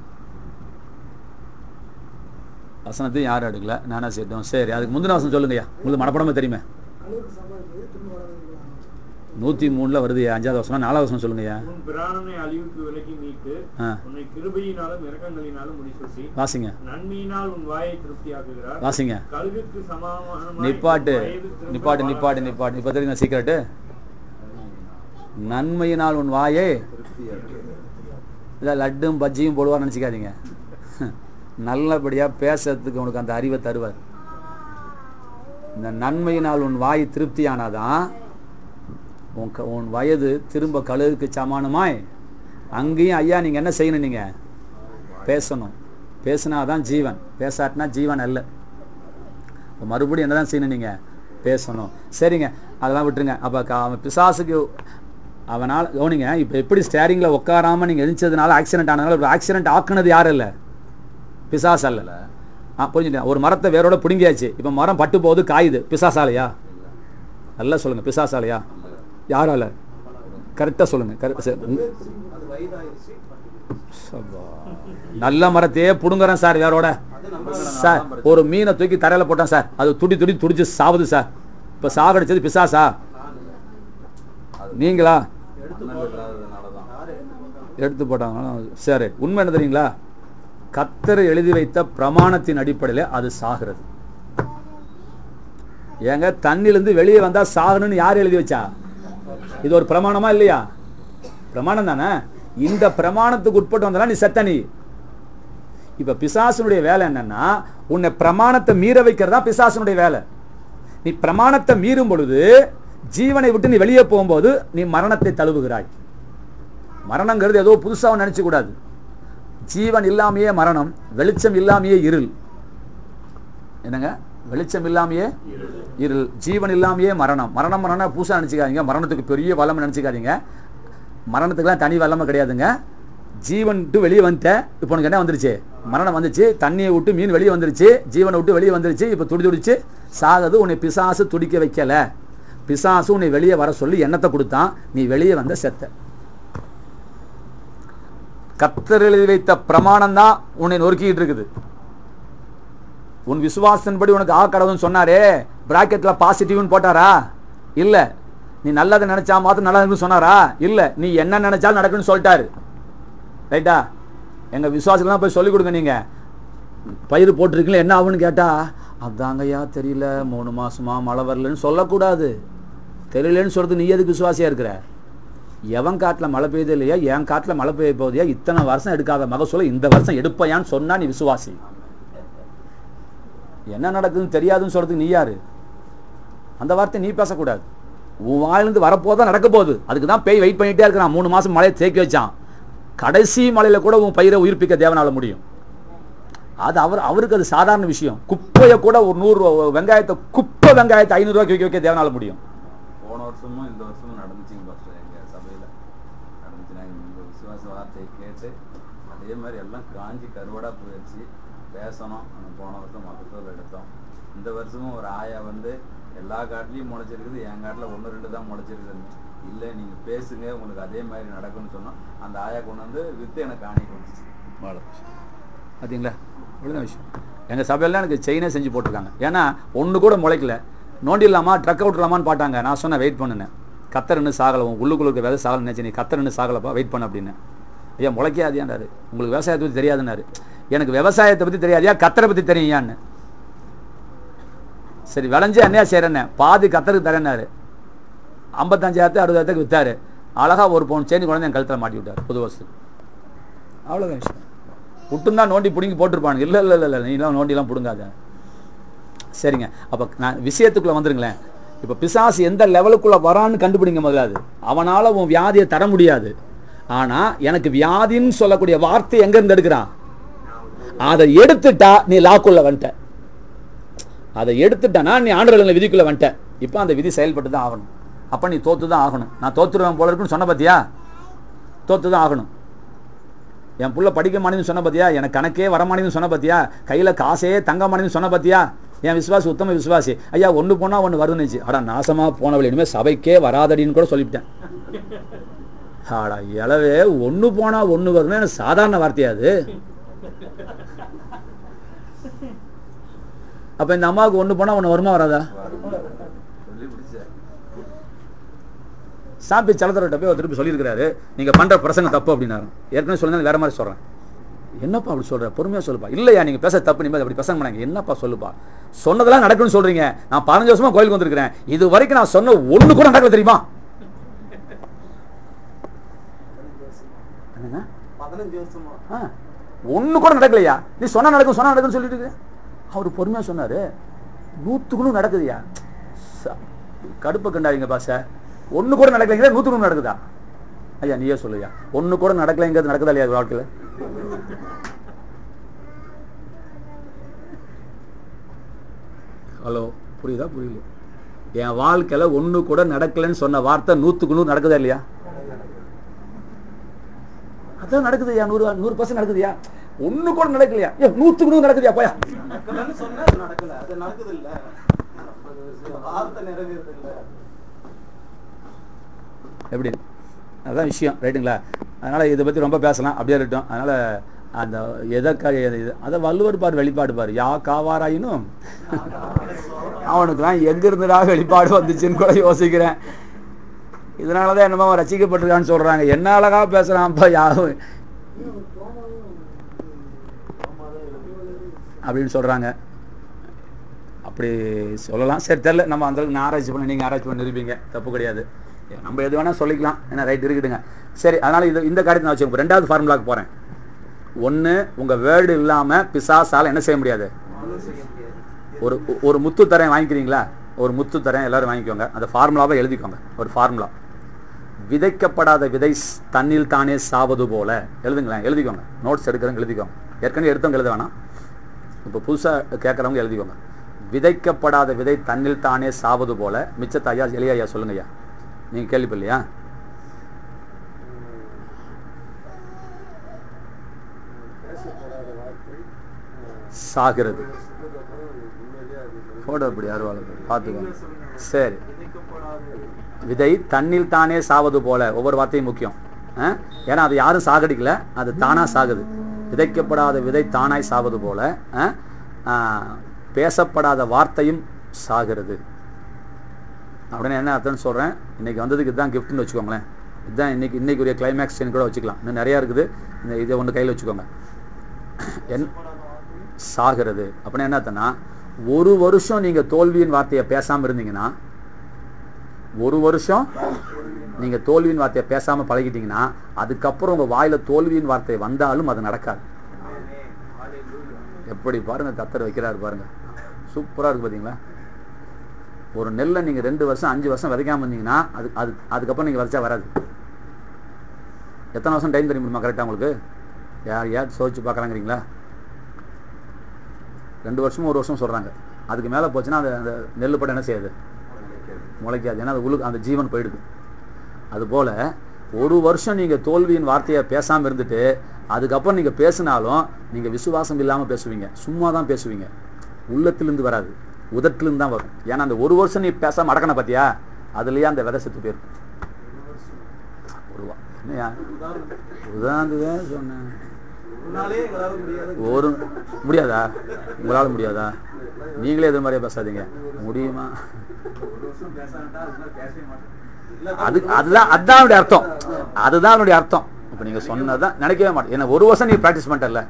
வசனத்தையும் யாரும் எடுக்கல நானா சேர்த்தோம் சரி அதுக்கு முந்தின வசனம் சொல்லுங்கய்யா உங்களுக்கு மனப்படமே தெரியுமே கழுவுக்கு சமாளிக்கிறது திரும்ப வளர்ந்துக்கலாம் நூற்றி மூணில் வருது அஞ்சாவது வசனம் நாலாவது வசனம் சொல்லுங்கய்யா உன் பிராணனை அழிவுக்கு விலக்கி மீட்டு ஆ உன்னை கிருபையினாலும் இரக்கங்களினாலும் முடிசூட்டி வாசிங்க நன்மையினால் உன் வாயை திருப்தியாக்குகிறார் வாசிங்க கழுகுக்கு சமானமாய் நிப்பாட்டு உன் வயது திரும்ப நிப்பாட்டு வாழ நிப்பாட்டு நிப்பாட்டு இப்போ தெரியுங்க சீக்கிரட்டு நன்மையினால் உன் வாயே இல்லை லட்டும் பஜ்ஜியும் போடுவான்னு நினச்சிக்காதீங்க நல்லபடியாக பேசுறதுக்கு உனக்கு அந்த அறிவை தருவார் இந்த நன்மையினால் உன் வாய் திருப்தியானாதான் உன் க- உன் வயது திரும்ப கழுகுக்கு சமானமாய் அங்கேயும் ஐயா நீங்கள் என்ன செய்யணும் நீங்கள் பேசணும் பேசினாதான் ஜீவன் பேசாட்டினா ஜீவன் அல்ல இப்ப மறுபடியும் என்னதான் செய்யணும் நீங்க பேசணும் சரிங்க அதெல்லாம் விட்டுருங்க அப்ப க- அவன் பிசாசுக்கு அவனால் கவனிங்க இப்போ எப்படி ஸ்டேரிங்கில் உட்காராம நீங்க எழுந்ததுனால ஆக்சிடென்ட் ஆனதுனால ஆக்சிடென்ட் ஆக்குனது யாரும் இல்லை பிசாஸ் அல்ல ஆ புரிஞ்சுட்டேன் ஒரு மரத்தை வேரோட பிடுங்கியாச்சு இப்போ மரம் பட்டு போகுது காயுது பிசாசாலையா நல்லா சொல்லுங்க பிசாசாலையா யாரால கரெக்டாக சொல்லுங்க கரெக்ட் சரி உங்க- அது வயதாயிருச்சு சப்பா. நல்ல மரத்தையே புடுங்குறேன் சார் வேரோட சார் ஒரு மீனை தூக்கி தரையில போட்டேன் சார் அது துடி துடி துடிச்சு சாவுது சார் இப்ப சாகடிச்சது பிசாசா நீங்களா அண்ணன் இல்லாததுனால தான் எடுத்து போட்டாங்க சரி உண்மை என்ன தெரியுங்களா கத்தர் எழுதி வைத்த பிரமாணத்தின் அடிப்படையில் அது சாகிறது ஏங்க தண்ணிலிருந்து வெளியே வந்தா சாகணும்னு யார் எழுதி வச்சா இது ஒரு பிரமாணமா இல்லையா பிரமாணம் தானே இந்த பிரமாணத்துக்கு உட்பட்டு வந்தா நீ செத்த நீ இப்ப பிசாசனுடைய வேலை என்னன்னா உன்னை பிரமாணத்தை மீற வைக்கிறதா பிசாசனுடைய வேலை நீ பிரமாணத்தை மீறும் பொழுது ஜீவனை விட்டு நீ வெளியே போகும்போது நீ மரணத்தை தழுவுகிறாய் மரணங்கிறது ஏதோ புதுசாக நினைச்சு கூடாது ஜீவன் இல்லாமையே மரணம் வெளிச்சம் இல்லாமையே இருள் என்னங்க வெளிச்சம் இல்லாமையே இருள் ஜீவன் இல்லாமையே மரணம் மரணம் மரணம் புதுசாக நினச்சிக்காதீங்க மரணத்துக்கு பெரிய வல்லமை நினச்சிக்காதீங்க மரணத்துக்குலாம் தனி வல்லமை கிடையாதுங்க ஜீவன் விட்டு வெளியே வந்துட்டேன் இப்போ உனக்கு என்ன வந்துருச்சு மரணம் வந்துச்சு தண்ணியை விட்டு மீன் வெளியே வந்துருச்சு ஜீவனை விட்டு வெளியே வந்துருச்சு இப்போ துடி துடிச்சு சாகுது உன்னை பிசாசு துடிக்க வைக்கல பிசாசு உன்னை வெளியே வர சொல்லி எண்ணத்தை கொடுத்தான் நீ வெளியே வந்த செத்த கத்தர் எழுதி வைத்த பிரமாணம் தான் உன்னை நொறுக்கிட்டு இருக்குது உன் விசுவாசத்தின்படி உனக்கு ஆ கடவுள்னு சொன்னாரே பிராக்கெட்ல பாசிட்டிவ்னு போட்டாரா இல்ல நீ நல்லதை நினைச்சா மாத்திரம் நல்லதுன்னு சொன்னாரா இல்ல நீ என்ன நினைச்சாலும் நடக்குன்னு சொல்லிட்டாரு ரைட்டா எங்க விசுவாசத்துலாம் போய் சொல்லிக் கொடுங்க நீங்க பயிர் போட்டிருக்கீங்களா என்ன ஆகும்னு கேட்டா அதாங்கய்யா தெரியல மூணு மாசமா மழை வரலன்னு சொல்லக்கூடாது தெரியலன்னு சொல்றது நீ எதுக்கு விசுவாசியா இருக்கிற எவன் காட்டில் மழை பெய்யுது இல்லையா என் காட்டில் மழை பெய்ய போகுதியா இத்தனை வருஷம் எடுக்காத மகசூலை இந்த வருஷம் எடுப்பையான்னு சொன்னா நீ விசுவாசி என்ன நடக்குதுன்னு தெரியாதுன்னு சொல்றதுக்கு நீ யாரு அந்த வார்த்தை நீ பேசக்கூடாது உன் வாயிலிருந்து வரப்போதான் நடக்க போகுது அதுக்கு தான் பேய் வெயிட் பண்ணிட்டே இருக்கிறான் மூணு மாசம் மழையை தேக்கி வச்சான் கடைசி மழையில கூட உன் பயிரை உயிர்ப்பிக்க தேவனால முடியும் அது அவர் அவருக்கு அது சாதாரண விஷயம் குப்பையை கூட ஒரு நூறு வெங்காயத்தை குப்பை வெங்காயத்தை ஐநூறு ரூபாய்க்கு வைக்க வைக்க தேவனால முடியும் போன வருஷமும் இந்த வருஷமும் நடந்துச்சுங்க பாஸ்டர் எங்க சபையில நடந்துச்சு நாங்க இந்த விசுவாச வார்த்தையை கேட்டு அதே மாதிரி எல்லாம் காஞ்சி கருவடா போயிடுச்சு பேசணும் ஆனா போன வருஷம் மொத்தத்தில் எடுத்தோம் இந்த வருஷமும் ஒரு ஆயா வந்து எல்லா காட்டிலையும் முளைச்சிருக்குது என் காட்டில் ஒன்று ரெண்டு தான் முளைச்சிருக்குதுன்னு இல்லை நீங்க பேசுங்க உங்களுக்கு அதே மாதிரி நடக்கும்னு சொன்னோம் அந்த ஆயா கொண்டு வந்து வித்து எனக்கு காணி கொடுத்துச்சு பார்த்தீங்களா ஒழுங்கான விஷயம் எங்கள் சபையில எனக்கு செயினே செஞ்சு போட்டிருக்காங்க ஏன்னா ஒன்று கூட முளைக்கல நோண்டிடலாமா ட்ரக் விட்டுலாமான்னு பார்த்தாங்க நான் சொன்னேன் வெயிட் பண்ணுனேன் கத்தர்னு சாகலை உன் உள்ளுக்குள்ள இருக்க விதை சாகலை நினச்சி நீ கத்தர்னு சாகலப்பா வெயிட் பண்ண அப்படின்னு ஐயா முளைக்காதியாண்டாரு உங்களுக்கு விவசாயத்தை பற்றி தெரியாதுன்னாரு எனக்கு விவசாயத்தை பற்றி தெரியாதியா கத்தரை பற்றி தெரியும்யான்னு சரி விளைஞ்சு என்னையா செய்கிறேன்னு பாதி கத்தருக்கு தரேன்னாரு ஐம்பத்தஞ்சாயிரத்து அறுபதாயிரத்துக்கு வித்தாரு அழகா ஒரு பவுன் செயின் குழந்தை என் கழுத்தில் மாட்டி விட்டார் புது வருஷத்துக்கு அவ்வளோதான் விஷயம் விட்டுந்தா நோண்டி பிடுங்கி போட்டிருப்பானுங்க இல்லை இல்லை இல்லை நீலாம் நோண்டிலாம் பிடுங்காத சரிங்க அப்போ நான் விஷயத்துக்குள்ளே வந்துருங்களேன் இப்போ பிசாசு எந்த லெவலுக்குள்ள வரான்னு கண்டுபிடிங்க முதல்ல அது அவனால உன் வியாதியை தர முடியாது ஆனா எனக்கு வியாதின்னு சொல்லக்கூடிய வார்த்தை எங்க இருந்து எடுக்கிறான் அதை எடுத்துட்டா நீ லாக்குள்ள வந்துட்ட அதை எடுத்துட்டனா நீ ஆண்டுகளில் விதிக்குள்ள வந்துட்ட இப்போ அந்த விதி செயல்பட்டு தான் ஆகணும் அப்போ நீ தோத்து தான் ஆகணும் நான் தோத்துருவேன் போல இருக்குன்னு சொன்ன பார்த்தியா தோத்து தான் ஆகணும் என் புள்ள படிக்க மாட்டேன்னு சொன்ன பார்த்தியா எனக்கு கணக்கே வர மாட்டேன்னு சொன்ன பார்த்தியா கையில் காசே தங்க மாட்டேன்னு சொன்ன பார்த்தியா என் விசுவாசி உத்தம விசுவாசி ஐயா ஒன்று போனால் ஒன்று வருதுன்னு அடா நாசமாக போனவள் இனிமேல் சபைக்கே வராதடின்னு கூட சொல்லிவிட்டேன் ஆடா இளவே ஒன்று போனால் ஒன்று வருதுன்னு எனக்கு சாதாரண வார்த்தையா அது அப்போ இந்த அம்மாவுக்கு ஒன்று போனால் ஒன்று வருமா வராதா சொல்லி பிடிச்ச சாப்பி சலத்தரட்ட போய் ஒரு திருப்பி சொல்லியிருக்கிறாரு நீங்கள் பண்ணுற பிரசங்க தப்பு அப்படின்னாரு ஏற்கனவே சொல்லுங்க வேற மாதிரி சொல்கிறேன் என்னப்பா அப்படி சொல்ற பொறுமையாக சொல்லுப்பா இல்லையா நீங்கள் பேச தப்பு நீங்கள் அப்படி பிரசங்க பண்ணாங்க என்னப்பா சொல்லுப்பா சொன்னதெல்லாம் நடக்குன்னு சொல்றீங்க நான் பதினஞ்சு வருஷமா கோயிலுக்கு வந்திருக்கிறேன் இது வரைக்கும் நான் சொன்ன ஒன்று கூட நடக்கல தெரியுமா என்னங்க பதினஞ்சு வருஷமா ஆ ஒன்று கூட நடக்கலையா நீ சொன்னா நடக்கும் சொன்னா நடக்கும்னு சொல்லிட்டு இருக்கு. அவர் பொறுமையாக சொன்னாரு நூற்றுக்கு நூறு நடக்குதுயா ச- கடுப்பை கண்டாதீங்க பாச ஒன்று கூட நடக்கலைங்கிறது நூற்றுக்கு நூறு நடக்குதா ஐயா நீயே சொல்லுயா ஒன்று கூட நடக்கலைங்கிறது நடக்குதா இல்லையா வாழ்க்கையில் ஹலோ புரியுதா புரியல என் வாழ்க்கையில் ஒன்று கூட நடக்கலைன்னு சொன்ன வார்த்தை நூற்றுக்கு நூறு நடக்குதா இல்லையா அதான் நடக்குதுயா நூறு நூறு பர்சன்ட் நடக்குதுயா ஒண்ணு கூட நடக்கலையா ஏ நூத்துக்கு நூறு நடக்குதுயா போயா நடக்கலன்னு சொன்னா அது நடக்கல அது நடக்குது இல்ல வார்த்தை நிறைவேறது இல்ல எப்படி அதான் விஷயம் ரைட்டுங்களா அதனால இதை பத்தி ரொம்ப பேசலாம் அப்படியே இருக்கட்டும் அதனால அந்த எதற்காக எது இது அதை வள்ளுவர் பார் வெளிப்பாடு பாரு யா காவாராயினும் அவனுக்குலாம் எங்க இருந்துடா வெளிப்பாடு வந்துச்சுன்னு கூட யோசிக்கிறேன் இதனாலதான் என்னமோ அவன் ரசிக்கப்பட்டிருக்கான்னு சொல்றாங்க என்ன அழகா பேசுறான்ப்பா யாரும் அப்படின்னு சொல்றாங்க அப்படி சொல்லலாம் சரி தெரில நம்ம அந்த அளவுக்கு நான் ஆராய்ச்சி பண்ணி நீங்கள் ஆராய்ச்சி பண்ணி இருப்பீங்க தப்பு கிடையாது நம்ம எது வேணால் சொல்லிக்கலாம் ஏன்னா ரைட் இருக்குதுங்க சரி அதனால் இது இந்த காரியத்தை நான் வச்சுக்கோ ரெண்டாவது ஃபார்முலாக்கு போகிறேன் ஒன்று உங்கள் வேர்டு இல்லாமல் பிசாசால் என்ன செய்ய முடியாது ஒரு ஒரு முத்து தரேன் வாங்கிக்கிறீங்களா ஒரு முத்து தரேன் எல்லாரும் வாங்கிக்கோங்க அந்த ஃபார்முலாவை எழுதிக்கோங்க ஒரு ஃபார்முலா விதைக்கப்படாத விதை ஸ்- தண்ணில் தானே சாவது போல எழுதுங்களேன் எழுதிக்கோங்க நோட்ஸ் எடுக்கிறவங்க எழுதிக்கோங்க ஏற்கனவே எடுத்தவங்க எழுத வேணாம் இப்போ புதுசாக கேட்குறவங்க எழுதிக்கோங்க விதைக்கப்படாத விதை தண்ணில் தானே சாவது போல மிச்சத்தை ஐயா எளிய ஐயா சொல்லுங்க ஐயா நீங்கள் கேள்விப்படலையா சாகிறது போட அப்படி அருவாள் பார்த்துக்கோங்க சரி விதை தண்ணில் தானே சாவது போல ஒவ்வொரு வார்த்தையும் முக்கியம் ஆ? ஏன்னா அது யாரும் சாகடிக்கல அது தானா சாகுது விதைக்கப்படாத விதை தானாய் சாவது போல ஆ? ஆ, பேசப்படாத வார்த்தையும் சாகிறது அப்படின்னு என்ன அர்த்தம்னு சொல்றேன் இன்னைக்கு வந்ததுக்கு இதுதான் கிஃப்ட்னு வச்சுக்கோங்களேன் இதுதான் இன்னைக்கு இன்னைக்கு உரிய கிளைமேக்ஸ் கூட வச்சுக்கலாம் இன்னும் நிறையா இருக்குது இந்த இதை ஒன்று கையில் வச்சுக்கோங்க என் சாகிறது அப்படின்னா என்ன அர்த்தம்னா ஒரு வருஷம் நீங்க தோல்வியின் வார்த்தையை பேசாம இருந்தீங்கன்னா ஒரு வருஷம் நீங்க தோல்வியின் வார்த்தையை பேசாம பழகிட்டீங்கன்னா அதுக்கப்புறம் உங்க வாயில தோல்வியின் வார்த்தை வந்தாலும் அது நடக்காது எப்படி பாருங்க கத்தர் வைக்கிறாரு பாருங்க சூப்பரா இருக்கு பாத்தீங்களா ஒரு நெல்லை நீங்க ரெண்டு வருஷம் அஞ்சு வருஷம் விதைக்காம இருந்தீங்கன்னா அது அது அதுக்கப்புறம் நீங்க விதைச்சா வராது எத்தனை வருஷம் டைம் தெரியுமா கரெக்டா உங்களுக்கு யார் யார் சோதிச்சு பார்க்கறாங்கிறீங்களா ரெண்டு வருஷமும் ஒரு வருஷம் சொல்றாங்க அதுக்கு மேல போச்சுன்னா அந்த அந்த நெல் படம் என்ன செய்யாது முளைக்காது ஏன்னா அது உள்ள அந்த ஜீவன் போயிடுது அதுபோல ஒரு வருஷம் நீங்க தோல்வியின் வார்த்தையை பேசாம இருந்துட்டு அதுக்கப்புறம் நீங்க பேசினாலும் நீங்க விசுவாசம் இல்லாம பேசுவீங்க சும்மா தான் பேசுவீங்க உள்ளத்திலிருந்து வராது உதட்டிலிருந்து தான் வரும் ஏன்னா அந்த ஒரு வருஷம் நீ பேசாம அடக்கன பாத்தியா அதுலயே அந்த விதை செத்து போயிருக்கும் ஒரு வா- என்னய்யா உதாரணத்துக்கு சொன்னேன் முன்னாலே எங்களால முடியாது ஒரு முடியாதா உங்களால முடியாதா நீங்களே இது மாதிரியே பேசாதீங்க முடியுமா அது அதுதான் அதுதான் அவனுடைய அர்த்தம் அதுதான் அவனுடைய அர்த்தம் இப்போ நீங்க சொன்னதான் நினைக்கவே மாட்டேன் ஏன்னா ஒரு வருஷம் நீ ப்ராக்டிஸ் பண்ணிட்டல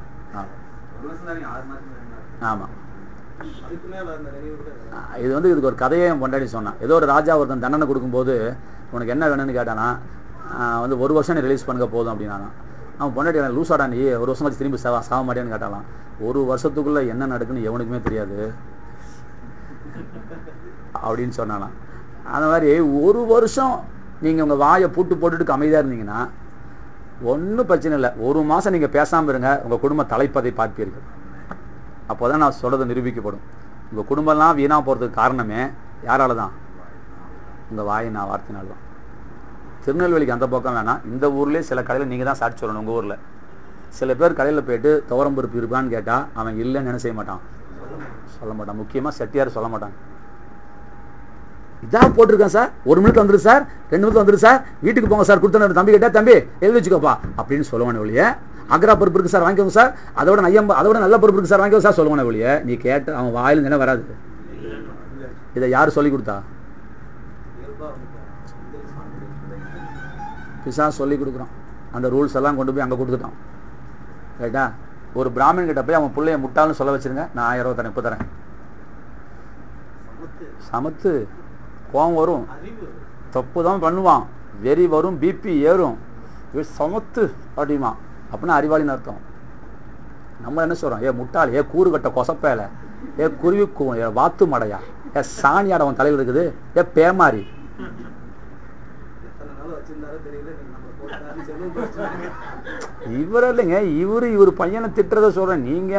ஆமா அதுக்கு மேல அந்த நினைவு கூட ஆ, இது வந்து இதுக்கு ஒரு கதையே என் பொண்டாடி சொன்னான் ஏதோ ஒரு ராஜா ஒருத்தன் தண்டனை கொடுக்கும்போது உனக்கு என்ன வேணும்னு கேட்டானா ஆ, வந்து ஒரு வருஷம் நீ ரிலீஸ் பண்ணுங்க போதும் அப்படின்னானா அவன் பொண்டாட்டி எனக்கு லூசாடா நீ ஒரு வருஷம் கழிச்சு திரும்பி சாவ சாக மாட்டேன்னு கேட்டாலாம் ஒரு வருஷத்துக்குள்ள என்ன நடக்குன்னு எவனுக்குமே தெரியாது அப்படின்னு சொன்னாலாம் அந்த மாதிரி ஒரு வருஷம் நீங்கள் உங்கள் வாயை பூட்டு போட்டுட்டு அமைதியாக இருந்தீங்கன்னா ஒன்றும் பிரச்சனை இல்லை ஒரு மாதம் நீங்கள் பேசாமல் இருங்க உங்கள் குடும்ப தலைப்பதை பார்ப்பீர்கள் அப்போ தான் நான் சொல்கிறது நிரூபிக்கப்படும் உங்கள் குடும்பம்லாம் வீணாக போகிறதுக்கு காரணமே யாரால தான் உங்கள் வாயை நான் வார்த்தைனால தான் திருநெல்வேலிக்கு அந்த பக்கம் வேணாம் இந்த ஊர்லேயே சில கடையில் நீங்கள் தான் சாட்சி சொல்லணும் உங்கள் ஊரில் சில பேர் கடையில் போயிட்டு துவரம்பருப்பு இருக்கான்னு கேட்டால் அவன் இல்லைன்னு என்ன செய்ய மாட்டான் சொல்ல மாட்டான் முக்கியமாக செட்டியார் சொல்ல மாட்டான் இதான் போட்டிருக்கேன் சார் ஒரு மினிட் வந்துரு சார் ரெண்டு நிமிஷம் வந்துரு சார் வீட்டுக்கு போங்க சார் கொடுத்தன தம்பி கேட்டா தம்பி எழுதி வச்சுக்கோப்பா அப்படின்னு சொல்லுவானே ஒழிய அக்ரா பருப்பு இருக்கு சார் வாங்கிக்கோங்க சார் அதோட நையம் அதோட நல்ல பருப்பு இருக்கு சார் வாங்கிக்கோங்க சார் சொல்லுவானே ஒழிய நீ கேட்ட அவன் வாயில என்ன வராது இதை யார் சொல்லி கொடுத்தா பிசா சொல்லி கொடுக்குறான் அந்த ரூல்ஸ் எல்லாம் கொண்டு போய் அங்கே கொடுத்துட்டான் ரைட்டா ஒரு பிராமணன் கிட்ட போய் அவன் பிள்ளைய முட்டாள்னு சொல்ல வச்சிருங்க நான் ஆயிரம் ரூபா தரேன் இப்போ தரேன் சமத்து கோவம் வரும் தப்பு தான் பண்ணுவான் வெறி வரும் பிபி ஏறும் இவன் சமத்து அப்படிமா அப்படின்னா அறிவாளின்னு அர்த்தம் நம்ம என்ன சொல்றோம் ஏ முட்டாள் ஏ கூறு கட்ட கொசப்பேல ஏ குருவி கூ ஏ வாத்து மடையா ஏ சாணியாட அவன் தலையில் இருக்குது ஏ பேமாரி எத்தனை நாள் வச்சிருந்தாரோ தெரியல நீங்க நம்ம போட்டாரு செல்வம் பிரச்சனை இவர் இல்லைங்க இவரு இவர் பையனை திட்டுறத சொல்றேன் நீங்க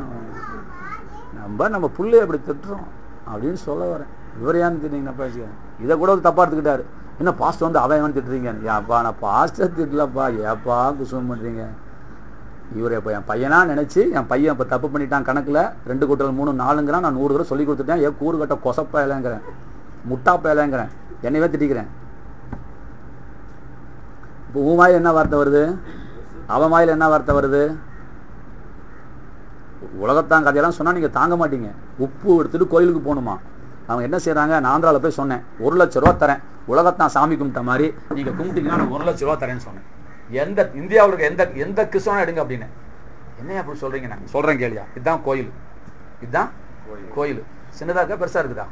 நம்ம நம்ம புள்ளைய அப்படி திட்டுறோம் அப்படின்னு சொல்ல வரேன் இவர் ஏன்னு திட்டீங்கன்னா பேசுங்க இதை கூட ஒரு தப்பா எடுத்துக்கிட்டாரு என்ன பாஸ்டர் வந்து அவன் ஏன் திட்டுறீங்க ஏப்பா நான் பாஸ்டர் திட்டலப்பா ஏப்பா குசும் பண்றீங்க இவர் இப்போ என் பையனா நினைச்சு என் பையன் இப்போ தப்பு பண்ணிட்டான் கணக்குல ரெண்டு கூட்டல் மூணு நாலுங்கிறான் நான் நூறு தடவை சொல்லி கொடுத்துட்டேன் ஏன் கூறு கட்ட கொசப்பா இல்லைங்கிறேன் முட்டா பயலைங்கிறேன் என்னையவே திட்டிக்கிறேன் இப்போ உன் வாயில் என்ன வார்த்தை வருது அவன் வாயில் என்ன வார்த்தை வருது உலகத்தான் கதையெல்லாம் சொன்னா நீங்க தாங்க மாட்டீங்க உப்பு எடுத்துட்டு கோயிலுக்கு போகணுமா அவங்க என்ன செய்றாங்க நான் ஆந்திராவில் போய் சொன்னேன் ஒரு லட்ச ரூபா தரேன் உலகத்தான் சாமி கும்பிட்ட மாதிரி நீங்க கும்பிட்டீங்கன்னா நான் ஒரு லட்ச ரூபா தரேன்னு சொன்னேன் எந்த இந்தியாவில் இருக்க எந்த எந்த கிறிஸ்தவனும் எடுங்க அப்படின்னு என்ன அப்படி சொல்றீங்க நான் சொல்றேன் கேளியா இதுதான் கோயில் இதுதான் கோயில் சின்னதா இருக்கா பெருசா இருக்குதா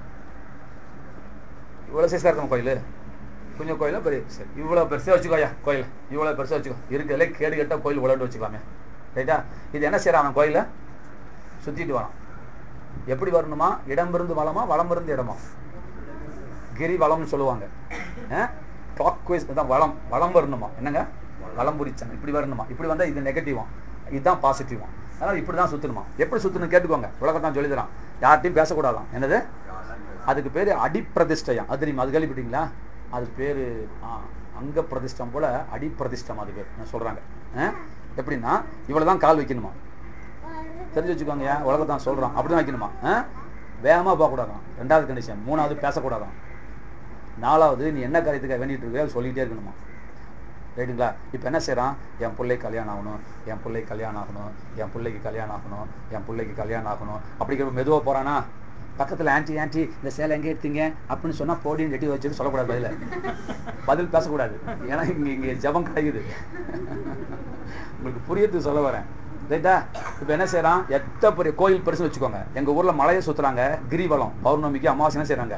இவ்வளவு சைஸா இருக்கும் கோயில் கொஞ்சம் கோயிலா பெரிய சரி இவ்வளவு பெருசா வச்சுக்கோயா கோயில் இவ்வளவு பெருசா வச்சுக்கோ இருக்கிறதுல கேடு கெட்ட கோயில் உலட்டு வச்சுக்கலாமே ரைட்டா இது என்ன செய்யறான் அவன் கோயில சுத்திட்டு வரான் எப்படி வரணுமா இடம் இருந்து வளமா வளம் இருந்து இடமா கிரி வளம்னு சொல்லுவாங்க கிளாக் வைஸ் தான் வளம் வளம் வரணுமா என்னங்க வளம் புரிச்சன் இப்படி வரணுமா இப்படி வந்தா இது நெகட்டிவா இதுதான் பாசிட்டிவா அதனால இப்படி தான் சுத்தணுமா எப்படி சுத்தணும் கேட்டுக்கோங்க உலகத்தான் சொல்லி தரான் யார்ட்டையும் பேசக்கூடாதாம் என்னது அதுக்கு பேரு அடிப்பிரதிஷ்டையம் அது தெரியுமா அது கேள்விப்பட்டீங்களா அது பேரு ஆ, அங்க பிரதிஷ்டம் போல அடிப்பிரதிஷ்டம் அது பேர் நான் சொல்றாங்க ஆ? எப்படின்னா இவ்வளவுதான் கால் வைக்கணுமா தெரிஞ்சு வச்சுக்கோங்க ஏன் உலகத்தான் சொல்றான் அப்படிதான் வைக்கணுமா ஆ? வேகமா போகக்கூடாதான் ரெண்டாவது கண்டிஷன் மூணாவது பேசக்கூடாதான் நாலாவது நீ என்ன காரியத்துக்காக வேண்டிட்டு இருக்க அதை சொல்லிட்டே இருக்கணுமா ரைட்டுங்களா இப்போ என்ன செய்றான் என் பிள்ளை கல்யாணம் ஆகணும் என் பிள்ளை கல்யாணம் ஆகணும் என் பிள்ளைக்கு கல்யாணம் ஆகணும் என் பிள்ளைக்கு கல்யாணம் ஆகணும் அப்படிங்கிற மெதுவாக போறானா பக்கத்தில் ஆன்ட்டி ஆன்ட்டி இந்த சேலை எங்கே எடுத்தீங்க அப்படின்னு சொன்னா போடின்னு கட்டி வச்சுட்டு சொல்லக்கூடாது பதில பதில் பேசக்கூடாது ஏன்னா இங்க இங்க ஜபம் கிடைக்குது உங்களுக்கு புரியறதுக்கு சொல்ல வரேன் ரைட்டா இப்போ என்ன செய்றான் எத்த பெரிய கோயில் பெருசு வச்சுக்கோங்க எங்க ஊர்ல மலையை சுத்துறாங்க கிரிவலம் பௌர்ணமிக்கு அமாவாசை என்ன செய்றாங்க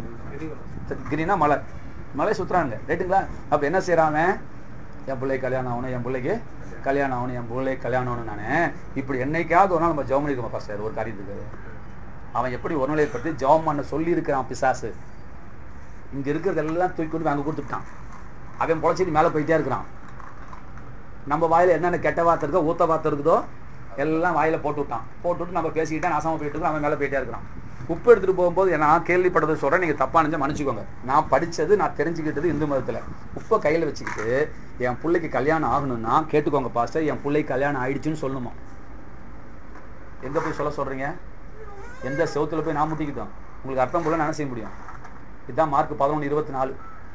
கிரினா மலை மலை சுத்துறாங்க ரைட்டுங்களா அப்ப என்ன செய்றான் அவன்? என் பிள்ளை கல்யாணம் ஆகணும் என் பிள்ளைக்கு கல்யாணம் ஆகணும் என் பிள்ளை கல்யாணம் ஆகணும் நானே இப்படி என்னைக்காவது ஒரு நாள் நம்ம ஜெபம் பண்ணிருக்கோம் பாஸ்டர் ஒரு காரியத்துக்கு அவன் எப்படி ஒரு நிலையை பற்றி ஜெபம் பண்ண சொல்லி இருக்கிறான் பிசாசு இங்க இருக்கிறதெல்லாம் தூக்கி கொண்டு போய் அங்க கொடுத்துட்டான் அவன் பொழைச்சிட்டு மேல போயிட்டே இருக்கிறான் நம்ம வாயில என்னென்ன கெட்ட வார்த்தை இருக்கோ ஊத்த வார்த்தை இருக்குதோ எல்லாம் வாயில போட்டு விட்டான் போட்டு விட்டு நம்ம பேசிக்கிட்டே நாசமா போயிட்டு இருக்கோம் அவன் மேல போயிட்டே இருக்கிறான் உப்பு எடுத்துட்டு போகும்போது நான் கேள்விப்பட்டது சொல்றேன் நீங்க தப்பா நினைச்சா மன்னிச்சுக்கோங்க நான் படிச்சது நான் தெரிஞ்சுக்கிட்டது இந்து மதத்துல உப்பை கையில வச்சுக்கிட்டு என் பிள்ளைக்கு கல்யாணம் ஆகணும்னா கேட்டுக்கோங்க பாஸ்டர் என் பிள்ளைக்கு கல்யாணம் ஆயிடுச்சுன்னு சொல்லணுமா எங்க போய் சொல்ல சொல்றீங்க எந்த செவுத்துல போய் நான் முட்டிக்கிட்டோம் உங்களுக்கு அர்த்தம் போல நான் என்ன செய்ய முடியும் இதுதான் மார்க் பதினொன்று இருபத்தி நாலு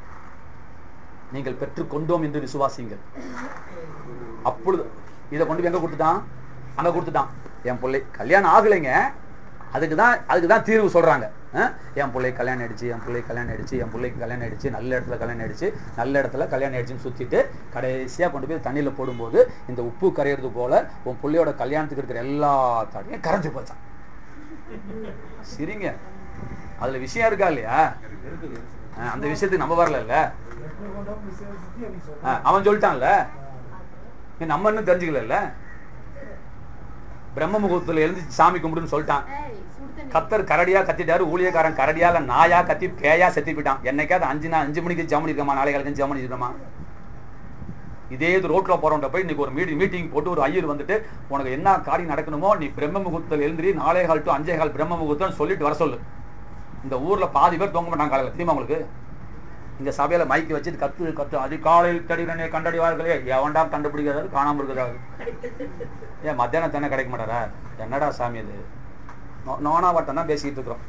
நீங்கள் பெற்றுக் கொண்டோம் என்று விசுவாசிங்கள் அப்பொழுது இதை கொண்டு போய் எங்க கொடுத்துட்டான் அங்க கொடுத்துட்டான் என் பிள்ளை கல்யாணம் ஆகலைங்க அதுக்கு தான் அதுக்கு தான் தீர்வு சொல்றாங்க அஹ்? என் பிள்ளை கல்யாணம் ஆயிடுச்சு என் பிள்ளை கல்யாணம் ஆயிடுச்சு என் பிள்ளைக்கு கல்யாணம் ஆயிடுச்சு நல்ல இடத்துல கல்யாணம் ஆயிடுச்சு நல்ல இடத்துல கல்யாணம் ஆயிடுச்சுன்னு சுத்திட்டு கடைசியா கொண்டு போய் தண்ணியில போடும்போது இந்த உப்பு கரையிறது போல உன் பிள்ளையோட கல்யாணத்துக்கு இருக்கிற எல்லா தடையும் கரைஞ்சு போச்சான் சரிங்க அதுல விஷயம் இருக்கா இல்லையா அஹ், அந்த விஷயத்துக்கு நம்ம வரல அவன் சொல்லிட்டான்ல ஏன் நம்ம இன்னும் தெரிஞ்சுக்கல பிரம்ம முகூர்த்தத்துல எழுந்து சாமி கும்பிடுன்னு சொல்லிட்டான் ஏய், சுடு தண்ணி கத்தர் கரடியா கத்திட்டாரு ஊழியக்காரன் கரடியா இல்ல நாயா கத்தி பேயா செத்து போயிட்டான் என்னைக்காவது அஞ்சு நா அஞ்சு மணிக்கு ஜம் பண்ணிருக்கமா நாளை காலைக்கு ஜம் பண்ணிருக்கமா இதே இது ரோட்ல போறவன்ட்ட போய் இன்னைக்கு ஒரு மீட்டிங் மீட்டிங் போட்டு ஒரு ஐயர் வந்துட்டு உனக்கு என்ன காரியம் நடக்கணுமோ நீ பிரம்ம முகூர்த்தத்தில் எழுந்திரி நாலே கால் டு அஞ்சே கால் பிரம்ம முகூர்த்தம் சொல்லிட்டு வர சொல்லு இந்த ஊர்ல பாதி பேர் தூங்க மாட்டாங்க காலையில தெரியுமா உங்களுக்கு இங்க சபையில மைக்கு வச்சு கத்து கத்து அதிகாலையில் தடிவனே கண்டடிவார்களே எவன்டா கண்டுபிடிக்கிறது காணாம இருக்கிறாரு ஏன் மத்தியானம் தானே கிடைக்க மாட்டாரா என்னடா சாமி இது நோ- நோனாவட்டம் தான் பேசிக்கிட்டு இருக்கிறோம்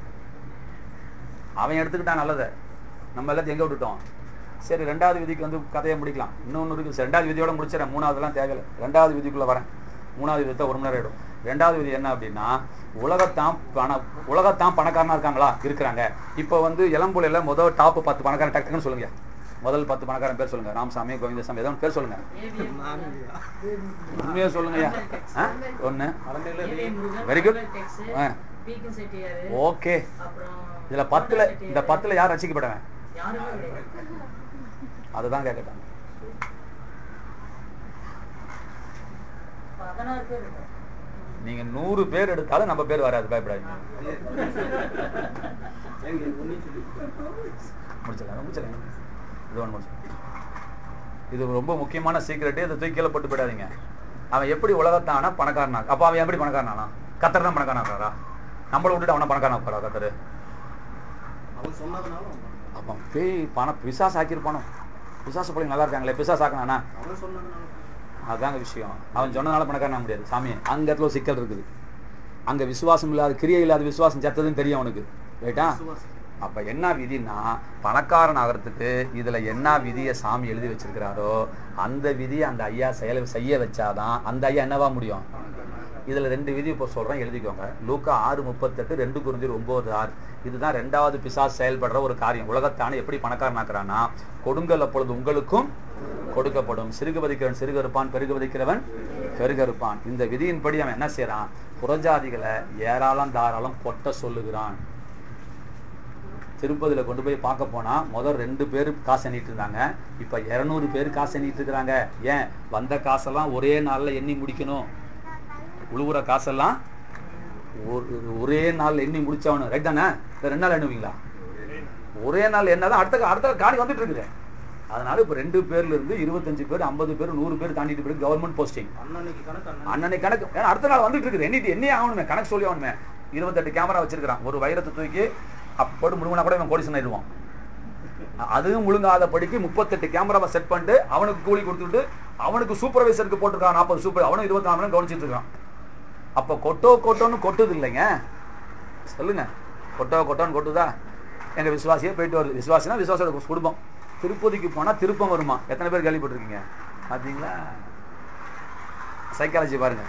அவன் எடுத்துக்கிட்டான் நல்லதை நம்ம எல்லாத்தையும் எங்க விட்டுட்டோம் சரி ரெண்டாவது விதிக்கு வந்து கதையை முடிக்கலாம் இன்னொன்று இருக்கு சரி, ரெண்டாவது விதியோட முடிச்சிடறேன் மூணாவதுலாம் தேவையில்லை ரெண்டாவது விதிக்குள்ள வரேன் மூணாவது விதத்தை ஒரு மணி நேரம் ஆயிடும் ரெண்டாவது விதி என்ன அப்படின்னா உலகத்தான் பண உலகத்தான் பணக்காரனா இருக்காங்களா இருக்கிறாங்க இப்போ வந்து இளம்புலையில் முதல் டாப் பத்து பணக்காரன் டக்குன்னு சொல்லுங்க முதல் பத்து பணக்காரன் பேர் சொல்லுங்க ராமசாமி கோவிந்தசாமி ஏதோ ஒன்று பேர் சொல்லுங்க உண்மையாக சொல்லுங்க ஐயா ஆ ஒன்று வெரி குட் ஆ ஓகே இதுல பத்துல இந்த பத்துல யார் ரசிக்கப்பட்டவன் அதுதான் கேட்கட்டாங்க நீங்க நூறு பேர் எடுத்தாலும் நம்ம பேர் வராது பயப்படாதீங்க முடிச்சிடலாம் முடிச்சிடலாம் இது ஒன்று முடிச்சு இது ரொம்ப முக்கியமான சீக்கிரட்டு இதை தூக்கி கீழே போட்டு போயிடாதீங்க அவன் எப்படி உலகத்தானா பணக்காரனா அப்ப அவன் எப்படி பணக்காரனானா கத்தர் தான் பணக்காரனா நம்மளை விட்டுட்டு அவனை பணக்காரனா போறா கத்தர் அவன் சொன்னதுனால அவன் அப்போ பேய் பணம் பிசாஸ் ஆக்கியிருப்பானோ பிசாசு பிள்ளைங்க நல்லா இருக்காங்களே பிசாஸ் ஆக்கினானா அவன் சொன்னதுனால அதுதாங்க விஷயம் அவன் சொன்னனால பணக்காரனா முடியாது சாமி அங்க இடத்துல ஒரு சிக்கல் இருக்குது அங்க விசுவாசம் இல்லாத கிரியை இல்லாத விசுவாசம் செத்ததுன்னு தெரியும் அவனுக்கு ரைட்டா அப்ப என்ன விதினா பணக்காரன் ஆகிறதுக்கு இதுல என்ன விதியை சாமி எழுதி வச்சிருக்கிறாரோ அந்த விதியை அந்த ஐயா செயல் செய்ய வச்சாதான் அந்த ஐயா என்னவா முடியும் இதுல ரெண்டு விதி இப்போ சொல்றேன் எழுதிக்கோங்க லூக்கா ஆறு முப்பத்தெட்டு ரெண்டு குறிஞ்சி ஒன்பது ஆறு இதுதான் ரெண்டாவது பிசாஸ் செயல்படுற ஒரு காரியம் உலகத்தான எப்படி பணக்காரனாக்குறான்னா கொடுங்கல் அப்பொழுது உங்களுக்கும் கொடுக்கப்படும் சிறுக வதிக்கிறவன் சிறுக இருப்பான் பெருக வதிக்கிறவன் பெருக இருப்பான் இந்த விதியின்படி அவன் என்ன செய்றான் புறஜாதிகளை ஏராளம் தாராளம் கொட்ட சொல்லுகிறான் திருப்பதியில கொண்டு போய் பார்க்க போனா முதல் ரெண்டு பேர் காசு எண்ணிட்டு இருந்தாங்க இப்ப இருநூறு பேர் காசு எண்ணிட்டு இருக்கிறாங்க ஏன் வந்த காசெல்லாம் ஒரே நாள்ல எண்ணி முடிக்கணும் உழுவுற காசெல்லாம் ஒரு- ஒரே நாள் எண்ணி முடிச்சவனு ரைட் தானே இந்த ரெண்டு நாள் எண்ணுவீங்களா ஒரே நாள் என்னதான் அடுத்த அடுத்த காணி வந்துட்டு இருக்குது அதனால இப்ப ரெண்டு பேர்ல இருந்து இருபத்தஞ்சு பேர் ஐம்பது பேர் நூறு பேர் தாண்டிட்டு போயிருக்கு கவர்மெண்ட் போஸ்டிங் அண்ணனுக்கு கணக்கு அண்ணன் அண்ணனை கணக்கு ஏன்னா அடுத்த நாள் வந்துட்டு இருக்குது எண்ணிட்டு என்ன ஆகணுமே கணக்கு சொல்லி ஆகணுமே இருபத்தெட்டு கேமரா வச்சிருக்கான் ஒரு வைரத்தை தூக்கி அப்போடு முழுங்கினா கூட இவன் கோடிசன் ஆயிடுவான் அ- அதுவும் முழுங்காத படிக்கு முப்பத்தெட்டு கேமராவை செட் பண்ணிட்டு அவனுக்கு கூலி கொடுத்துட்டு அவனுக்கு சூப்பர்வைசருக்கு போட்டிருக்கான் நாற்பது சூப்பர் அவனும் இருபத்தி நாலு மணி நேரம் கவனிச்சிட்டு இருக்கான் அப்போ கொட்டோ கொட்டோன்னு கொட்டுது இல்லைங்க சொல்லுங்க கொட்டோ கொட்டோன்னு கொட்டுதா எங்க விசுவாசியே போயிட்டு வருது விசுவாசினா விசுவாசோட குடும்பம் திருப்பதிக்கு போனா திருப்பம் வருமா எத்தனை பேர் கேள்விப்பட்டிருக்கீங்க பார்த்தீங்களா சைக்காலஜி பாருங்க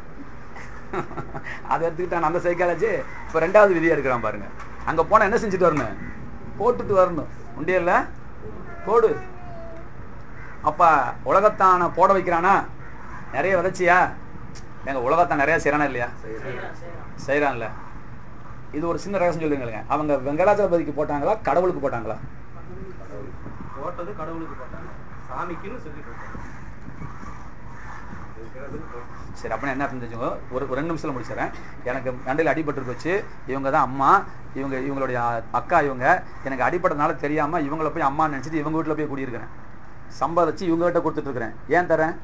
அதை எடுத்துக்கிட்டான் அந்த சைக்காலஜி இப்போ ரெண்டாவது விதியா இருக்கிறான் பாருங்க அங்க போனா என்ன செஞ்சுட்டு வரணும் போட்டுட்டு வரணும் உண்டியல்ல போடு அப்ப உலகத்தான போட வைக்கிறானா நிறைய விதைச்சியா எங்க உலகத்தான் நிறைய செய்யறானா இல்லையா செய்யறான்ல இது ஒரு சின்ன ரகசியம் சொல்லுங்க அவங்க வெங்கடாச்சலபதிக்கு போட்டாங்களா கடவுளுக்கு போட்டாங்களா போட்டது கடவுளுக்கு போட்டாங்க சாமிக்குன்னு சொல்லி போட்டாங்க சரி அப்படின்னா என்ன தெரிஞ்சுக்கோ ஒரு ஒரு ரெண்டு நிமிஷத்துல முடிச்சிடறேன் எனக்கு மண்டையில் அடிபட்டு போச்சு இவங்க தான் அம்மா இவங்க இவங்களுடைய அக்கா இவங்க எனக்கு அடிபட்டதுனால தெரியாம இவங்கள போய் அம்மா நினைச்சிட்டு இவங்க வீட்டில் போய் குடியிருக்கிறேன் சம்பாதிச்சு இவங்க கிட்ட கொடுத்துட்டு இருக்கிறேன் ஏன் தரேன்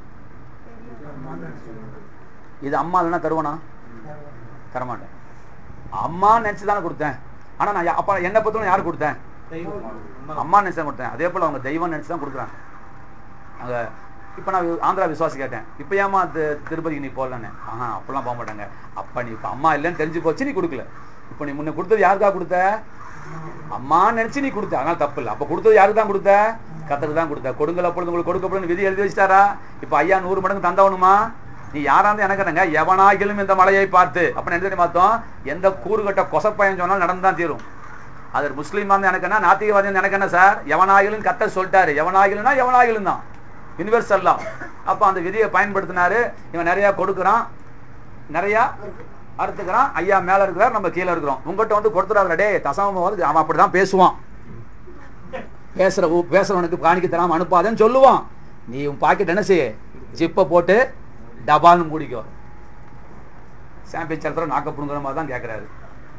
இது அம்மா இல்லைன்னா தருவானா தரமாட்டேன் அம்மா நினைச்சு தானே கொடுத்தேன் ஆனா நான் யா- அப்ப என்ன பத்திரம் யார் கொடுத்தேன் தெய்வம் அம்மா அம்மா நினைச்சு தான் கொடுத்தேன் அதே போல அவங்க தெய்வம் நினைச்சு தான் கொடுக்குறாங்க அங்க இப்ப நான் ஆந்திரா விசுவாசி கேட்டேன் இப்ப ஏமா தி- திருப்பதிக்கு நீ போகலன்னு ஆஹா அப்பெல்லாம் போக மாட்டாங்க அப்ப நீ இப்ப அம்மா இல்லைன்னு தெரிஞ்சு போச்சு நீ கொடுக்கல இப்ப நீ முன்ன கொடுத்தது யாருக்கா கொடுத்த அம்மா நினைச்சு நீ கொடுத்த அதனால தப்பு இல்லை அப்ப கொடுத்தது யாருக்கு தான் கொடுத்த கத்தருக்கு தான் கொடுத்த கொடுங்கல அப்பொழுது உங்களுக்கு கொடுக்கப்படும் விதி எழுதி வச்சிட்டாரா இப்ப ஐயா நூறு மடங்கு தந்தவனுமா நீ யாராந்து எனக்கு என்னங்க எவனாகிலும் இந்த மலையை பார்த்து அப்ப என்ன தெரியுமா அர்த்தம் எந்த கூறுகட்ட கொசப்பயன் சொன்னாலும் நடந்துதான் தீரும் அது முஸ்லீமா இருந்து எனக்கு என்ன நாத்திகவாதி இருந்து எனக்கு என்ன சார் எவனாகிலும் கத்த சொல்லிட்டாரு எவனாகிலும்னா எவனாகிலும் தான் யூனிவர்சல் தான் அப்ப அந்த விதியை பயன்படுத்தினாரு இவன் நிறைய கொடுக்குறான் நிறைய அறுத்துக்கிறான் ஐயா மேல இருக்கிறார் நம்ம கீழே இருக்கிறோம் உங்ககிட்ட வந்து கொடுத்துறாரு டே தசம வந்து அவன் அப்படிதான் பேசுவான் பேசுற ஊ- பேசுறவனுக்கு காணிக்க தராம அனுப்பாதேன்னு சொல்லுவான் நீ உன் பாக்கெட் என்ன செய்ய ஜிப்பை போட்டு டபால்னு மூடிக்கோ சாம்பியன் சரித்திரம் நாக்கப்படுங்கிற மாதிரி தான் கேட்குறாரு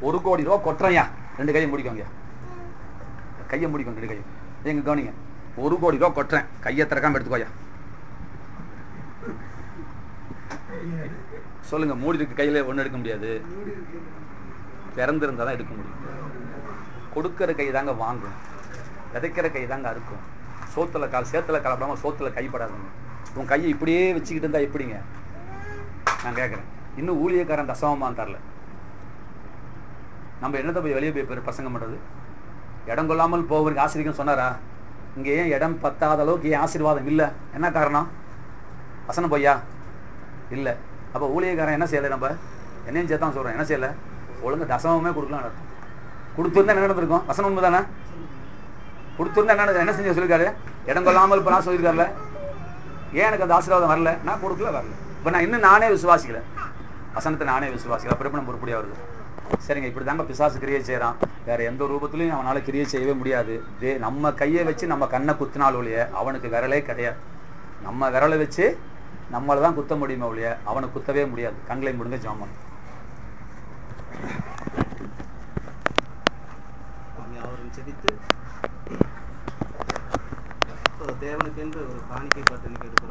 ஒரு கோடி ரூபா கொட்டுறையா ரெண்டு கையை முடிக்கோங்க கையை முடிக்கும் ரெண்டு கையை எங்க கவனிங்க ஒரு கோடி ரூபா கொட்டுறேன் கையை திறக்காம எடுத்துக்கோயா சொல்லுங்க மூடி இருக்கு கையில ஒண்ணு எடுக்க முடியாது திறந்திருந்தா தான் எடுக்க முடியும் கொடுக்கிற கை தாங்க வாங்கும் விதைக்கிற கை தாங்க அறுக்கும் சோத்துல கால் சேத்துல கலப்படாம சோத்துல கைப்படாதுங்க உன் கையை இப்படியே வச்சுக்கிட்டு இருந்தா எப்படிங்க நான் கேட்குறேன் இன்னும் ஊழியக்காரன் தசமமான் தரல நம்ம என்னத்தை போய் வெளியே போய் பெரு- பிரசங்கம் பண்றது இடம் கொள்ளாமல் போவருக்கு ஆசிரியர் சொன்னாரா இங்க ஏன் இடம் பத்தாத அளவுக்கு ஏன் ஆசீர்வாதம் இல்லை என்ன காரணம் வசனம் பொய்யா இல்லை அப்போ ஊழியக்காரன் என்ன செய்யலை நம்ம என்னையும் சேர்த்தான் சொல்றேன் என்ன செய்யலை ஒழுங்கா தசமமே கொடுக்கலாம் அர்த்தம் கொடுத்துருந்தா என்ன நடந்திருக்கும் வசனம் உண்மை தானே கொடுத்துருந்தா என்ன நடந்தது? என்ன செஞ்சு சொல்லியிருக்காரு இடம் கொள்ளாமல் இப்போ நான் சொல்லியிருக்காருல ஏன் எனக்கு அந்த ஆசீர்வாதம் வரல நான் கொடுக்கல வரல இப்போ நான் இன்னும் நானே விசுவாசிக்கல வசனத்தை நானே விசுவாசிக்கல அப்புறம் எப்படி நம்ம உருப்படியா வருது சரிங்க இப்படி தாங்க பிசாசு கிரியை செய்கிறான் வேற எந்த ரூபத்திலையும் அவனால கிரியை செய்யவே முடியாது தே நம்ம கையை வச்சு நம்ம கண்ணை குத்தினால் ஒழிய அவனுக்கு விரலே கிடையாது நம்ம விரலை வச்சு நம்மளை தான் குத்த முடியுமே ஒழிய அவனுக்கு குத்தவே முடியாது கண்களை முடிங்க ஜாமன் நாம் யாவரும் செபித்து தேவனுக்கென்று ஒரு காணிக்கை பாட்டு இன்னைக்கு எடுக்கிறோம்